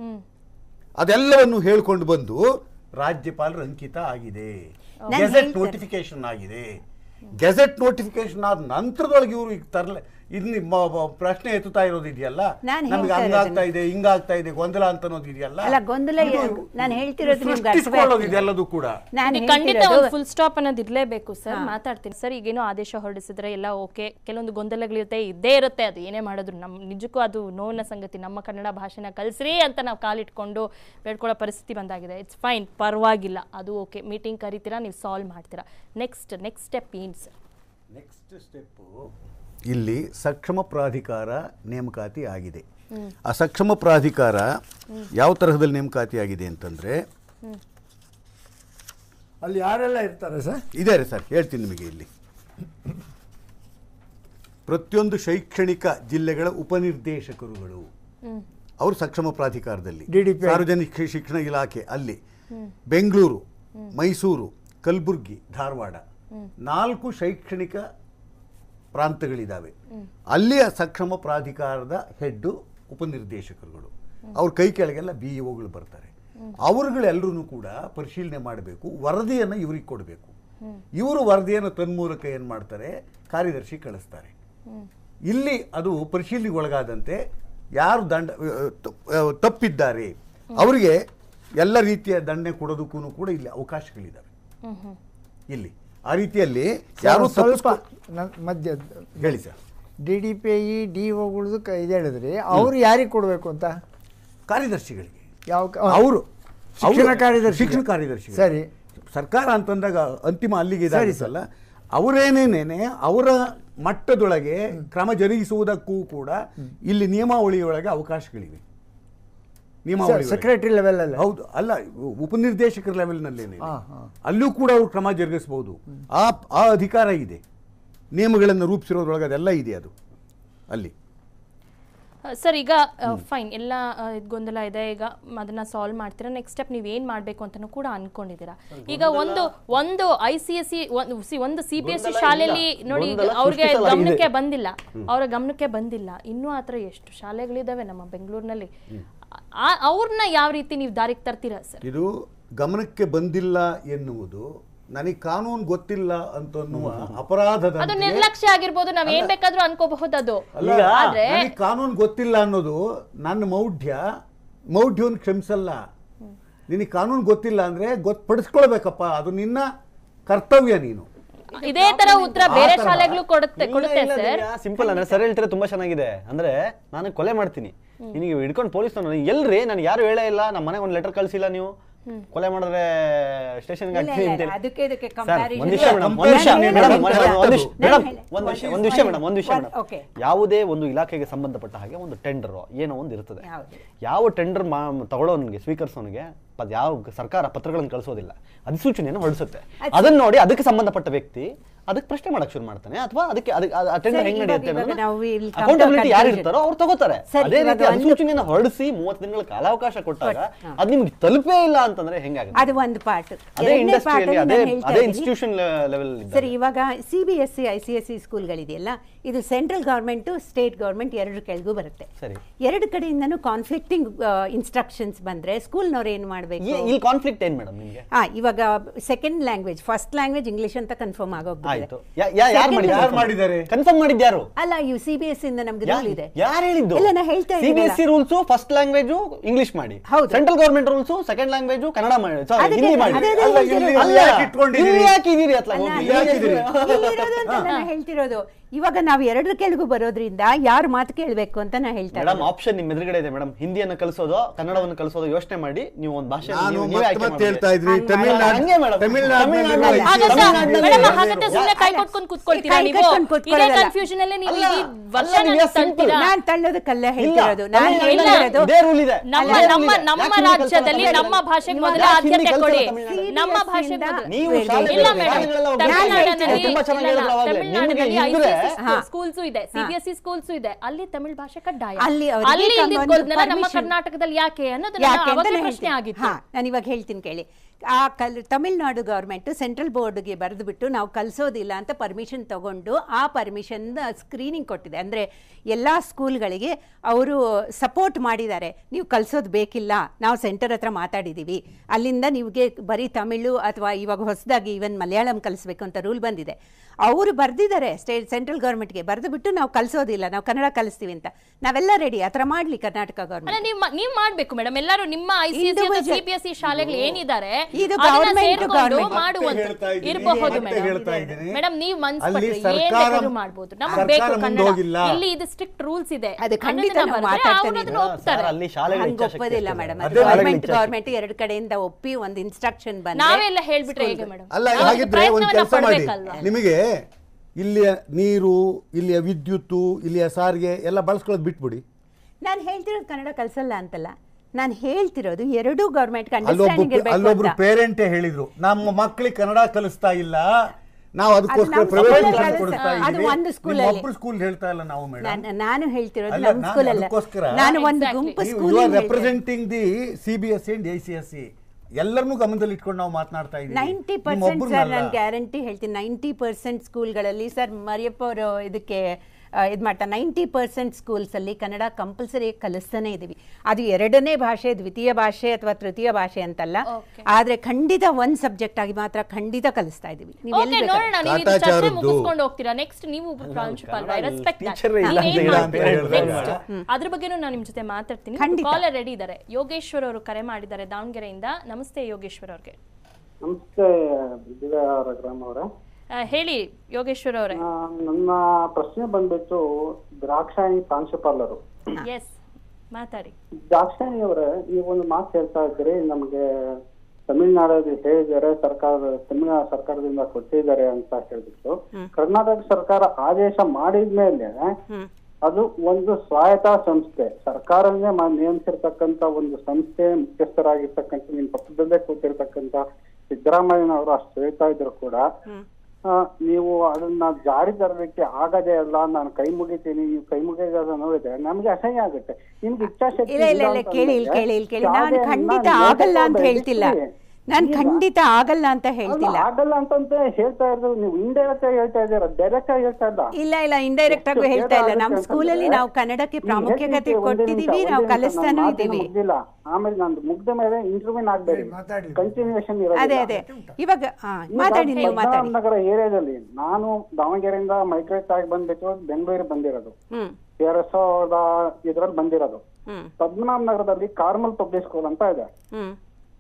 [SPEAKER 3] ಅದೆಲ್ಲವನ್ನು ಹೇಳ್ಕೊಂಡು ಬಂದು ರಾಜ್ಯಪಾಲರ ಅಂಕಿತ ಆಗಿದೆ
[SPEAKER 4] ನಾನ್
[SPEAKER 3] ಗೆಜೆಟ್
[SPEAKER 4] ಹೇಳ್ತೇನೆ.
[SPEAKER 3] ನೋಟಿಫಿಕೇಶನ್ ಆಗಿದೆ ಗೆಜೆಟ್ ನೋಟಿಫಿಕೇಶನ್ ಆದ ನಂತರದೊಳಗೆ ಇವರು ಈಗ ತರಲೆ ಇನ್ನು ಮ- ಮ- ಪ್ರಶ್ನೆ ಎತ್ತುತ್ತಾ ಇರೋದು ಇದೆಯಲ್ಲ
[SPEAKER 4] ನಾನ್
[SPEAKER 3] ನಮ್ಗೆ
[SPEAKER 4] ಹೇಳ್ತಾ
[SPEAKER 3] ಹಂಗಾಗ್ತಾ
[SPEAKER 4] ಇರೋದನ್ನ.
[SPEAKER 3] ಇದೆ ಹಿಂಗಾಗ್ತಾ ಇದೆ ಗೊಂದಲ ಅಂತ ಅನ್ನೋದು ಇದೆಯಲ್ಲ
[SPEAKER 4] ಅಲ್ಲ ಗೊಂದಲ
[SPEAKER 3] ಇದು
[SPEAKER 4] ನಾನು ಹೇಳ್ತಿರೋದು ನಿಮ್ಗೆ
[SPEAKER 3] ಸೃಷ್ಟಿಸ್ಕೊಳ್ಳೋದು
[SPEAKER 4] ಅರ್ಥವೇ
[SPEAKER 3] ಇದೆಲ್ಲದೂ ಕೂಡ
[SPEAKER 4] ನಾನು
[SPEAKER 1] ಇದು ಖಂಡಿತ
[SPEAKER 4] ಹೇಳ್ತಿರೋದು-
[SPEAKER 1] ಒಂದು ಫುಲ್ ಸ್ಟಾಪ್ ಅನ್ನೋದು ಇರಲೇಬೇಕು ಸರ್ ಮಾತಾಡ್ತೀನಿ ಸರ್ ಈಗೇನೋ ಆದೇಶ ಹೊರಡಿಸಿದ್ರೆ ಎಲ್ಲ ಓಕೆ ಕೆಲವೊಂದು ಗೊಂದಲಗಳಿರುತ್ತೆ ಇದ್ದೇ ಇರುತ್ತೆ ಅದು ಏನೇ ಮಾಡಿದ್ರು ನಮ್ಮ ನಿಜಕ್ಕೂ ಅದು ನೋವಿನ ಸಂಗತಿ ನಮ್ಮ ಕನ್ನಡ ಭಾಷೆನ ಕಲಿಸ್ರಿ ಅಂತ ನಾವು ಕಾಲಿಟ್ಕೊಂಡು ಬೇಡ್ಕೊಳ್ಳೋ ಪರಿಸ್ಥಿತಿ ಬಂದಾಗಿದೆ ಇಟ್ಸ್ ಫೈನ್ ಪರವಾಗಿಲ್ಲ ಅದು ಓಕೆ ಮೀಟಿಂಗ್ ಕರಿತೀರಾ ನೀವು ಸಾಲ್ವ್ ಮಾಡ್ತೀರಾ ನೆಕ್ಸ್ಟ್ ನೆಕ್ಸ್ಟ್ ಸ್ಟೆಪ್ ಏನು ಸರ್
[SPEAKER 3] ನೆಕ್ಸ್ಟ್ ಸ್ಟೆಪ್ಪು ಇಲ್ಲಿ ಸಕ್ಷಮ ಪ್ರಾಧಿಕಾರ ನೇಮಕಾತಿ ಆಗಿದೆ ಆ ಸಕ್ಷಮ ಪ್ರಾಧಿಕಾರ ಯಾವ ತರಹದಲ್ಲಿ ನೇಮಕಾತಿ ಆಗಿದೆ ಅಂತಂದ್ರೆ
[SPEAKER 6] ಅಲ್ಲಿ ಯಾರೆಲ್ಲ ಇರ್ತಾರೆ ಸರ್
[SPEAKER 3] ಇದ್ದಾರೆ ಸರ್ ಹೇಳ್ತೀನಿ ನಿಮಗೆ ಇಲ್ಲಿ ಪ್ರತಿಯೊಂದು ಶೈಕ್ಷಣಿಕ ಜಿಲ್ಲೆಗಳ ಉಪನಿರ್ದೇಶಕರುಗಳು ಅವರು ಸಕ್ಷಮ ಪ್ರಾಧಿಕಾರದಲ್ಲಿ
[SPEAKER 6] DDP.
[SPEAKER 3] ಸಾರ್ವಜನಿಕ ಶಿಕ್ಷಣ ಇಲಾಖೆ ಅಲ್ಲಿ ಬೆಂಗಳೂರು ಮೈಸೂರು ಕಲಬುರ್ಗಿ ಧಾರವಾಡ ನಾಲ್ಕು ಶೈಕ್ಷಣಿಕ ಪ್ರಾಂತಗಳಿದ್ದಾವೆ ಅಲ್ಲಿಯ ಸಕ್ಷಮ ಪ್ರಾಧಿಕಾರದ ಹೆಡ್ಡು ಉಪನಿರ್ದೇಶಕರುಗಳು ಅವ್ರ ಕೈ ಕೆಳಗೆಲ್ಲ ಬಿ ಇಒಗಳು ಬರ್ತಾರೆ ಅವರುಗಳೆಲ್ಲರೂ ಕೂಡ ಪರಿಶೀಲನೆ ಮಾಡಬೇಕು ವರದಿಯನ್ನು ಇವ್ರಿಗೆ ಕೊಡಬೇಕು ಇವರು ವರದಿಯನ್ನು ತನ್ಮೂಲಕ ಏನು ಮಾಡ್ತಾರೆ ಕಾರ್ಯದರ್ಶಿ ಕಳಿಸ್ತಾರೆ ಇಲ್ಲಿ ಅದು ಪರಿಶೀಲನೆಗೆ ಒಳಗಾದಂತೆ ಯಾರು ದಂಡ ಅಹ್, ತಪ್- ಅಹ್, ತಪ್ಪಿದ್ದಾರೆ ಅವರಿಗೆ ಎಲ್ಲ ರೀತಿಯ ದಂಡನೆ ಕೊಡೋದಕ್ಕೂ ಕೂಡ ಇಲ್ಲಿ ಅವಕಾಶಗಳಿದ್ದಾವೆ ಇಲ್ಲಿ ಆ ರೀತಿಯಲ್ಲಿ ಯಾರು
[SPEAKER 6] ಸ್ವಲ್ಪ ನನ್ನ ಮಧ್ಯ
[SPEAKER 3] ಹೇಳಿ sir
[SPEAKER 6] D D P E D ಒಗಳದು ಇದು ಹೇಳಿದ್ರಿ ಅವ್ರು ಯಾರಿಗೆ ಕೊಡಬೇಕು ಅಂತ
[SPEAKER 3] ಕಾರ್ಯದರ್ಶಿಗಳಿಗೆ
[SPEAKER 6] ಯಾವ
[SPEAKER 3] ಅವರು
[SPEAKER 6] ಶಿಕ್ಷಣ ಕಾರ್ಯದರ್ಶಿ
[SPEAKER 3] ಶಿಕ್ಷಣ ಕಾರ್ಯದರ್ಶಿ
[SPEAKER 6] ಸರಿ
[SPEAKER 3] ಸರ್ಕಾರ ಅಂತಂದಾಗ ಅಂತಿಮ ಅಲ್ಲಿಗೆ ಇದಾಗಿತ್ತಲ್ಲ ಅವರೇನೇನೇನೆ ಅವರ ಮಟ್ಟದೊಳಗೆ ಕ್ರಮ ಜರುಗಿಸುವುದಕ್ಕೂ ಕೂಡ ಇಲ್ಲಿ ನಿಯಮಾವಳಿಯೊಳಗೆ ಅವಕಾಶಗಳಿವೆ ನಿಯಮಾವಳಿ
[SPEAKER 6] ಸೆಕ್ರೆಟರಿ ಲೆವೆಲ್ ಅಲ್ಲಿ
[SPEAKER 3] ಹೌದು ಅಲ್ಲ ಉ- ಉಪನಿರ್ದೇಶಕರ ಲೆವೆಲ್ನಲ್ಲೇನೆ
[SPEAKER 6] ಹಾ, ಹಾ.
[SPEAKER 3] ಅಲ್ಲೂ ಕೂಡ ಅವರು ಕ್ರಮ ಜರುಗಿಸಬಹುದು ಆ ಆ ಅಧಿಕಾರ ಇದೆ ನಿಯಮಗಳನ್ನು ರೂಪಿಸಿರೋದ್ರೊಳಗೆ ಅದೆಲ್ಲ ಇದೆ ಅದು ಅಲ್ಲಿ
[SPEAKER 1] ಸರ್ ಈಗ ಫೈನ್ ಎಲ್ಲ ಆ, ಇದ್ ಗೊಂದಲ ಇದೆ ಈಗ ಅದನ್ನ ಸಾಲ್ವ್ ಮಾಡ್ತೀರಾ ನೆಕ್ಸ್ಟ್ ಸ್ಟೆಪ್ ನೀವು ಏನ್ ಮಾಡ್ಬೇಕು ಅಂತಾನು ಕೂಡ ಅನ್ಕೊಂಡಿದ್ದೀರಾ ಈಗ ಒಂದು ಒಂದು ಐ ಸಿ ಎಸ್ ಸಿ ಒಂದು ಸಿ ಬಿ ಎಸ್ ಸಿ
[SPEAKER 5] ಗೊಂದಲ
[SPEAKER 1] ಶಾಲೆಯಲ್ಲಿ
[SPEAKER 5] ಇಲ್ಲ.
[SPEAKER 1] ನೋಡಿ ಈಗ
[SPEAKER 5] ಗೊಂದಲ
[SPEAKER 1] ಅವ್ರಿಗೆ
[SPEAKER 5] ಸೃಷ್ಟಿಸಲಾಗಿದೆ.
[SPEAKER 1] ಗಮನಕ್ಕೆ ಬಂದಿಲ್ಲ ಅವರ ಗಮನಕ್ಕೆ ಬಂದಿಲ್ಲ ಇನ್ನೂ ಆ ಥರ ಎಷ್ಟು ಶಾಲೆಗಳಿದಾವೆ ನಮ್ಮ ಬೆಂಗಳೂರಿನಲ್ಲಿ ಅವ್ರನ್ನ ಯಾವ ರೀತಿ ನೀವು ದಾರಿಗೆ ತರ್ತೀರಾ ಸರ್
[SPEAKER 3] ಇದು ಗಮನಕ್ಕೆ ಬಂದಿಲ್ಲ ಎನ್ನುವುದು ನನಗೆ ಕಾನೂನು ಗೊತ್ತಿಲ್ಲ ಅಂತ ಅನ್ನುವ ಅಪರಾಧದ
[SPEAKER 1] ಅದು ನಿರ್ಲಕ್ಷ್ಯ ಆಗಿರ್ಬೋದು ನಾವ್ ಏನ್ ಬೇಕಾದ್ರೂ ಅನ್ಕೋಬಹುದು ಅದು
[SPEAKER 3] ಅಲ್ಲ
[SPEAKER 1] ಆದ್ರೆ
[SPEAKER 3] ನನಗೆ ಕಾನೂನು ಗೊತ್ತಿಲ್ಲ ಅನ್ನೋದು ನನ್ನ ಮೌಢ್ಯ ಮೌಢ್ಯವನ್ನು ಕ್ಷಮಿಸಲ್ಲ ನಿನಗೆ ಕಾನೂನು ಗೊತ್ತಿಲ್ಲ ಅಂದ್ರೆ ಗೊತ್ತುಪಡಿಸ್ಕೊಳ್ಬೇಕಪ್ಪ ಅದು ನಿನ್ನ ಕರ್ತವ್ಯ ನೀನು
[SPEAKER 1] ಇದೇ ತರ ಉತ್ತರ ಬೇರೆ
[SPEAKER 3] ಆ ಥರ.
[SPEAKER 1] ಶಾಲೆಗಳು ಕೊಡುತ್ತೆ ಕೊಡುತ್ತೆ ಸರ್
[SPEAKER 5] ಸಿಂಪಲ್ ಅಂದ್ರೆ ಸರ್ ಹೇಳ್ತಾರೆ ತುಂಬಾ ಚೆನ್ನಾಗಿದೆ ಅಂದ್ರೆ ನಾನು ಕೊಲೆ ಮಾಡ್ತೀನಿ ನಿನಗೆ ಹಿಡ್ಕೊಂಡು ಪೊಲೀಸ್ ಎಲ್ರಿ ನಾನು ಯಾರು ಹೇಳೇ ಇಲ್ಲ ನಮ್ಮ ಮನೆಗೆ ಒಂದು ಲೆಟರ್ ಕಳ್ಸಿಲ್ಲ ನೀವು ಕೊಲೆ ಮಾಡಿದ್ರೆ ಸ್ಟೇಷನ್ಗೆ
[SPEAKER 4] ಇಲ್ಲ,
[SPEAKER 5] ಹಾಕ್ತೀನಿ
[SPEAKER 4] ಇಲ್ಲ,
[SPEAKER 5] ಅಂತೇಳಿ
[SPEAKER 4] ಅದಕ್ಕೆ ಇದಕ್ಕೆ
[SPEAKER 5] ಸರ್,
[SPEAKER 4] comparison
[SPEAKER 5] ಒಂದ್ ವಿಷಯ
[SPEAKER 4] ಇಲ್ಲ.
[SPEAKER 5] ಮೇಡಮ್ ಒಂದ್ ವಿಷಯ
[SPEAKER 4] ನಾನು
[SPEAKER 5] ಮೇಡಮ್
[SPEAKER 4] ಹೇಳೋದು
[SPEAKER 5] ಒಂದ್
[SPEAKER 4] ಒಂದು
[SPEAKER 5] ವಿಷಯ
[SPEAKER 4] ನಾನು
[SPEAKER 5] ಮೇಡಮ್
[SPEAKER 4] ಹೇಳೋದು
[SPEAKER 5] ಒಂದ್ ವಿಷಯ ಒಂದ್ ವಿಷಯ ಮೇಡಮ್ ಒಂದ್ ವಿಷಯ
[SPEAKER 4] ಒಂದು-
[SPEAKER 5] ಮೇಡಮ್
[SPEAKER 4] okay.
[SPEAKER 5] ಯಾವುದೇ ಒಂದು ಇಲಾಖೆಗೆ ಸಂಬಂಧಪಟ್ಟ ಹಾಗೆ ಒಂದು ಟೆಂಡರ್ ಏನೋ ಒಂದು ಇರ್ತದೆ
[SPEAKER 4] ಹೌದು.
[SPEAKER 5] ಯಾವ ಟೆಂಡರ್ ತಗೊಳ್ಳೋನಿಗೆ ಸ್ವೀಕರಿಸೋನಿಗೆ ಅದ್ ಯಾವ ಸರ್ಕಾರ ಪತ್ರಗಳನ್ನು ಕಳಿಸೋದಿಲ್ಲ ಅಧಿಸೂಚನೆಯನ್ನು ಹೊರಡಿಸುತ್ತೆ ಅದನ್ನ ನೋಡಿ ಅದಕ್ಕೆ ಸಂಬಂಧಪಟ್ಟ ವ್ಯಕ್ತಿ ಅದಕ್ಕೆ ಪ್ರಶ್ನೆ ಮಾಡಕ್ ಶುರು ಮಾಡ್ತಾನೆ ಅಥವಾ ಅದಕ್ಕೆ ಅದಕ್ಕೆ ಆ ಟೆಂಡರ್
[SPEAKER 4] ಸರಿ,
[SPEAKER 5] ಹೆಂಗ್
[SPEAKER 4] ಇವಾಗ-
[SPEAKER 5] ನಡೆಯುತ್ತೆ
[SPEAKER 4] ಇವಾಗ ನಾವು ಇಲ್ಲಿ come to
[SPEAKER 5] ಅಕೌಂಟಬಿಲಿಟಿ ಯಾರು
[SPEAKER 4] conclusion.
[SPEAKER 5] ಇರ್ತಾರೋ ಅವ್ರು ತಗೋತಾರೆ
[SPEAKER 4] ಸರಿ,
[SPEAKER 5] ಅದೇ
[SPEAKER 4] ಇವಾಗ
[SPEAKER 5] ರೀತಿ
[SPEAKER 4] ಒಂದು-
[SPEAKER 5] ಅಧಿಸೂಚನೆಯನ್ನು ಹೊರಡಿಸಿ ಮೂವತ್ತು ದಿನಗಳ ಕಾಲಾವಕಾಶ ಕೊಟ್ಟಾಗ ಅದು ನಿಮ್ಗೆ ತಲುಪೇ ಇಲ್ಲ ಅಂತಂದ್ರೆ ಹೆಂಗಾಗುತ್ತೆ
[SPEAKER 4] ಅದು ಒಂದು ಪಾರ್ಟ್
[SPEAKER 5] ಅದೇ ಇಂಡಸ್ಟ್ರಿಯಲ್ಲಿ ಅದೇ ಅದೇ ಇನ್ಸ್ಟಿಟ್ಯೂಷನ್ ಲೆವೆಲ್
[SPEAKER 4] ಸರಿ ಇವಾಗ C B S C I C S C ಸ್ಕೂಲ್ಗಳಿದೆಯಲ್ಲ ಇದು ಸೆಂಟ್ರಲ್ ಗೌರ್ಮೆಂಟು ಸ್ಟೇಟ್ ಗೌರ್ಮೆಂಟ್ ಎರಡು ಕೆಳಗೂ ಬರುತ್ತೆ
[SPEAKER 5] ಸರಿ
[SPEAKER 4] ಎರಡು ಕಡೆಯಿಂದನೂ ಕಾನ್ಫ್ಲಿಕ್ಟಿಂಗ್ ಇನ್ಸ್ಟ್ರಕ್ಷನ್ಸ್ ಬಂದ್ರೆ ಸ್ಕೂಲ್ನವ್ರು ಏನು ಮಾಡಬೇಕು
[SPEAKER 5] ಈ- ಇಲ್ಲಿ ಕಾನ್ಫ್ಲಿಕ್ಟ್ ಏನ್ ಮೇಡಮ್ ನಿಮ್ಗೆ
[SPEAKER 4] ಹಾ ಇವಾಗ second language first language English ಅಂತ ಕನ್ಫರ್ಮ್ ಆಗೋಗ್ಬಿಟ್ಟಿದೆ
[SPEAKER 5] ಆಯ್ತು ಯಾ- ಯಾ- ಯಾರು
[SPEAKER 4] Second
[SPEAKER 5] ಮಾಡಿದ್ದಾರೆ
[SPEAKER 3] ಯಾರು ಮಾಡಿದ್ದಾರೆ
[SPEAKER 5] ಕನ್ಫರ್ಮ್ ಮಾಡಿದ್ಯಾರು
[SPEAKER 4] ಅಲ್ಲ ಇವು ಸಿ ಬಿ ಎಸ್ ಇಂದ ನಮ್ಗೆ ರೂಲ್ ಇದೆ
[SPEAKER 5] ಯಾರು ಹೇಳಿದ್ದು
[SPEAKER 4] ಇಲ್ಲ ನಾ ಹೇಳ್ತಾ
[SPEAKER 5] CBSC rules first language English ಮಾಡಿ
[SPEAKER 4] ಹೌದು.
[SPEAKER 5] Central government rules second language Kannada ಮಾಡಿ sorry,
[SPEAKER 4] ಅದಕ್ಕೆ-
[SPEAKER 5] ಹಿಂದಿ ಮಾಡಿ
[SPEAKER 4] ಅದೇ- ಅದೇ
[SPEAKER 3] ಅಲ್ಲ,
[SPEAKER 4] ಹೇಳ್ತಿರೋದು.
[SPEAKER 3] ಇಲ್ಲಿ
[SPEAKER 5] ಅಲ್ಲ,
[SPEAKER 3] ಯಾಕೆ ಇಟ್ಕೊಂಡಿದ್ದೀರಿ?
[SPEAKER 5] ಇಲ್ಲಿ ಯಾಕೆ ಇದೀರಿ ಅತ್ಲ
[SPEAKER 4] ಅಲ್ಲ,
[SPEAKER 5] ಹೋಗಿ?
[SPEAKER 3] ಇಲ್ಲಿ ಹಾಕಿದ್ದೀರಿ.
[SPEAKER 4] ಇಲ್ಲಿರೋದು ಅಂತ ನಾನು ಹೇಳ್ತಿರೋದು ಇವಾಗ ನಾವು ಎರಡರ ಕೆಳಗೂ ಬರೋದ್ರಿಂದ ಯಾರು ಮಾತು ಕೇಳಬೇಕು ಅಂತ ನಾ ಹೇಳ್ತಾ
[SPEAKER 5] ಮೇಡಮ್
[SPEAKER 4] ಇರೋದು.
[SPEAKER 5] ಆಪ್ಷನ್ ನಿಮ್ ಎದುರುಗಡೆ ಇದೆ ಮೇಡಮ್ ಹಿಂದಿಯನ್ನು ಕಲಿಸೋದು ಕನ್ನಡವನ್ನು ಕಲಿಸೋದು ಯೋಚನೆ ಮಾಡಿ ನೀವು ಒಂದು ಭಾಷೆ
[SPEAKER 3] ನಾನು
[SPEAKER 5] ನೀವು- ನೀವೇ
[SPEAKER 3] ಮತ್ತೆ
[SPEAKER 5] ಆಯ್ಕೆ
[SPEAKER 3] ಮತ್ತೆ ಹೇಳ್ತಾ
[SPEAKER 5] ಮಾಡ್ಬೇಕು.
[SPEAKER 3] ಇದ್ರಿ
[SPEAKER 4] ಹಂಗೆ
[SPEAKER 3] ತಮಿಳ್ನಾಡು
[SPEAKER 5] ಹಂಗೆ ಮೇಡಮ್.
[SPEAKER 3] ತಮಿಳ್ನಾಡಿನಲ್ಲಿ
[SPEAKER 5] ತಮಿಳ್ನಾಡಿನಲ್ಲಿ-
[SPEAKER 3] ಐದು
[SPEAKER 1] ಹಾಗಾದ್ರೆ
[SPEAKER 5] ತಮಿಳ್ನಾಡಿನಲ್ಲಿ
[SPEAKER 1] ಮೇಡಮ್
[SPEAKER 5] ಬೇರೆ
[SPEAKER 1] ಹಾಗಾದ್ರೆ
[SPEAKER 5] ಬೇರೆ
[SPEAKER 1] ಸುಮ್ಮನೆ ಕೈ
[SPEAKER 5] ಯಾ-
[SPEAKER 1] ಕೊಟ್ಕೊಂಡು ಕೂತ್ಕೊಳ್ತೀರಾ
[SPEAKER 4] ಕೈ
[SPEAKER 1] ನೀವು
[SPEAKER 4] ಕಟ್ಕೊಂಡು
[SPEAKER 1] ಇದೇ
[SPEAKER 4] ಕೂತ್ಕೊಳ್ಳೋದಲ್ಲ.
[SPEAKER 1] ಕನ್ಫ್ಯೂಷನ್ ಅಲ್ಲಿ ನೀವು
[SPEAKER 5] ಅಲ್ಲ,
[SPEAKER 1] ಇಡೀ ವರ್ಷ
[SPEAKER 5] ಅಲ್ಲ, ನೀವು
[SPEAKER 1] ನನ್ನ ತಳ್ತೀರಾ
[SPEAKER 4] ನಾನ್ ತಳ್ಳೋದಕ್ಕಲ್ಲ
[SPEAKER 5] ಇಲ್ಲ,
[SPEAKER 4] ಹೇಳ್ತಿರೋದು ನಾನು
[SPEAKER 5] ತಮಿಳ್ನಾಡಿನಲ್ಲಿ
[SPEAKER 4] ಹೇಳ್ತಿರೋದು
[SPEAKER 5] ಇದೇ ರೂಲ್ ಇದೆ
[SPEAKER 1] ನಮ್ಮ
[SPEAKER 5] ಇದೇ
[SPEAKER 1] ನಮ್ಮ
[SPEAKER 5] rule ಇದೆ.
[SPEAKER 1] ನಮ್ಮ
[SPEAKER 5] ಯಾಕೆ ಹಿಂದಿ
[SPEAKER 1] ರಾಜ್ಯದಲ್ಲಿ
[SPEAKER 5] ಕಲ್ಸಲ್ಲ
[SPEAKER 1] ನಮ್ಮ ಭಾಷೆಗೆ
[SPEAKER 4] ಇವಾಗ
[SPEAKER 1] ಮೊದಲ
[SPEAKER 5] ಯಾಕೆ ಹಿಂದಿ
[SPEAKER 1] ಆದ್ಯತೆ
[SPEAKER 5] ಕಲ್ಸಲ್ಲ
[SPEAKER 1] ಕೊಡಿ
[SPEAKER 5] ತಮಿಳ್ನಾಡಲ್ಲಿ?
[SPEAKER 1] ನಮ್ಮ ಭಾಷೆಗೆ
[SPEAKER 4] CBSE
[SPEAKER 1] ಮೊದಲು-
[SPEAKER 5] ನೀವು
[SPEAKER 4] ಇಲ್ಲ,
[SPEAKER 5] ಶಾಲೆಗೆ
[SPEAKER 1] ಇಲ್ಲ
[SPEAKER 5] ಹೋಗಿ,
[SPEAKER 1] ಮೇಡಮ್
[SPEAKER 5] ಶಾಲೆಗಳೆಲ್ಲ ಹೋಗಿ
[SPEAKER 1] ತಮಿಳ್ನಾಡಿನಲ್ಲಿ
[SPEAKER 5] ತುಂಬಾ ಚೆನ್ನಾಗಿ
[SPEAKER 1] ಇಲ್ಲ,
[SPEAKER 5] ಹೇಳಿದ್ರು ಅವಾಗ್ಲೇ.
[SPEAKER 1] ತಮಿಳ್ನಾಡಿನಲ್ಲಿ
[SPEAKER 5] ನಿಮ್ಗೆ ಇದ್ರೆ
[SPEAKER 4] ಹಾ.
[SPEAKER 1] ಸ್ಕೂಲ್ಸ್ ಇದೆ ಸಿಬಿಎಸ್ಇ ಸ್ಕೂಲ್ಸ್ ಇದೆ ಅಲ್ಲಿ ತಮಿಳ್ ಭಾಷೆ ಕಡ್ಡಾಯ
[SPEAKER 4] ಅಲ್ಲಿ ಅವ್ರಿಗೆ
[SPEAKER 1] ಅಲ್ಲಿ
[SPEAKER 4] ಒಂದು
[SPEAKER 1] ಇಲ್ದಿದ್ದ ನಮ್ಮ
[SPEAKER 4] permission-
[SPEAKER 1] ಕರ್ನಾಟಕದಲ್ಲಿ ಯಾಕೆ ಅನ್ನೋದು
[SPEAKER 4] ಯಾಕೆ ಅಂತ
[SPEAKER 1] ಅವಾಗಲೇ
[SPEAKER 4] ನಾನು
[SPEAKER 1] ಪ್ರಶ್ನೆ
[SPEAKER 4] ಹೇಳ್ತೀನಿ.
[SPEAKER 1] ಆಗಿತ್ತು
[SPEAKER 4] ಹಾ ನಾನು ಇವಾಗ ಹೇಳ್ತೀನಿ ಕೇಳಿ ಆ ಕಲ್ ತಮಿಳ್ನಾಡು ಗೌರ್ಮೆಂಟ್ ಸೆಂಟ್ರಲ್ ಬೋರ್ಡ್ಗೆ ಬರೆದು ಬಿಟ್ಟು ನಾವು ಕಲಿಸೋದಿಲ್ಲ ಅಂತ ಪರ್ಮಿಷನ್ ತಗೊಂಡು ಆ ಪರ್ಮಿಷನ್ ಸ್ಕ್ರೀನಿಂಗ್ ಕೊಟ್ಟಿದೆ ಅಂದರೆ ಎಲ್ಲ ಸ್ಕೂಲ್ಗಳಿಗೆ ಅವರು ಸಪೋರ್ಟ್ ಮಾಡಿದ್ದಾರೆ ನೀವು ಕಲಿಸೋದು ಬೇಕಿಲ್ಲ ನಾವು ಸೆಂಟರ್ ಹತ್ರ ಮಾತಾಡಿದ್ದೀವಿ ಅಲ್ಲಿಂದ ನಿಮಗೆ ಬರೀ ತಮಿಳು ಅಥವಾ ಇವಾಗ ಹೊಸದಾಗಿ ಈವನ್ ಮಲಯಾಳಂ ಕಲಿಸ್ಬೇಕು ಅಂತ ರೂಲ್ ಬಂದಿದೆ ಅವರು ಬರೆದಿದ್ದಾರೆ ಸ್ಟೇಟ್ ಸೆಂಟ್ರಲ್ ಗೌರ್ಮೆಂಟ್ಗೆ ಬರೆದು ಬಿಟ್ಟು ನಾವು ಕಲಿಸೋದಿಲ್ಲ ನಾವು ಕನ್ನಡ ಕಲಿಸ್ತೀವಿ ಅಂತ ನಾವೆಲ್ಲ ರೆಡಿ ಆ ಥರ ಮಾಡಲಿ ಕರ್ನಾಟಕ ಗೌರ್ಮೆಂಟ್
[SPEAKER 1] ಅಲ್ಲ ನೀವು ನೀವ್ ಮಾಡ್ಬೇಕು ಮೇಡಮ್ ಎಲ್ಲರೂ ನಿಮ್ಮ ಐಸಿಎಸ್ಸಿ
[SPEAKER 4] Individual-
[SPEAKER 1] ಸಿಬಿಎಸ್ಇ ಶಾಲೆಗಳು ಏನಿದ್ದಾರೆ
[SPEAKER 4] ಇದು
[SPEAKER 1] ಅದನ್ನ
[SPEAKER 4] government
[SPEAKER 1] ಸೇರ್ಕೊಂಡು
[SPEAKER 4] government.
[SPEAKER 1] ಮಾಡುವಂತ
[SPEAKER 3] ಹೇಳ್ತಾ ಇದ್ದೀನಿ,
[SPEAKER 1] ಇರಬಹುದು
[SPEAKER 3] ಮತ್ತೆ
[SPEAKER 1] ಮೇಡಮ್
[SPEAKER 3] ಹೇಳ್ತಾ ಇದ್ದೀನಿ.
[SPEAKER 1] ಮೇಡಮ್ ನೀವು
[SPEAKER 3] ಅಲ್ಲಿ
[SPEAKER 1] ಮನ್ಸ್ಪಟ್ರೆ ಏನ್
[SPEAKER 3] ಸರ್ಕಾರ-
[SPEAKER 1] ಬೇಕಾದ್ರೂ ಮಾಡ್ಬೋದು ನಮ್ಗೆ
[SPEAKER 3] ಸರ್ಕಾರ
[SPEAKER 1] ಬೇಕು ಕನ್ನಡ
[SPEAKER 3] ಮುಂದೋಗಿಲ್ಲ.
[SPEAKER 1] ಇಲ್ಲಿ ಇದು ಸ್ಟ್ರಿಕ್ಟ್ ರೂಲ್ಸ್ ಇದೆ
[SPEAKER 4] ಅದು ಖಂಡಿತ
[SPEAKER 1] ಅನ್ನೋದನ್ನ
[SPEAKER 4] ನಾವು
[SPEAKER 1] ಬರೆದ್ರೆ
[SPEAKER 4] ಮಾತಾಡ್ತೇನೆ.
[SPEAKER 1] ಅವ್ರು ಅದನ್ನ
[SPEAKER 5] ಸರ್,
[SPEAKER 1] ಒಪ್ತಾರೆ
[SPEAKER 5] ಅಲ್ಲಿ ಶಾಲೆಗಳ
[SPEAKER 4] ಹಂಗೆ
[SPEAKER 5] ಇಚ್ಛಾಶಕ್ತಿ
[SPEAKER 4] ಒಪ್ಪೋದಿಲ್ಲ
[SPEAKER 5] ಅಷ್ಟೇ
[SPEAKER 4] ಮೇಡಮ್
[SPEAKER 5] ಅದೇ
[SPEAKER 4] ಗೌರ್ಮೆಂಟ್
[SPEAKER 5] ಶಾಲೆಗಳ
[SPEAKER 4] ಗೌರ್ಮೆಂಟ್ ಎರಡು ಕಡೆಯಿಂದ ಒಪ್ಪಿ ಒಂದು ಇನ್ಸ್ಟ್ರಕ್ಷನ್ ಬಂದ್ರೆ
[SPEAKER 1] ನಾವೆಲ್ಲ ಹೇಳ್ಬಿಟ್ರೆ ಹೇಗೆ ಮೇಡಮ್
[SPEAKER 3] ಅಲ್ಲ ಹಾಗಿದ್ರೆ ಒಂದು ಕೆಲಸ ಮಾಡಿ ನಿಮಗೆ ಇಲ್ಲಿಯ ನೀರು ಇಲ್ಲಿಯ ವಿದ್ಯುತ್ತು ಇಲ್ಲಿಯ ಸಾರಿಗೆ ಎಲ್ಲ ಬಳಸ್ಕೊಳ್ಳೋದು ಬಿಟ್ಬಿಡಿ
[SPEAKER 4] ನಾನು ಹೇಳ್ತಿರೋದು ಕನ್ನಡ ಕಲ್ಸಲ್ಲ ಅಂತಲ್ಲ ನಾನು ಹೇಳ್ತಿರೋದು ಎರಡೂ ಗೌರ್ಮೆಂಟ್
[SPEAKER 3] ಅಲ್ಲೊಬ್ರು
[SPEAKER 4] ಅಂಡರ್ಸ್ಟ್ಯಾಂಡಿಂಗ್ ಇರಬೇಕು
[SPEAKER 3] ಅಲ್ಲೊಬ್ರು
[SPEAKER 4] ಅಂತ
[SPEAKER 3] ಪೇರೆಂಟೇ ಹೇಳಿದ್ರು ನಮ್ಮ ಮಕ್ಕಳಿಗೆ ಕನ್ನಡ ಕಲಿಸ್ತಾ ಇಲ್ಲ ನಾವು ಅದಕ್ಕೋಸ್ಕರ
[SPEAKER 4] ನಮ್ಮ
[SPEAKER 3] ಪ್ರೈವೇಟ್
[SPEAKER 4] ಸ್ಕೂಲಲ್ಲಿ
[SPEAKER 3] ಕ್ಲಾಸ್
[SPEAKER 4] ಕಲಿಸ್ತಾ-
[SPEAKER 3] ಕೊಡಿಸ್ತಾ
[SPEAKER 4] ಅದು
[SPEAKER 3] ಇದ್ದೀವಿ
[SPEAKER 4] ಒಂದು ಸ್ಕೂಲಲ್ಲಿ.
[SPEAKER 3] ಒಬ್ರು ಸ್ಕೂಲ್ ಹೇಳ್ತಾ ಇಲ್ಲ ನಾವು ಮೇಡಮ್
[SPEAKER 4] ನಾನು- ನಾನು ಹೇಳ್ತಿರೋದು
[SPEAKER 3] ಅಲ್ಲ,
[SPEAKER 4] ನಮ್ಮ
[SPEAKER 3] ನಾನು
[SPEAKER 4] ಸ್ಕೂಲ್ ಅಲ್ಲ
[SPEAKER 3] ಅದಕ್ಕೋಸ್ಕರ
[SPEAKER 4] ನಾನು ಒಂದು
[SPEAKER 1] Exactly.
[SPEAKER 4] ಗುಂಪು
[SPEAKER 3] you
[SPEAKER 4] school
[SPEAKER 3] are representing the C B S and I C S C ಎಲ್ಲರನ್ನೂ ಗಮನದಲ್ಲಿ ಇಟ್ಕೊಂಡು ನಾವು ಮಾತನಾಡ್ತಾ ಇದ್ದೀವಿ
[SPEAKER 4] ನೈಂಟಿ
[SPEAKER 3] ನಿಮ್ಮ
[SPEAKER 4] ಪರ್ಸೆಂಟ್ ಸರ್
[SPEAKER 3] ಒಬ್ರನ್ನಲ್ಲ.
[SPEAKER 4] ನಾನು ಗ್ಯಾರಂಟಿ ಹೇಳ್ತೀನಿ ನೈಂಟಿ ಪರ್ಸೆಂಟ್ ಸ್ಕೂಲ್ಗಳಲ್ಲಿ ಸರ್ ಮರಿಯಪ್ಪ ಅವರು ಇದಕ್ಕೆ ಇದು ಮಾಡ್ತಾ ನೈಂಟಿ ಪರ್ಸೆಂಟ್ ಸ್ಕೂಲ್ಸಲ್ಲಿ ಕನ್ನಡ ಕಂಪಲ್ಸರಿ ಕಲಿಸ್ತಾನೆ ಇದ್ದೀವಿ ಅದು ಎರಡನೇ ಭಾಷೆ ದ್ವಿತೀಯ ಭಾಷೆ ಅಥವಾ ತೃತೀಯ ಭಾಷೆ ಅಂತಲ್ಲ
[SPEAKER 1] Okay.
[SPEAKER 4] ಆದರೆ ಖಂಡಿತ ಒಂದು ಸಬ್ಜೆಕ್ಟ್ ಆಗಿ ಮಾತ್ರ ಖಂಡಿತ ಕಲಿಸ್ತಾ ಇದ್ದೀವಿ ನೀವು
[SPEAKER 1] ಓಕೆ
[SPEAKER 4] ಎಲ್ಲಿ ಬೇಕಾದ್ರೂ-
[SPEAKER 1] ನೋಡೋಣ ನೀವು ಇದು ಚರ್ಚೆ
[SPEAKER 3] ಕಾಟಾಚಾರದ್ದು.
[SPEAKER 1] ಮುಗಿಸ್ಕೊಂಡು ಹೋಗ್ತೀರಾ ನೆಕ್ಸ್ಟ್ ನೀವು ಪ್ರಾಂಶುಪಾಲ
[SPEAKER 5] ಕನ್ನಡ
[SPEAKER 1] ರೆಸ್ಪೆಕ್ಟ್
[SPEAKER 5] teacher ಏ ಇಲ್ಲ ಅಂತ
[SPEAKER 3] ಇಲ್ಲ ಅಂತ ಹೇಳ್ತಾ
[SPEAKER 1] ನೆಕ್ಸ್ಟ್ ಅದ್ರ ಬಗ್ಗೆನೂ ನಾನು ನಿಮ್ ಜೊತೆ ಮಾತಾಡ್ತೀನಿ
[SPEAKER 4] ಖಂಡಿತ.
[SPEAKER 1] ಕಾಲರ್ ರೆಡಿ ಇದ್ದಾರೆ ಯೋಗೇಶ್ವರ್ ಅವರು ಕರೆ ಮಾಡಿದ್ದಾರೆ ದಾವಣಗೆರೆಯಿಂದ ನಮಸ್ತೆ ಯೋಗೇಶ್ವರ್ ಅವ್ರಿಗೆ
[SPEAKER 10] ನಮಸ್ತೆ ಗ್ರಾಮ ಅವರೇ
[SPEAKER 1] ಆ, ಹೇಳಿ ಯೋಗೇಶ್ವರ್ ಅವರೇ
[SPEAKER 10] ನನ್ನ ಪ್ರಶ್ನೆ ಬಂದ್ಬಿಟ್ಟು ದ್ರಾಕ್ಷಾಯಣಿ ಪ್ರಾಂಶುಪಾಲರು
[SPEAKER 1] ಎಸ್ ಮಾತಾಡಿ
[SPEAKER 10] ದಾಕ್ಷಾಯಣಿ ಅವರೇ ನೀವು ಒಂದು ಮಾತು ಹೇಳ್ತಾ ಇದ್ದೀರಿ ನಮಗೆ ತಮಿಳ್ನಾಡಲ್ಲಿ ಹೇಳಿದ್ದಾರೆ ಸರ್ಕಾರ ತಮಿಳ್ನಾಡು ಸರ್ಕಾರದಿಂದ ಕೊಟ್ಟಿದ್ದಾರೆ ಅಂತ ಹೇಳ್ಬಿಟ್ಟು ಕರ್ನಾಟಕ ಸರ್ಕಾರ ಆದೇಶ ಮಾಡಿದ್ಮೇಲೆ ಅದು ಒಂದು ಸ್ವಾಯತ್ತ ಸಂಸ್ಥೆ ಸರ್ಕಾರನೇ ಮಾ- ನೇಮಿಸಿರ್ತಕ್ಕಂತ ಒಂದು ಸಂಸ್ಥೆ ಮುಖ್ಯಸ್ಥರಾಗಿರ್ತಕ್ಕಂಥ ನಿಮ್ ಪಕ್ಕದಲ್ಲೇ ಕೂತಿರ್ತಕ್ಕಂಥ ಸಿದ್ದರಾಮಯ್ಯನವರು ಅಷ್ಟು ಹೇಳ್ತಾ ಇದ್ರು ಕೂಡ ಆ, ನೀವು ಅದನ್ನ ಜಾರಿ ತರಲಿಕ್ಕೆ ಆಗದೇ ಅಲ್ಲ ನಾನು ಕೈ ಮುಗಿತೀನಿ ನೀವು ಕೈ ಮುಗಿಯೋದನ್ನ ನೋಡಿದ್ರೆ ನಮ್ಗೆ ಅಸಹ್ಯ ಆಗುತ್ತೆ ನಿಮ್ಗೆ ಇಚ್ಛಾಶಕ್ತಿ
[SPEAKER 4] ಇಲ್ಲ ಇಲ್ಲ ಇಲ್ಲ
[SPEAKER 10] ಅಂತ
[SPEAKER 4] ಕೇಳಿ ಇಲ್ಲಿ
[SPEAKER 10] ಅಂದ್ರೆ
[SPEAKER 4] ಕೇಳಿ ಇಲ್ಲಿ ಕೇಳಿ ನಾನು
[SPEAKER 10] ಶಾಲೆಯನ್ನ
[SPEAKER 4] ಖಂಡಿತ
[SPEAKER 10] ನೇಮಕ
[SPEAKER 4] ಆಗಲ್ಲ ಅಂತ
[SPEAKER 10] ಮಾಡಿ
[SPEAKER 4] ಹೇಳ್ತಿಲ್ಲ
[SPEAKER 10] ಬಿಟ್ರಿ.
[SPEAKER 4] ನಾನು
[SPEAKER 10] ಈಗ-
[SPEAKER 4] ಖಂಡಿತ ಆಗಲ್ಲ ಅಂತ ಹೇಳ್ತಿಲ್ಲ
[SPEAKER 10] ಅಲ್ಲ, ಆಗಲ್ಲ ಅಂತಂತ ಹೇಳ್ತಾ ಇರೋದು ನೀವು ಇಂಡೈರೆಕ್ಟ್ ಆಗಿ ಹೇಳ್ತಾ ಇದ್ದೀರಾ ಡೈರೆಕ್ಟ್ ಆಗಿ ಹೇಳ್ತಾ ಇಲ್ಲ
[SPEAKER 4] ಇಲ್ಲ ಇಲ್ಲ ಇಂಡೈರೆಕ್ಟ್ ಆಗಿ
[SPEAKER 10] ಎಷ್ಟು
[SPEAKER 4] ಹೇಳ್ತಾ ಇಲ್ಲ
[SPEAKER 10] ಭೇದ
[SPEAKER 4] ನಮ್ಮ
[SPEAKER 10] ಆಗುತ್ತೆ
[SPEAKER 4] ಸ್ಕೂಲಲ್ಲಿ
[SPEAKER 10] ಅಂತಂದ್ರೆ,
[SPEAKER 4] ನಾವು ಕನ್ನಡಕ್ಕೆ
[SPEAKER 10] ನೀವು
[SPEAKER 4] ಪ್ರಾಮುಖ್ಯತೆ
[SPEAKER 10] ಹೇಳ್ತಿದ್ದೀರಿ, ಒಂದೇ
[SPEAKER 4] ಕೊಟ್ಟಿದ್ದೀವಿ
[SPEAKER 10] ನಿಮಿಷ,
[SPEAKER 4] ನಾವು
[SPEAKER 10] ಒಂದೇ ನಿಮಿಷ,
[SPEAKER 4] ಕಲಿಸ್ತಾನೂ
[SPEAKER 10] ನನ್ನ ಮಾತಿನ
[SPEAKER 4] ಇದ್ದೀವಿ
[SPEAKER 10] ಮುಗ್ದಿಲ್ಲ ಆಮೇಲೆ ನಂದು ಮುಗ್ದ ಮೇಲೆ ಇಂಟರ್ವ್ಯೂನ್ ಆಗ್ಬೇಡಿ ಕಂಟಿನ್ಯೂಷನ್
[SPEAKER 4] ಅದೇ ಅದೇ ಇವಾಗ ಹಾ ಮಾತಾಡಿ ನೀವು ಮಾತಾಡಿ
[SPEAKER 10] ನಗರ ಏರಿಯಾದಲ್ಲಿ ನಾನು ದಾವಣಗೆರೆಯಿಂದ ಮೈಗ್ರೇಟ್ ಆಗಿ ಬಂದ್ಬಿಟ್ಟು ಬೆಂಗಳೂರಿಗೆ ಬಂದಿರೋದು
[SPEAKER 4] ಹ್ಮ್
[SPEAKER 10] ಎರಡ್ ಸಾವಿರದ ಇದ್ರಲ್ಲಿ ಬಂದಿರೋದು
[SPEAKER 4] ಹ್ಮ್
[SPEAKER 10] ಪದ್ಮನಾಭ ನಗರದಲ್ಲಿ ಕಾರ್ಮಲ್ ಪಬ್ಲಿಕ್ ಸ್ಕೂಲ್ ಅಂತ ಇದೆ
[SPEAKER 4] ಹ್ಮ್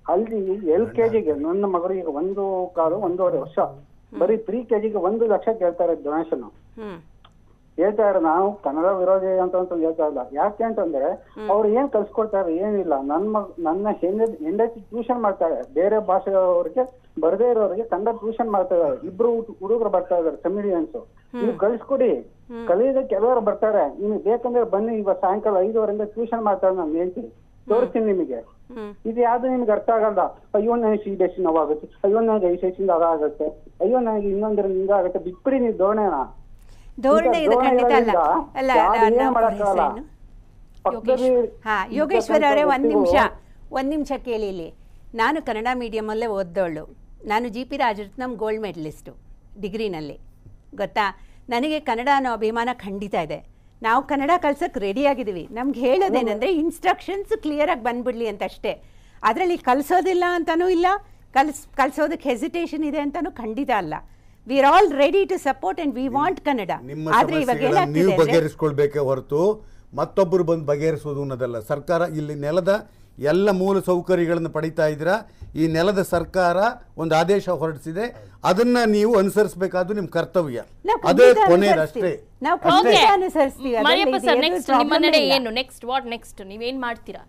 [SPEAKER 10] ಅಲ್ಲಿ ಎಲ್ ಕೆ ಜಿಗೆ ನನ್ನ ಮಗಳಿಗೆ ಒಂದು ಕಾಲು ಒಂದೂವರೆ ವರ್ಷ ಬರೀ ಪ್ರೀ ಕೆ ಜಿಗೆ ಒಂದು ಲಕ್ಷ ಕೇಳ್ತಾರೆ ಡೊನೇಷನ್
[SPEAKER 4] ಹ್ಮ್
[SPEAKER 10] ಹೇಳ್ತಾ ಇರೋ ನಾವು ಕನ್ನಡ ವಿರೋಧಿ ಅಂತ ಅಂತ ಹೇಳ್ತಾ ಇಲ್ಲ ಯಾಕೆ ಅಂತಂದ್ರೆ ಅವ್ರು ಏನ್ ಕಲ್ಸ್ಕೊಡ್ತಾರೆ ಏನಿಲ್ಲ ನನ್ನ ಮಗ್ ನನ್ನ ಹೆಂಡ- ಹೆಂಡತಿ ಟ್ಯೂಷನ್ ಮಾಡ್ತಾರೆ ಬೇರೆ ಭಾಷೆಯವರಿಗೆ ಬರದೇ ಇರೋರಿಗೆ ಕನ್ನಡ ಟ್ಯೂಷನ್ ಮಾಡ್ತಾ ಇದ್ದಾರೆ ಇಬ್ರು ಹುಡುಗರು ಬರ್ತಾ ಇದಾರೆ ಕಮಿಡಿಯನ್ಸ್ ನೀವು ಕಳ್ಸ್ಕೊಡಿ ಕಲಿಯೋದಕ್ಕೆ ಕೆಲವರು ಬರ್ತಾರೆ ನಿಮ್ಗೆ ಬೇಕಂದ್ರೆ ಬನ್ನಿ ಇವತ್ತು ಸಾಯಂಕಾಲ ಐದುವರೆಯಿಂದ ಟ್ಯೂಷನ್ ಮಾಡ್ತಾರೆ ನಾನು ಹೇಳ್ತೀನಿ ತೋರಿಸ್ತೀನಿ ನಿಮಗೆ ಇದು ಯಾವ್ದು ನಿಮ್ಗೆ ಅರ್ಥ ಆಗಲ್ಲ ಅಯ್ಯೋ ನನಗೆ ಸಿ ಬಿ ಎಸ್ ನೋವಾಗುತ್ತೆ ಅಯ್ಯೋ ನನಗೆ ಐ ಸಿ ಎಸ್ ಅದಾಗುತ್ತೆ ಅಯ್ಯೋ ನನಗೆ ಇನ್ನೊಂದರಿಂದ ಹಿಂಗಾಗುತ್ತೆ ಬಿಟ್ಬಿಡಿ ನೀವು ಧೋರಣೆನ
[SPEAKER 4] ಧೋರಣೆ ಇದು
[SPEAKER 10] ಧೋರಣೆ
[SPEAKER 4] ಖಂಡಿತ ಅಲ್ಲ
[SPEAKER 10] ಇರೋದ್ರಿಂದ
[SPEAKER 4] ಅಲ್ಲ
[SPEAKER 10] ಯಾರು
[SPEAKER 4] ಅಲ್ಲ,
[SPEAKER 10] ಏನ್
[SPEAKER 4] ನಾವು
[SPEAKER 10] ಮಾಡಕ್ಕಾಗಲ್ಲ.
[SPEAKER 4] ಹೆಸರೇನು?
[SPEAKER 10] ಪಕ್ಕದಲ್ಲಿ
[SPEAKER 4] ಹಾ ಯೋಗೇಶ್ವರ ಅವರೇ ಒಂದು
[SPEAKER 10] ವ್ಯಕ್ತಿಗಳು-
[SPEAKER 4] ನಿಮಿಷ ಒಂದು ನಿಮಿಷ ಕೇಳಿ ಇಲ್ಲಿ ನಾನು ಕನ್ನಡ ಮೀಡಿಯಮಲ್ಲೇ ಓದ್ದೋಳು ನಾನು G P Rajaratnam gold medalist ಡಿಗ್ರಿನಲ್ಲಿ ಗೊತ್ತಾ ನನಗೆ ಕನ್ನಡ ಅನ್ನೋ ಅಭಿಮಾನ ಖಂಡಿತ ಇದೆ ನಾವು ಕನ್ನಡ ಕಲ್ಸಕ್ಕೆ ರೆಡಿಯಾಗಿದ್ದೀವಿ ನಮ್ಗೆ ಹೇಳೋದೇನೆಂದರೆ ಇನ್ಸ್ಟ್ರಕ್ಷನ್ಸ್ ಕ್ಲಿಯರಾಗಿ ಬಂದ್ಬಿಡ್ಲಿ ಅಂತ ಅಷ್ಟೇ ಅದರಲ್ಲಿ ಕಲಿಸೋದಿಲ್ಲ ಅಂತನೂ ಇಲ್ಲ ಕಲ್ಸ್ ಕಲಿಸೋದಕ್ಕೆ ಹೆಸಿಟೇಷನ್ ಇದೆ ಅಂತನೂ ಖಂಡಿತ ಅಲ್ಲ we are all ready to support and we want Kannada
[SPEAKER 3] ನಿಮ್ಮ
[SPEAKER 4] ಆದರೆ ಇವಾಗ
[SPEAKER 3] ಸಮಸ್ಯೆಗಳನ್ನು ನೀವು
[SPEAKER 4] ಏನಾಗ್ತಿದೆ ಅಂದರೆ
[SPEAKER 3] ಬಗೆಹರಿಸ್ಕೊಳ್ಬೇಕೇ ಹೊರತು ಮತ್ತೊಬ್ಬರು ಬಂದು ಬಗೆಹರಿಸೋದು ಅನ್ನೋದಲ್ಲ ಸರ್ಕಾರ ಇಲ್ಲಿ ನೆಲದ ಎಲ್ಲ ಮೂಲ ಸೌಕರ್ಯಗಳನ್ನು ಪಡಿತಾ ಇದ್ದೀರಾ ಈ ನೆಲದ ಸರ್ಕಾರ ಒಂದು ಆದೇಶ ಹೊರಡಿಸಿದೆ ಅದನ್ನ ನೀವು ಅನುಸರಿಸಬೇಕಾದ್ದು ನಿಮ್ಮ ಕರ್ತವ್ಯ
[SPEAKER 4] ನಾವು
[SPEAKER 3] ಅದೇ
[SPEAKER 4] ಖಂಡಿತ
[SPEAKER 3] ಕೊನೆಯದಷ್ಟೇ
[SPEAKER 4] ಅನುಸರಿಸ್ತೀವಿ. ನಾವು
[SPEAKER 3] ಅಷ್ಟೇ.
[SPEAKER 4] ಖಂಡಿತ ಅನುಸರಿಸ್ತೀವಿ ಅದರಲ್ಲಿ
[SPEAKER 1] ಮರಿಯಪ್ಪ
[SPEAKER 4] ಇದು
[SPEAKER 1] ಸರ್
[SPEAKER 4] ಏನು
[SPEAKER 1] ನೆಕ್ಸ್ಟ್
[SPEAKER 4] problem
[SPEAKER 1] ನಿಮ್ಮ ನಡೆ
[SPEAKER 4] ಇಲ್ಲ.
[SPEAKER 1] ಏನು ನೆಕ್ಸ್ಟ್ ವಾಟ್ ನೆಕ್ಸ್ಟ್ ನೀವೇನ್ ಮಾಡ್ತೀರಾ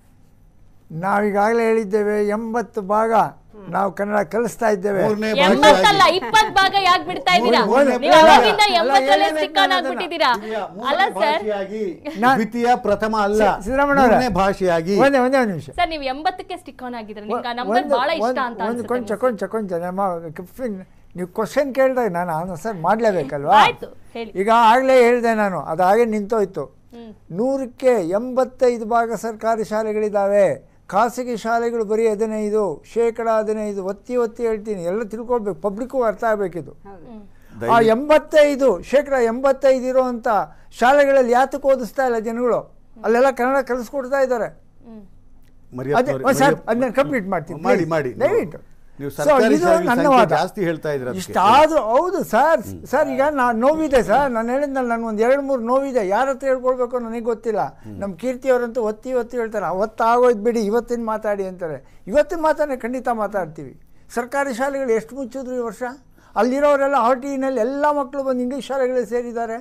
[SPEAKER 6] ನಾವೀಗಾಗಲೇ ಹೇಳಿದ್ದೇವೆ ಎಂಬತ್ತು ಭಾಗ ನಾವು ಕನ್ನಡ ಕಲಿಸ್ತಾ ಇದ್ದೇವೆ
[SPEAKER 3] ಮೂರನೇ
[SPEAKER 1] ಎಂಬತ್ತಲ್ಲ ಇಪ್ಪತ್ ಭಾಗ ಯಾಕೆ ಬಿಡ್ತಾ ಇದ್ದೀರಾ
[SPEAKER 6] ಮೂರನೇ
[SPEAKER 1] ನೀವು
[SPEAKER 6] ಭಾಗ.
[SPEAKER 1] ಅವಾಗಿಂದ
[SPEAKER 6] ಅಲ್ಲ,
[SPEAKER 1] ಎಂಬತ್ತರಲ್ಲೇ
[SPEAKER 6] ಏನೇನ್
[SPEAKER 1] ಸ್ಟಿಕ್ ಆನ್
[SPEAKER 6] ಅದನ್ನ-
[SPEAKER 1] ಆಗ್ಬಿಟ್ಟಿದ್ದೀರಾ ಅಲ್ಲ ಸರ್
[SPEAKER 3] ಭಾಷೆಯಾಗಿ
[SPEAKER 6] ನಾನ್-
[SPEAKER 3] ದ್ವಿತೀಯ ಪ್ರಥಮ ಅಲ್ಲ
[SPEAKER 6] ಸಿ- ಸಿದ್ದರಾಮಯ್ಯ ಅವರೇ.
[SPEAKER 3] ಮೂರನೇ ಭಾಷೆಯಾಗಿ
[SPEAKER 6] ಒಂದೇ ಒಂದೇ ಒಂದು ನಿಮಿಷ
[SPEAKER 1] ಸರ್ ನೀವು ಎಂಬತ್ತಕ್ಕೆ ಸ್ಟಿಕ್ ಆನ್ ಆಗಿದ್ರೆ ನಿಮ್ಗೆ ಆ ನಂಬರ್
[SPEAKER 6] ಒಂದು
[SPEAKER 1] ಬಹಳ ಇಷ್ಟ
[SPEAKER 6] ಒಂದು-
[SPEAKER 1] ಅಂತ
[SPEAKER 6] ಒಂದು ಕೊಂಚ
[SPEAKER 1] ಅನ್ಸುತ್ತೆ
[SPEAKER 6] ಕೊಂಚ ಕೊಂಚ ನಮ್ಮ ಕಿಫಿನ್ ನೀವು ಕ್ವಶನ್ ಕೇಳಿದಾಗ ನಾನು ಆನ್ಸರ್ ಮಾಡಲೇಬೇಕಲ್ವಾ
[SPEAKER 1] ಆಯ್ತು ಹೇಳಿ
[SPEAKER 6] ಈಗ ಆಗಲೇ ಹೇಳಿದೆ ನಾನು ಅದು ಹಾಗೆ ನಿಂತೋಯ್ತು ನೂರಕ್ಕೆ ಎಂಬತ್ತೈದು ಭಾಗ ಸರ್ಕಾರಿ ಶಾಲೆಗಳಿದ್ದಾವೆ ಖಾಸಗಿ ಶಾಲೆಗಳು ಬರೀ ಹದಿನೈದು ಶೇಕಡ ಹದಿನೈದು ಒತ್ತಿ ಒತ್ತಿ ಹೇಳ್ತೀನಿ ಎಲ್ಲ ತಿಳ್ಕೊಳ್ಬೇಕು ಪಬ್ಲಿಕ್ಕು ಅರ್ಥ ಆಗಬೇಕಿದು ಆ ಎಂಬತ್ತೈದು ಶೇಕಡ ಎಂಬತ್ತೈದು ಇರುವಂಥ ಶಾಲೆಗಳಲ್ಲಿ ಯಾತಕ್ಕೆ ಓದಿಸ್ತಾ ಇಲ್ಲ ಜನಗಳು ಅಲ್ಲೆಲ್ಲ ಕನ್ನಡ ಕಲಿಸ್ಕೊಡ್ತಾ ಇದ್ದಾರೆ
[SPEAKER 3] ಮರಿಯಪ್ಪ
[SPEAKER 6] ಅದೇ
[SPEAKER 3] ಅವ್ರೆ-
[SPEAKER 6] ಸರ್
[SPEAKER 3] ಮರಿಯಪ್ಪ-
[SPEAKER 6] ಅದನ್ನ ಕಂಪ್ಲೀಟ್ ಮಾಡ್ತೀನಿ
[SPEAKER 3] ಮಾಡಿ
[SPEAKER 6] please.
[SPEAKER 3] ಮಾಡಿ
[SPEAKER 6] ದಯವಿಟ್ಟು
[SPEAKER 3] ನೀವು
[SPEAKER 6] So,
[SPEAKER 3] ಸರ್ಕಾರಿ
[SPEAKER 6] ಇದು
[SPEAKER 3] ಶಾಲೆಗಳ
[SPEAKER 6] ನನ್ನ
[SPEAKER 3] ಸಂಖ್ಯೆ
[SPEAKER 6] ವಾದ.
[SPEAKER 3] ಜಾಸ್ತಿ ಹೇಳ್ತಾ ಇದ್ರ
[SPEAKER 6] ಇಷ್ಟಾದ್ರೂ ಹೌದು ಸರ್ ಸರ್ ಈಗ ನಾ ನೋವಿದೆ ಸರ್ ನಾನು ಹೇಳಿದ್ನಲ್ಲ ನನಗೆ ಒಂದು ಎರಡು ಮೂರು ನೋವಿದೆ ಯಾರ ಹತ್ರ ಹೇಳ್ಕೊಳ್ಬೇಕು ನನಗೆ ಗೊತ್ತಿಲ್ಲ ನಮ್ಮ ಕೀರ್ತಿಯವರಂತೂ ಒತ್ತಿ ಒತ್ತಿ ಹೇಳ್ತಾರೆ ಅವತ್ತು ಆಗೋಯ್ತು ಬಿಡಿ ಇವತ್ತಿನ ಮಾತಾಡಿ ಅಂತಾರೆ ಇವತ್ತಿನ ಮಾತನ್ನೇ ಖಂಡಿತ ಮಾತಾಡ್ತೀವಿ ಸರ್ಕಾರಿ ಶಾಲೆಗಳು ಎಷ್ಟು ಮುಚ್ಚಿದ್ರು ಈ ವರ್ಷ ಅಲ್ಲಿರೋರೆಲ್ಲ ಆರ್ ಟಿ ನಲ್ಲಿ ಎಲ್ಲ ಮಕ್ಕಳು ಬಂದು ಇಂಗ್ಲೀಷ್ ಶಾಲೆಗಳಿಗೆ ಸೇರಿದ್ದಾರೆ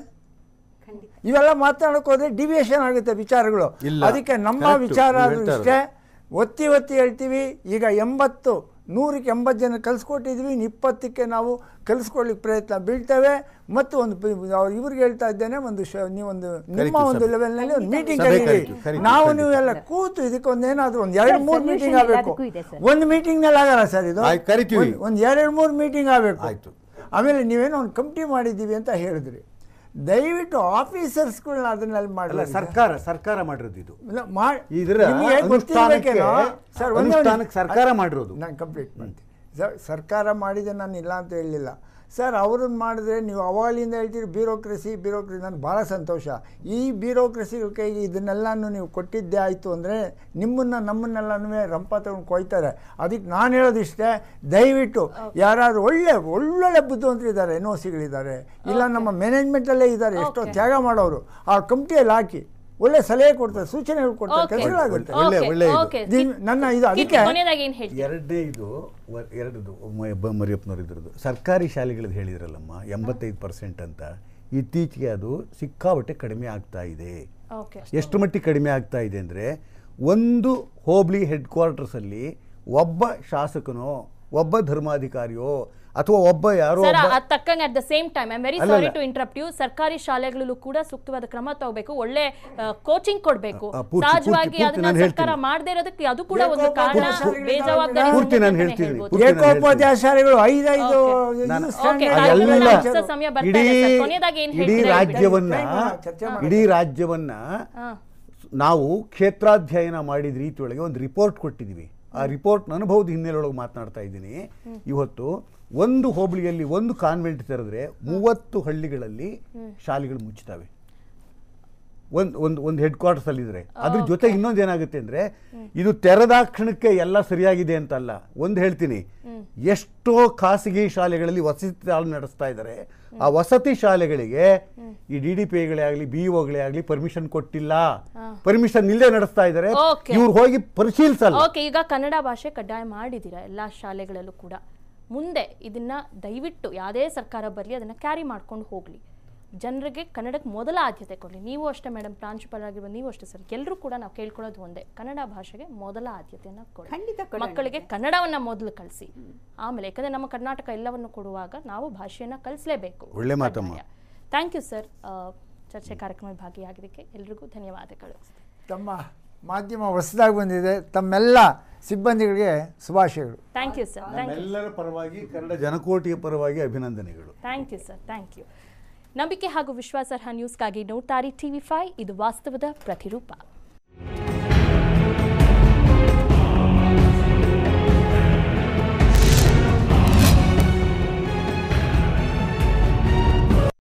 [SPEAKER 6] ಇವೆಲ್ಲ ಮಾತನಾಡಕ್ಕೆ ಹೋದ್ರೆ ಡಿವಿಯೇಷನ್ ಆಗುತ್ತೆ ವಿಚಾರಗಳು
[SPEAKER 3] ಇಲ್ಲ.
[SPEAKER 6] ಅದಕ್ಕೆ ನಮ್ಮ
[SPEAKER 3] Correct.
[SPEAKER 6] ವಿಚಾರ
[SPEAKER 3] ನೀವು
[SPEAKER 6] ಆದ್ರೂ
[SPEAKER 3] ಹೇಳ್ತಾ
[SPEAKER 6] ಇಷ್ಟೇ ಒತ್ತಿ ಒತ್ತಿ ಹೇಳ್ತೀವಿ ಈಗ ಎಂಬತ್ತು ನೂರಕ್ಕೆ ಎಂಬತ್ತು ಜನ ಕಲಿಸ್ಕೊಟ್ಟಿದ್ವಿ ಇನ್ನು ಇಪ್ಪತ್ತಕ್ಕೆ ನಾವು ಕಲಿಸ್ಕೊಳ್ಳಿಕ್ಕೆ ಪ್ರಯತ್ನ ಬೀಳ್ತೇವೆ ಮತ್ತು ಒಂದು ಪ- ಅವ್ರು ಇವ್ರಿಗೆ ಹೇಳ್ತಾ ಇದ್ದೇನೆ ಒಂದು ಶ- ನೀವೊಂದು ನಿಮ್ಮ
[SPEAKER 3] ಕರಿತೀವಿ
[SPEAKER 6] ಒಂದು
[SPEAKER 3] ಸಭೆ.
[SPEAKER 6] ಲೆವೆಲ್ನಲ್ಲಿ ಒಂದು ಮೀಟಿಂಗ್
[SPEAKER 3] ಸಭೆ
[SPEAKER 6] ಕರೀರಿ
[SPEAKER 3] ಕರಿತೀವಿ, ಕರಿತೀವಿ,
[SPEAKER 6] ನಾವು
[SPEAKER 3] ಖಂಡಿತ.
[SPEAKER 6] ನೀವು ಎಲ್ಲ ಕೂತು ಇದಕ್ಕೆ ಒಂದು ಏನಾದರೂ ಒಂದು ಎರಡು
[SPEAKER 4] ಸರ್,
[SPEAKER 6] ಮೂರು
[SPEAKER 4] solution
[SPEAKER 6] ಮೀಟಿಂಗ್ ಆಗಬೇಕು
[SPEAKER 4] ಎಲ್ಲದಕ್ಕೂ ಇದೆ ಸರ್.
[SPEAKER 6] ಒಂದು ಮೀಟಿಂಗ್ನಲ್ಲಿ ಆಗಲ್ಲ ಸರ್ ಇದು
[SPEAKER 3] ಆಯ್ತು, ಕರಿತೀವಿ.
[SPEAKER 6] ಒಂದು- ಒಂದು ಎರಡು ಮೂರು ಮೀಟಿಂಗ್ ಆಗಬೇಕು
[SPEAKER 3] ಆಯ್ತು.
[SPEAKER 6] ಆಮೇಲೆ ನೀವೇನೋ ಒಂದು ಕಮಿಟಿ ಮಾಡಿದ್ದೀವಿ ಅಂತ ಹೇಳಿದ್ರಿ ದಯವಿಟ್ಟು ಆಫೀಸರ್ಸ್ಗಳನ್ನ ಅದನ್ನಲ್ಲಿ
[SPEAKER 3] ಅಲ್ಲ
[SPEAKER 6] ಮಾಡಲ್ಲ
[SPEAKER 3] ಸರ್ಕಾರ ಸರ್ಕಾರ ಮಾಡಿರೋದು ಇದು
[SPEAKER 6] ಇಲ್ಲ, ಮಾ-
[SPEAKER 3] ಇದರ
[SPEAKER 6] ನಿಮ್ಗೆ ಗೊತ್ತಿರ್ಬೇಕೇನೋ? ಸರ್, ಒಂದೇ ಒಂದು-
[SPEAKER 3] ಅನುಷ್ಠಾನಕ್ಕೆ ಸರ್ಕಾರ ಮಾಡಿರೋದು
[SPEAKER 6] ನಾನು ಕಂಪ್ಲೀಟ್ ಮಾಡ್ತೀನಿ ಸರ್ ಸರ್ಕಾರ ಮಾಡಿದೆ ನಾನು ಇಲ್ಲ ಅಂತ ಹೇಳಲಿಲ್ಲ ಸರ್ ಅವ್ರನ್ನ ಮಾಡಿದ್ರೆ ನೀವು ಅವಾಗಲಿಂದ ಹೇಳ್ತೀರಿ ಬ್ಯೂರೋಕ್ರಸಿ ಬ್ಯೂರೋಕ್ರಸಿ ನನಗೆ ಭಾಳ ಸಂತೋಷ ಈ ಬ್ಯೂರೋಕ್ರಸಿಗಳ ಕೈಗೆ ಇದನ್ನೆಲ್ಲನೂ ನೀವು ಕೊಟ್ಟಿದ್ದೇ ಆಯಿತು ಅಂದರೆ ನಿಮ್ಮನ್ನು ನಮ್ಮನ್ನೆಲ್ಲನೂ ರಂಪ ತಗೊಂಡು ಕೊಯ್ತಾರೆ ಅದಕ್ಕೆ ನಾನು ಹೇಳೋದಿಷ್ಟೇ ದಯವಿಟ್ಟು ಯಾರಾದ್ರು ಒಳ್ಳೆ ಒಳ್ಳೊಳ್ಳೆ ಬುದ್ಧಿವಂತರಿದ್ದಾರೆ ಎನ್ ಒ ಸಿಗಳಿದ್ದಾರೆ ಇಲ್ಲ ನಮ್ಮ ಮ್ಯಾನೇಜ್ಮೆಂಟಲ್ಲೇ ಇದ್ದಾರೆ ಎಷ್ಟೋ ತ್ಯಾಗ ಮಾಡೋರು ಆ ಕಮಿಟಿಯಲ್ಲಿ ಹಾಕಿ ಒಳ್ಳೆ ಸಲಹೆ ಕೊಡ್ತಾರೆ ಸೂಚನೆಗಳು ಕೊಡ್ತಾರೆ
[SPEAKER 1] Okay.
[SPEAKER 6] ಕೆಲಸಗಳಾಗುತ್ತೆ
[SPEAKER 3] ಒಳ್ಳೆ ಒಳ್ಳೆ ಇದು
[SPEAKER 1] Okay.
[SPEAKER 6] ದಿನ್- ನನ್ನ ಇದು ಅದಕ್ಕೆ
[SPEAKER 1] ಕೊನೆಯದಾಗಿ ಏನ್ ಹೇಳ್ತೀರಾ
[SPEAKER 3] ಎರಡನೇ ಇದು ವ- ಎರಡದು ಮ- ಬ- ಮರಿಯಪ್ಪನವ್ರು ಇದ್ರದ್ದು ಸರ್ಕಾರಿ ಶಾಲೆಗಳದ್ದು ಹೇಳಿದ್ರಲ್ಲಮ್ಮ ಎಂಬತ್ತೈದು ಪರ್ಸೆಂಟ್ ಅಂತ ಇತ್ತೀಚೆಗೆ ಅದು ಸಿಕ್ಕಾಪಟ್ಟೆ ಕಡಿಮೆ ಆಗ್ತಾ ಇದೆ
[SPEAKER 1] ಓಕೆ
[SPEAKER 3] ಎಷ್ಟು ಮಟ್ಟಿಗೆ ಕಡಿಮೆ ಆಗ್ತಾ ಇದೆ ಅಂದರೆ ಒಂದು ಹೋಬ್ಳಿ ಹೆಡ್ ಕ್ವಾರ್ಟರ್ಸಲ್ಲಿ ಒಬ್ಬ ಶಾಸಕನೋ ಒಬ್ಬ ಧರ್ಮಾಧಿಕಾರಿಯೋ ಅಥವಾ ಒಬ್ಬ ಯಾರೋ
[SPEAKER 1] ಸರ್
[SPEAKER 3] ಒಬ್ಬ
[SPEAKER 1] ಅದ್ ತಕ್ಕಂಗೆ at the same time I very
[SPEAKER 3] ಅಲ್ಲ,
[SPEAKER 1] ಸಾರಿ
[SPEAKER 3] ಅಲ್ಲ.
[SPEAKER 1] ಟು ಇಂಟರಪ್ಟ್ ಯು ಸರ್ಕಾರಿ ಶಾಲೆಗಳಲ್ಲೂ ಕೂಡ ಸೂಕ್ತವಾದ ಕ್ರಮ ತಗೋಬೇಕು ಒಳ್ಳೆ ಕೋಚಿಂಗ್ ಕೊಡ್ಬೇಕು
[SPEAKER 3] ಆ, ಪೂರ್ತಿ-
[SPEAKER 1] ಸಹಜವಾಗಿ
[SPEAKER 3] ಪೂರ್ತಿ- ಪೂರ್ತಿ
[SPEAKER 1] ಅದನ್ನ
[SPEAKER 3] ನಾನು
[SPEAKER 1] ಸರ್ಕಾರ
[SPEAKER 3] ಹೇಳ್ತೀನಿ.
[SPEAKER 1] ಮಾಡದೇ ಇರೋದಕ್ಕೆ ಅದು ಕೂಡ ಒಂದು
[SPEAKER 6] ಏಕೋಪಾಧ್ಯಾಯ
[SPEAKER 1] ಕಾರಣ
[SPEAKER 6] ಶಾಲೆಗಳಿಂದ
[SPEAKER 1] ಬೇಜವಾಬ್ದಾರಿ
[SPEAKER 3] ಪೂರ್ತಿ ನಾನು
[SPEAKER 1] ಅಂತಾನೆ
[SPEAKER 3] ಹೇಳ್ತೀನಿ.
[SPEAKER 1] ಹೇಳ್ಬೋದು.
[SPEAKER 3] ಪೂರ್ತಿ ನಾನು
[SPEAKER 6] ಏಕೋಪಾಧ್ಯಾಯ ಶಾಲೆಗಳು ಐದೈದು
[SPEAKER 1] Okay.
[SPEAKER 3] ನಾನು-
[SPEAKER 6] ಇದು standard
[SPEAKER 1] Okay,
[SPEAKER 6] ಆಗಿ
[SPEAKER 1] ಅದೆಲ್ಲ
[SPEAKER 3] ಅದೆಲ್ಲ
[SPEAKER 1] ಮುಗ್ಸೋ ಸಮಯ ಬರ್ತಾ
[SPEAKER 3] ಇಡೀ
[SPEAKER 1] ಇದೆ ಸರ್. ಕೊನೆಯದಾಗಿ ಏನ್
[SPEAKER 3] ಇಡೀ
[SPEAKER 1] ಹೇಳ್ತೀರಾ ಹೇಳ್ಬಿಡಿ.
[SPEAKER 3] ರಾಜ್ಯವನ್ನ
[SPEAKER 6] ಟೈಮ್ ಇಲ್ಲ, ಚರ್ಚೆ ಮಾಡಿ.
[SPEAKER 3] ಇಡೀ ರಾಜ್ಯವನ್ನ
[SPEAKER 1] ಹಾ.
[SPEAKER 3] ನಾವು ಕ್ಷೇತ್ರಾಧ್ಯಯನ ಮಾಡಿದ ರೀತಿಯೊಳಗೆ ಒಂದು ರಿಪೋರ್ಟ್ ಕೊಟ್ಟಿದ್ದೀವಿ ಆ ರಿಪೋರ್ಟ್ ಅನುಭವದ ಹಿನ್ನೆಲೆಯೊಳಗೆ ಮಾತನಾಡ್ತಾ ಇದ್ದೀನಿ ಇವತ್ತು ಒಂದು ಹೋಬಳಿಯಲ್ಲಿ ಒಂದು ಕಾನ್ವೆಂಟ್ ತೆರೆದ್ರೆ ಮೂವತ್ತು ಹಳ್ಳಿಗಳಲ್ಲಿ ಶಾಲೆಗಳು ಮುಚ್ಚುತ್ತವೆ ಒಂದು ಒಂದು ಒಂದು ಹೆಡ್ ಕ್ವಾರ್ಟರ್ಸ್ ಅಲ್ಲಿ ಇದ್ರೆ ಅದ್ರ ಜೊತೆ ಇನ್ನೊಂದು ಏನಾಗುತ್ತೆ ಅಂದ್ರೆ ಇದು ತೆರೆದಾಕ್ಷಣಕ್ಕೆ ಎಲ್ಲ ಸರಿಯಾಗಿದೆ ಅಂತಲ್ಲ ಒಂದು ಹೇಳ್ತೀನಿ ಎಷ್ಟೋ ಖಾಸಗಿ ಶಾಲೆಗಳಲ್ಲಿ ವಸತಿ ಶಾಲೆ ನಡೆಸ್ತಾ ಇದ್ದಾರೆ ಆ ವಸತಿ ಶಾಲೆಗಳಿಗೆ ಈ ಡಿ ಡಿ ಪಿ ಗಳೇ ಆಗಲಿ ಬಿ ಒಗಳೇ ಆಗಲಿ ಪರ್ಮಿಷನ್ ಕೊಟ್ಟಿಲ್ಲ ಪರ್ಮಿಷನ್ ಇಲ್ಲದೆ ನಡೆಸ್ತಾ ಇದ್ದಾರೆ
[SPEAKER 1] Okay.
[SPEAKER 3] ಇವ್ರು ಹೋಗಿ ಪರಿಶೀಲಿಸಲ್ಲ
[SPEAKER 1] ಓಕೆ ಈಗ ಕನ್ನಡ ಭಾಷೆ ಕಡ್ಡಾಯ ಮಾಡಿದ್ದೀರಾ ಎಲ್ಲ ಶಾಲೆಗಳಲ್ಲೂ ಕೂಡ ಮುಂದೆ ಇದನ್ನ ದಯವಿಟ್ಟು ಯಾವುದೇ ಸರ್ಕಾರ ಬರಲಿ ಅದನ್ನ ಕ್ಯಾರಿ ಮಾಡ್ಕೊಂಡು ಹೋಗ್ಲಿ ಜನರಿಗೆ ಕನ್ನಡಕ್ಕೆ ಮೊದಲ ಆದ್ಯತೆ ಕೊಡಲಿ ನೀವು ಅಷ್ಟೇ ಮೇಡಮ್ ಪ್ರಾಂಶುಪಾಲರಾಗಿರ್ಬೋದು ನೀವು ಅಷ್ಟೇ ಸರ್ ಎಲ್ಲರೂ ಕೂಡ ನಾವು ಕೇಳ್ಕೊಳ್ಳೋದು ಒಂದೇ ಕನ್ನಡ ಭಾಷೆಗೆ ಮೊದಲ ಆದ್ಯತೆಯನ್ನು
[SPEAKER 4] ಖಂಡಿತ
[SPEAKER 1] ಕೊಡಿ
[SPEAKER 4] ಕೊಡೋಣ.
[SPEAKER 1] ಮಕ್ಕಳಿಗೆ ಕನ್ನಡವನ್ನ ಮೊದಲು ಕಲಿಸಿ ಆಮೇಲೆ ಯಾಕಂದ್ರೆ ನಮ್ಮ ಕರ್ನಾಟಕ ಎಲ್ಲವನ್ನು ಕೊಡುವಾಗ ನಾವು ಭಾಷೆಯನ್ನ ಕಲಿಸಲೇಬೇಕು
[SPEAKER 3] ಒಳ್ಳೆ ಮಾತಮ್ಮ
[SPEAKER 1] ಥ್ಯಾಂಕ್ ಯು ಸರ್ ಚರ್ಚೆ ಕಾರ್ಯಕ್ರಮದಲ್ಲಿ ಭಾಗಿಯಾಗಿದ್ದಕ್ಕೆ ಎಲ್ರಿಗೂ ಧನ್ಯವಾದಗಳು
[SPEAKER 6] ತಮ್ಮ ಮಾಧ್ಯಮ ಹೊಸದಾಗಿ ಬಂದಿದೆ ತಮ್ಮೆಲ್ಲ ಸಿಬ್ಬಂದಿಗಳಿಗೆ ಶುಭಾಶಯಗಳು
[SPEAKER 1] thank you sir thank you
[SPEAKER 3] ನಮ್ಮೆಲ್ಲರ ಪರವಾಗಿ ಕನ್ನಡ ಜನಕೋಟಿಯ ಪರವಾಗಿ ಅಭಿನಂದನೆಗಳು
[SPEAKER 1] thank you sir thank you ನಂಬಿಕೆ ಹಾಗೂ ವಿಶ್ವಾಸಾರ್ಹ ನ್ಯೂಸ್ಗಾಗಿ ನೋಡ್ತಾರಿ ಟಿವಿ ಫೈ ಇದು ವಾಸ್ತವದ ಪ್ರತಿರೂಪ